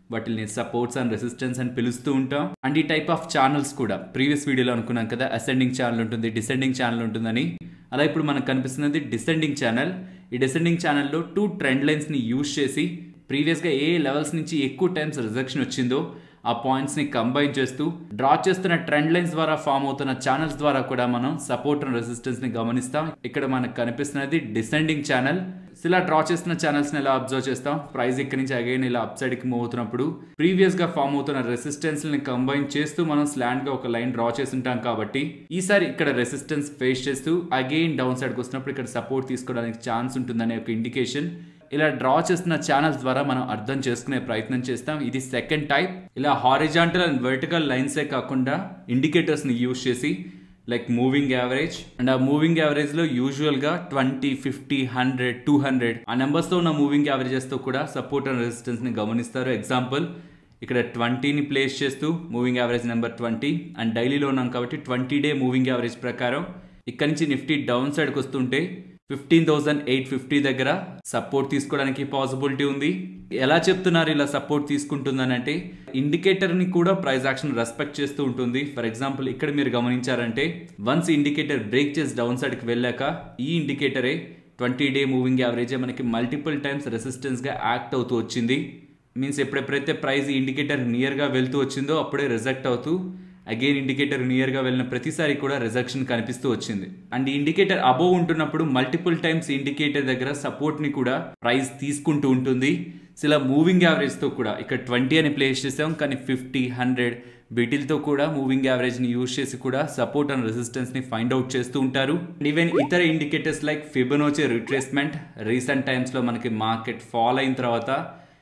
వాటిని సపోర్ట్స్ అండ్ రెసిస్టెన్స్ అని పిలుస్తూ ఉంటాం అండ్ ఈ టైప్ ఆఫ్ ఛానల్స్ కూడా ప్రీవియస్ వీడియోలో అనుకున్నాం కదా అసెండింగ్ ఛానల్ ఉంటుంది డిసెండింగ్ ఛానల్ ఉంటుందని అలా ఇప్పుడు మనకు కనిపిస్తున్నది డిసెండింగ్ ఛానల్ ఈ డిసెండింగ్ ఛానల్లో టూ ట్రెండ్ లైన్స్ని యూజ్ చేసి ప్రీవియస్గా ఏ లెవెల్స్ నుంచి ఎక్కువ టైమ్స్ రిజెక్షన్ వచ్చిందో ఆ పాయింట్స్ని కంబైన్ చేస్తూ డ్రా చేస్తున్న ట్రెండ్ లైన్స్ ద్వారా ఫామ్ అవుతున్న ఛానల్స్ ద్వారా కూడా మనం సపోర్ట్ అండ్ రెసిస్టెన్స్ని గమనిస్తాం ఇక్కడ మనకు కనిపిస్తున్నది డిసెండింగ్ ఛానల్ ఇలా డ్రా చేస్తున్న ఛానల్స్ని ఎలా అబ్జర్వ్ చేస్తాం ప్రైస్ ఇక్కడ నుంచి అగైన్ ఇలా అప్ సైడ్కి మూవ్ అవుతున్నప్పుడు ప్రీవియస్గా ఫామ్ అవుతున్న రెసిస్టెన్స్ని కంబైన్ చేస్తూ మనం స్లాండ్గా ఒక లైన్ డ్రా చేసి ఉంటాం కాబట్టి ఈసారి ఇక్కడ రెసిస్టెన్స్ ఫేస్ చేస్తూ అగైన్ డౌన్ సైడ్కి వస్తున్నప్పుడు ఇక్కడ సపోర్ట్ తీసుకోవడానికి ఛాన్స్ ఉంటుందనే ఒక ఇండికేషన్ ఇలా డ్రా చేస్తున్న ఛానల్స్ ద్వారా మనం అర్థం చేసుకునే ప్రయత్నం చేస్తాం ఇది సెకండ్ టైప్ ఇలా హారిజాంటల్ అండ్ వర్టికల్ లైన్సే కాకుండా ఇండికేటర్స్ని యూజ్ చేసి లైక్ మూవింగ్ యావరేజ్ అండ్ ఆ మూవింగ్ యావరేజ్లో యూజువల్గా twenty fifty hundred two hundred ఆ నెంబర్స్తో ఉన్న మూవింగ్ యావరేజెస్తో కూడా సపోర్ట్ అండ్ రెసిస్టెన్స్ని గమనిస్తారు ఎగ్జాంపుల్ ఇక్కడ ట్వంటీని ప్లేస్ చేస్తూ moving average number twenty and డైలీలో ఉన్నాం కాబట్టి ట్వంటీ డే మూవింగ్ యావరేజ్ ప్రకారం ఇక్కడ నుంచి నిఫ్టీ డౌన్ సైడ్కి వస్తుంటే ఫిఫ్టీన్ థౌసండ్ ఎయిట్ ఫిఫ్టీ దగ్గర సపోర్ట్ తీసుకోవడానికి పాసిబిలిటీ ఉంది ఎలా చెప్తున్నారు ఇలా సపోర్ట్ తీసుకుంటుందని అంటే ఇండికేటర్ని కూడా ప్రైస్ యాక్షన్ రెస్పెక్ట్ చేస్తూ ఉంటుంది ఫర్ ఎగ్జాంపుల్ ఇక్కడ మీరు గమనించారంటే వన్స్ ఇండికేటర్ బ్రేక్ చేసి డౌన్ సైడ్కి వెళ్ళాక ఈ ఇండికేటరే ట్వంటీ డే మూవింగ్ యావరేజే మనకి మల్టిపుల్ టైమ్స్ రెసిస్టెన్స్గా యాక్ట్ అవుతూ వచ్చింది మీన్స్ ఎప్పుడెప్పుడైతే ప్రైస్ ఇండికేటర్ నియర్గా వెళ్తూ వచ్చిందో అప్పుడే రిజెక్ట్ అవుతూ అగైన్ ఇండికేటర్ నియర్గా వెళ్ళిన ప్రతిసారి కూడా రిజెక్షన్ కనిపిస్తూ వచ్చింది అండ్ ఇండికేటర్ అబోవ్ ఉంటున్నప్పుడు మల్టిపుల్ టైమ్స్ ఇండికేటర్ దగ్గర సపోర్ట్ని కూడా ప్రైస్ తీసుకుంటూ ఉంటుంది సో ఇలా మూవింగ్ యావరేజ్తో కూడా ఇక్కడ ట్వంటీ అని ప్లేస్ చేసాం కానీ ఫిఫ్టీ హండ్రెడ్ వీటిలతో కూడా మూవింగ్ యావరేజ్ని యూజ్ చేసి కూడా సపోర్ట్ అండ్ రెసిస్టెన్స్ని ఫైండ్ అవుట్ చేస్తూ ఉంటారు ఈవెన్ ఇతర indicators like Fibonacci retracement recent టైమ్స్లో మనకి మార్కెట్ ఫాల్ అయిన తర్వాత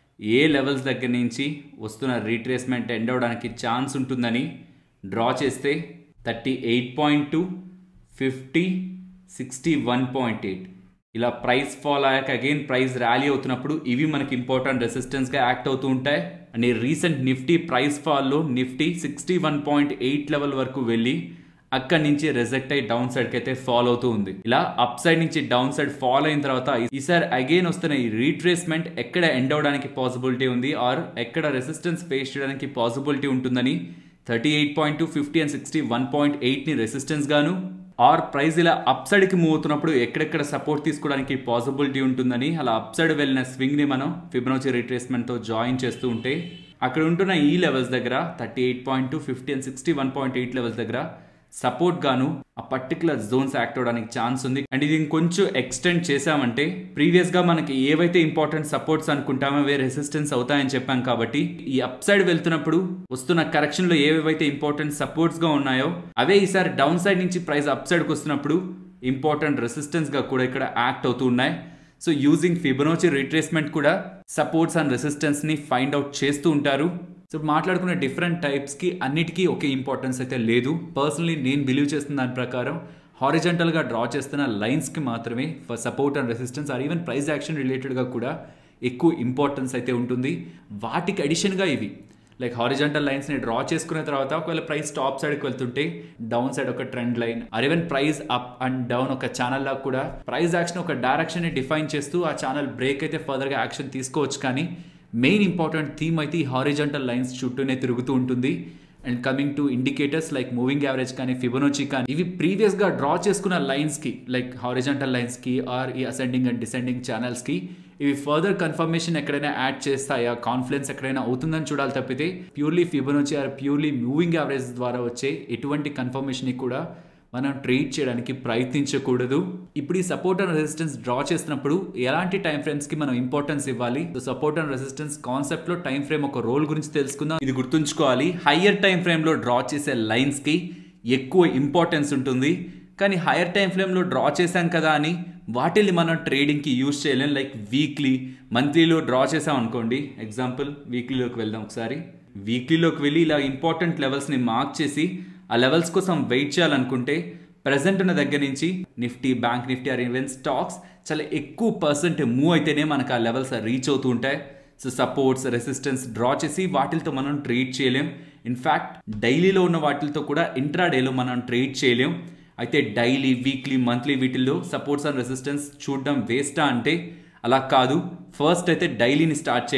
ఏ లెవెల్స్ దగ్గర నుంచి వస్తున్న రీట్రేస్మెంట్ ఎండ్ అవడానికి ఛాన్స్ ఉంటుందని డ్రా చేస్తే thirty eight point two fifty sixty one point eight ఇలా ప్రైస్ ఫాల్ అయ్యాక అగైన్ ప్రైస్ ర్యాలీ అవుతున్నప్పుడు ఇవి మనకి ఇంపార్టెంట్ రెసిస్టెన్స్గా యాక్ట్ అవుతూ ఉంటాయి అండ్ ఈ రీసెంట్ నిఫ్టీ ప్రైస్ ఫాల్లో Nifty sixty one point eight level వరకు వెళ్ళి అక్కడి నుంచి రిజెక్ట్ అయ్యి డౌన్ సైడ్కి అయితే ఫాల్ అవుతూ ఉంది ఇలా అప్ సైడ్ నుంచి డౌన్ సైడ్ ఫాల్ అయిన తర్వాత ఈసారి అగైన్ వస్తున్న ఈ రీట్రేస్మెంట్ ఎక్కడ ఎండ్ అవడానికి పాసిబిలిటీ ఉంది ఆర్ ఎక్కడ రెసిస్టెన్స్ ఫేస్ చేయడానికి పాసిబిలిటీ ఉంటుందని thirty eight point two fifty and sixty one point ఎయిట్ని రెసిస్టెన్స్ గాను ఆర్ ప్రైస్ ఇలా అప్ సైడ్కి మూవ్ అవుతున్నప్పుడు ఎక్కడెక్కడ సపోర్ట్ తీసుకోవడానికి పాసిబిలిటీ ఉంటుందని అలా అప్ సైడ్ వెళ్ళిన స్వింగ్ని మనం ఫిబ్రవరి రిట్రేస్మెంట్తో జాయిన్ చేస్తూ ఉంటే అక్కడ ఉంటున్న ఈ లెవెల్స్ దగ్గర thirty eight point two fifty and sixty one point eight levels దగ్గర సపోర్ట్ గాను ఆ పర్టికులర్ జోన్స్ యాక్ట్ అవడానికి ఛాన్స్ ఉంది అండ్ ఇది ఇంకొంచెం ఎక్స్టెండ్ చేసామంటే ప్రీవియస్ గా మనకి ఏవైతే ఇంపార్టెంట్ సపోర్ట్స్ అనుకుంటామో అవే రెసిస్టెన్స్ అవుతాయని చెప్పాం కాబట్టి ఈ అప్ సైడ్ వెళ్తున్నప్పుడు వస్తున్న కరెక్షన్ లో ఏవేవైతే ఇంపార్టెంట్ సపోర్ట్స్ గా ఉన్నాయో అవే ఈసారి డౌన్ సైడ్ నుంచి ప్రైస్ అప్ సైడ్కి వస్తున్నప్పుడు ఇంపార్టెంట్ రెసిస్టెన్స్ గా కూడా ఇక్కడ యాక్ట్ అవుతూ ఉన్నాయి సో యూజింగ్ ఫిబనోచి రిట్రేస్మెంట్ కూడా సపోర్ట్స్ అండ్ రెసిస్టెన్స్ ని ఫైండ్ అవుట్ చేస్తూ ఉంటారు సో మాట్లాడుకునే డిఫరెంట్ టైప్స్కి అన్నిటికీ ఒకే ఇంపార్టెన్స్ అయితే లేదు పర్సనలీ నేను బిలీవ్ చేస్తున్న దాని ప్రకారం హారిజెంటల్గా డ్రా చేస్తున్న లైన్స్కి మాత్రమే for support and resistance or even price action రిలేటెడ్గా కూడా ఎక్కువ ఇంపార్టెన్స్ అయితే ఉంటుంది వాటికి అడిషన్గా ఇవి లైక్ హారిజెంటల్ లైన్స్ని డ్రా చేసుకున్న తర్వాత ఒకవేళ ప్రైస్ టాప్ సైడ్కి వెళ్తుంటే డౌన్ సైడ్ ఒక trend line or even price up and down ఒక ఛానల్ లాగా కూడా ప్రైస్ యాక్షన్ ఒక డైరెక్షన్ని డిఫైన్ చేస్తూ ఆ ఛానల్ బ్రేక్ అయితే ఫర్దర్గా యాక్షన్ తీసుకోవచ్చు కానీ మెయిన్ ఇంపార్టెంట్ థీమ్ అయితే ఈ హారిజంటల్ లైన్స్ చుట్టూనే తిరుగుతూ ఉంటుంది and coming to indicators like moving average కానీ ఫిబోనోచి కానీ ఇవి ప్రీవియస్గా డ్రా చేసుకున్న లైన్స్కి లైక్ హారిజంటల్ లైన్స్కి ఆర్ ఈ అసెండింగ్ అండ్ డిసెండింగ్ ఛానల్స్కి ఇవి ఫర్దర్ కన్ఫర్మేషన్ ఎక్కడైనా యాడ్ చేస్తాయా కాన్ఫిడెన్స్ ఎక్కడైనా అవుతుందని చూడాలి తప్పితే purely Fibonacci or purely moving average ద్వారా వచ్చే ఎటువంటి కన్ఫర్మేషన్ కూడా మనం ట్రేడ్ చేయడానికి ప్రయత్నించకూడదు ఇప్పుడు ఈ సపోర్ట్ అండ్ రెసిస్టెన్స్ డ్రా చేసినప్పుడు ఎలాంటి టైం ఫ్రేమ్స్ కి మనం ఇంపార్టెన్స్ ఇవ్వాలి సపోర్ట్ అండ్ రెసిస్టెన్స్ కాన్సెప్ట్ లో టైం ఫ్రేమ్ ఒక రోల్ గురించి తెలుసుకుందాం ఇది గుర్తుంచుకోవాలి హయ్యర్ టైం ఫ్రేమ్ లో డ్రా చేసే లైన్స్ కి ఎక్కువ ఇంపార్టెన్స్ ఉంటుంది కానీ హైయర్ టైం ఫ్రేమ్లో డ్రా చేశాం కదా అని వాటిని మనం ట్రేడింగ్కి యూజ్ చేయలేం లైక్ వీక్లీ మంత్లీలో డ్రా చేసాం అనుకోండి ఎగ్జాంపుల్ వీక్లీలోకి వెళ్దాం ఒకసారి వీక్లీలోకి వెళ్ళి ఇలా ఇంపార్టెంట్ లెవెల్స్ని మార్క్ చేసి ఆ లెవెల్స్ కోసం వెయిట్ చేయాలనుకుంటే ప్రజెంట్ ఉన్న దగ్గర నుంచి Nifty bank Nifty or even stocks చాలా ఎక్కువ పర్సెంట్ మూవ్ అయితేనే మనకు ఆ లెవెల్స్ రీచ్ అవుతూ ఉంటాయి సో సపోర్ట్స్ రెసిస్టెన్స్ డ్రా చేసి వాటితో మనం ట్రేడ్ చేయలేం ఇన్ఫ్యాక్ట్ డైలీలో ఉన్న వాటితో కూడా ఇంట్రాడేలో మనం ట్రేడ్ చేయలేం అయితే డైలీ వీక్లీ మంత్లీ వీటిల్లో సపోర్ట్స్ అండ్ రెసిస్టెన్స్ చూడడం వేస్టా అంటే అలా కాదు ఫస్ట్ అయితే డైలీని స్టార్ట్ చేయండి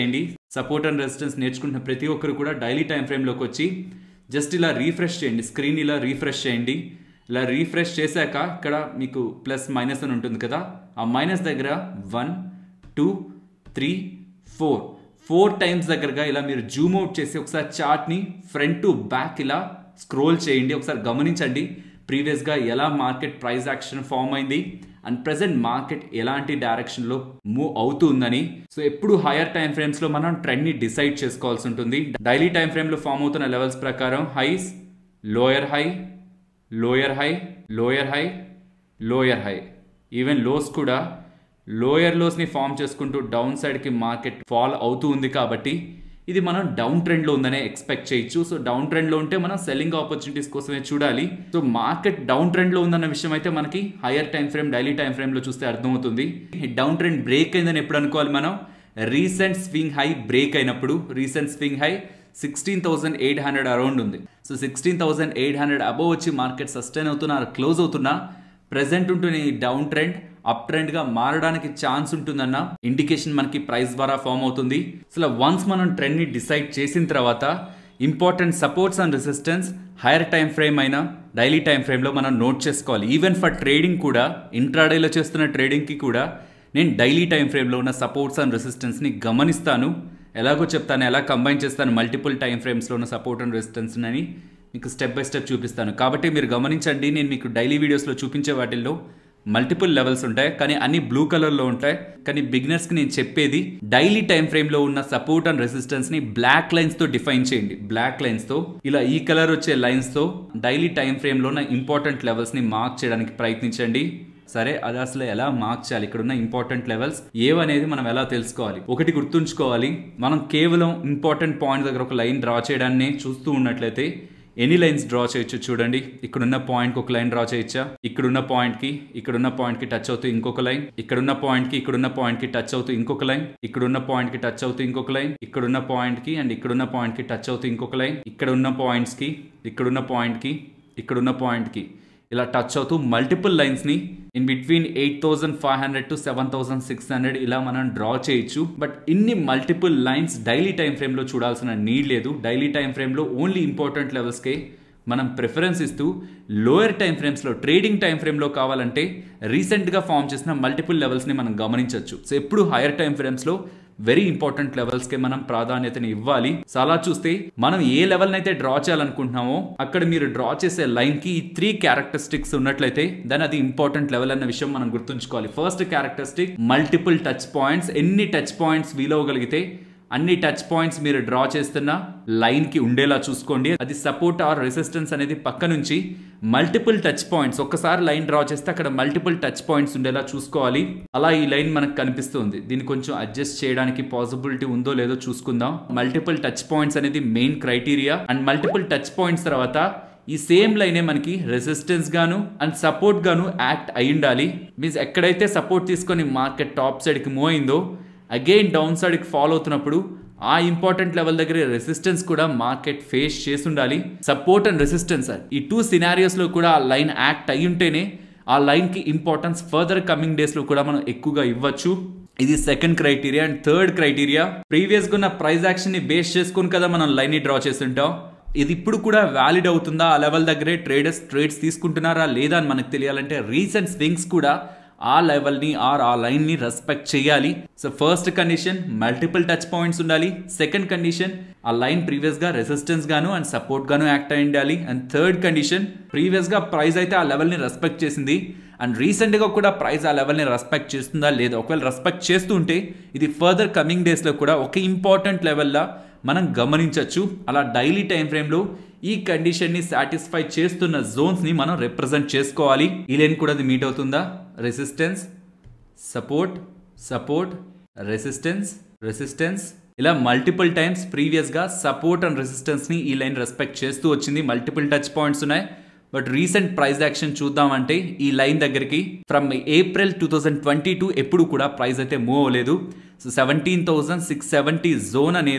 సపోర్ట్ అండ్ రెసిస్టెన్స్ నేర్చుకుంటున్న ప్రతి ఒక్కరు కూడా డైలీ టైం ఫ్రేమ్లోకి వచ్చి జస్ట్ ఇలా రీఫ్రెష్ చేయండి స్క్రీన్ ఇలా రీఫ్రెష్ చేయండి ఇలా రీఫ్రెష్ చేశాక ఇక్కడ మీకు ప్లస్ మైనస్ అని ఉంటుంది కదా ఆ మైనస్ దగ్గర one two three four four times దగ్గరగా ఇలా మీరు జూమ్ అవుట్ చేసి ఒకసారి చార్ట్ని ఫ్రంట్ టు బ్యాక్ ఇలా స్క్రోల్ చేయండి ఒకసారి గమనించండి ప్రీవియస్గా ఎలా మార్కెట్ ప్రైస్ యాక్షన్ ఫామ్ అయింది అండ్ ప్రెసెంట్ మార్కెట్ ఎలాంటి డైరెక్షన్లో మూవ్ అవుతుందని సో ఎప్పుడు హైయర్ టైం ఫ్రేమ్స్లో మనం ట్రెండ్ని డిసైడ్ చేసుకోవాల్సి ఉంటుంది డైలీ టైం ఫ్రేమ్లో ఫామ్ అవుతున్న లెవెల్స్ ప్రకారం highs lower high lower high lower high lower high even lows కూడా లోయర్ లోస్ని ఫామ్ చేసుకుంటూ డౌన్ సైడ్కి మార్కెట్ ఫాల్ అవుతూ ఉంది కాబట్టి ఇది మనం డౌన్ ట్రెండ్లో ఉందనే ఎక్స్పెక్ట్ చేయొచ్చు సో డౌన్ ట్రెండ్లో ఉంటే మనం సెల్లింగ్ ఆపర్చునిటీస్ కోసమే చూడాలి సో మార్కెట్ డౌన్ ట్రెండ్లో ఉందన్న విషయం అయితే మనకి higher time frame daily time ఫ్రేమ్లో చూస్తే అర్థమవుతుంది డౌన్ ట్రెండ్ బ్రేక్ అయిందని ఎప్పుడు అనుకోవాలి మనం రీసెంట్ స్వింగ్ హై బ్రేక్ అయినప్పుడు recent swing high sixteen thousand eight hundred around ఉంది so sixteen thousand eight hundred above వచ్చి మార్కెట్ సస్టైన్ అవుతున్నా క్లోజ్ అవుతున్నా ప్రెసెంట్ ఉంటున్న ఈ డౌన్ ట్రెండ్ అప్ ట్రెండ్ గా మారడానికి ఛాన్స్ ఉంటుందన్న ఇండికేషన్ మనకి ప్రైస్ ద్వారా ఫామ్ అవుతుంది అసలు వన్స్ మనం ట్రెండ్ ని డిసైడ్ చేసిన తర్వాత important supports and resistance higher time frame అయినా డైలీ టైం ఫ్రేమ్లో మనం నోట్ చేసుకోవాలి ఈవెన్ ఫర్ ట్రేడింగ్ కూడా ఇంట్రాడేలో చేస్తున్న ట్రేడింగ్కి కూడా నేను డైలీ టైం ఫ్రేమ్లో ఉన్న సపోర్ట్స్ అండ్ రెసిస్టెన్స్ని గమనిస్తాను ఎలాగో చెప్తాను ఎలా కంబైన్ చేస్తాను మల్టిపుల్ టైం ఫ్రేమ్స్లో ఉన్న సపోర్ట్ అండ్ రెసిస్టెన్స్ అని మీకు స్టెప్ బై స్టెప్ చూపిస్తాను కాబట్టి మీరు గమనించండి నేను మీకు డైలీ వీడియోస్లో చూపించే వాటిల్లో మల్టిపుల్ లెవెల్స్ ఉంటాయి కానీ అన్ని బ్లూ కలర్లో ఉంటాయి కానీ బిగినర్స్కి నేను చెప్పేది డైలీ టైం ఫ్రేమ్లో ఉన్న సపోర్ట్ అండ్ రెసిస్టెన్స్ని బ్లాక్ లైన్స్తో డిఫైన్ చేయండి బ్లాక్ లైన్స్తో ఇలా ఈ కలర్ వచ్చే లైన్స్తో డైలీ టైం ఫ్రేమ్లో ఉన్న ఇంపార్టెంట్ లెవెల్స్ని మార్క్ చేయడానికి ప్రయత్నించండి సరే అది అసలు ఎలా మార్క్ చేయాలి ఇక్కడ ఉన్న ఇంపార్టెంట్ లెవెల్స్ ఏవనేది మనం ఎలా తెలుసుకోవాలి ఒకటి గుర్తుంచుకోవాలి మనం కేవలం ఇంపార్టెంట్ పాయింట్ దగ్గర ఒక లైన్ డ్రా చేయడాన్ని చూస్తూ ఉన్నట్లయితే ఎన్ని లైన్స్ డ్రా చేయొచ్చు చూడండి ఇక్కడున్న పాయింట్ ఒక లైన్ డ్రా చేయొచ్చా ఇక్కడున్న పాయింట్ కి ఇక్కడున్న పాయింట్ కి టచ్ అవుతూ ఇంకొక లైన్ ఇక్కడున్న పాయింట్ కి ఇక్కడున్న పాయింట్ కి టచ్ అవుతూ ఇంకొక లైన్ ఇక్కడున్న పాయింట్ కి టచ్ అవుతూ ఇంకొక లైన్ ఇక్కడున్న పాయింట్ కి అండ్ ఇక్కడున్న పాయింట్ కి టచ్ అవుతూ ఇంకొక లైన్ ఇక్కడ ఉన్న పాయింట్స్ కి ఇక్కడున్న పాయింట్ కి ఇక్కడున్న పాయింట్ కి ఇలా టచ్ అవుతూ మల్టిపుల్ లైన్స్ని in between eight thousand five hundred to seven thousand six hundred ఇలా మనం డ్రా చేయొచ్చు బట్ ఇన్ని మల్టిపుల్ లైన్స్ డైలీ టైం ఫ్రేమ్లో చూడాల్సిన నీడ్ లేదు డైలీ టైం ఫ్రేమ్లో ఓన్లీ ఇంపార్టెంట్ లెవెల్స్కే మనం ప్రిఫరెన్స్ ఇస్తూ లోయర్ టైం ఫ్రేమ్స్లో ట్రేడింగ్ టైం ఫ్రేమ్లో కావాలంటే రీసెంట్గా ఫామ్ చేసిన మల్టిపుల్ లెవెల్స్ని మనం గమనించవచ్చు సో ఎప్పుడు హైయర్ టైం ఫ్రేమ్స్లో వెరీ ఇంపార్టెంట్ లెవెల్స్ కి మనం ప్రాధాన్యతని ఇవ్వాలి సో అలా చూస్తే మనం ఏ లెవెల్ అయితే డ్రా చేయాలనుకుంటున్నామో అక్కడ మీరు డ్రా చేసే లైన్ కి ఈ త్రీ క్యారెక్టరిస్టిక్స్ ఉన్నట్లయితే దాని అది ఇంపార్టెంట్ లెవెల్ అన్న విషయం మనం గుర్తుంచుకోవాలి first characteristic multiple touch points ఎన్ని టచ్ పాయింట్స్ వీలవగలిగితే అన్ని టచ్ పాయింట్స్ మీరు డ్రా చేస్తున్న లైన్ కి ఉండేలా చూసుకోండి అది సపోర్ట్ ఆర్ రెసిస్టెన్స్ అనేది పక్క నుంచి మల్టిపుల్ టచ్ పాయింట్స్ ఒక్కసారి లైన్ డ్రా చేస్తే అక్కడ మల్టిపుల్ టచ్ పాయింట్స్ ఉండేలా చూసుకోవాలి అలా ఈ లైన్ మనకు కనిపిస్తుంది దీన్ని కొంచెం అడ్జస్ట్ చేయడానికి పాసిబిలిటీ ఉందో లేదో చూసుకుందాం మల్టిపుల్ టచ్ పాయింట్స్ అనేది main criteria and multiple touch points తర్వాత ఈ సేమ్ లైనే మనకి రెసిస్టెన్స్ గాను అండ్ సపోర్ట్ గాను యాక్ట్ అయి ఉండాలి మీన్స్ ఎక్కడైతే సపోర్ట్ తీసుకొని మార్కెట్ టాప్ సైడ్ కి మూవ్ అయిందో అగైన్ డౌన్ సైడ్ కి ఫాలో అవుతున్నప్పుడు ఆ ఇంపార్టెంట్ లెవెల్ దగ్గర రెసిస్టెన్స్ కూడా మార్కెట్ ఫేస్ చేసి ఉండాలి సపోర్ట్ అండ్ రెసిస్టెన్స్ ఈ టూ సినారియోస్ లో కూడా ఆ లైన్ యాక్ట్ అయి ఉంటేనే ఆ లైన్ కి ఇంపార్టెన్స్ ఫర్దర్ కమింగ్ డేస్ లో కూడా మనం ఎక్కువగా ఇవ్వచ్చు ఇది second criteria and third criteria previous గా ఉన్న ప్రైస్ యాక్షన్ ని బేస్ చేసుకుని కదా మనం లైన్ ని డ్రా చేస్తుంటాం ఇది ఇప్పుడు కూడా వ్యాలిడ్ అవుతుందా ఆ లెవెల్ దగ్గరే ట్రేడర్స్ ట్రేడ్స్ తీసుకుంటున్నారా లేదా అని మనకు తెలియాలంటే రీసెంట్ స్వింగ్స్ కూడా ఆ లెవెల్ని ఆర్ ఆ లైన్ని రెస్పెక్ట్ చేయాలి so first condition multiple touch points ఉండాలి సెకండ్ కండిషన్ ఆ లైన్ ప్రీవియస్ గా రెసిస్టెన్స్ గాను అండ్ సపోర్ట్ గాను యాక్ట్ అయి ఉండాలి అండ్ థర్డ్ కండిషన్ ప్రీవియస్ గా ప్రైస్ అయితే ఆ లెవెల్ని రెస్పెక్ట్ చేసింది అండ్ రీసెంట్గా కూడా ప్రైస్ ఆ లెవెల్ని రెస్పెక్ట్ చేస్తుందా లేదా ఒకవేళ రెస్పెక్ట్ చేస్తుంటే ఇది ఫర్దర్ కమింగ్ డేస్లో కూడా ఒక ఇంపార్టెంట్ లెవెల్లా మనం గమనించవచ్చు అలా డైలీ టైం ఫ్రేమ్లో ఈ కండిషన్ని సాటిస్ఫై చేస్తున్న జోన్స్ని మనం రిప్రజెంట్ చేసుకోవాలి ఈ లైన్ కూడా అది మీట్ అవుతుందా resistance support support resistance resistance ఇలా మల్టిపుల్ టైమ్స్ ప్రీవియస్గా సపోర్ట్ అండ్ రెసిస్టెన్స్ని ఈ లైన్ రెస్పెక్ట్ చేస్తూ వచ్చింది మల్టిపుల్ టచ్ పాయింట్స్ ఉన్నాయి బట్ రీసెంట్ ప్రైస్ యాక్షన్ చూద్దామంటే ఈ లైన్ దగ్గరికి from April two thousand twenty two ఎప్పుడు కూడా ప్రైస్ అయితే మూవ్ అవ్వలేదు so seventeen thousand six seventy zone అనేది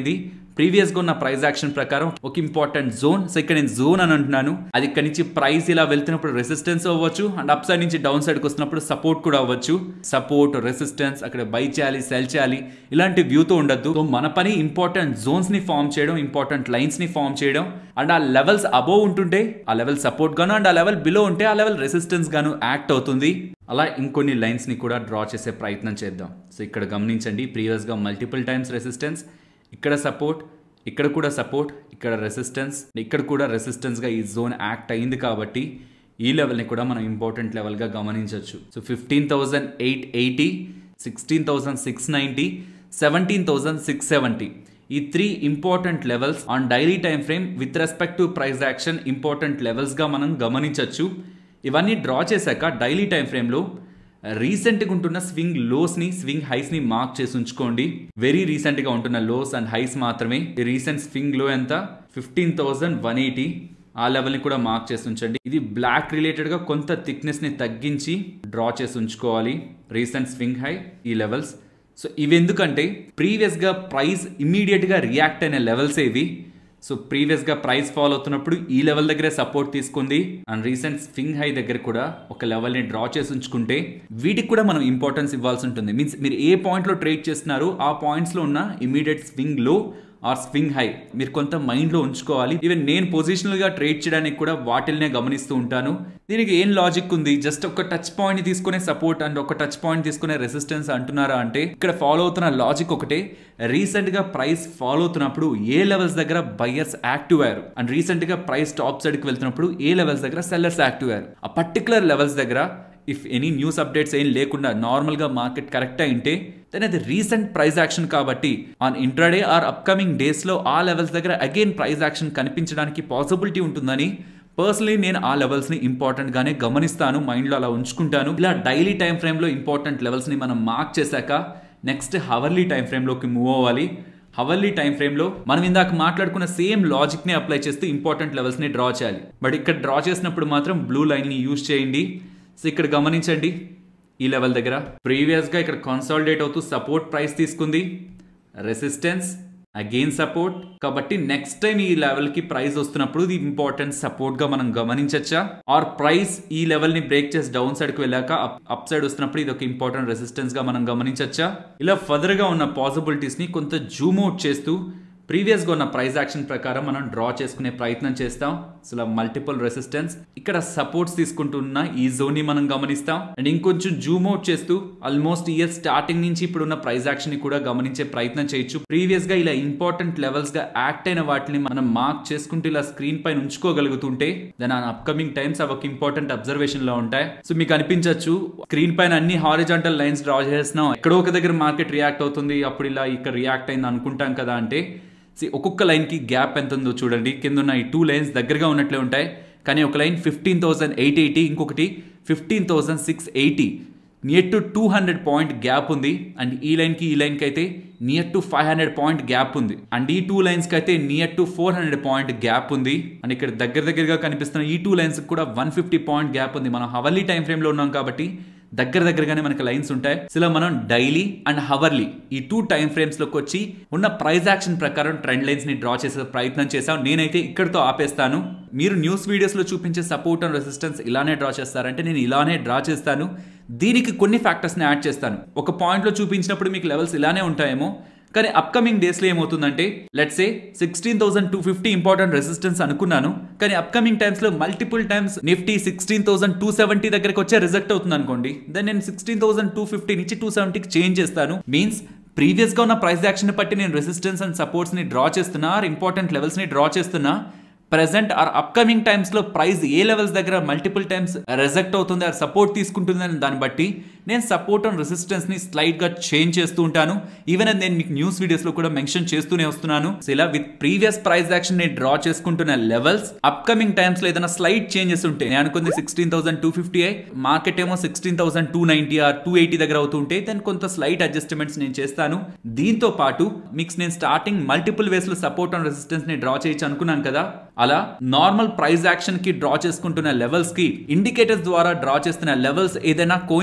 ప్రీవియస్ గా ఉన్న ప్రైస్ యాక్షన్ ప్రకారం ఒక ఇంపార్టెంట్ జోన్ సో ఇక్కడ నేను జోన్ అని అంటున్నాను అది ఇక్కడ నుంచి ప్రైస్ ఇలా వెళ్తున్నప్పుడు రెసిస్టెన్స్ అవ్వచ్చు అండ్ అప్ సైడ్ నుంచి డౌన్ సైడ్కి వస్తున్నప్పుడు సపోర్ట్ కూడా అవ్వచ్చు సపోర్ట్ రెసిస్టెన్స్ అక్కడ బై చేయాలి సెల్ చేయాలి ఇలాంటి వ్యూతో ఉండద్దు సో మన పని ఇంపార్టెంట్ జోన్స్ ని ఫామ్ చేయడం ఇంపార్టెంట్ లైన్స్ ని ఫామ్ చేయడం అండ్ ఆ లెవెల్స్ అబోవ్ ఉంటుంటే ఆ లెవెల్ సపోర్ట్ గాను అండ్ ఆ లెవెల్ బిలో ఉంటే ఆ లెవెల్ రెసిస్టెన్స్ గాను యాక్ట్ అవుతుంది అలా ఇంకొన్ని లైన్స్ ని కూడా డ్రా చేసే ప్రయత్నం చేద్దాం సో ఇక్కడ గమనించండి ప్రీవియస్ గా మల్టిపుల్ టైమ్స్ రెసిస్టెన్స్ ఇక్కడ సపోర్ట్ ఇక్కడ కూడా సపోర్ట్ ఇక్కడ రెసిస్టెన్స్ ఇక్కడ కూడా రెసిస్టెన్స్గా ఈ జోన్ యాక్ట్ అయింది కాబట్టి ఈ లెవెల్ని కూడా మనం ఇంపార్టెంట్ లెవెల్గా గమనించవచ్చు so fifteen thousand eight eighty sixteen thousand six ninety seventeen thousand six seventy ఈ three important levels on daily time frame with respect to price action important లెవెల్స్గా మనం గమనించవచ్చు ఇవన్నీ డ్రా చేశాక డైలీ టైం ఫ్రేమ్లో రీసెంట్గా ఉంటున్న స్వింగ్ లోస్ని స్వింగ్ హైస్ని మార్క్ చేసి ఉంచుకోండి వెరీ రీసెంట్గా ఉంటున్న లోస్ అండ్ హైస్ మాత్రమే ఈ రీసెంట్ స్వింగ్ లో ఎంత ఫిఫ్టీన్ థౌజండ్ వన్ ఎయిటీ ఆ లెవెల్ని కూడా మార్క్ చేసి ఉంచండి ఇది బ్లాక్ రిలేటెడ్గా కొంత థిక్నెస్ని తగ్గించి డ్రా చేసి ఉంచుకోవాలి రీసెంట్ స్వింగ్ హై ఈ లెవెల్స్ సో ఇవి ఎందుకంటే ప్రీవియస్గా ప్రైస్ ఇమీడియట్గా రియాక్ట్ అయిన లెవెల్స్ ఇవి సో ప్రీవియస్గా ప్రైస్ ఫాలో అవుతున్నప్పుడు ఈ లెవెల్ దగ్గరే సపోర్ట్ తీసుకుంది అండ్ రీసెంట్ స్వింగ్ హై దగ్గర కూడా ఒక లెవెల్ని డ్రా చేసి ఉంచుకుంటే వీటికి కూడా మనం ఇంపార్టెన్స్ ఇవ్వాల్సి ఉంటుంది మీన్స్ మీరు ఏ పాయింట్లో ట్రేడ్ చేస్తున్నారు ఆ పాయింట్స్లో ఉన్న immediate swing low or swing high మీరు కొంత మైండ్లో ఉంచుకోవాలి ఈవెన్ నేను పొజిషనల్గా ట్రేడ్ చేయడానికి కూడా వాటిల్నే గమనిస్తూ ఉంటాను దీనికి ఏం లాజిక్ ఉంది జస్ట్ ఒక టచ్ పాయింట్ తీసుకునే సపోర్ట్ అండ్ ఒక టచ్ పాయింట్ తీసుకునే రెసిస్టెన్స్ అంటున్నారా అంటే ఇక్కడ ఫాలో అవుతున్న లాజిక్ ఒకటే రీసెంట్గా ప్రైస్ ఫాలో అవుతున్నప్పుడు ఏ లెవెల్స్ దగ్గర బయ్యర్స్ యాక్టివ్ అయ్యారు అండ్ రీసెంట్గా ప్రైస్ టాప్ సైడ్కి వెళ్తున్నప్పుడు ఏ లెవెల్స్ దగ్గర సెల్లర్స్ యాక్టివ్ అయ్యారు ఆ పర్టికులర్ లెవెల్స్ దగ్గర ఇఫ్ ఎనీ న్యూస్ అప్డేట్స్ ఏం లేకుండా నార్మల్గా మార్కెట్ కరెక్ట్ అయింటే దెన్ అది రీసెంట్ ప్రైస్ యాక్షన్ కాబట్టి ఆన్ ఇంట్రాడే ఆర్ అప్కమింగ్ డేస్లో ఆ లెవెల్స్ దగ్గర అగైన్ ప్రైస్ యాక్షన్ కనిపించడానికి పాసిబిలిటీ ఉంటుందని పర్సనలీ నేను ఆ లెవెల్స్ని ఇంపార్టెంట్గానే గమనిస్తాను మైండ్లో అలా ఉంచుకుంటాను ఇలా డైలీ టైం ఫ్రేమ్లో ఇంపార్టెంట్ లెవెల్స్ని మనం మార్క్ చేశాక నెక్స్ట్ హవర్లీ టైం ఫ్రేమ్లోకి మూవ్ అవ్వాలి హవర్లీ టైం ఫ్రేమ్లో మనం ఇందాక మాట్లాడుకున్న సేమ్ లాజిక్ని అప్లై చేస్తూ ఇంపార్టెంట్ లెవెల్స్ని డ్రా చేయాలి బట్ ఇక్కడ డ్రా చేసినప్పుడు మాత్రం బ్లూ లైన్ని యూజ్ చేయండి సో ఇక్కడ గమనించండి ఈ లెవెల్ దగ్గర ప్రీవియస్గా ఇక్కడ కన్సాలిడేట్ అవుతూ సపోర్ట్ ప్రైస్ తీసుకుంది రెసిస్టెన్స్ అగైన్ సపోర్ట్ కాబట్టి నెక్స్ట్ టైం ఈ లెవెల్కి ప్రైస్ వస్తున్నప్పుడు ఇది ఇంపార్టెంట్ సపోర్ట్గా మనం గమనించచ్చా ఆర్ ప్రైస్ ఈ లెవెల్ని బ్రేక్ చేసి డౌన్ సైడ్కి వెళ్ళాక అప్ సైడ్ వస్తున్నప్పుడు ఇది ఒక ఇంపార్టెంట్ రెసిస్టెన్స్గా మనం గమనించచ్చా ఇలా ఫర్దర్గా ఉన్న పాసిబిలిటీస్ని కొంత జూమ్ అవుట్ చేస్తూ ప్రీవియస్గా ఉన్న ప్రైస్ యాక్షన్ ప్రకారం మనం డ్రా చేసుకునే ప్రయత్నం చేస్తాం అసలు మల్టిపుల్ రెసిస్టెన్స్ ఇక్కడ సపోర్ట్స్ తీసుకుంటున్న ఈ జోన్ ని మనం గమనిస్తాం అండ్ ఇంకొంచెం జూమ్ అవుట్ చేస్తూ ఆల్మోస్ట్ ఇయర్ స్టార్టింగ్ నుంచి ఇప్పుడు ఉన్న ప్రైస్ యాక్షన్ ని కూడా గమనించే ప్రయత్నం చేయొచ్చు ప్రీవియస్ గా ఇలా ఇంపార్టెంట్ లెవెల్స్ గా యాక్ట్ అయిన వాటిని మనం మార్క్ చేసుకుంటూ ఇలా స్క్రీన్ పైన ఉంచుకోగలుగుతుంటే దాని అప్కమింగ్ టైమ్స్ అవి ఒక ఇంపార్టెంట్ అబ్జర్వేషన్ లో ఉంటాయి సో మీకు అనిపించవచ్చు స్క్రీన్ పైన అన్ని హారిజాంటల్ లైన్స్ డ్రా చేస్తున్నాం ఎక్కడో ఒక దగ్గర మార్కెట్ రియాక్ట్ అవుతుంది అప్పుడు ఇలా ఇక్కడ రియాక్ట్ అయింది అనుకుంటాం కదా అంటే సి ఒక్కొక్క లైన్కి గ్యాప్ ఎంత ఉందో చూడండి కింద ఉన్న ఈ టూ లైన్స్ దగ్గరగా ఉన్నట్లే ఉంటాయి కానీ ఒక line fifteen thousand eight eighty ఇంకొకటి fifteen thousand six eighty near to two hundred point gap ఉంది అండ్ ఈ లైన్కి ఈ లైన్కి అయితే near to five hundred point gap ఉంది అండ్ ఈ టూ లైన్స్కి అయితే near to four hundred point gap ఉంది అండ్ ఇక్కడ దగ్గర దగ్గరగా కనిపిస్తున్న ఈ టూ లైన్స్ కూడా వన్ ఫిఫ్టీ పాయింట్ గ్యాప్ ఉంది మనం హవర్లీ టైం ఫ్రేమ్లో ఉన్నాం కాబట్టి దగ్గర దగ్గరగానే మనకి లైన్స్ ఉంటాయి సో ఇలా మనం డైలీ అండ్ హవర్లీ ఈ టూ టైం ఫ్రేమ్స్ లోకి వచ్చి ఉన్న ప్రైస్ యాక్షన్ ప్రకారం ట్రెండ్ లైన్స్ ని డ్రా చేసే ప్రయత్నం చేసాం నేనైతే ఇక్కడతో ఆపేస్తాను మీరు న్యూస్ వీడియోస్ లో చూపించే సపోర్ట్ అండ్ రెసిస్టెన్స్ ఇలానే డ్రా చేస్తారంటే నేను ఇలానే డ్రా చేస్తాను దీనికి కొన్ని ఫ్యాక్టర్స్ ని యాడ్ చేస్తాను ఒక పాయింట్ లో చూపించినప్పుడు మీకు లెవెల్స్ ఇలానే ఉంటాయేమో కానీ అప్కమింగ్ డేస్లో ఏమవుతుందంటే let's a sixteen thousand two fifty important resistance అనుకున్నాను కానీ అప్కమింగ్ టైమ్స్లో multiple times Nifty sixteen thousand two seventy దగ్గరకు వచ్చే రిజెక్ట్ అవుతుంది అనుకోండి దెన్ నేను సిక్స్టీన్ థౌసండ్ టూ ఫిఫ్టీ నుంచి టూ సెవెంటీకి చేంజ్ చేస్తాను మీన్స్ ప్రీవియస్గా ఉన్న ప్రైస్ యాక్షన్ బట్టి నేను రెసిస్టెన్స్ అండ్ సపోర్ట్స్ని డ్రా చేస్తున్నా ఆర్ ఇంపార్టెంట్ లెవెల్స్ని డ్రా చేస్తున్నా ప్రెసెంట్ ఆర్ అప్కమింగ్ టైమ్స్లో ప్రైస్ ఏ లెవెల్స్ దగ్గర మల్టిపుల్ టైమ్స్ రిజెక్ట్ అవుతుంది ఆర్ సపోర్ట్ తీసుకుంటుంది అని దాన్ని బట్టి నేను సపోర్ట్ అండ్ రెసిస్టెన్స్ని స్లైడ్గా చేంజ్ చేస్తూ ఉంటాను ఈవెన్ అది నేను మీకు న్యూస్ వీడియోస్లో కూడా మెన్షన్ చేస్తూనే వస్తున్నాను సో ఇలా విత్ ప్రీవియస్ ప్రైస్ యాక్షన్ ని డ్రా చేసుకుంటున్న లెవెల్స్ అప్కమింగ్ టైమ్స్లో ఏదైనా స్లైడ్ చేంజెస్ ఉంటే నేను అనుకుంది sixteen thousand two fifty market ఏమో sixteen thousand two ninety or two eighty దగ్గర అవుతుంటే దెన్ కొంత స్లైట్ అడ్జస్ట్మెంట్స్ నేను చేస్తాను దీంతో పాటు మీకు నేను స్టార్టింగ్ మల్టిపుల్ వేస్ లో సపోర్ట్ అండ్ రెసిస్టెన్స్ ని డ్రా చేయొచ్చు అనుకున్నాను కదా అలా నార్మల్ ప్రైస్ యాక్షన్ కి డ్రా చేసుకుంటున్న లెవెల్స్ కి ఇండికేటర్స్ ద్వారా డ్రా చేస్తున్న లెవెల్స్ ఏదైనా కోయిన్సిడెన్స్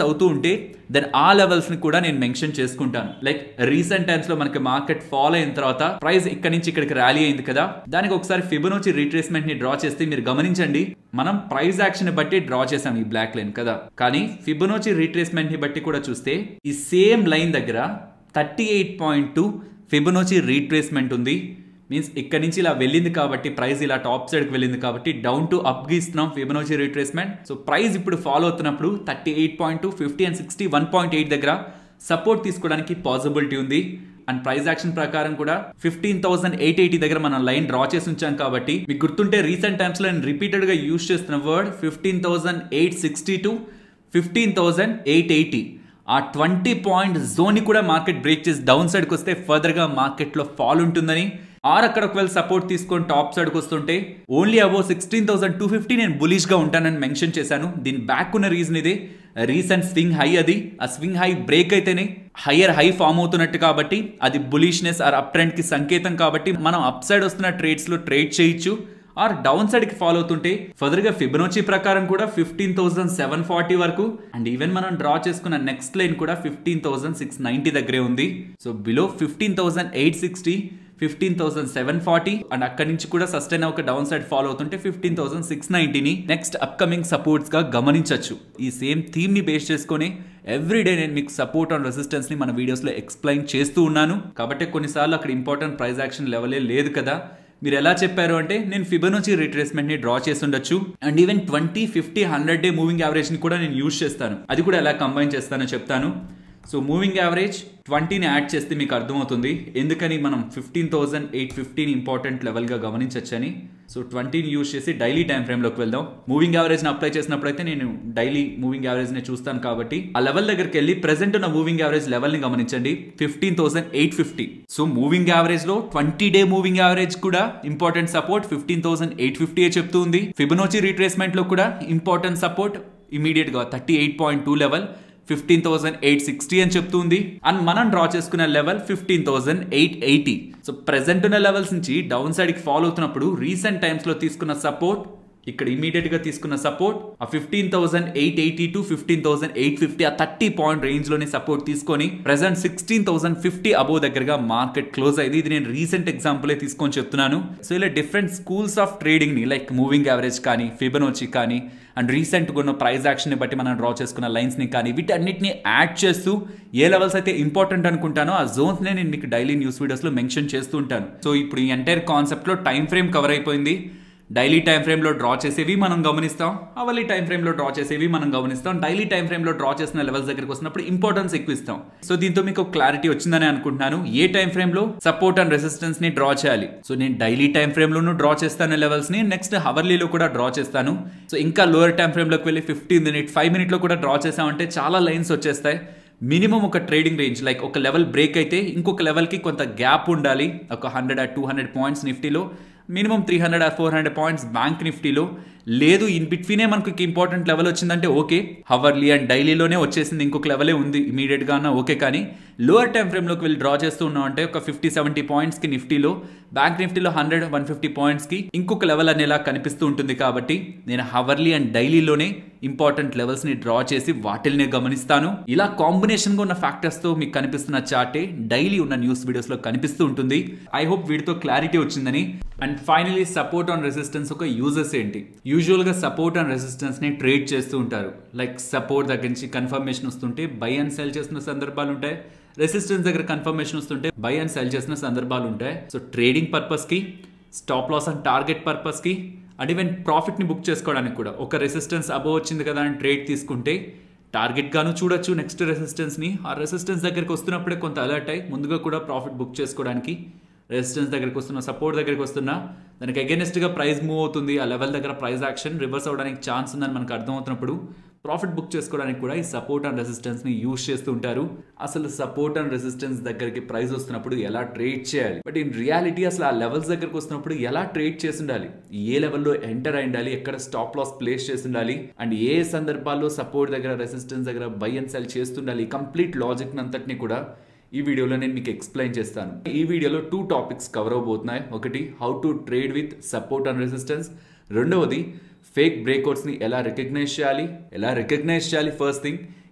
అవుతూ ఉంటే దెన్ ఆ లెవెల్స్ ని కూడా నేను మెన్షన్ చేసుకుంటాను లైక్ రీసెంట్ టైమ్స్ లో మనకి మార్కెట్ ఫాలో అయిన తర్వాత ప్రైస్ ఇక్కడ నుంచి ఇక్కడికి ర్యాలీ అయింది కదా దానికి ఒకసారి ఫిబొనొచ్చి రీట్రేస్మెంట్ ని డ్రా చేస్తే మీరు గమనించండి మనం ప్రైస్ యాక్షన్ బట్టి డ్రా చేసాం ఈ బ్లాక్ లైన్ కదా కానీ ఫిబొనొచ్చి రీట్రేస్మెంట్ ని బట్టి కూడా చూస్తే ఈ సేమ్ లైన్ దగ్గర thirty eight point two Fibonacci retracement ఉంది మీన్స్ ఇక్కడ నుంచి ఇలా వెళ్ళింది కాబట్టి ప్రైస్ ఇలా టాప్ సైడ్కి వెళ్ళింది కాబట్టి డౌన్ టు అప్ గీస్తున్నాం ఫిబొనొచ్చి రీట్రేస్మెంట్ సో ప్రైస్ ఇప్పుడు ఫాలో అవుతున్నప్పుడు thirty eight point two fifty and sixty one point eight దగ్గర సపోర్ట్ తీసుకోవడానికి పాసిబిలిటీ ఉంది అండ్ ప్రైస్ యాక్షన్ ప్రకారం కూడా ఫిఫ్టీన్ థౌసండ్ ఎయిట్ ఎయిటీ దగ్గర మనం లైన్ డ్రా చేసి ఉంచాం కాబట్టి మీకు గుర్తుంటే రీసెంట్ టైమ్స్ లో నేను రిపీటెడ్ గా యూజ్ చేస్తున్న word fifteen thousand eight sixty to fifteen thousand eight eighty ఆ ట్వంటీ పాయింట్ జోన్ ని కూడా మార్కెట్ బ్రేక్ చేసి డౌన్ సైడ్కి వస్తే ఫర్దర్ గా మార్కెట్ లో ఫాల్ ఉంటుందని ఆర్ అక్కడ ఒకవేళ సపోర్ట్ తీసుకొని టాప్ సైడ్కి వస్తుంటే only above sixteen thousand two fifty నేను బులిష్ గా ఉంటానని మెన్షన్ చేశాను దీని బ్యాక్ ఉన్న రీజన్ ఇదే రీసెంట్ స్వింగ్ హై అది ఆ స్వింగ్ హై బ్రేక్ అయితేనే హయ్యర్ హై ఫామ్ అవుతున్నట్టు కాబట్టి అది బులిష్నెస్ ఆర్ అప్ ట్రెండ్ కి సంకేతం కాబట్టి మనం అప్ సైడ్ వస్తున్న ట్రేడ్స్ లో ట్రేడ్ చేయొచ్చు ఆర్ డౌన్ సైడ్ కి ఫాలో అవుతుంటే ఫర్దర్ గా ఫిబనోచి ప్రకారం కూడా ఫిఫ్టీన్ థౌసండ్ సెవెన్ ఫార్టీ వరకు అండ్ ఈవెన్ మనం డ్రా చేసుకున్న నెక్స్ట్ లైన్ కూడా ఫిఫ్టీన్ థౌసండ్ సిక్స్ నైన్టీ దగ్గరే ఉంది so below fifteen thousand eight sixty fifteen thousand seven forty and అక్కడి నుంచి కూడా సస్టైన్ ఒక డౌన్ సైడ్ ఫాలో అవుతుంటే ఫిఫ్టీన్ థౌసండ్ సిక్స్ నైన్టీని నెక్స్ట్ అప్కమింగ్ సపోర్ట్స్ గా గమనించవచ్చు ఈ సేమ్ థీమ్ ని బేస్ చేసుకొని ఎవ్రీడే నేను మీకు సపోర్ట్ అండ్ రెసిస్టెన్స్ ని మన వీడియోస్ లో ఎక్స్ప్లెయిన్ చేస్తూ ఉన్నాను కాబట్టి కొన్నిసార్లు అక్కడ ఇంపార్టెంట్ ప్రైస్ యాక్షన్ లెవెలే లేదు కదా మీరు ఎలా చెప్పారు అంటే నేను ఫిబొనొచి రిట్రేస్మెంట్ ని డ్రా చేసి ఉండొచ్చు and even twenty fifty hundred day moving average ని కూడా నేను యూజ్ చేస్తాను అది కూడా ఎలా కంబైన్ చేస్తానో చెప్తాను సో మూవింగ్ యావరేజ్ ట్వంటీని యాడ్ చేస్తే మీకు అర్థమవుతుంది ఎందుకని మనం fifteen thousand eight fifteen important లెవెల్గా గమనించవచ్చని సో ట్వంటీని యూజ్ చేసి డైలీ టైం ఫ్రేమ్లోకి వెళ్దాం మూవింగ్ యావరేజ్ని అప్లై చేసినప్పుడు అయితే నేను డైలీ మూవింగ్ యావరేజ్ని చూస్తాను కాబట్టి ఆ లెవెల్ దగ్గరికి వెళ్ళి ప్రెసెంట్ ఉన్న మూవింగ్ యావరేజ్ లెవెల్ని గమనించండి fifteen thousand eight fifty so moving యావరేజ్లో ట్వంటీ డే మూవింగ్ యావరేజ్ కూడా important support fifteen thousand eight fifty చెప్తూ ఉంది ఫిబనోచి రీట్రేస్మెంట్లో కూడా ఇంపార్టెంట్ సపోర్ట్ ఇమీడియట్గా thirty eight point two level fifteen thousand eight sixty అని చెప్తుంది అండ్ మనం డ్రా చేసుకున్న level fifteen thousand eight eighty so present ఉన్న లెవెల్స్ నుంచి డౌన్ సైడ్కి ఫాలో అవుతున్నప్పుడు రీసెంట్ టైమ్స్లో తీసుకున్న సపోర్ట్ ఇక్కడ ఇమీడియట్ గా తీసుకున్న సపోర్ట్ ఆ fifteen thousand eight eighty to fifteen thousand eight fifty ఆ థర్టీ పాయింట్ రేంజ్ లోనే సపోర్ట్ తీసుకొని present sixteen thousand fifty above దగ్గరగా మార్కెట్ క్లోజ్ అయింది ఇది నేను రీసెంట్ ఎగ్జాంపుల్ తీసుకొని చెప్తున్నాను సో ఇలా డిఫరెంట్ స్కూల్స్ ఆఫ్ ట్రేడింగ్ ని లైక్ మూవింగ్ యావరేజ్ కానీ ఫిబనోచి కానీ అండ్ రీసెంట్ ఉన్న ప్రైస్ యాక్షన్ ని బట్టి మనం డ్రా చేసుకున్న లైన్స్ ని కానీ వీటన్నిటిని యాడ్ చేస్తూ ఏ లెవెల్స్ అయితే ఇంపార్టెంట్ అనుకుంటానో ఆ జోన్స్ నే నేను మీకు డైలీ న్యూస్ వీడియోస్ లో మెన్షన్ చేస్తూ ఉంటాను సో ఇప్పుడు ఈ ఎంటైర్ కాన్సెప్ట్ లో టైం ఫ్రేమ్ కవర్ అయిపోయింది డైలీ టైం ఫ్రేమ్లో డ్రా చేసేవి మనం గమనిస్తాం అవల్లీ టైం ఫ్రేమ్లో డ్రా చేసేవి మనం గమనిస్తాం డైలీ టైం ఫ్రేమ్లో డ్రా చేసిన లెవెల్స్ దగ్గరికి వస్తున్నప్పుడు ఇంపార్టెన్స్ ఎక్కువ ఇస్తాం సో దీంతో మీకు క్లారిటీ వచ్చిందని అనుకుంటున్నాను ఏ టైం ఫ్రేమ్లో సపోర్ట్ అండ్ రెసిస్టెన్స్ ని డ్రా చేయాలి సో నేను డైలీ టైం ఫ్రేమ్లోనూ డ్రా చేస్తాను లెవెల్స్ ని నెక్స్ట్ హవర్లీలో కూడా డ్రా చేస్తాను సో ఇంకా లోయర్ టైం ఫ్రేమ్లోకి వెళ్ళి ఫిఫ్టీన్ మినిట్ ఫైవ్ మినిట్లో కూడా డ్రా చేసామంటే చాలా లైన్స్ వచ్చేస్తాయి మినిమం ఒక ట్రేడింగ్ రేంజ్ లైక్ ఒక లెవెల్ బ్రేక్ అయితే ఇంకొక లెవెల్కి కొంత గ్యాప్ ఉండాలి ఒక హండ్రెడ్ టూ హండ్రెడ్ పాయింట్స్ నిఫ్టీలో minimum three hundred or four hundred points bank నిఫ్టీలో లేదు ఇన్ బిట్వీనే మనకు ఇంపార్టెంట్ లెవెల్ వచ్చిందంటే ఓకే హవర్లీ అండ్ డైలీలోనే వచ్చేసింది ఇంకొక లెవెలే ఉంది ఇమీడియట్గా ఓకే కానీ లోవర్ టైం ఫ్రేమ్లోకి వెళ్ళి డ్రా చేస్తూ ఉన్నాం అంటే ఒక ఫిఫ్టీ సెవెంటీ పాయింట్స్కి నిఫ్టీలో బ్యాంక్ నిఫ్టీలో హండ్రెడ్ వన్ ఫిఫ్టీ పాయింట్స్కి ఇంకొక లెవెల్ అనేలా కనిపిస్తూ ఉంటుంది కాబట్టి నేను హవర్లీ అండ్ డైలీలోనే ఇంపార్టెంట్ లెవెల్స్ని డ్రా చేసి వాటిల్ని గమనిస్తాను ఇలా కాంబినేషన్గా ఉన్న ఫ్యాక్టర్స్తో మీకు కనిపిస్తున్న చార్టే డైలీ ఉన్న న్యూస్ వీడియోస్లో కనిపిస్తూ ఉంటుంది ఐ హోప్ వీటితో క్లారిటీ వచ్చిందని and finally support and resistance ఒక యూజెస్ ఏంటి యూజువల్గా సపోర్ట్ అండ్ రెసిస్టెన్స్ని ట్రేడ్ చేస్తూ ఉంటారు లైక్ సపోర్ట్ దగ్గర నుంచి కన్ఫర్మేషన్ వస్తుంటే బై అండ్ సెల్ చేస్తున్న సందర్భాలు ఉంటాయి రెసిస్టెన్స్ దగ్గర కన్ఫర్మేషన్ వస్తుంటే బై అండ్ సెల్ చేసిన సందర్భాలు ఉంటాయి సో ట్రేడింగ్ పర్పస్కి స్టాప్ లాస్ అండ్ టార్గెట్ పర్పస్కి అండ్ ఈవెన్ ప్రాఫిట్ని బుక్ చేసుకోవడానికి కూడా ఒక రెసిస్టెన్స్ అబోవ్ వచ్చింది కదా అని ట్రేడ్ తీసుకుంటే టార్గెట్ గాను చూడొచ్చు నెక్స్ట్ రెసిస్టెన్స్ని ఆ రెసిస్టెన్స్ దగ్గరికి వస్తున్నప్పుడే కొంత అలర్ట్ అయ్యి ముందుగా కూడా ప్రాఫిట్ బుక్ చేసుకోవడానికి రెసిస్టెన్స్ దగ్గరికి వస్తున్న సపోర్ట్ దగ్గరికి వస్తున్నా దానికి అగేనెస్ట్గా ప్రైస్ మూవ్ అవుతుంది ఆ లెవెల్ దగ్గర ప్రైస్ యాక్షన్ రివర్స్ అవడానికి ఛాన్స్ ఉందని మనకు అర్థమవుతున్నప్పుడు ప్రాఫిట్ బుక్ చేసుకోవడానికి కూడా ఈ సపోర్ట్ అండ్ రెసిస్టెన్స్ని యూజ్ చేస్తూ ఉంటారు అసలు సపోర్ట్ అండ్ రెసిస్టెన్స్ దగ్గరికి ప్రైస్ వస్తున్నప్పుడు ఎలా ట్రేడ్ చేయాలి బట్ ఇన్ రియాలిటీ అసలు ఆ లెవెల్స్ దగ్గరికి వస్తున్నప్పుడు ఎలా ట్రేడ్ చేసి ఉండాలి ఏ లెవెల్లో ఎంటర్ అయి ఉండాలి ఎక్కడ స్టాప్ లాస్ ప్లేస్ చేసి ఉండాలి అండ్ ఏ సందర్భాల్లో సపోర్ట్ దగ్గర రెసిస్టెన్స్ దగ్గర బై అండ్ సెల్ చేస్తుండాలి కంప్లీట్ లాజిక్ అంతటిని కూడా ఈ వీడియోలో నేను మీకు ఎక్స్ప్లెయిన్ చేస్తాను ఈ వీడియోలో టూ టాపిక్స్ కవర్ అవబోతున్నాయి ఒకటి how to trade with support and resistance రెండవది ఫేక్ బ్రేక్అవుట్స్ని ఎలా రికగ్నైజ్ చేయాలి ఎలా రికగ్నైజ్ చేయాలి ఫస్ట్ థింగ్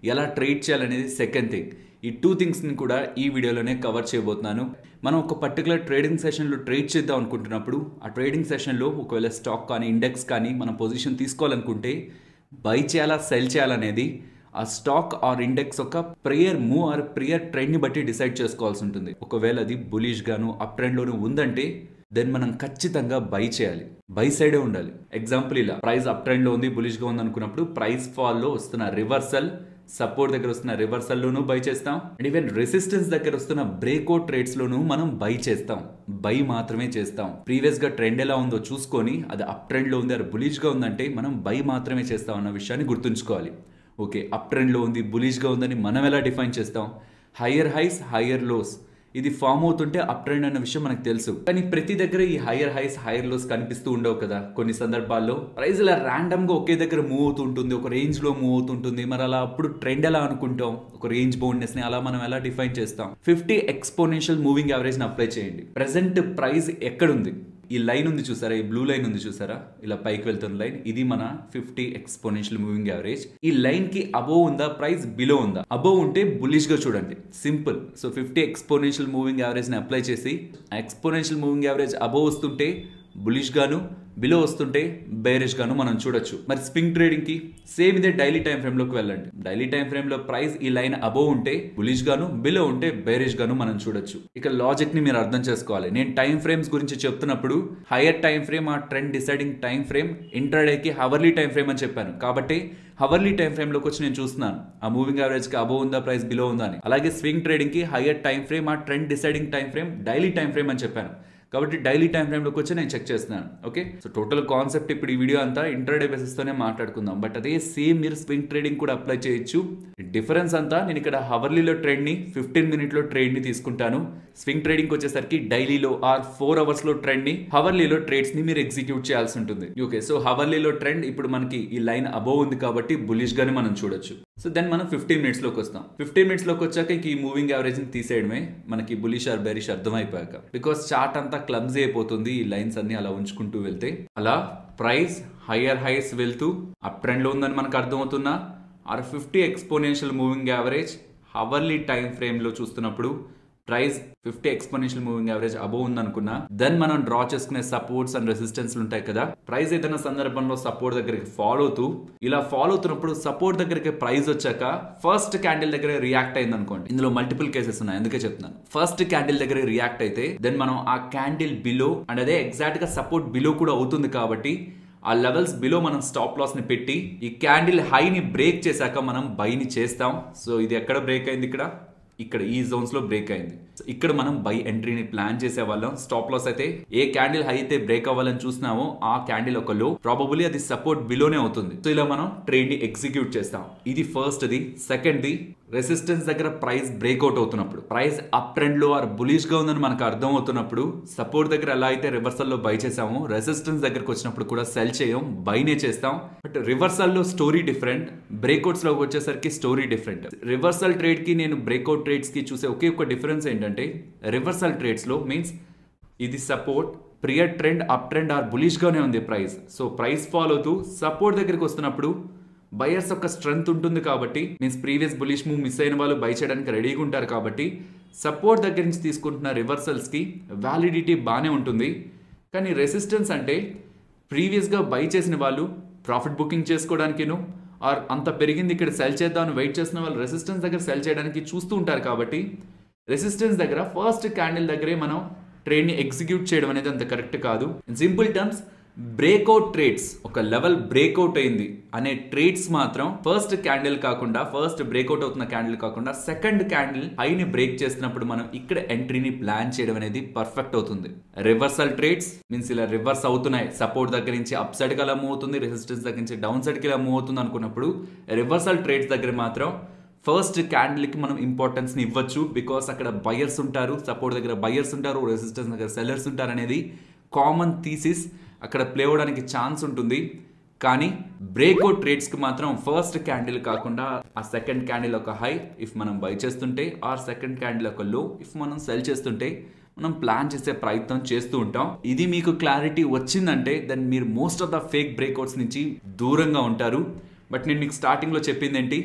ఎలా ట్రేడ్ చేయాలనేది సెకండ్ థింగ్ ఈ టూ థింగ్స్ని కూడా ఈ వీడియోలోనే కవర్ చేయబోతున్నాను మనం ఒక పర్టికులర్ ట్రేడింగ్ సెషన్లో ట్రేడ్ చేద్దాం అనుకుంటున్నప్పుడు ఆ ట్రేడింగ్ సెషన్లో ఒకవేళ స్టాక్ కానీ ఇండెక్స్ కానీ మనం పొజిషన్ తీసుకోవాలనుకుంటే బై చేయాలా సెల్ చేయాలనేది ఆ స్టాక్ ఆర్ ఇండెక్స్ ఒక ప్రేయర్ మూవ్ ఆర్ ప్రేయర్ ట్రెండ్ని బట్టి డిసైడ్ చేసుకోవాల్సి ఉంటుంది ఒకవేళ అది బులిష్ గాను అప్ ట్రెండ్లోనూ ఉందంటే దెన్ మనం ఖచ్చితంగా బై చేయాలి బై సైడే ఉండాలి ఎగ్జాంపుల్ ఇలా ప్రైస్ అప్ ట్రెండ్లో ఉంది బులిష్గా ఉంది అనుకున్నప్పుడు ప్రైస్ ఫాల్లో వస్తున్న రివర్సల్ సపోర్ట్ దగ్గర వస్తున్న రివర్సల్లోనూ బై చేస్తాం అండ్ ఈవెన్ రెసిస్టెన్స్ దగ్గర వస్తున్న బ్రేక్అవుట్ ట్రేడ్స్ లోనూ మనం బై చేస్తాం బై మాత్రమే చేస్తాం ప్రీవియస్ గా ట్రెండ్ ఎలా ఉందో చూసుకొని అది అప్ ట్రెండ్ లో ఉంది అది బులిష్ గా ఉందంటే మనం బై మాత్రమే చేస్తాం అన్న విషయాన్ని గుర్తుంచుకోవాలి ఓకే అప్ ట్రెండ్ లో ఉంది బులిష్ గా ఉందని మనం ఎలా డిఫైన్ చేస్తాం హయ్యర్ హైస్ హయ్యర్ లోస్ ఇది ఫామ్ అవుతుంటే అప్ ట్రెండ్ అన్న విషయం మనకు తెలుసు కానీ ప్రతి దగ్గర ఈ హైయర్ హైస్ హైయర్ లోస్ కనిపిస్తూ ఉండవు కదా కొన్ని సందర్భాల్లో ప్రైస్ ఇలా ర్యాండమ్ గా ఒకే దగ్గర మూవ్ అవుతుంటుంది ఒక రేంజ్ లో మూవ్ అవుతుంటుంది మరి అలా అప్పుడు ట్రెండ్ ఎలా అనుకుంటాం ఒక రేంజ్ బౌండ్నెస్ ని అలా మనం ఎలా డిఫైన్ చేస్తాం ఫిఫ్టీ ఎక్స్పోనెన్షియల్ మూవింగ్ యావరేజ్ ని అప్లై చేయండి ప్రెసెంట్ ప్రైస్ ఎక్కడుంది ఈ లైన్ ఉంది చూసారా ఈ బ్లూ లైన్ ఉంది చూసారా ఇలా పైకి వెళ్తున్న లైన్ ఇది మన ఫిఫ్టీ ఎక్స్పోనెన్షియల్ మూవింగ్ యావరేజ్ ఈ లైన్ కి అబోవ్ ఉందా ప్రైస్ బిలో ఉందా అబోవ్ ఉంటే బులిష్ గా చూడండి simple so fifty exponential moving average ని అప్లై చేసి ఆ ఎక్స్పోనెన్షియల్ మూవింగ్ యావరేజ్ అబోవ్ వస్తుంటే బులిష్ గాను బిలో వస్తుంటే బేరిష్ గాను మనం చూడొచ్చు మరి స్వింగ్ ట్రేడింగ్ కి సేమ్ ఇదే డైలీ టైం ఫ్రేమ్ లోకి వెళ్ళండి డైలీ టైం ఫ్రేమ్ లో ప్రైస్ ఈ లైన్ అబోవ్ ఉంటే బులిష్ గాను బిలో ఉంటే బేరిష్ గాను మనం చూడొచ్చు ఇక లాజిక్ ని మీరు అర్థం చేసుకోవాలి నేను టైం ఫ్రేమ్స్ గురించి చెప్తున్నప్పుడు హైయర్ టైం ఫ్రేమ్ ఆ ట్రెండ్ డిసైడింగ్ టైం ఫ్రేమ్ ఇంటర్డేకి హవర్లీ టైం ఫ్రేమ్ అని చెప్పాను కాబట్టి హవర్లీ టైం ఫ్రేమ్ లోకి వచ్చి నేను చూస్తున్నాను ఆ మూవింగ్ యావరేజ్ కి అబోవ్ ఉందా ప్రైస్ బిలో ఉందా అని అలాగే స్వింగ్ ట్రేడింగ్ కి హైయర్ టైం ఫ్రేమ్ ఆ trend deciding time frame daily time frame అని చెప్పాను కాబట్టి డైలీ టైం ఫ్రేమ్లోకి వచ్చి నేను చెక్ చేస్తున్నాను ఓకే సో టోటల్ కాన్సెప్ట్ ఇప్పుడు ఈ వీడియో అంతా ఇంటర్డే బేసిస్తోనే మాట్లాడుకుందాం బట్ అదే సేమ్ మీరు స్వింగ్ ట్రేడింగ్ కూడా అప్లై చేయొచ్చు డిఫరెన్స్ అంతా నేను ఇక్కడ హవర్లీలో ట్రెండ్ని ఫిఫ్టీన్ మినిట్లో ట్రేడ్ని తీసుకుంటాను స్వింగ్ ట్రేడింగ్ వచ్చేసరికి డైలీలో ఆర్ ఫోర్ అవర్స్లో ట్రెండ్ని హవర్లీలో ట్రేడ్స్ని మీరు ఎగ్జిక్యూట్ చేయాల్సి ఉంటుంది ఓకే సో హవర్లీలో ట్రెండ్ ఇప్పుడు మనకి ఈ లైన్ అబోవ్ ఉంది కాబట్టి బులిష్ గానే మనం చూడొచ్చు సో దెన్ మనం ఫిఫ్టీన్ మినిట్స్ లోకి వస్తాం ఫిఫ్టీన్ మినిట్స్ లోకి వచ్చాక ఇంక ఈ మూవింగ్ యావరేజ్ ని తీసేయడమే మనకి బులిష్ ఆర్ బెరిష్ అర్థమైపోయాక బికాస్ చార్ట్ అంతా క్లబ్స్ అయిపోతుంది ఈ లైన్స్ అన్ని అలా ఉంచుకుంటూ వెళ్తే అలా ప్రైస్ హయ్యర్ హైస్ వెళ్తూ అప్ ట్రెండ్ లో ఉందని మనకు అర్థమవుతున్నా or fifty exponential moving average hourly time frame లో చూస్తున్నప్పుడు price fifty exponential moving average above ఉందనుకున్నా దెన్ మనం డ్రా చేసుకునే సపోర్ట్స్ అండ్ రెసిస్టెన్స్ ఉంటాయి కదా ప్రైస్ ఏదైనా సందర్భంలో సపోర్ట్ దగ్గరికి ఫాలో అవుతూ ఇలా ఫాలో అవుతున్నప్పుడు సపోర్ట్ దగ్గరికి ప్రైస్ వచ్చాక ఫస్ట్ క్యాండిల్ దగ్గర రియాక్ట్ అయింది అనుకోండి ఇందులో మల్టిపుల్ కేసెస్ ఉన్నాయి అందుకే చెప్తున్నాను ఫస్ట్ క్యాండిల్ దగ్గర రియాక్ట్ అయితే దెన్ మనం ఆ క్యాండిల్ బిలో అండ్ అదే ఎగ్జాక్ట్ గా సపోర్ట్ బిలో కూడా అవుతుంది కాబట్టి ఆ లెవెల్స్ బిలో మనం స్టాప్ లాస్ ని పెట్టి ఈ క్యాండిల్ హైని బ్రేక్ చేశాక మనం బైని చేస్తాం సో ఇది ఎక్కడ బ్రేక్ అయింది ఇక్కడ ఇక్కడ ఈ జోన్స్ లో బ్రేక్ అయింది ఇక్కడ మనం బై ఎంట్రీని ప్లాన్ చేసే వాళ్ళం స్టాప్ లాస్ అయితే ఏ క్యాండిల్ హై అయితే బ్రేక్ అవ్వాలని చూసినామో ఆ క్యాండిల్ ఒక లో ప్రాబబులీ అది సపోర్ట్ బిలోనే అవుతుంది సో ఇలా మనం ట్రేడ్ ని ఎగ్జిక్యూట్ చేస్తాం ఇది first the second the resistance దగ్గర ప్రైస్ బ్రేక్అవుట్ అవుతున్నప్పుడు ప్రైస్ అప్ ట్రెండ్ లో ఆర్ బులిష్ గా ఉందని మనకు అర్థం అవుతున్నప్పుడు సపోర్ట్ దగ్గర ఎలా అయితే రివర్సల్ లో బై చేసామో రెసిస్టెన్స్ దగ్గరకు వచ్చినప్పుడు కూడా సెల్ చేయం బైనే చేస్తాం బట్ రివర్సల్ లో స్టోరీ డిఫరెంట్ బ్రేక్అవుట్స్ లోకి వచ్చేసరికి స్టోరీ డిఫరెంట్ రివర్సల్ ట్రేడ్ కి నేను బ్రేక్అవుట్ ట్రేడ్స్ కి చూసే ఒకే ఒక డిఫరెన్స్ ఏంటంటే రివర్సల్ ట్రేడ్స్ లో మీన్స్ ఇది support prior trend up trend or bullish గానే ఉంది ప్రైస్ సో ప్రైస్ ఫాలో అవుతూ సపోర్ట్ దగ్గరికి వస్తున్నప్పుడు బయర్స్ యొక్క స్ట్రెంగ్త్ ఉంటుంది కాబట్టి means previous bullish move miss అయిన వాళ్ళు బై చేయడానికి రెడీగా ఉంటారు కాబట్టి సపోర్ట్ దగ్గర నుంచి తీసుకుంటున్న రివర్సల్స్కి వ్యాలిడిటీ బాగానే ఉంటుంది కానీ రెసిస్టెన్స్ అంటే ప్రీవియస్గా బై చేసిన వాళ్ళు ప్రాఫిట్ బుకింగ్ చేసుకోవడానికిను ఆర్ అంత పెరిగింది ఇక్కడ సెల్ చేద్దామని వెయిట్ చేసిన వాళ్ళు రెసిస్టెన్స్ దగ్గర సెల్ చేయడానికి చూస్తూ ఉంటారు కాబట్టి రెసిస్టెన్స్ దగ్గర ఫస్ట్ క్యాండిల్ దగ్గరే మనం ట్రేడ్ని ఎగ్జిక్యూట్ చేయడం అనేది అంత కరెక్ట్ కాదు సింపుల్ టర్మ్స్ బ్రేక్అవుట్ ట్రేడ్స్ ఒక లెవెల్ బ్రేక్అవుట్ అయింది అనే ట్రేడ్స్ మాత్రం ఫస్ట్ క్యాండిల్ కాకుండా ఫస్ట్ బ్రేక్అవుట్ అవుతున్న క్యాండిల్ కాకుండా సెకండ్ క్యాండిల్ హైని బ్రేక్ చేస్తున్నప్పుడు మనం ఇక్కడ ఎంట్రీని ప్లాన్ చేయడం అనేది పర్ఫెక్ట్ అవుతుంది రివర్సల్ ట్రేడ్స్ మీన్స్ ఇలా రివర్స్ అవుతున్నాయి సపోర్ట్ దగ్గర నుంచి అప్ సైడ్ కి అలా మూవ్ అవుతుంది రెసిస్టెన్స్ దగ్గర నుంచి డౌన్ సైడ్ కి ఇలా మూవ్ అవుతుంది అనుకున్నప్పుడు రివర్సల్ ట్రేడ్స్ దగ్గర మాత్రం ఫస్ట్ క్యాండిల్కి మనం ఇంపార్టెన్స్ని ఇవ్వచ్చు బికాస్ అక్కడ బయర్స్ ఉంటారు సపోర్ట్ దగ్గర బయర్స్ ఉంటారు రెసిస్టెన్స్ దగ్గర సెల్లర్స్ ఉంటారు అనేది కామన్ థీసిస్ అక్కడ ప్లే అవ్వడానికి ఛాన్స్ ఉంటుంది కానీ బ్రేక్అవుట్ ట్రేడ్స్కి మాత్రం ఫస్ట్ క్యాండిల్ కాకుండా ఆ సెకండ్ క్యాండిల్ ఒక హై ఇఫ్ మనం బై చేస్తుంటే ఆర్ సెకండ్ క్యాండిల్ ఒక లో ఇఫ్ మనం సెల్ చేస్తుంటే మనం ప్లాన్ చేసే ప్రయత్నం చేస్తూ ఉంటాం ఇది మీకు క్లారిటీ వచ్చిందంటే దెన్ మీరు most of the fake breakouts నుంచి దూరంగా ఉంటారు బట్ నేను మీకు స్టార్టింగ్లో చెప్పింది ఏంటి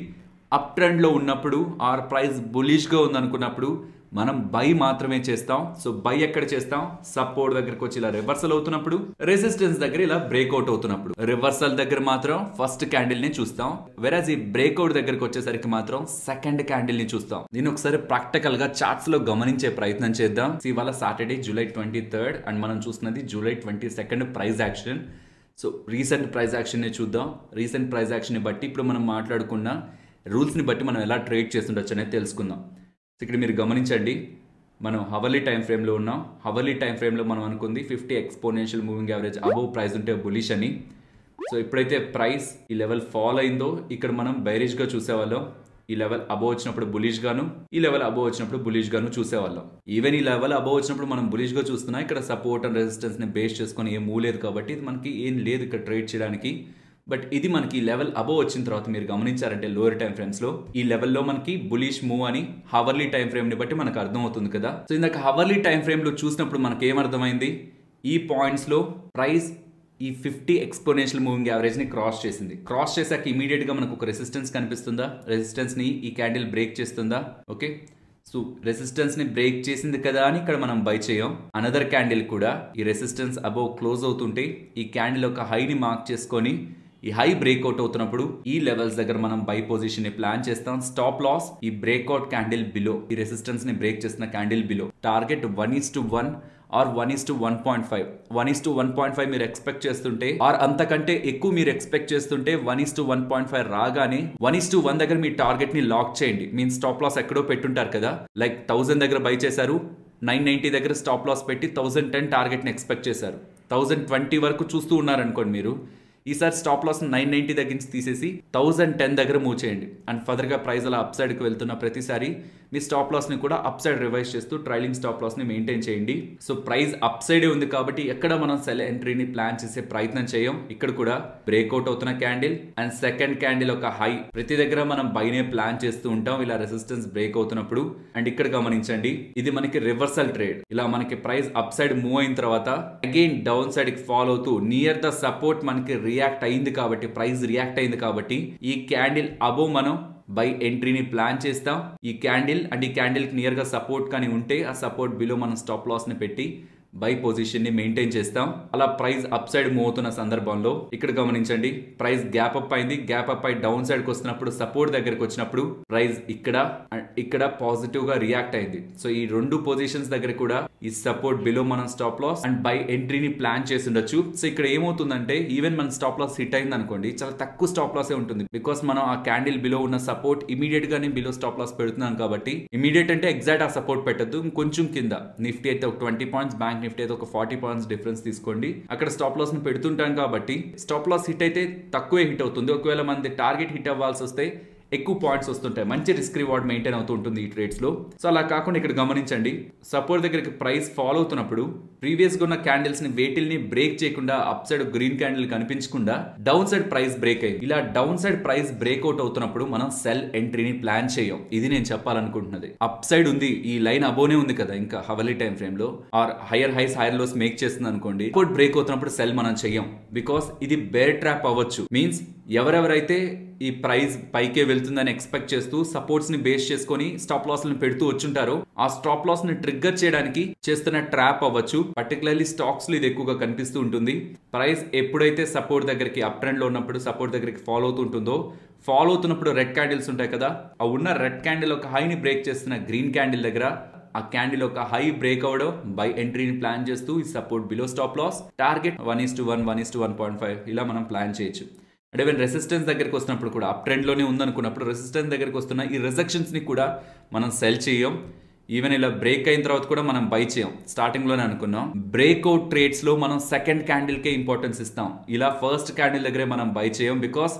అప్ ట్రెండ్లో ఉన్నప్పుడు ఆర్ ప్రైస్ బులిష్గా ఉందనుకున్నప్పుడు మనం బై మాత్రమే చేస్తాం సో బై ఎక్కడ చేస్తాం సపోర్ట్ దగ్గరకు వచ్చి ఇలా రివర్సల్ అవుతున్నప్పుడు రెసిస్టెన్స్ దగ్గర ఇలా బ్రేక్అవుట్ అవుతున్నప్పుడు రివర్సల్ దగ్గర మాత్రం ఫస్ట్ క్యాండిల్ ని చూస్తాం వెరాజ్ ఈ బ్రేక్అవుట్ దగ్గరకు వచ్చేసరికి మాత్రం సెకండ్ క్యాండిల్ ని చూస్తాం దీన్ని ఒకసారి ప్రాక్టికల్ గా చార్ట్స్ లో గమనించే ప్రయత్నం చేద్దాం So, ఇవాళ Saturday July twenty third and మనం చూస్తున్నది July twenty second price action so recent price యాక్షన్ని చూద్దాం రీసెంట్ ప్రైస్ యాక్షన్ని బట్టి ఇప్పుడు మనం మాట్లాడుకున్న రూల్స్ని బట్టి మనం ఎలా ట్రేడ్ చేస్తుండొచ్చు అనేది తెలుసుకుందాం సో ఇక్కడ మీరు గమనించండి మనం హవర్లీ టైం ఫ్రేమ్లో ఉన్నాం హవర్లీ టైం ఫ్రేమ్లో మనం అనుకుంది fifty exponential moving average above price ఉంటే బులిష్ అని సో ఎప్పుడైతే ప్రైస్ ఈ లెవెల్ ఫాల్ అయిందో ఇక్కడ మనం బైరిష్గా చూసేవాళ్ళం ఈ లెవెల్ అబోవ్ వచ్చినప్పుడు బులిష్ గాను ఈ లెవెల్ అబోవ్ వచ్చినప్పుడు బులిష్ గాను చూసేవాళ్ళం ఈవెన్ ఈ లెవెల్ అబోవ్ వచ్చినప్పుడు మనం బులిష్ గా చూస్తున్నా ఇక్కడ సపోర్ట్ అండ్ రెసిస్టెన్స్ ని బేస్ చేసుకొని ఏం మూవ్ లేదు కాబట్టి ఇది మనకి ఏం లేదు ఇక్కడ ట్రేడ్ చేయడానికి బట్ ఇది మనకి లెవెల్ అబోవ్ వచ్చిన తర్వాత మీరు గమనించారంటే లోయర్ టైం ఫ్రేమ్స్ లో ఈ లెవెల్లో మనకి బులిష్ మూవ్ అని హవర్లీ టైం ఫ్రేమ్ ని బట్టి మనకు అర్థం అవుతుంది కదా సో ఇందాక హవర్లీ టైం ఫ్రేమ్ లో చూసినప్పుడు మనకి ఏమర్థమైంది ఈ పాయింట్స్ లో ప్రైస్ ఈ ఫిఫ్టీ ఎక్స్పోనెన్షియల్ మూవింగ్ యావరేజ్ ని క్రాస్ చేసింది క్రాస్ చేశాక ఇమీడియట్ గా మనకు ఒక రెసిస్టెన్స్ కనిపిస్తుందా రెసిస్టెన్స్ ని ఈ క్యాండిల్ బ్రేక్ చేస్తుందా ఓకే సో రెసిస్టెన్స్ ని బ్రేక్ చేసింది కదా అని ఇక్కడ మనం బై చేయం అనదర్ క్యాండిల్ కూడా ఈ రెసిస్టెన్స్ అబౌవ్ క్లోజ్ అవుతుంటే ఈ క్యాండిల్ ఒక హైని మార్క్ చేసుకొని ఈ హై బ్రేక్అవుట్ అవుతున్నప్పుడు ఈ లెవెల్స్ దగ్గర మనం బై పొజిషన్ ని ప్లాన్ చేస్తాం స్టాప్ లాస్ ఈ బ్రేక్అవుట్ క్యాండిల్ బిలో ఈ రెసిస్టెన్స్ ని బ్రేక్ చేసిన candle below target one is to one or one is to one point five one is to one point five మీరు expect చేస్తుంటే or అంతకంటే ఎక్కువ మీరు ఎక్స్పెక్ట్ చేస్తుంటే one is to one point five రాగానే one is to one దగ్గర మీ target ని లాక్ చేయండి మీన్ స్టాప్ లాస్ ఎక్కడో పెట్టుంటారు కదా లైక్ థౌసండ్ దగ్గర బై చేశారు నైన్ నైన్టీ దగ్గర స్టాప్ లాస్ పెట్టి థౌసండ్ టెన్ టార్గెట్ని ఎక్స్పెక్ట్ చేశారు థౌసండ్ ట్వంటీ వరకు చూస్తూ ఉన్నారనుకోండి మీరు ఈసారి స్టాప్ లాస్ నైన్ నైన్టీ దగ్గర నుంచి తీసేసి థౌసండ్ టెన్ దగ్గర మూవ్ చేయండి అండ్ ఫర్దర్గా ప్రైస్ అలా అప్ సైడ్కి వెళ్తున్న ప్రతిసారి మీ స్టాప్ లాస్ని కూడా అప్ సైడ్ రివైజ్ చేస్తూ ట్రైలింగ్ స్టాప్ లాస్ని మెయింటైన్ చేయండి సో ప్రైస్ అప్ సైడే ఉంది కాబట్టి ఎక్కడ మనం సెల్ ఎంట్రీని ప్లాన్ చేసే ప్రయత్నం చేయం ఇక్కడ కూడా బ్రేక్అవుట్ అవుతున్న క్యాండిల్ అండ్ సెకండ్ క్యాండిల్ ఒక హై ప్రతి దగ్గర మనం బైనే ప్లాన్ చేస్తూ ఉంటాం ఇలా రెసిస్టెన్స్ బ్రేక్ అవుతున్నప్పుడు అండ్ ఇక్కడ గమనించండి ఇది మనకి రివర్సల్ ట్రేడ్ ఇలా మనకి ప్రైస్ అప్ సైడ్ మూవ్ అయిన తర్వాత అగైన్ డౌన్ సైడ్ కి ఫాలో అవుతూ నియర్ ద సపోర్ట్ మనకి రియాక్ట్ అయింది కాబట్టి ప్రైస్ రియాక్ట్ అయింది కాబట్టి ఈ క్యాండిల్ అబోవ్ మనం బై ఎంట్రీని ప్లాన్ చేస్తాం ఈ క్యాండిల్ అండ్ ఈ క్యాండిల్ నియర్ గా సపోర్ట్ కానీ ఉంటే ఆ సపోర్ట్ బిలో మనం స్టాప్ లాస్ ని పెట్టి బై పొజిషన్ ని మెయింటైన్ చేస్తాం అలా ప్రైస్ అప్ సైడ్ మూవ్ అవుతున్న సందర్భంలో ఇక్కడ గమనించండి ప్రైస్ గ్యాప్ అప్ అయింది గ్యాప్ అప్ అయి డౌన్ సైడ్ కి వస్తున్నప్పుడు సపోర్ట్ దగ్గరకు వచ్చినప్పుడు ప్రైస్ ఇక్కడ and ఇక్కడ పాజిటివ్ గా రియాక్ట్ అయింది సో ఈ రెండు పొజిషన్స్ దగ్గర కూడా ఈ సపోర్ట్ బిలో మనం స్టాప్ లాస్ అండ్ బై ఎంట్రీని ప్లాన్ చేసి ఉండొచ్చు సో ఇక్కడ ఏమవుతుందంటే ఈవెన్ మన స్టాప్ లాస్ హిట్ అయింది అనుకోండి చాలా తక్కువ స్టాప్ లాసే ఉంటుంది బికాస్ మనం ఆ క్యాండిల్ బిలో ఉన్న సపోర్ట్ ఇమీడియట్ గానే బిలో స్టాప్ లాస్ పెడుతున్నాం కాబట్టి ఇమీడియట్ అంటే ఎగ్జాక్ట్ ఆ సపోర్ట్ పెట్టద్దు కొంచెం కింద నిఫ్టీ అయితే ఒక ట్వంటీ పాయింట్స్ బ్యాంక్ నిఫ్టీ అయితే ఒక ఫార్టీ పాయింట్స్ డిఫరెన్స్ తీసుకోండి అక్కడ స్టాప్ లాస్ ని పెడుతుంటాం కాబట్టి స్టాప్ లాస్ హిట్ అయితే తక్కువే హిట్ అవుతుంది ఒకవేళ మనది టార్గెట్ హిట్ అవ్వాల్సి వస్తే ఎక్కువ పాయింట్స్ వస్తుంటాయి మంచి రిస్క్ రివార్డ్ మెయింటైన్ అవుతూ ఉంటుంది ఈ ట్రేడ్స్ లో సో అలా కాకుండా ఇక్కడ గమనించండి సపోర్ట్ దగ్గరికి ప్రైస్ ఫాలో అవుతున్నప్పుడు ప్రీవియస్ గా ఉన్న క్యాండిల్స్ ని వేటిల్ని బ్రేక్ చేయకుండా అప్ సైడ్ గ్రీన్ క్యాండిల్ కనిపించకుండా డౌన్ సైడ్ ప్రైస్ బ్రేక్ అయింది ఇలా డౌన్ సైడ్ ప్రైస్ బ్రేక్అవుట్ అవుతున్నప్పుడు మనం సెల్ ఎంట్రీని ప్లాన్ చేయం ఇది నేను చెప్పాలనుకుంటున్నది అప్ సైడ్ ఉంది ఈ లైన్ అబోనే ఉంది కదా ఇంకా హవలీ టైం ఫ్రేమ్ లో or higher highs higher lows make చేస్తుంది అనుకోండి సపోర్ట్ బ్రేక్ అవుతున్నప్పుడు సెల్ మనం చెయ్యం బికాస్ ఇది బేర్ ట్రాప్ అవ్వచ్చు మీన్స్ ఎవరెవరైతే ఈ ప్రైస్ పైకే వెళ్తుందని ఎక్స్పెక్ట్ చేస్తూ సపోర్ట్స్ ని బేస్ చేసుకొని స్టాప్ లాస్ ని పెడుతూ వచ్చుంటారో ఆ స్టాప్ లాస్ ని ట్రిగ్గర్ చేయడానికి చేస్తున్న ట్రాప్ అవ్వచ్చు పర్టికులర్లీ స్టాక్స్ లో ఇది ఎక్కువగా కనిపిస్తూ ఉంటుంది ప్రైస్ ఎప్పుడైతే సపోర్ట్ దగ్గరికి అప్ ట్రెండ్ లో ఉన్నప్పుడు సపోర్ట్ దగ్గరికి ఫాలో అవుతుంటుందో ఫాలో అవుతున్నప్పుడు రెడ్ క్యాండిల్స్ ఉంటాయి కదా ఆ ఉన్న రెడ్ క్యాండిల్ ఒక హైని బ్రేక్ చేస్తున్న గ్రీన్ క్యాండిల్ దగ్గర ఆ క్యాండిల్ ఒక హై బ్రేక్ అవడం బై ఎంట్రీని ప్లాన్ చేస్తూ ఈ support below stop loss target one is to one one is to one point five ఇలా మనం ప్లాన్ చేయొచ్చు అంటే ఈవెన్ రెసిస్టెన్స్ దగ్గరికి వస్తున్నప్పుడు కూడా అప్ ట్రెండ్లోనే ఉందనుకున్నప్పుడు రెసిస్టెన్స్ దగ్గరికి వస్తున్న ఈ రిజెక్షన్స్ని కూడా మనం సెల్ చేయం ఈవెన్ ఇలా బ్రేక్ అయిన తర్వాత కూడా మనం బై చేయం స్టార్టింగ్లోనే అనుకున్నాం బ్రేక్అవుట్ ట్రేడ్స్లో మనం సెకండ్ క్యాండిల్కే ఇంపార్టెన్స్ ఇస్తాం ఇలా ఫస్ట్ క్యాండిల్ దగ్గరే మనం బై చేయం బికాస్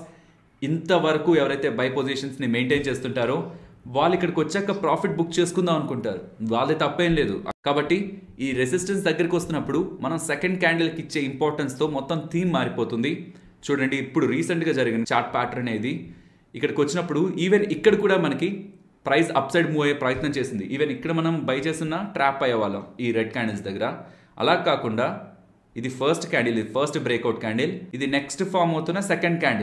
ఇంతవరకు ఎవరైతే బై పొజిషన్స్ని మెయింటైన్ చేస్తుంటారో వాళ్ళు ఇక్కడికి వచ్చాక ప్రాఫిట్ బుక్ చేసుకుందాం అనుకుంటారు వాళ్ళే తప్పేం లేదు కాబట్టి ఈ రెసిస్టెన్స్ దగ్గరికి వస్తున్నప్పుడు మనం సెకండ్ క్యాండిల్కి ఇచ్చే ఇంపార్టెన్స్తో మొత్తం థీమ్ మారిపోతుంది చూడండి ఇప్పుడు రీసెంట్గా జరిగిన చార్ట్ ప్యాటర్న్ అనేది ఇక్కడికి వచ్చినప్పుడు ఈవెన్ ఇక్కడ కూడా మనకి ప్రైస్ అప్ సైడ్ మూవ్ అయ్యే ప్రయత్నం చేసింది ఈవెన్ ఇక్కడ మనం బై చేస్తున్న ట్రాప్ అయ్యే వాళ్ళం ఈ రెడ్ క్యాండిల్స్ దగ్గర అలా కాకుండా ఇది ఫస్ట్ క్యాండిల్ ఇది ఫస్ట్ బ్రేక్అవుట్ క్యాండిల్ ఇది నెక్స్ట్ ఫామ్ అవుతున్న సెకండ్ క్యాండిల్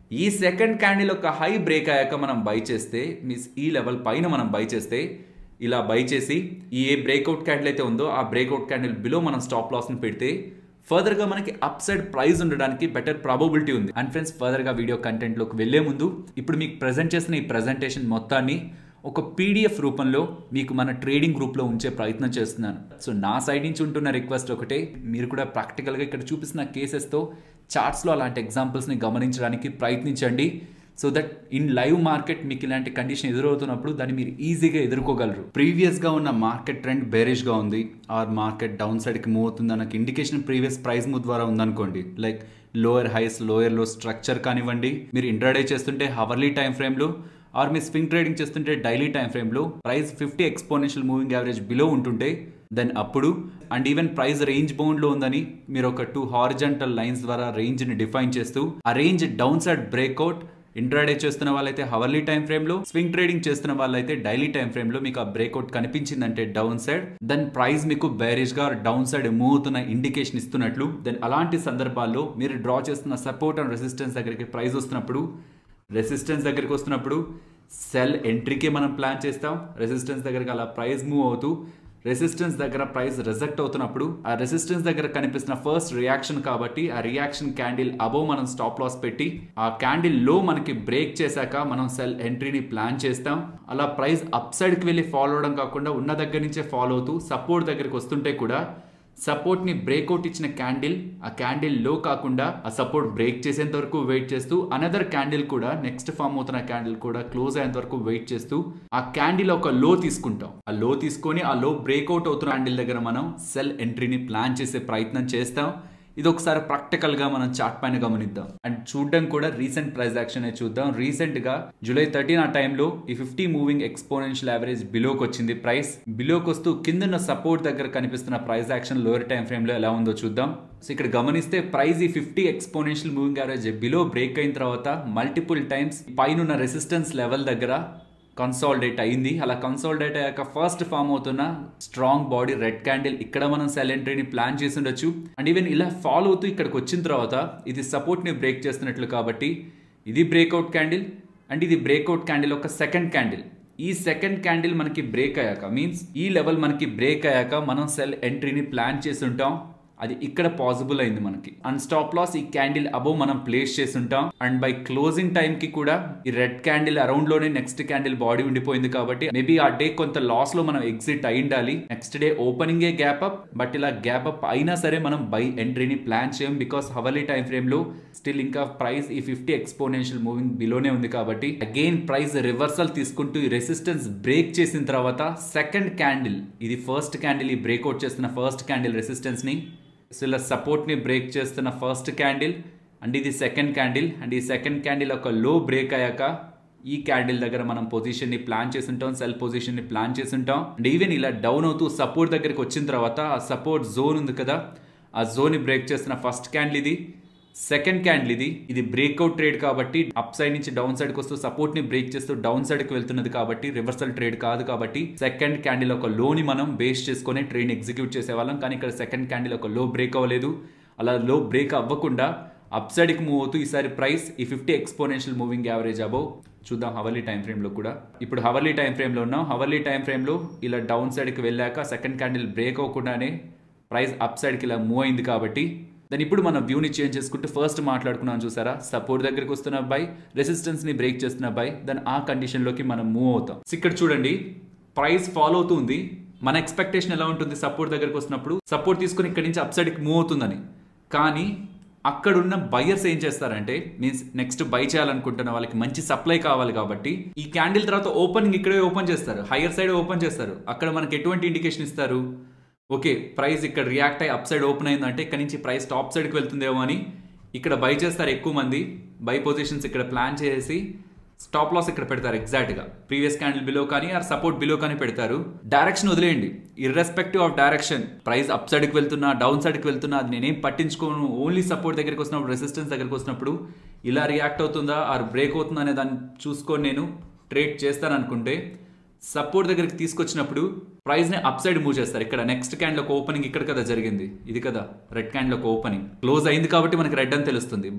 ఈ సెకండ్ క్యాండిల్ ఒక హై బ్రేక్ అయ్యాక మనం బై చేస్తే మీన్స్ ఈ లెవెల్ పైన మనం బై చేస్తే ఇలా బై చేసి ఈ ఏ బ్రేక్అవుట్ క్యాండిల్ అయితే ఉందో ఆ బ్రేక్అవుట్ క్యాండిల్ బిలో మనం స్టాప్ లాస్ని పెడితే ఫర్దర్గా మనకి అప్ సైడ్ ప్రైస్ ఉండడానికి బెటర్ ప్రాబబిలిటీ ఉంది అండ్ ఫ్రెండ్స్ ఫర్దర్గా వీడియో కంటెంట్లోకి వెళ్లే ముందు ఇప్పుడు మీకు ప్రజెంట్ చేసిన ఈ ప్రజెంటేషన్ మొత్తాన్ని ఒక పీడిఎఫ్ రూపంలో మీకు మన ట్రేడింగ్ గ్రూప్లో ఉంచే ప్రయత్నం చేస్తున్నాను సో నా సైడ్ నుంచి ఉంటున్న రిక్వెస్ట్ ఒకటే మీరు కూడా ప్రాక్టికల్గా ఇక్కడ చూపిస్తున్న కేసెస్తో చార్ట్స్లో అలాంటి ఎగ్జాంపుల్స్ని గమనించడానికి ప్రయత్నించండి so that in live market మీకు ఇలాంటి కండిషన్ ఎదురవుతున్నప్పుడు దాన్ని మీరు ఈజీగా ఎదుర్కోగలరు ప్రీవియస్గా ఉన్న మార్కెట్ ట్రెండ్ బేరిష్గా ఉంది ఆర్ మార్కెట్ డౌన్ సైడ్కి మూవ్ అవుతుంది అన్న ఇండికేషన్ ప్రీవియస్ ప్రైస్ మూవ్ ద్వారా ఉందనుకోండి like lower highs lower low structure కానివ్వండి మీరు ఇంట్రాడే చేస్తుంటే హవర్లీ టైం ఫ్రేమ్లో ఆర్ మీ స్వింగ్ ట్రేడింగ్ చేస్తుంటే డైలీ టైం ఫ్రేమ్లో price fifty exponential moving average below ఉంటుంటే దెన్ అప్పుడు అండ్ ఈవెన్ ప్రైస్ రేంజ్ బౌండ్లో ఉందని మీరు ఒక టూ హారిజంటల్ లైన్స్ ద్వారా రేంజ్ని డిఫైన్ చేస్తూ ఆ range down side breakout intraday చేస్తున్న వాళ్ళైతే హవర్లీ టైం ఫ్రేమ్ లో స్వింగ్ ట్రేడింగ్ చేస్తున్న వాళ్ళైతే డైలీ టైం ఫ్రేమ్ లో మీకు ఆ బ్రేక్అవుట్ కనిపించిందంటే డౌన్ సైడ్ దెన్ ప్రైస్ మీకు బేరిష్ గా డౌన్ సైడ్ మూవ్ అవుతున్న ఇండికేషన్ ఇస్తున్నట్లు దెన్ అలాంటి సందర్భాల్లో మీరు డ్రా చేస్తున్న సపోర్ట్ అండ్ రెసిస్టెన్స్ దగ్గరికి ప్రైస్ వస్తున్నప్పుడు రెసిస్టెన్స్ దగ్గరికి వస్తున్నప్పుడు సెల్ ఎంట్రీకే మనం ప్లాన్ చేస్తాం రెసిస్టెన్స్ దగ్గరికి అలా ప్రైస్ మూవ్ అవుతూ రెసిస్టెన్స్ దగ్గర ప్రైస్ రిజెక్ట్ అవుతున్నప్పుడు ఆ రెసిస్టెన్స్ దగ్గర కనిపిస్తున్న ఫస్ట్ రియాక్షన్ కాబట్టి ఆ రియాక్షన్ క్యాండిల్ అబోవ్ మనం స్టాప్ లాస్ పెట్టి ఆ క్యాండిల్ లో మనకి బ్రేక్ చేశాక మనం సెల్ ఎంట్రీని ప్లాన్ చేస్తాం అలా ప్రైస్ అప్ సైడ్కి వెళ్ళి ఫాలో అవడం కాకుండా ఉన్న దగ్గర నుంచే ఫాలో అవుతూ సపోర్ట్ దగ్గరికి వస్తుంటే కూడా సపోర్ట్ ని బ్రేక్అవుట్ ఇచ్చిన క్యాండిల్ ఆ క్యాండిల్ లో కాకుండా ఆ సపోర్ట్ బ్రేక్ చేసేంత వరకు వెయిట్ చేస్తూ అనదర్ క్యాండిల్ కూడా నెక్స్ట్ ఫామ్ అవుతున్న క్యాండిల్ కూడా క్లోజ్ అయ్యేంత వరకు వెయిట్ చేస్తూ ఆ క్యాండిల్ ఒక లో తీసుకుంటాం ఆ లో తీసుకొని ఆ లో బ్రేక్అవుట్ అవుతున్న క్యాండిల్ దగ్గర మనం సెల్ ఎంట్రీని ప్లాన్ చేసే ప్రయత్నం చేస్తాం ఇది ఒకసారి ప్రాక్టికల్ గా మనం చార్ట్ పైన గమనిద్దాం అండ్ చూడడం కూడా రీసెంట్ ప్రైస్ యాక్షన్ చూద్దాం రీసెంట్ గా జూలై థర్టీన్ ఆ టైంలో ఈ ఫిఫ్టీ మూవింగ్ ఎక్స్పోనెన్షియల్ యావరేజ్ బిలోకి వచ్చింది ప్రైస్ బిలోకి వస్తూ కిందన్న సపోర్ట్ దగ్గర కనిపిస్తున్న price action lower time frame లో ఎలా ఉందో చూద్దాం సో ఇక్కడ గమనిస్తే ప్రైస్ ఈ fifty exponential moving average below break అయిన తర్వాత మల్టిపుల్ టైమ్స్ పైన రెసిస్టెన్స్ లెవెల్ దగ్గర కన్సాలిడేట్ అయింది అలా కన్సాలిడేట్ అయ్యాక ఫస్ట్ ఫామ్ అవుతున్న స్ట్రాంగ్ బాడీ రెడ్ క్యాండిల్ ఇక్కడ మనం సెల్ ఎంట్రీని ప్లాన్ చేసి ఉండొచ్చు అండ్ ఈవెన్ ఇలా ఫాలో అవుతూ ఇక్కడికి వచ్చిన తర్వాత ఇది సపోర్ట్ని బ్రేక్ చేస్తున్నట్లు కాబట్టి ఇది బ్రేక్అవుట్ క్యాండిల్ అండ్ ఇది బ్రేక్అవుట్ క్యాండిల్ ఒక సెకండ్ క్యాండిల్ ఈ సెకండ్ క్యాండిల్ మనకి బ్రేక్ అయ్యాక మీన్స్ ఈ లెవెల్ మనకి బ్రేక్ అయ్యాక మనం సెల్ ఎంట్రీని ప్లాన్ చేసి ఉంటాం అది ఇక్కడ పాసిబుల్ అయింది మనకి అండ్ స్టాప్ లాస్ ఈ క్యాండిల్ అబోవ్ మనం ప్లేస్ చేసి ఉంటాం అండ్ బై క్లోజింగ్ టైం కి కూడా ఈ రెడ్ క్యాండిల్ అరౌండ్ లోనే నెక్స్ట్ క్యాండిల్ బాడీ ఉండిపోయింది కాబట్టి మేబీ ఆ డే కొంత లాస్ లో మనం ఎగ్జిట్ అయి ఉండాలి next day opening a gap up but ఇలా గ్యాప్ అప్ అయినా సరే మనం బై ఎంట్రీని ప్లాన్ చేయం బికాస్ హవర్లీ టైం ఫ్రేమ్ లో స్టిల్ ఇంకా ప్రైస్ ఈ ఫిఫ్టీ ఎక్స్పోనెన్షియల్ మూవింగ్ బిలోనే ఉంది కాబట్టి అగైన్ ప్రైస్ రివర్సల్ తీసుకుంటూ ఈ రెసిస్టెన్స్ బ్రేక్ చేసిన తర్వాత సెకండ్ క్యాండిల్ ఇది ఫస్ట్ క్యాండిల్ ఈ బ్రేక్అవుట్ చేస్తున్న ఫస్ట్ క్యాండిల్ రెసిస్టెన్స్ ని సో ఇలా సపోర్ట్ని బ్రేక్ చేస్తున్న ఫస్ట్ క్యాండిల్ అండ్ ఇది సెకండ్ క్యాండిల్ అండ్ ఈ సెకండ్ క్యాండిల్ ఒక లో బ్రేక్ అయ్యాక ఈ క్యాండిల్ దగ్గర మనం పొజిషన్ని ప్లాన్ చేసి ఉంటాం సెల్ పొజిషన్ని ప్లాన్ చేసి ఉంటాం అండ్ ఈవెన్ ఇలా డౌన్ అవుతూ సపోర్ట్ దగ్గరికి వచ్చిన తర్వాత ఆ సపోర్ట్ జోన్ ఉంది కదా ఆ జోన్ని బ్రేక్ చేస్తున్న ఫస్ట్ క్యాండిల్ ఇది సెకండ్ క్యాండిల్ ఇది ఇది బ్రేక్అవుట్ ట్రేడ్ కాబట్టి అప్ సైడ్ నుంచి డౌన్ సైడ్ కి వస్తూ సపోర్ట్ ని బ్రేక్ చేస్తూ డౌన్ సైడ్ కి వెళ్తున్నది కాబట్టి రివర్సల్ ట్రేడ్ కాదు కాబట్టి సెకండ్ క్యాండిల్ ఒక లోని మనం బేస్ చేసుకొని ట్రేడ్ ఎగ్జిక్యూట్ చేసేవాళ్ళం కానీ ఇక్కడ సెకండ్ క్యాండిల్ ఒక లో బ్రేక్ అవ్వలేదు అలా లో బ్రేక్ అవ్వకుండా అప్ సైడ్ కి మూవ్ అవుతూ ఈసారి ప్రైస్ ఈ fifty exponential moving average above చూద్దాం హవర్లీ టైం ఫ్రేమ్ లో కూడా ఇప్పుడు హవర్లీ టైం ఫ్రేమ్ లో ఉన్నాం హవర్లీ టైం ఫ్రేమ్ లో ఇలా డౌన్ సైడ్ కి వెళ్ళాక సెకండ్ క్యాండిల్ బ్రేక్ అవ్వకుండానే ప్రైస్ అప్ సైడ్ కి ఇలా మూవ్ అయింది కాబట్టి దాని ఇప్పుడు మనం వ్యూని చేంజ్ చేసుకుంటూ ఫస్ట్ మాట్లాడుకున్నాం చూసారా సపోర్ట్ దగ్గరికి వస్తున్న బై రెసిస్టెన్స్ ని బ్రేక్ చేస్తున్న బై దాని ఆ కండిషన్ లోకి మనం మూవ్ అవుతాం So ఇక్కడ చూడండి ప్రైస్ ఫాలో అవుతుంది మన ఎక్స్పెక్టేషన్ ఎలా ఉంటుంది సపోర్ట్ దగ్గరికి వస్తున్నప్పుడు సపోర్ట్ తీసుకుని ఇక్కడ నుంచి అప్ సైడ్ కి మూవ్ అవుతుందని కానీ అక్కడ ఉన్న బయర్స్ ఏం చేస్తారంటే మీన్స్ నెక్స్ట్ బై చేయాలనుకుంటున్న వాళ్ళకి మంచి సప్లై కావాలి కాబట్టి ఈ క్యాండిల్ తర్వాత ఓపెనింగ్ ఇక్కడే ఓపెన్ చేస్తారు హైయర్ సైడ్ ఓపెన్ చేస్తారు అక్కడ మనకి ఎటువంటి ఇండికేషన్ ఇస్తారు ఓకే ప్రైస్ ఇక్కడ రియాక్ట్ అయ్యి అప్ సైడ్ ఓపెన్ అయిందంటే ఇక్కడ నుంచి ప్రైస్ టాప్ సైడ్కి వెళ్తుందేమో అని ఇక్కడ బై చేస్తారు ఎక్కువ మంది బై పొజిషన్స్ ఇక్కడ ప్లాన్ చేసి స్టాప్ లాస్ ఇక్కడ పెడతారు ఎగ్జాక్ట్ గా ప్రీవియస్ క్యాండిల్ బిలో కానీ ఆర్ సపోర్ట్ బిలో కానీ పెడతారు డైరెక్షన్ వదిలేయండి irrespective of direction price up సైడ్కి వెళ్తున్నా డౌన్ సైడ్కి వెళ్తున్నా అది నేనేం పట్టించుకోను ఓన్లీ సపోర్ట్ దగ్గరికి వస్తున్నప్పుడు రెసిస్టెన్స్ దగ్గరికి వస్తున్నప్పుడు ఇలా రియాక్ట్ అవుతుందా ఆర్ బ్రేక్ అవుతుందా అనే దాన్ని చూసుకొని నేను ట్రేడ్ చేస్తాను అనుకుంటే సపోర్ట్ దగ్గరికి తీసుకొచ్చినప్పుడు ప్రైస్ ని అప్ సైడ్ మూవ్ చేస్తారు ఇక్కడ నెక్స్ట్ క్యాండిల్ ఒక ఓపెనింగ్ ఇక్కడ కదా జరిగింది ఇది కదా రెడ్ క్యాండిల్ ఒక ఓపెనింగ్ క్లోజ్ అయింది కాబట్టి మనకి రెడ్ అని తెలుస్తుంది బట్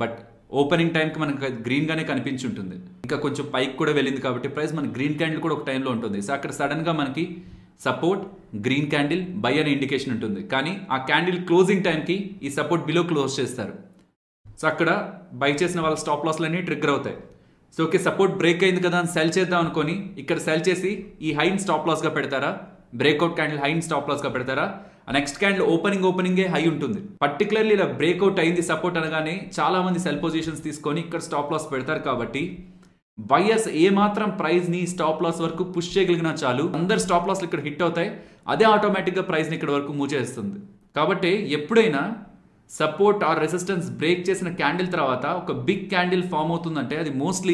ఓపెనింగ్ టైంకి మనకు గ్రీన్గానే కనిపించి ఉంటుంది ఇంకా కొంచెం పైకి కూడా వెళ్ళింది కాబట్టి ప్రైస్ మన గ్రీన్ క్యాండిల్ కూడా ఒక టైంలో ఉంటుంది సో అక్కడ సడన్గా మనకి సపోర్ట్ గ్రీన్ క్యాండిల్ బై అనే ఇండికేషన్ ఉంటుంది కానీ ఆ క్యాండిల్ క్లోజింగ్ టైంకి ఈ సపోర్ట్ బిలో క్లోజ్ చేస్తారు సో అక్కడ బై చేసిన వాళ్ళ స్టాప్ లాస్లన్నీ ట్రిగ్గర్ అవుతాయి సో ఓకే సపోర్ట్ బ్రేక్ అయింది కదా అని సెల్ చేద్దాం అనుకొని ఇక్కడ సెల్ చేసి ఈ హైన్ స్టాప్ లాస్గా పెడతారా బ్రేక్అవుట్ క్యాండిల్ హైన్ స్టాప్ లాస్గా పెడతారా ఆ నెక్స్ట్ క్యాండిల్ ఓపెనింగ్ ఓపెనింగే హై ఉంటుంది పర్టికులర్లీ ఇలా బ్రేక్అవుట్ అయింది సపోర్ట్ అనగానే చాలా మంది సెల్ పొజిషన్స్ తీసుకొని ఇక్కడ స్టాప్ లాస్ పెడతారు కాబట్టి బయర్స్ ఏ మాత్రం ప్రైస్ ని స్టాప్ లాస్ వరకు పుష్ చేయగలిగినా చాలు అందరు స్టాప్ లాస్ ఇక్కడ హిట్ అవుతాయి అదే ఆటోమేటిక్ గా ప్రైస్ ని ఇక్కడ వరకు మూవ్ చేస్తుంది కాబట్టి ఎప్పుడైనా సపోర్ట్ ఆర్ రెసిస్టెన్స్ బ్రేక్ చేసిన క్యాండిల్ తర్వాత ఒక బిగ్ క్యాండిల్ ఫామ్ అవుతుందంటే అది మోస్ట్లీ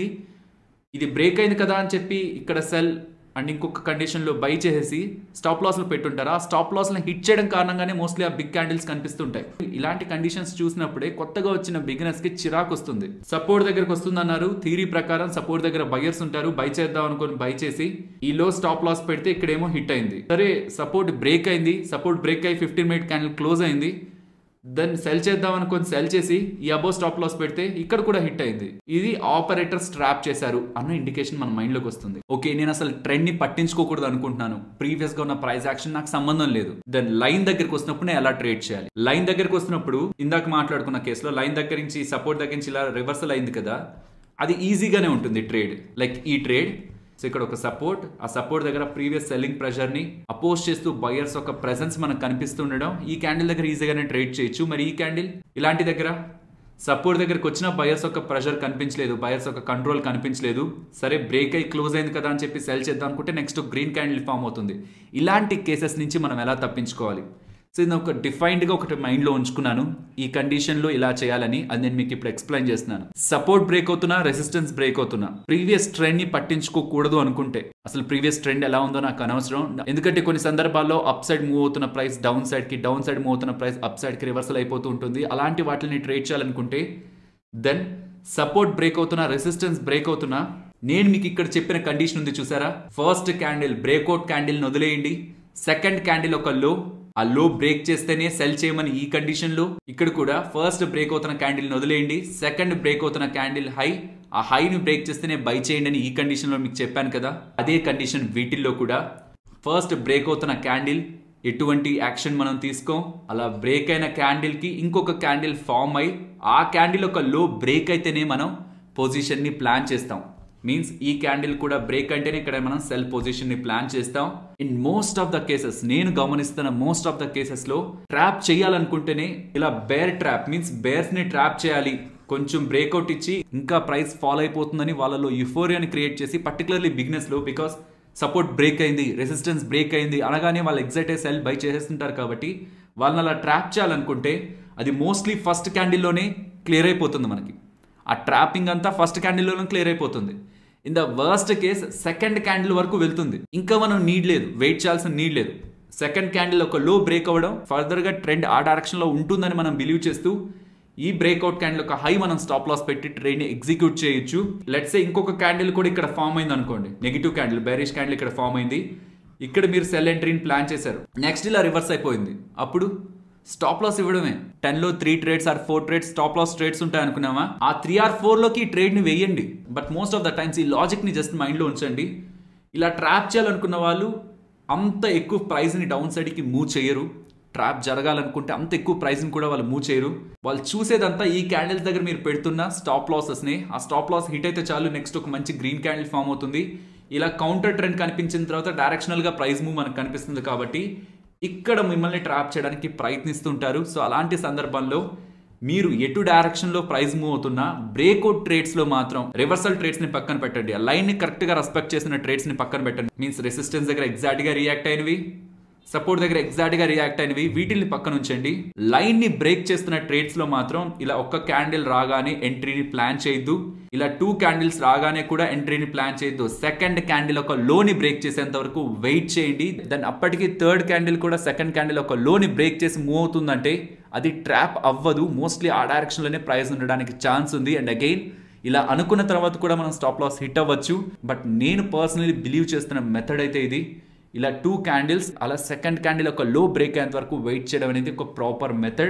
ఇది బ్రేక్ అయింది కదా అని చెప్పి ఇక్కడ సెల్ అండ్ ఇంకొక కండిషన్లో బై చేసేసి స్టాప్ లాస్లో పెట్టుంటారు ఆ స్టాప్ లాస్ని హిట్ చేయడం కారణంగానే మోస్ట్లీ ఆ బిగ్ క్యాండిల్స్ కనిపిస్తుంటాయి ఇలాంటి కండిషన్స్ చూసినప్పుడే కొత్తగా వచ్చిన బిగినర్స్ కి చిరాకు వస్తుంది సపోర్ట్ దగ్గరకు వస్తుంది అన్నారు థీరీ ప్రకారం సపోర్ట్ దగ్గర బయర్స్ ఉంటారు బై చేద్దాం అనుకొని బై చేసి ఈ లో స్టాప్ లాస్ పెడితే ఇక్కడేమో హిట్ అయింది సరే సపోర్ట్ బ్రేక్ అయింది సపోర్ట్ బ్రేక్ అయ్యి ఫిఫ్టీన్ మినిట్ క్యాండిల్ క్లోజ్ అయింది దెన్ సెల్ చేద్దాం అనుకొని సెల్ చేసి ఈ అబో స్టాప్ లాస్ పెడితే ఇక్కడ కూడా హిట్ అయింది ఇది ఆపరేటర్ స్ట్రాప్ చేశారు అన్న ఇండికేషన్ మన మైండ్ లోకి వస్తుంది ఓకే నేను అసలు ట్రెండ్ ని పట్టించుకోకూడదు అనుకుంటున్నాను ప్రీవియస్ గా ఉన్న ప్రైస్ యాక్షన్ నాకు సంబంధం లేదు దెన్ లైన్ దగ్గరికి వస్తున్నప్పుడు నేను ఎలా ట్రేడ్ చేయాలి లైన్ దగ్గరికి వస్తున్నప్పుడు ఇందాక మాట్లాడుకున్న కేసులో లైన్ దగ్గర నుంచి సపోర్ట్ దగ్గర నుంచి ఇలా రివర్సల్ అయింది కదా అది ఈజీగానే ఉంటుంది ట్రేడ్ లైక్ ఈ ట్రేడ్ సో ఇక్కడ ఒక సపోర్ట్ ఆ సపోర్ట్ దగ్గర ప్రీవియస్ సెల్లింగ్ ప్రెషర్ ని అపోజ్ చేస్తూ బయర్స్ ఒక ప్రెసెన్స్ మనకు కనిపిస్తుండడం ఈ క్యాండిల్ దగ్గర ఈజీగానే ట్రేడ్ చేయొచ్చు మరి ఈ క్యాండిల్ ఇలాంటి దగ్గర సపోర్ట్ దగ్గరకు వచ్చిన బయర్స్ ఒక ప్రెషర్ కనిపించలేదు బయర్స్ ఒక కంట్రోల్ కనిపించలేదు సరే బ్రేక్ అయి క్లోజ్ అయింది కదా అని చెప్పి సెల్ చేద్దాం అనుకుంటే నెక్స్ట్ గ్రీన్ క్యాండిల్ ఫామ్ అవుతుంది ఇలాంటి కేసెస్ నుంచి మనం ఎలా తప్పించుకోవాలి సో ఇది ఒక డిఫైన్డ్గా ఒకటి మైండ్లో ఉంచుకున్నాను ఈ కండిషన్లో ఇలా చేయాలని అది నేను మీకు ఇప్పుడు ఎక్స్ప్లెయిన్ చేస్తున్నాను సపోర్ట్ బ్రేక్ అవుతున్నా రెసిస్టెన్స్ బ్రేక్ అవుతున్నా ప్రీవియస్ ట్రెండ్ ని పట్టించుకోకూడదు అనుకుంటే అసలు ప్రీవియస్ ట్రెండ్ ఎలా ఉందో నాకు అనవసరం ఎందుకంటే కొన్ని సందర్భాల్లో అప్ సైడ్ మూవ్ అవుతున్న ప్రైస్ డౌన్ సైడ్ కి డౌన్ సైడ్ మూవ్ అవుతున్న ప్రైస్ అప్ సైడ్ కి రివర్సల్ అయిపోతూ ఉంటుంది అలాంటి వాటిని ట్రేడ్ చేయాలనుకుంటే దెన్ సపోర్ట్ బ్రేక్ అవుతున్నా రెసిస్టెన్స్ బ్రేక్ అవుతున్నా నేను మీకు ఇక్కడ చెప్పిన కండిషన్ ఉంది చూసారా ఫస్ట్ క్యాండిల్ బ్రేక్అవుట్ క్యాండిల్ వదిలేయండి సెకండ్ క్యాండిల్ ఒక లో ఆ లో బ్రేక్ చేస్తేనే సెల్ చేయమని ఈ కండిషన్ లో ఇక్కడ కూడా ఫస్ట్ బ్రేక్ అవుతున్న క్యాండిల్ వదిలేయండి సెకండ్ బ్రేక్ అవుతున్న క్యాండిల్ హై ఆ హైని బ్రేక్ చేస్తేనే బై చేయండి అని ఈ కండిషన్ లో మీకు చెప్పాను కదా అదే కండిషన్ వీటిల్లో కూడా ఫస్ట్ బ్రేక్ అవుతున్న క్యాండిల్ ఎటువంటి యాక్షన్ మనం తీసుకోం అలా బ్రేక్ అయిన క్యాండిల్ కి ఇంకొక క్యాండిల్ ఫామ్ అయి ఆ క్యాండిల్ ఒక లో బ్రేక్ అయితేనే మనం పొజిషన్ ని ప్లాన్ చేస్తాం మీన్స్ ఈ క్యాండిల్ కూడా బ్రేక్ అంటేనే ఇక్కడ మనం సెల్ పొజిషన్ ని ప్లాన్ చేస్తాం in most of the cases నేను గమనిస్తున్న మోస్ట్ ఆఫ్ ద కేసెస్ లో ట్రాప్ చేయాలనుకుంటేనే ఇలా బేర్ ట్రాప్ మీన్స్ బేర్స్ ని ట్రాప్ చేయాలి కొంచెం బ్రేక్అవుట్ ఇచ్చి ఇంకా ప్రైస్ ఫాల్ అయిపోతుందని వాళ్ళలో యుఫోరియాని క్రియేట్ చేసి పర్టికులర్లీ బిజినెస్ లో బికాస్ సపోర్ట్ బ్రేక్ అయింది రెసిస్టెన్స్ బ్రేక్ అయింది అనగానే వాళ్ళు ఎగ్జైట్ అయ్యి సెల్ బై చేసేస్తుంటారు కాబట్టి వాళ్ళని అలా ట్రాప్ చేయాలనుకుంటే అది మోస్ట్లీ ఫస్ట్ క్యాండిల్లోనే క్లియర్ అయిపోతుంది మనకి ఆ ట్రాపింగ్ అంతా ఫస్ట్ క్యాండిల్లోనే క్లియర్ అయిపోతుంది in the worst case second candle వరకు వెళ్తుంది ఇంకా మనం నీడ్ లేదు వెయిట్ చేయాల్సిన నీడ్ లేదు సెకండ్ క్యాండిల్ ఒక లో బ్రేక్ అవ్వడం ఫర్దర్ గా ట్రెండ్ ఆ డైరెక్షన్ లో ఉంటుందని మనం బిలీవ్ చేస్తూ ఈ బ్రేక్అవుట్ క్యాండిల్ ఒక హై మనం స్టాప్ లాస్ పెట్టి ట్రేడ్ ని ఎగ్జిక్యూట్ చేయొచ్చు లెట్స్ సే ఇంకొక క్యాండిల్ కూడా ఇక్కడ ఫామ్ అయింది అనుకోండి నెగిటివ్ క్యాండిల్ బేరిష్ క్యాండిల్ ఇక్కడ ఫామ్ అయింది ఇక్కడ మీరు సెల్ ఎంట్రీని ప్లాన్ చేశారు నెక్స్ట్ ఇలా రివర్స్ అయిపోయింది అప్పుడు స్టాప్ లాస్ ఇవ్వడమే టెన్ లో three trades or four trades stop loss trades ఉంటాయి అనుకున్నామా ఆ త్రీ ఆర్ ఫోర్ లోకి ఈ ట్రేడ్ ని వేయండి but most of the times ఈ లాజిక్ ని జస్ట్ మైండ్ లో ఉంచండి ఇలా ట్రాప్ చేయాలనుకున్న వాళ్ళు అంత ఎక్కువ ప్రైస్ ని డౌన్ సైడ్ కి మూవ్ చేయరు ట్రాప్ జరగాలనుకుంటే అంత ఎక్కువ ప్రైస్ని కూడా వాళ్ళు మూవ్ చేయరు వాళ్ళు చూసేదంతా ఈ క్యాండిల్స్ దగ్గర మీరు పెడుతున్న స్టాప్ లాసెస్ని ఆ స్టాప్ లాస్ హిట్ అయితే చాలు నెక్స్ట్ ఒక మంచి గ్రీన్ క్యాండిల్ ఫామ్ అవుతుంది ఇలా కౌంటర్ ట్రెండ్ కనిపించిన తర్వాత డైరెక్షనల్గా ప్రైస్ మూవ్ మనకు కనిపిస్తుంది కాబట్టి ఇక్కడ మిమ్మల్ని ట్రాప్ చేయడానికి ప్రయత్నిస్తుంటారు సో అలాంటి సందర్భంలో మీరు ఎటు డైరెక్షన్ లో ప్రైస్ మూవ్ అవుతున్నా బ్రేక్అవుట్ ట్రేడ్స్ లో మాత్రం రివర్సల్ ట్రేడ్స్ ని పక్కన పెట్టండి ఆ లైన్ ని కరెక్ట్ గా రెస్పెక్ట్ చేసిన ట్రేడ్స్ ని పక్కన పెట్టండి మీన్స్ రెసిస్టెన్స్ దగ్గర ఎగ్జాక్ట్ గా రియాక్ట్ అయినవి సపోర్ట్ దగ్గర ఎగ్జాక్ట్ గా రియాక్ట్ అయినవి వీటిని పక్కన ఉంచండి లైన్ ని బ్రేక్ చేస్తున్న ట్రేడ్స్ లో మాత్రం ఇలా ఒక్క క్యాండిల్ రాగానే ఎంట్రీని ప్లాన్ చేయొద్దు ఇలా టూ క్యాండిల్స్ రాగానే కూడా ఎంట్రీని ప్లాన్ చేయొద్దు సెకండ్ క్యాండిల్ ఒక లోని బ్రేక్ చేసేంత వరకు వెయిట్ చేయండి దెన్ అప్పటికి థర్డ్ క్యాండిల్ కూడా సెకండ్ క్యాండిల్ ఒక లోని బ్రేక్ చేసి మూవ్ అవుతుందంటే అది ట్రాప్ అవ్వదు మోస్ట్లీ ఆ డైరెక్షన్లోనే ప్రైస్ ఉండడానికి ఛాన్స్ ఉంది అండ్ అగైన్ ఇలా అనుకున్న తర్వాత కూడా మనం స్టాప్ లాస్ హిట్ అవ్వచ్చు బట్ నేను పర్సనలీ బిలీవ్ చేస్తున్న మెథడ్ అయితే ఇది ఇలా టూ క్యాండిల్స్ అలా సెకండ్ క్యాండిల్ ఒక లో బ్రేక్ అయ్యేంత వరకు వెయిట్ చేయడం అనేది ఒక ప్రాపర్ మెథడ్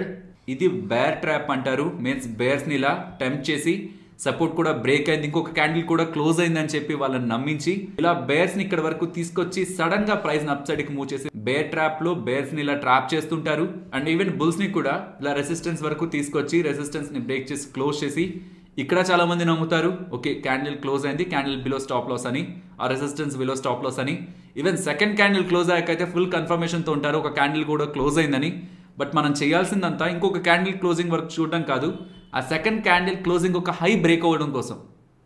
ఇది బేర్ ట్రాప్ అంటారు మీన్స్ బేర్స్ని ఇలా టెంప్ట్ చేసి సపోర్ట్ కూడా బ్రేక్ అయింది ఇంకొక క్యాండిల్ కూడా క్లోజ్ అయిందని చెప్పి వాళ్ళని నమ్మించి ఇలా బేర్స్ ని ఇక్కడ వరకు తీసుకొచ్చి సడన్ గా ప్రైస్ అప్ సైడ్ కి మూవ్ చేసి బేర్ ట్రాప్ లో బేర్స్ ని ఇలా ట్రాప్ చేస్తుంటారు అండ్ ఈవెన్ బుల్స్ ని కూడా ఇలా రెసిస్టెన్స్ వరకు తీసుకొచ్చి రెసిస్టెన్స్ ని బ్రేక్ చేసి క్లోజ్ చేసి ఇక్కడ చాలా మంది నమ్ముతారు ఓకే క్యాండిల్ క్లోజ్ అయింది క్యాండిల్ బిలో స్టాప్ లాస్ అని ఆ రెసిస్టెన్స్ బిలో స్టాప్ లాస్ అని ఈవెన్ సెకండ్ క్యాండిల్ క్లోజ్ అయ్యాకైతే ఫుల్ కన్ఫర్మేషన్తో ఉంటారు ఒక క్యాండిల్ కూడా క్లోజ్ అయిందని బట్ మనం చేయాల్సిందంతా ఇంకొక క్యాండిల్ క్లోజింగ్ వరకు చూడడం కాదు ఆ సెకండ్ క్యాండిల్ క్లోజింగ్ ఒక హై బ్రేక్ అవ్వడం కోసం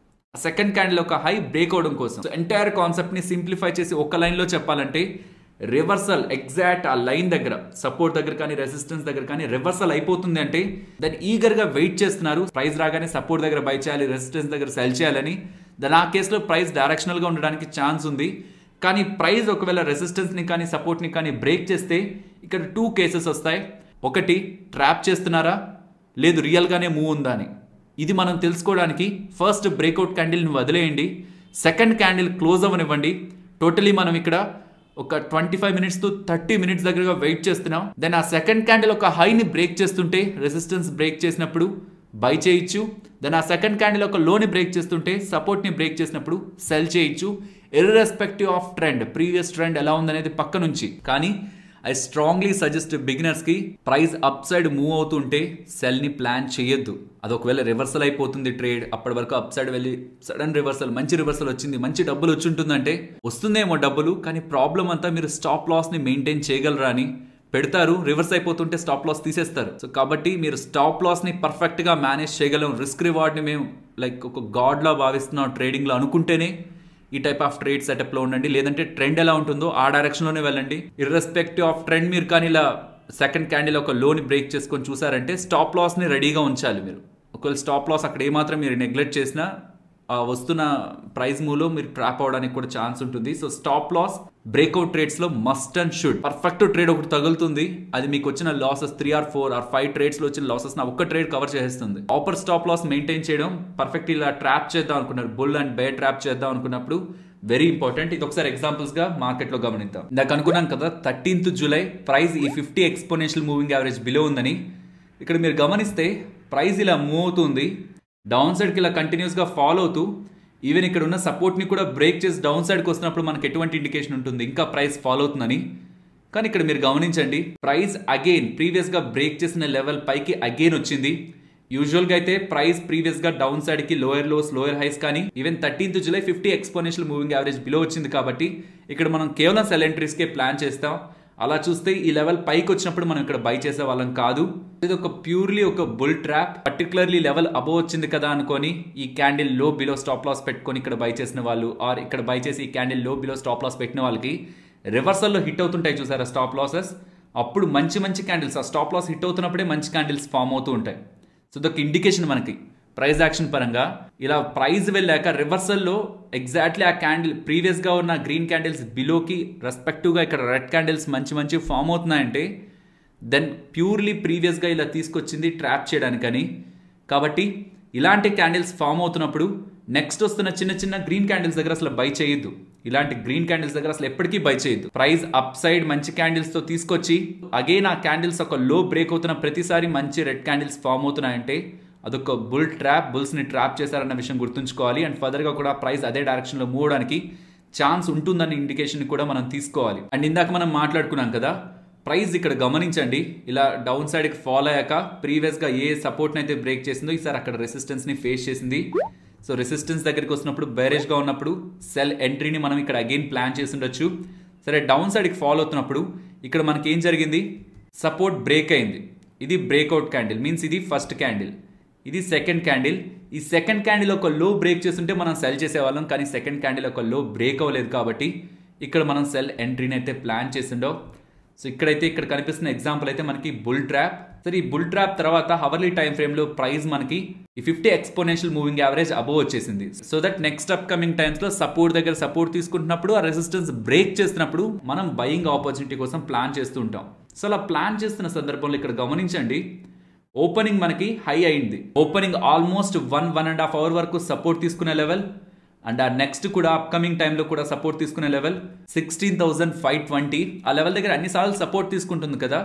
ఆ సెకండ్ క్యాండిల్ ఒక హై బ్రేక్ అవ్వడం కోసం ఎంటైర్ కాన్సెప్ట్ ని సింప్లిఫై చేసి ఒక లైన్ లో చెప్పాలంటే రివర్సల్ ఎగ్జాక్ట్ ఆ లైన్ దగ్గర సపోర్ట్ దగ్గర కానీ రెసిస్టెన్స్ దగ్గర కానీ రివర్సల్ అయిపోతుంది అంటే దాన్ని ఈగర్ గా వెయిట్ చేస్తున్నారు ప్రైస్ రాగానే సపోర్ట్ దగ్గర బై చేయాలి రెసిస్టెన్స్ దగ్గర సెల్ చేయాలని దాని ఆ కేసులో ప్రైస్ డైరెక్షనల్ గా ఉండడానికి ఛాన్స్ ఉంది కానీ ప్రైస్ ఒకవేళ రెసిస్టెన్స్ ని కానీ సపోర్ట్ ని కానీ బ్రేక్ చేస్తే ఇక్కడ టూ కేసెస్ వస్తాయి ఒకటి ట్రాప్ చేస్తున్నారా లేదు రియల్గానే మూవ్ ఉందా అని ఇది మనం తెలుసుకోవడానికి ఫస్ట్ బ్రేక్అవుట్ క్యాండిల్ని వదిలేయండి సెకండ్ క్యాండిల్ క్లోజ్ అవ్వనివ్వండి టోటలీ మనం ఇక్కడ ఒక twenty five minutes to thirty minutes దగ్గరగా వెయిట్ చేస్తున్నాం దెన్ ఆ సెకండ్ క్యాండిల్ ఒక హైని బ్రేక్ చేస్తుంటే రెసిస్టెన్స్ బ్రేక్ చేసినప్పుడు బై చేయొచ్చు దెన్ ఆ సెకండ్ క్యాండిల్ ఒక లోని బ్రేక్ చేస్తుంటే సపోర్ట్ని బ్రేక్ చేసినప్పుడు సెల్ చేయొచ్చు irrespective of trend previous trend ఎలా ఉందనేది పక్క నుంచి కానీ ఐ స్ట్రాంగ్లీ సజెస్ట్ బిగినర్స్కి ప్రైస్ అప్ సైడ్ మూవ్ అవుతుంటే సెల్ని ప్లాన్ చేయొద్దు అది ఒకవేళ రివర్సల్ అయిపోతుంది ట్రేడ్ అప్పటి వరకు అప్ సైడ్ వెళ్ళి సడన్ రివర్సల్ మంచి రివర్సల్ వచ్చింది మంచి డబ్బులు వచ్చి ఉంటుందంటే వస్తుందేమో డబ్బులు కానీ ప్రాబ్లం అంతా మీరు స్టాప్ లాస్ని మెయింటైన్ చేయగలరా అని పెడతారు రివర్స్ అయిపోతుంటే స్టాప్ లాస్ తీసేస్తారు సో కాబట్టి మీరు స్టాప్ లాస్ని పర్ఫెక్ట్గా మేనేజ్ చేయగలం రిస్క్ రివార్డ్ని మేము లైక్ ఒక గాడ్లా భావిస్తున్నాం ట్రేడింగ్లో అనుకుంటేనే ఈ టైప్ ఆఫ్ ట్రేడ్ సెటప్లో ఉండండి లేదంటే ట్రెండ్ ఎలా ఉంటుందో ఆ డైరెక్షన్లోనే వెళ్ళండి ఇర్రెస్పెక్టివ్ ఆఫ్ ట్రెండ్ మీరు కానీ ఇలా సెకండ్ క్యాండిల్ ఒక లోని బ్రేక్ చేసుకొని చూసారంటే స్టాప్ లాస్ని రెడీగా ఉంచాలి మీరు ఒకవేళ స్టాప్ లాస్ అక్కడ ఏమాత్రం మీరు నెగ్లెక్ట్ చేసినా ఆ వస్తున్న ప్రైస్ మూవ్లో మీరు ట్రాప్ అవడానికి కూడా ఛాన్స్ ఉంటుంది so stop loss breakout trades లో must and should perfect trade ఒకటి తగులుతుంది అది మీకు వచ్చిన losses three or four or five trades లో వచ్చిన లాసెస్ నా ఒక్క ట్రేడ్ కవర్ చేస్తుంది ఆపర్ స్టాప్ లాస్ మెయింటైన్ చేయడం పర్ఫెక్ట్ ఇలా ట్రాప్ చేద్దాం అనుకున్నారు బుల్ అండ్ బే ట్రాప్ చేద్దాం అనుకున్నప్పుడు వెరీ ఇంపార్టెంట్ ఇది ఒకసారి ఎగ్జాంపుల్స్ గా మార్కెట్ లో గమనిద్దాం ఇందాక అనుకున్నాం కదా థర్టీన్త్ జూలై ప్రైస్ ఈ fifty exponential moving average below ఉందని ఇక్కడ మీరు గమనిస్తే ప్రైస్ ఇలా మూవ్ అవుతుంది డౌన్ సైడ్కి ఇలా కంటిన్యూస్గా ఫాలో అవుతూ ఈవెన్ ఇక్కడ ఉన్న సపోర్ట్ని కూడా బ్రేక్ చేసి డౌన్ సైడ్కి వస్తున్నప్పుడు మనకి ఎటువంటి ఇండికేషన్ ఉంటుంది ఇంకా ప్రైస్ ఫాలో అవుతుందని కానీ ఇక్కడ మీరు గమనించండి ప్రైస్ అగైన్ ప్రీవియస్గా బ్రేక్ చేసిన లెవెల్ పైకి అగైన్ వచ్చింది యూజువల్గా అయితే ప్రైస్ ప్రీవియస్గా డౌన్ సైడ్కి లోయర్ లోస్ లోయర్ హైస్ కానీ even thirteenth July fifty exponential moving average below వచ్చింది కాబట్టి ఇక్కడ మనం కేవలం సెల్ ఎంట్రీస్కే ప్లాన్ చేస్తాం అలా చూస్తే ఈ లెవెల్ పైకి వచ్చినప్పుడు మనం ఇక్కడ బై చేసే వాళ్ళం కాదు ఇది ఒక ప్యూర్లీ ఒక bull trap particularly level above వచ్చింది కదా అనుకొని ఈ క్యాండిల్ లో బిలో స్టాప్ లాస్ పెట్టుకొని ఇక్కడ బై చేసిన వాళ్ళు ఆర్ ఇక్కడ బై చేసి ఈ క్యాండిల్ లో బిలో స్టాప్ లాస్ పెట్టిన వాళ్ళకి రివర్సల్లో హిట్ అవుతుంటాయి చూసారా స్టాప్ లాసెస్ అప్పుడు మంచి మంచి క్యాండిల్స్ ఆ స్టాప్ లాస్ హిట్ అవుతున్నప్పుడే మంచి క్యాండిల్స్ ఫామ్ అవుతూ ఉంటాయి సో ఇదొక ఇండికేషన్ మనకి ప్రైస్ యాక్షన్ పరంగా ఇలా ప్రైస్ వెళ్ళాక రివర్సల్లో ఎగ్జాక్ట్లీ ఆ క్యాండిల్ ప్రీవియస్గా ఉన్న గ్రీన్ క్యాండిల్స్ బిలోకి రెస్పెక్టివ్గా ఇక్కడ రెడ్ క్యాండిల్స్ మంచి మంచి ఫామ్ అవుతున్నాయంటే దెన్ ప్యూర్లీ ప్రీవియస్గా ఇలా తీసుకొచ్చింది ట్రాప్ చేయడానికని కాబట్టి ఇలాంటి క్యాండిల్స్ ఫామ్ అవుతున్నప్పుడు నెక్స్ట్ వస్తున్న చిన్న చిన్న గ్రీన్ క్యాండిల్స్ దగ్గర అసలు బై చేయొద్దు ఇలాంటి గ్రీన్ క్యాండిల్స్ దగ్గర అసలు ఎప్పటికీ బై చేయొద్దు ప్రైస్ అప్ సైడ్ మంచి క్యాండిల్స్ తో తీసుకొచ్చి అగైన్ ఆ క్యాండిల్స్ ఒక లో బ్రేక్ అవుతున్న ప్రతిసారి మంచి రెడ్ క్యాండిల్స్ ఫామ్ అవుతున్నాయంటే అదొక బుల్ ట్రాప్ బుల్స్ ని ట్రాప్ చేశారన్న విషయం గుర్తుంచుకోవాలి అండ్ ఫర్దర్ గా కూడా ప్రైస్ అదే డైరెక్షన్ లో మూవ్ అవడానికి ఛాన్స్ ఉంటుందన్న ఇండికేషన్ కూడా మనం తీసుకోవాలి అండ్ ఇందాక మనం మాట్లాడుకున్నాం కదా ప్రైస్ ఇక్కడ గమనించండి ఇలా డౌన్ సైడ్కి ఫాలో అయ్యాక ప్రీవియస్గా ఏ సపోర్ట్ని అయితే బ్రేక్ చేసిందో ఈసారి అక్కడ రెసిస్టెన్స్ని ఫేస్ చేసింది సో రెసిస్టెన్స్ దగ్గరికి వస్తున్నప్పుడు బేరేజ్గా ఉన్నప్పుడు సెల్ ఎంట్రీని మనం ఇక్కడ అగైన్ ప్లాన్ చేసి ఉండొచ్చు సరే డౌన్ సైడ్కి ఫాలో అవుతున్నప్పుడు ఇక్కడ మనకి ఏం జరిగింది సపోర్ట్ బ్రేక్ అయింది ఇది బ్రేక్అవుట్ క్యాండిల్ మీన్స్ ఇది ఫస్ట్ క్యాండిల్ ఇది సెకండ్ క్యాండిల్ ఈ సెకండ్ క్యాండిల్ ఒక లో బ్రేక్ చేస్తుంటే మనం సెల్ చేసేవాళ్ళం కానీ సెకండ్ క్యాండిల్ ఒక లో బ్రేక్ అవ్వలేదు కాబట్టి ఇక్కడ మనం సెల్ ఎంట్రీని అయితే ప్లాన్ చేసిండో సో ఇక్కడైతే ఇక్కడ కనిపిస్తున్న ఎగ్జాంపుల్ అయితే మనకి బుల్ ట్రాప్ సరే ఈ బుల్ ట్రాప్ తర్వాత హవర్లీ టైం ఫ్రేమ్ లో ప్రైస్ మనకి ఈ fifty exponential moving average above వచ్చేసింది so that next up coming times లో సపోర్ట్ దగ్గర సపోర్ట్ తీసుకుంటున్నప్పుడు ఆ రెసిస్టెన్స్ బ్రేక్ చేస్తున్నప్పుడు మనం బయింగ్ ఆపర్చునిటీ కోసం ప్లాన్ చేస్తూ ఉంటాం సో అలా ప్లాన్ చేస్తున్న సందర్భంలో ఇక్కడ గమనించండి ఓపెనింగ్ మనకి హై అయింది opening almost one one and half hour వరకు సపోర్ట్ తీసుకునే లెవెల్ అండ్ ఆ నెక్స్ట్ కూడా అప్కమింగ్ టైంలో కూడా సపోర్ట్ తీసుకునే level sixteen thousand five twenty ఆ లెవెల్ దగ్గర అన్నిసార్లు సపోర్ట్ తీసుకుంటుంది కదా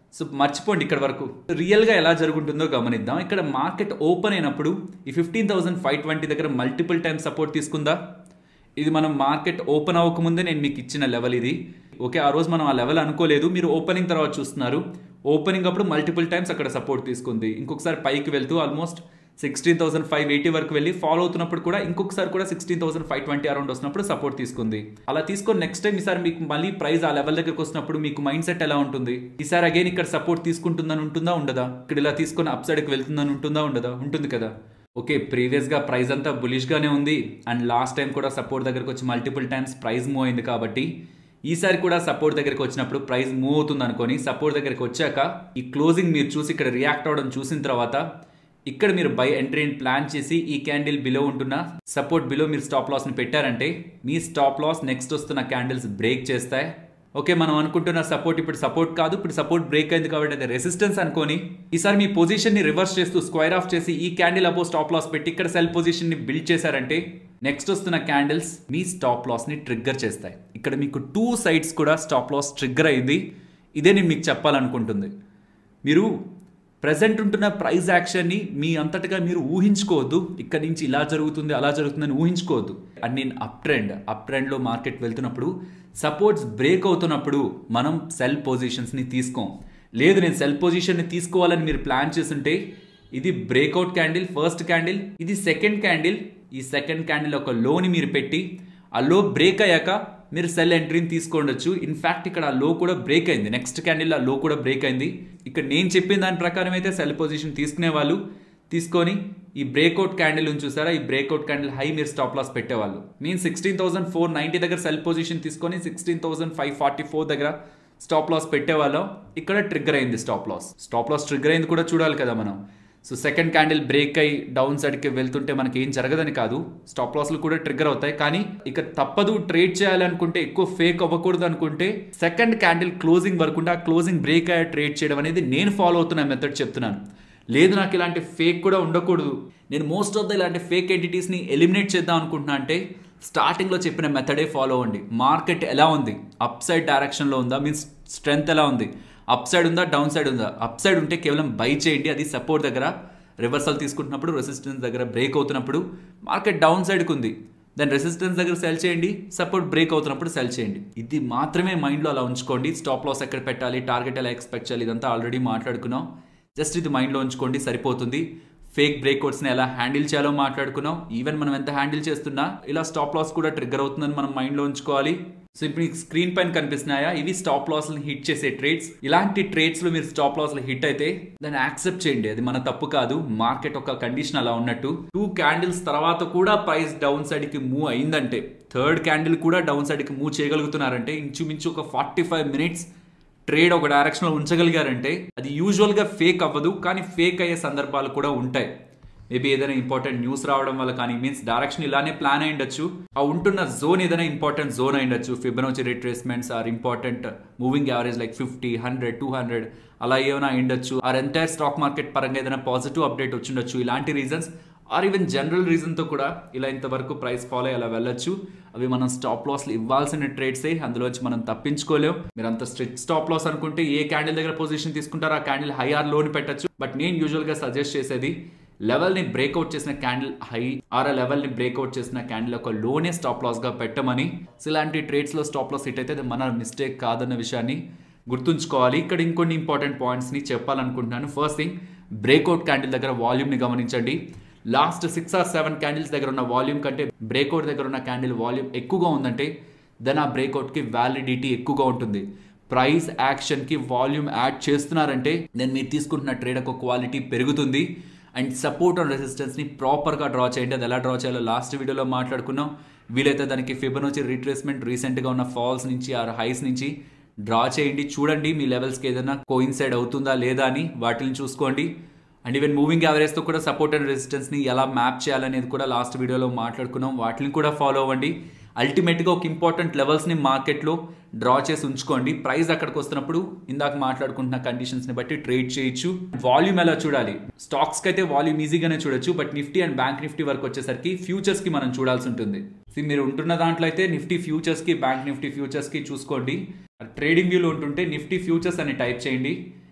సో మర్చిపోండి ఇక్కడ వరకు రియల్గా ఎలా జరుగుతుందో గమనిద్దాం ఇక్కడ మార్కెట్ ఓపెన్ అయినప్పుడు ఈ ఫిఫ్టీన్ థౌసండ్ ఫైవ్ ట్వంటీ దగ్గర మల్టిపుల్ టైమ్స్ సపోర్ట్ తీసుకుందా ఇది మనం మార్కెట్ ఓపెన్ అవ్వకముందే నేను మీకు ఇచ్చిన లెవెల్ ఇది ఓకే ఆ రోజు మనం ఆ లెవెల్ అనుకోలేదు మీరు ఓపెనింగ్ తర్వాత చూస్తున్నారు ఓపెనింగ్ అప్పుడు మల్టిపుల్ టైమ్స్ అక్కడ సపోర్ట్ తీసుకుంది ఇంకొకసారి పైకి వెళ్తూ almost sixteen thousand five eighty వరకు వెళ్ళి ఫాలో అవుతున్నప్పుడు కూడా ఇంకొకసారి కూడా sixteen thousand five twenty around వస్తున్నప్పుడు సపోర్ట్ తీసుకుంది అలా తీసుకొని నెక్స్ట్ టైం ఈసారి మీకు మళ్ళీ ప్రైస్ ఆ లెవెల్ దగ్గరకు వస్తున్నప్పుడు మీకు మైండ్ సెట్ ఎలా ఉంటుంది ఈసారి అగైన్ ఇక్కడ సపోర్ట్ తీసుకుంటుందని ఉంటుందా ఉండదా ఇక్కడ ఇలా తీసుకొని అప్ సైడ్కి వెళ్తుందని ఉంటుందా ఉండదా ఉంటుంది కదా ఓకే ప్రీవియస్గా ప్రైస్ అంతా బులిష్గానే ఉంది అండ్ లాస్ట్ టైం కూడా సపోర్ట్ దగ్గరకు వచ్చి మల్టిపుల్ టైమ్స్ ప్రైస్ మూవ్ అయింది కాబట్టి ఈసారి కూడా సపోర్ట్ దగ్గరికి వచ్చినప్పుడు ప్రైస్ మూవ్ అవుతుంది అనుకొని సపోర్ట్ దగ్గరికి వచ్చాక ఈ క్లోజింగ్ మీరు చూసి ఇక్కడ రియాక్ట్ అవ్వడం చూసిన తర్వాత ఇక్కడ మీరు బై ఎంట్రీ ప్లాన్ చేసి ఈ క్యాండిల్ బిలో ఉంటున్న సపోర్ట్ బిలో మీరు స్టాప్ లాస్ని పెట్టారంటే మీ స్టాప్ లాస్ నెక్స్ట్ వస్తున్న క్యాండిల్స్ బ్రేక్ చేస్తాయి ఓకే మనం అనుకుంటున్న సపోర్ట్ ఇప్పుడు సపోర్ట్ కాదు ఇప్పుడు సపోర్ట్ బ్రేక్ అయింది కాబట్టి అది రెసిస్టెన్స్ అనుకొని ఈసారి మీ పొజిషన్ ని రివర్స్ చేస్తూ స్క్వైర్ ఆఫ్ చేసి ఈ క్యాండిల్ అబో స్టాప్ లాస్ పెట్టి ఇక్కడ సెల్ పొజిషన్ ని బిల్డ్ చేశారంటే నెక్స్ట్ వస్తున్న క్యాండిల్స్ మీ స్టాప్ లాస్ ని ట్రిగ్గర్ చేస్తాయి ఇక్కడ మీకు టూ సైడ్స్ కూడా స్టాప్ లాస్ ట్రిగ్గర్ అయింది ఇదే నేను మీకు చెప్పాలనుకుంటుంది మీరు ప్రజెంట్ ఉంటున్న ప్రైస్ యాక్షన్ని మీ అంతటగా మీరు ఊహించుకోవద్దు ఇక్కడ నుంచి ఇలా జరుగుతుంది అలా జరుగుతుందని ఊహించుకోవద్దు అండ్ నేను అప్ ట్రెండ్ అప్ ట్రెండ్లో మార్కెట్ వెళ్తున్నప్పుడు సపోర్ట్స్ బ్రేక్ అవుతున్నప్పుడు మనం సెల్ పొజిషన్స్ని తీసుకోం లేదు నేను సెల్ పొజిషన్ని తీసుకోవాలని మీరు ప్లాన్ చేస్తుంటే ఇది బ్రేక్అవుట్ క్యాండిల్ ఫస్ట్ క్యాండిల్ ఇది సెకండ్ క్యాండిల్ ఈ సెకండ్ క్యాండిల్ ఒక లోని మీరు పెట్టి ఆ లో బ్రేక్ అయ్యాక మీరు సెల్ ఎంట్రీని తీసుకోండొచ్చు ఇన్ఫాక్ట్ ఇక్కడ ఆ లో కూడా బ్రేక్ అయింది నెక్స్ట్ క్యాండిల్ ఆ లో కూడా బ్రేక్ అయింది ఇక్కడ నేను చెప్పిన దాని ప్రకారం అయితే సెల్ పొజిషన్ తీసుకునే వాళ్ళు తీసుకొని ఈ బ్రేక్అవుట్ క్యాండిల్ ఉంది చూసారా ఈ బ్రేక్అవుట్ క్యాండిల్ హై మీరు స్టాప్ లాస్ పెట్టేవాళ్ళు mean sixteen thousand four ninety దగ్గర సెల్ పొజిషన్ తీసుకొని sixteen thousand five forty four దగ్గర స్టాప్ లాస్ పెట్టేవాళ్ళం ఇక్కడ ట్రిగ్గర్ అయింది stop loss stop loss trigger అయింది కూడా చూడాలి కదా మనం సో సెకండ్ క్యాండిల్ బ్రేక్ అయ్యి డౌన్ సైడ్కి వెళ్తుంటే మనకి ఏం జరగదని కాదు స్టాప్ లాస్లు కూడా ట్రిగ్గర్ అవుతాయి కానీ ఇక తప్పదు ట్రేడ్ చేయాలనుకుంటే ఎక్కువ ఫేక్ అవ్వకూడదు అనుకుంటే సెకండ్ క్యాండిల్ క్లోజింగ్ వరకు ఆ క్లోజింగ్ బ్రేక్ అయ్యే ట్రేడ్ చేయడం అనేది నేను ఫాలో అవుతున్న మెథడ్ చెప్తున్నాను లేదు నాకు ఇలాంటి ఫేక్ కూడా ఉండకూడదు నేను మోస్ట్ ఆఫ్ ద ఇలాంటి ఫేక్ ఎంటిటీస్ని ఎలిమినేట్ చేద్దాం అనుకుంటున్నా అంటే స్టార్టింగ్లో చెప్పిన మెథడే ఫాలో అవ్వండి మార్కెట్ ఎలా ఉంది అప్ సైడ్ డైరెక్షన్లో ఉందా మీన్స్ స్ట్రెంగ్త్ ఎలా ఉంది అప్ సైడ్ ఉందా డౌన్ సైడ్ ఉందా అప్ సైడ్ ఉంటే కేవలం బై చేయండి అది సపోర్ట్ దగ్గర రివర్సల్ తీసుకుంటున్నప్పుడు రెసిస్టెన్స్ దగ్గర బ్రేక్ అవుతున్నప్పుడు మార్కెట్ డౌన్ సైడ్కి ఉంది దాని రెసిస్టెన్స్ దగ్గర సెల్ చేయండి సపోర్ట్ బ్రేక్ అవుతున్నప్పుడు సెల్ చేయండి ఇది మాత్రమే మైండ్లో అలా ఉంచుకోండి స్టాప్ లాస్ ఎక్కడ పెట్టాలి టార్గెట్ ఎలా ఎక్స్పెక్ట్ చేయాలి ఇదంతా ఆల్రెడీ మాట్లాడుకున్నాం జస్ట్ ఇది మైండ్లో ఉంచుకోండి సరిపోతుంది ఫేక్ బ్రేక్అవుట్స్ని ఎలా హ్యాండిల్ చేయాలో మాట్లాడుకున్నాం ఈవెన్ మనం ఎంత హ్యాండిల్ చేస్తున్నా ఇలా స్టాప్ లాస్ కూడా ట్రిగ్గర్ అవుతుందని మనం మైండ్లో ఉంచుకోవాలి సో ఇప్పుడు మీకు స్క్రీన్ పైన కనిపిస్తున్నాయా ఇవి స్టాప్ లాస్ని హిట్ చేసే ట్రేడ్స్ ఇలాంటి ట్రేడ్స్లో మీరు స్టాప్ లాస్లు హిట్ అయితే దాన్ని యాక్సెప్ట్ చేయండి అది మన తప్పు కాదు మార్కెట్ ఒక కండిషన్ అలా ఉన్నట్టు టూ క్యాండిల్స్ తర్వాత కూడా ప్రైస్ డౌన్ సైడ్కి మూవ్ అయిందంటే థర్డ్ క్యాండిల్ కూడా డౌన్ సైడ్కి మూవ్ చేయగలుగుతున్నారంటే ఇంచుమించు ఒక ఫార్టీ ఫైవ్ మినిట్స్ ట్రేడ్ ఒక డైరెక్షన్లో ఉంచగలిగారంటే అది యూజువల్గా ఫేక్ అవ్వదు కానీ ఫేక్ అయ్యే సందర్భాలు కూడా ఉంటాయి మేబీ ఏదైనా ఇంపార్టెంట్ న్యూస్ రావడం వల్ల కానీ మీన్స్ డైరెక్షన్ ఇలానే ప్లాన్ అయి ఉండొచ్చు ఆ ఉంటున్న జోన్ ఏదైనా ఇంపార్టెంట్ జోన్ అయి ఉండొచ్చు Fibonacci retracements or important moving average like fifty hundred two hundred అలా ఏమైనా అయి ఉండొచ్చు ఆర్ ఎంటైర్ స్టాక్ మార్కెట్ పరంగా ఏదైనా పాజిటివ్ అప్డేట్ వచ్చిండొచ్చు ఇలాంటి రీజన్స్ ఆర్ ఈవెన్ జనరల్ రీజన్తో కూడా ఇలా ఇంతవరకు ప్రైస్ ఫాలో అయ్యి అలా వెళ్ళొచ్చు అవి మనం స్టాప్ లాస్లు ఇవ్వాల్సిన ట్రేడ్సే అందులోంచి మనం తప్పించుకోలేం మీరు అంత స్ట్రిక్ట్ స్టాప్ లాస్ అనుకుంటే ఏ క్యాండిల్ దగ్గర పొజిషన్ తీసుకుంటారో ఆ క్యాండిల్ హై ఆర్ లోని పెట్టచ్చు బట్ నేను యూజువల్గా సజెస్ట్ చేసేది లెవెల్ని బ్రేక్అవుట్ చేసిన క్యాండిల్ హై ఆర్ ఆ లెవెల్ని బ్రేక్అవుట్ చేసిన క్యాండిల్ ఒక లోనే స్టాప్ లాస్గా పెట్టమని సో ఇలాంటి ట్రేడ్స్లో స్టాప్ లాస్ హిట్ అయితే అది మన మిస్టేక్ కాదన్న విషయాన్ని గుర్తుంచుకోవాలి ఇక్కడ ఇంకొన్ని ఇంపార్టెంట్ పాయింట్స్ని చెప్పాలనుకుంటున్నాను ఫస్ట్ థింగ్ బ్రేక్అవుట్ క్యాండిల్ దగ్గర వాల్యూమ్ని గమనించండి last six or seven candles దగ్గర ఉన్న వాల్యూమ్ కంటే బ్రేక్అవుట్ దగ్గర ఉన్న క్యాండిల్ వాల్యూమ్ ఎక్కువగా ఉందంటే దెన్ ఆ బ్రేక్అవుట్కి వ్యాలిడిటీ ఎక్కువగా ఉంటుంది ప్రైస్ యాక్షన్కి వాల్యూమ్ యాడ్ చేస్తున్నారంటే దెన్ మీరు తీసుకుంటున్న ట్రేడ్ ఒక క్వాలిటీ పెరుగుతుంది అండ్ సపోర్ట్ అండ్ రెసిస్టెన్స్ని ప్రాపర్గా డ్రా చేయండి అది ఎలా డ్రా చేయాలో లాస్ట్ వీడియోలో మాట్లాడుకున్నాం వీలైతే దానికి ఫిబనోచి రీట్రేస్మెంట్ రీసెంట్గా ఉన్న ఫాల్స్ నుంచి ఆర్ హైస్ నుంచి డ్రా చేయండి చూడండి మీ లెవెల్స్కి ఏదైనా కోయిన్సైడ్ అవుతుందా లేదా అని వాటిని చూసుకోండి అండ్ ఈవెన్ మూవింగ్ యావరేజ్తో కూడా సపోర్ట్ అండ్ రెసిస్టెన్స్ని ఎలా మ్యాప్ చేయాలనేది కూడా లాస్ట్ వీడియోలో మాట్లాడుకున్నాం వాటిని కూడా ఫాలో అవ్వండి అల్టిమేట్గా ఒక ఇంపార్టెంట్ లెవెల్స్ని మార్కెట్లో డ్రా చేసి ఉంచుకోండి ప్రైస్ అక్కడికి వస్తున్నప్పుడు ఇందాక మాట్లాడుకుంటున్న కండిషన్స్ని బట్టి ట్రేడ్ చేయొచ్చు వాల్యూమ్ ఎలా చూడాలి స్టాక్స్కి అయితే వాల్యూమ్ ఈజీగానే చూడొచ్చు but Nifty and bank Nifty వరకు వచ్చేసరికి ఫ్యూచర్స్కి మనం చూడాల్సి ఉంటుంది See, మీరు ఉంటున్న దాంట్లో అయితే నిఫ్టీ ఫ్యూచర్స్కి బ్యాంక్ నిఫ్టీ ఫ్యూచర్స్కి చూసుకోండి ట్రేడింగ్ వ్యూలో ఉంటుంటే నిఫ్టీ ఫ్యూచర్స్ అని టైప్ చేయండి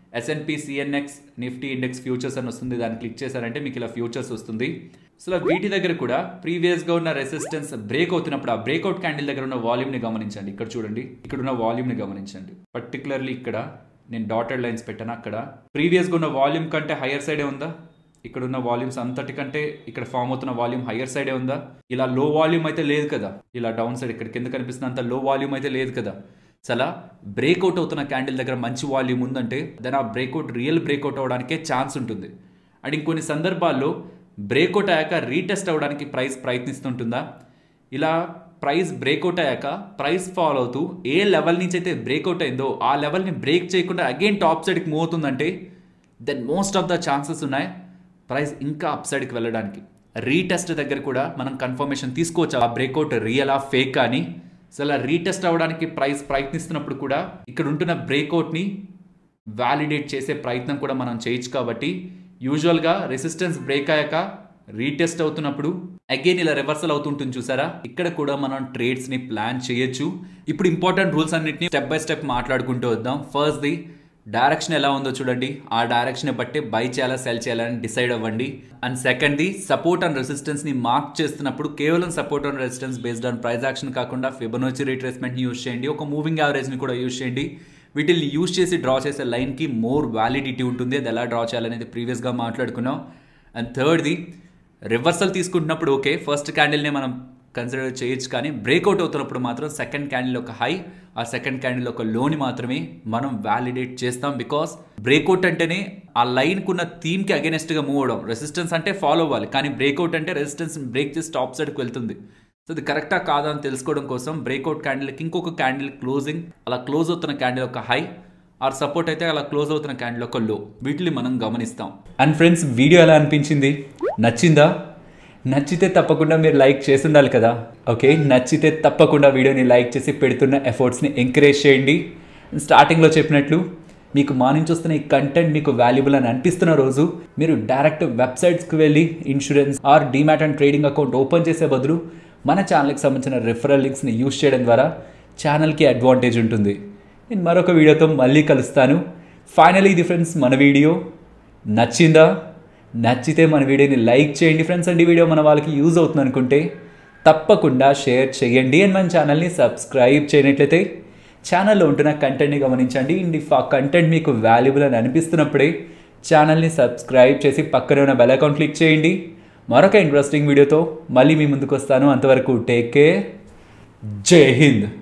S&P CNX Nifty index futures అని వస్తుంది దాన్ని క్లిక్ చేశారంటే మీకు ఇలా ఫ్యూచర్స్ వస్తుంది సో వీటి దగ్గర కూడా ప్రీవియస్గా ఉన్న రెసిస్టెన్స్ బ్రేక్ అవుతున్నప్పుడు ఆ బ్రేక్అవుట్ క్యాండిల్ దగ్గర ఉన్న వాల్యూమ్ని గమనించండి ఇక్కడ చూడండి ఇక్కడ ఉన్న వాల్యూమ్ని గమనించండి పర్టికులర్లీ ఇక్కడ నేను డాటెడ్ లైన్స్ పెట్టాను అక్కడ ప్రీవియస్గా ఉన్న వాల్యూమ్ కంటే హయ్యర్ సైడే ఉందా ఇక్కడ ఉన్న వాల్యూమ్స్ అంతటికంటే ఇక్కడ ఫామ్ అవుతున్న వాల్యూమ్ హయ్యర్ సైడే ఉందా ఇలా లో వాల్యూమ్ అయితే లేదు కదా ఇలా డౌన్ సైడ్ ఇక్కడ కింద కనిపిస్తున్న అంత లో వాల్యూమ్ అయితే లేదు కదా చాలా బ్రేక్అవుట్ అవుతున్న క్యాండిల్ దగ్గర మంచి వాల్యూమ్ ఉందంటే దాని ఆ బ్రేక్అవుట్ రియల్ బ్రేక్అవుట్ అవడానికే ఛాన్స్ ఉంటుంది అండ్ ఇంకొన్ని సందర్భాల్లో బ్రేక్అవుట్ అయ్యాక రీటెస్ట్ అవ్వడానికి ప్రైస్ ప్రయత్నిస్తుంటుందా ఇలా ప్రైస్ బ్రేక్అవుట్ అయ్యాక ప్రైస్ ఫాలో అవుతూ ఏ లెవెల్ నుంచి అయితే బ్రేక్అవుట్ అయిందో ఆ లెవెల్ని బ్రేక్ చేయకుండా అగైన్ టాప్ సైడ్కి మూవ్ అవుతుందంటే then most of the chances ఉన్నాయి ప్రైస్ ఇంకా అప్ సైడ్కి వెళ్ళడానికి రీటెస్ట్ దగ్గర కూడా మనం కన్ఫర్మేషన్ తీసుకోవచ్చు ఆ బ్రేక్అవుట్ రియలా ఫేక్ అని సో అలా రీటెస్ట్ అవ్వడానికి ప్రైస్ ప్రయత్నిస్తున్నప్పుడు కూడా ఇక్కడ ఉంటున్న బ్రేక్అవుట్ని వ్యాలిడేట్ చేసే ప్రయత్నం కూడా మనం చేయొచ్చు కాబట్టి యూజువల్గా రెసిస్టెన్స్ బ్రేక్ అయ్యాక రీటెస్ట్ అవుతున్నప్పుడు అగైన్ ఇలా రివర్సల్ అవుతుంటుంది చూసారా ఇక్కడ కూడా మనం ట్రేడ్స్ ని ప్లాన్ చేయొచ్చు ఇప్పుడు ఇంపార్టెంట్ రూల్స్ అన్నిటిని స్టెప్ బై స్టెప్ మాట్లాడుకుంటూ వద్దాం ఫస్ట్ ది డైరెక్షన్ ఎలా ఉందో చూడండి ఆ డైరెక్షన్ బట్టి బై చేయాలా సెల్ చేయాలని డిసైడ్ అవ్వండి and second the support and resistance ని మార్క్ చేస్తున్నప్పుడు కేవలం support and resistance based on price action కాకుండా ఫిబొనోచి రీట్రేస్మెంట్ ని యూస్ చేయండి ఒక మూవింగ్ యావరేజ్ ని కూడా యూస్ చేయండి వీటిని యూస్ చేసి డ్రా చేసే లైన్కి మోర్ వ్యాలిడిటీ ఉంటుంది అది ఎలా డ్రా చేయాలనేది ప్రీవియస్గా మాట్లాడుకున్నాం అండ్ థర్డ్ది రివర్సల్ తీసుకుంటున్నప్పుడు ఓకే ఫస్ట్ క్యాండిల్నే మనం కన్సిడర్ చేయొచ్చు కానీ బ్రేక్అవుట్ అవుతున్నప్పుడు మాత్రం సెకండ్ క్యాండిల్ ఒక హై ఆ సెకండ్ క్యాండిల్ ఒక లోని మాత్రమే మనం వ్యాలిడేట్ చేస్తాం బికాస్ బ్రేక్అవుట్ అంటేనే ఆ లైన్కి ఉన్న థీమ్కి అగెనెస్ట్గా మూవ్ అవడం రెసిస్టెన్స్ అంటే ఫాలో అవ్వాలి కానీ బ్రేక్అవుట్ అంటే రెసిస్టెన్స్ బ్రేక్ చేసి టాప్ సైడ్కి వెళ్తుంది సో ఇది కరెక్టా కాదా అని తెలుసుకోవడం కోసం బ్రేక్అవుట్ క్యాండిల్కి ఇంకొక క్యాండిల్ క్లోజింగ్ అలా క్లోజ్ అవుతున్న క్యాండిల్ ఒక హై ఆర్ సపోర్ట్ అయితే అలా క్లోజ్ అవుతున్న క్యాండిల్ ఒక లో వీటిని మనం గమనిస్తాం అండ్ ఫ్రెండ్స్ వీడియో ఎలా అనిపించింది నచ్చిందా నచ్చితే తప్పకుండా మీరు లైక్ చేసి ఉండాలి కదా ఓకే నచ్చితే తప్పకుండా వీడియోని లైక్ చేసి పెడుతున్న ఎఫర్ట్స్ని ఎంకరేజ్ చేయండి స్టార్టింగ్లో చెప్పినట్లు మీకు మా నుంచి వస్తున్న ఈ కంటెంట్ మీకు వాల్యుబుల్ అని అనిపిస్తున్న రోజు మీరు డైరెక్ట్ వెబ్సైట్స్కి వెళ్ళి insurance or demat and trading account open చేసే బదులు మన ఛానల్కి సంబంధించిన రెఫరల్ లింక్స్ని యూస్ చేయడం ద్వారా ఛానల్కి అడ్వాంటేజ్ ఉంటుంది నేను మరొక వీడియోతో మళ్ళీ కలుస్తాను ఫైనలీ ఇది ఫ్రెండ్స్ మన వీడియో నచ్చిందా నచ్చితే మన వీడియోని లైక్ చేయండి ఫ్రెండ్స్ అండ్ ఈ వీడియో మన వాళ్ళకి యూజ్ అవుతుంది అనుకుంటే తప్పకుండా షేర్ చేయండి అండ్ మన ఛానల్ని సబ్స్క్రైబ్ చేయనట్లయితే ఛానల్లో ఉంటున్న కంటెంట్ని గమనించండి అండ్ ఇఫ్ ఆ కంటెంట్ మీకు వాల్యుబుల్ అని అనిపిస్తున్నప్పుడే ఛానల్ని సబ్స్క్రైబ్ చేసి పక్కనే ఉన్న బెల్ అకౌంట్ క్లిక్ చేయండి మరొక ఇంట్రెస్టింగ్ వీడియోతో మళ్ళీ మీ ముందుకు వస్తాను అంతవరకు టేక్ కేర్ జై హింద్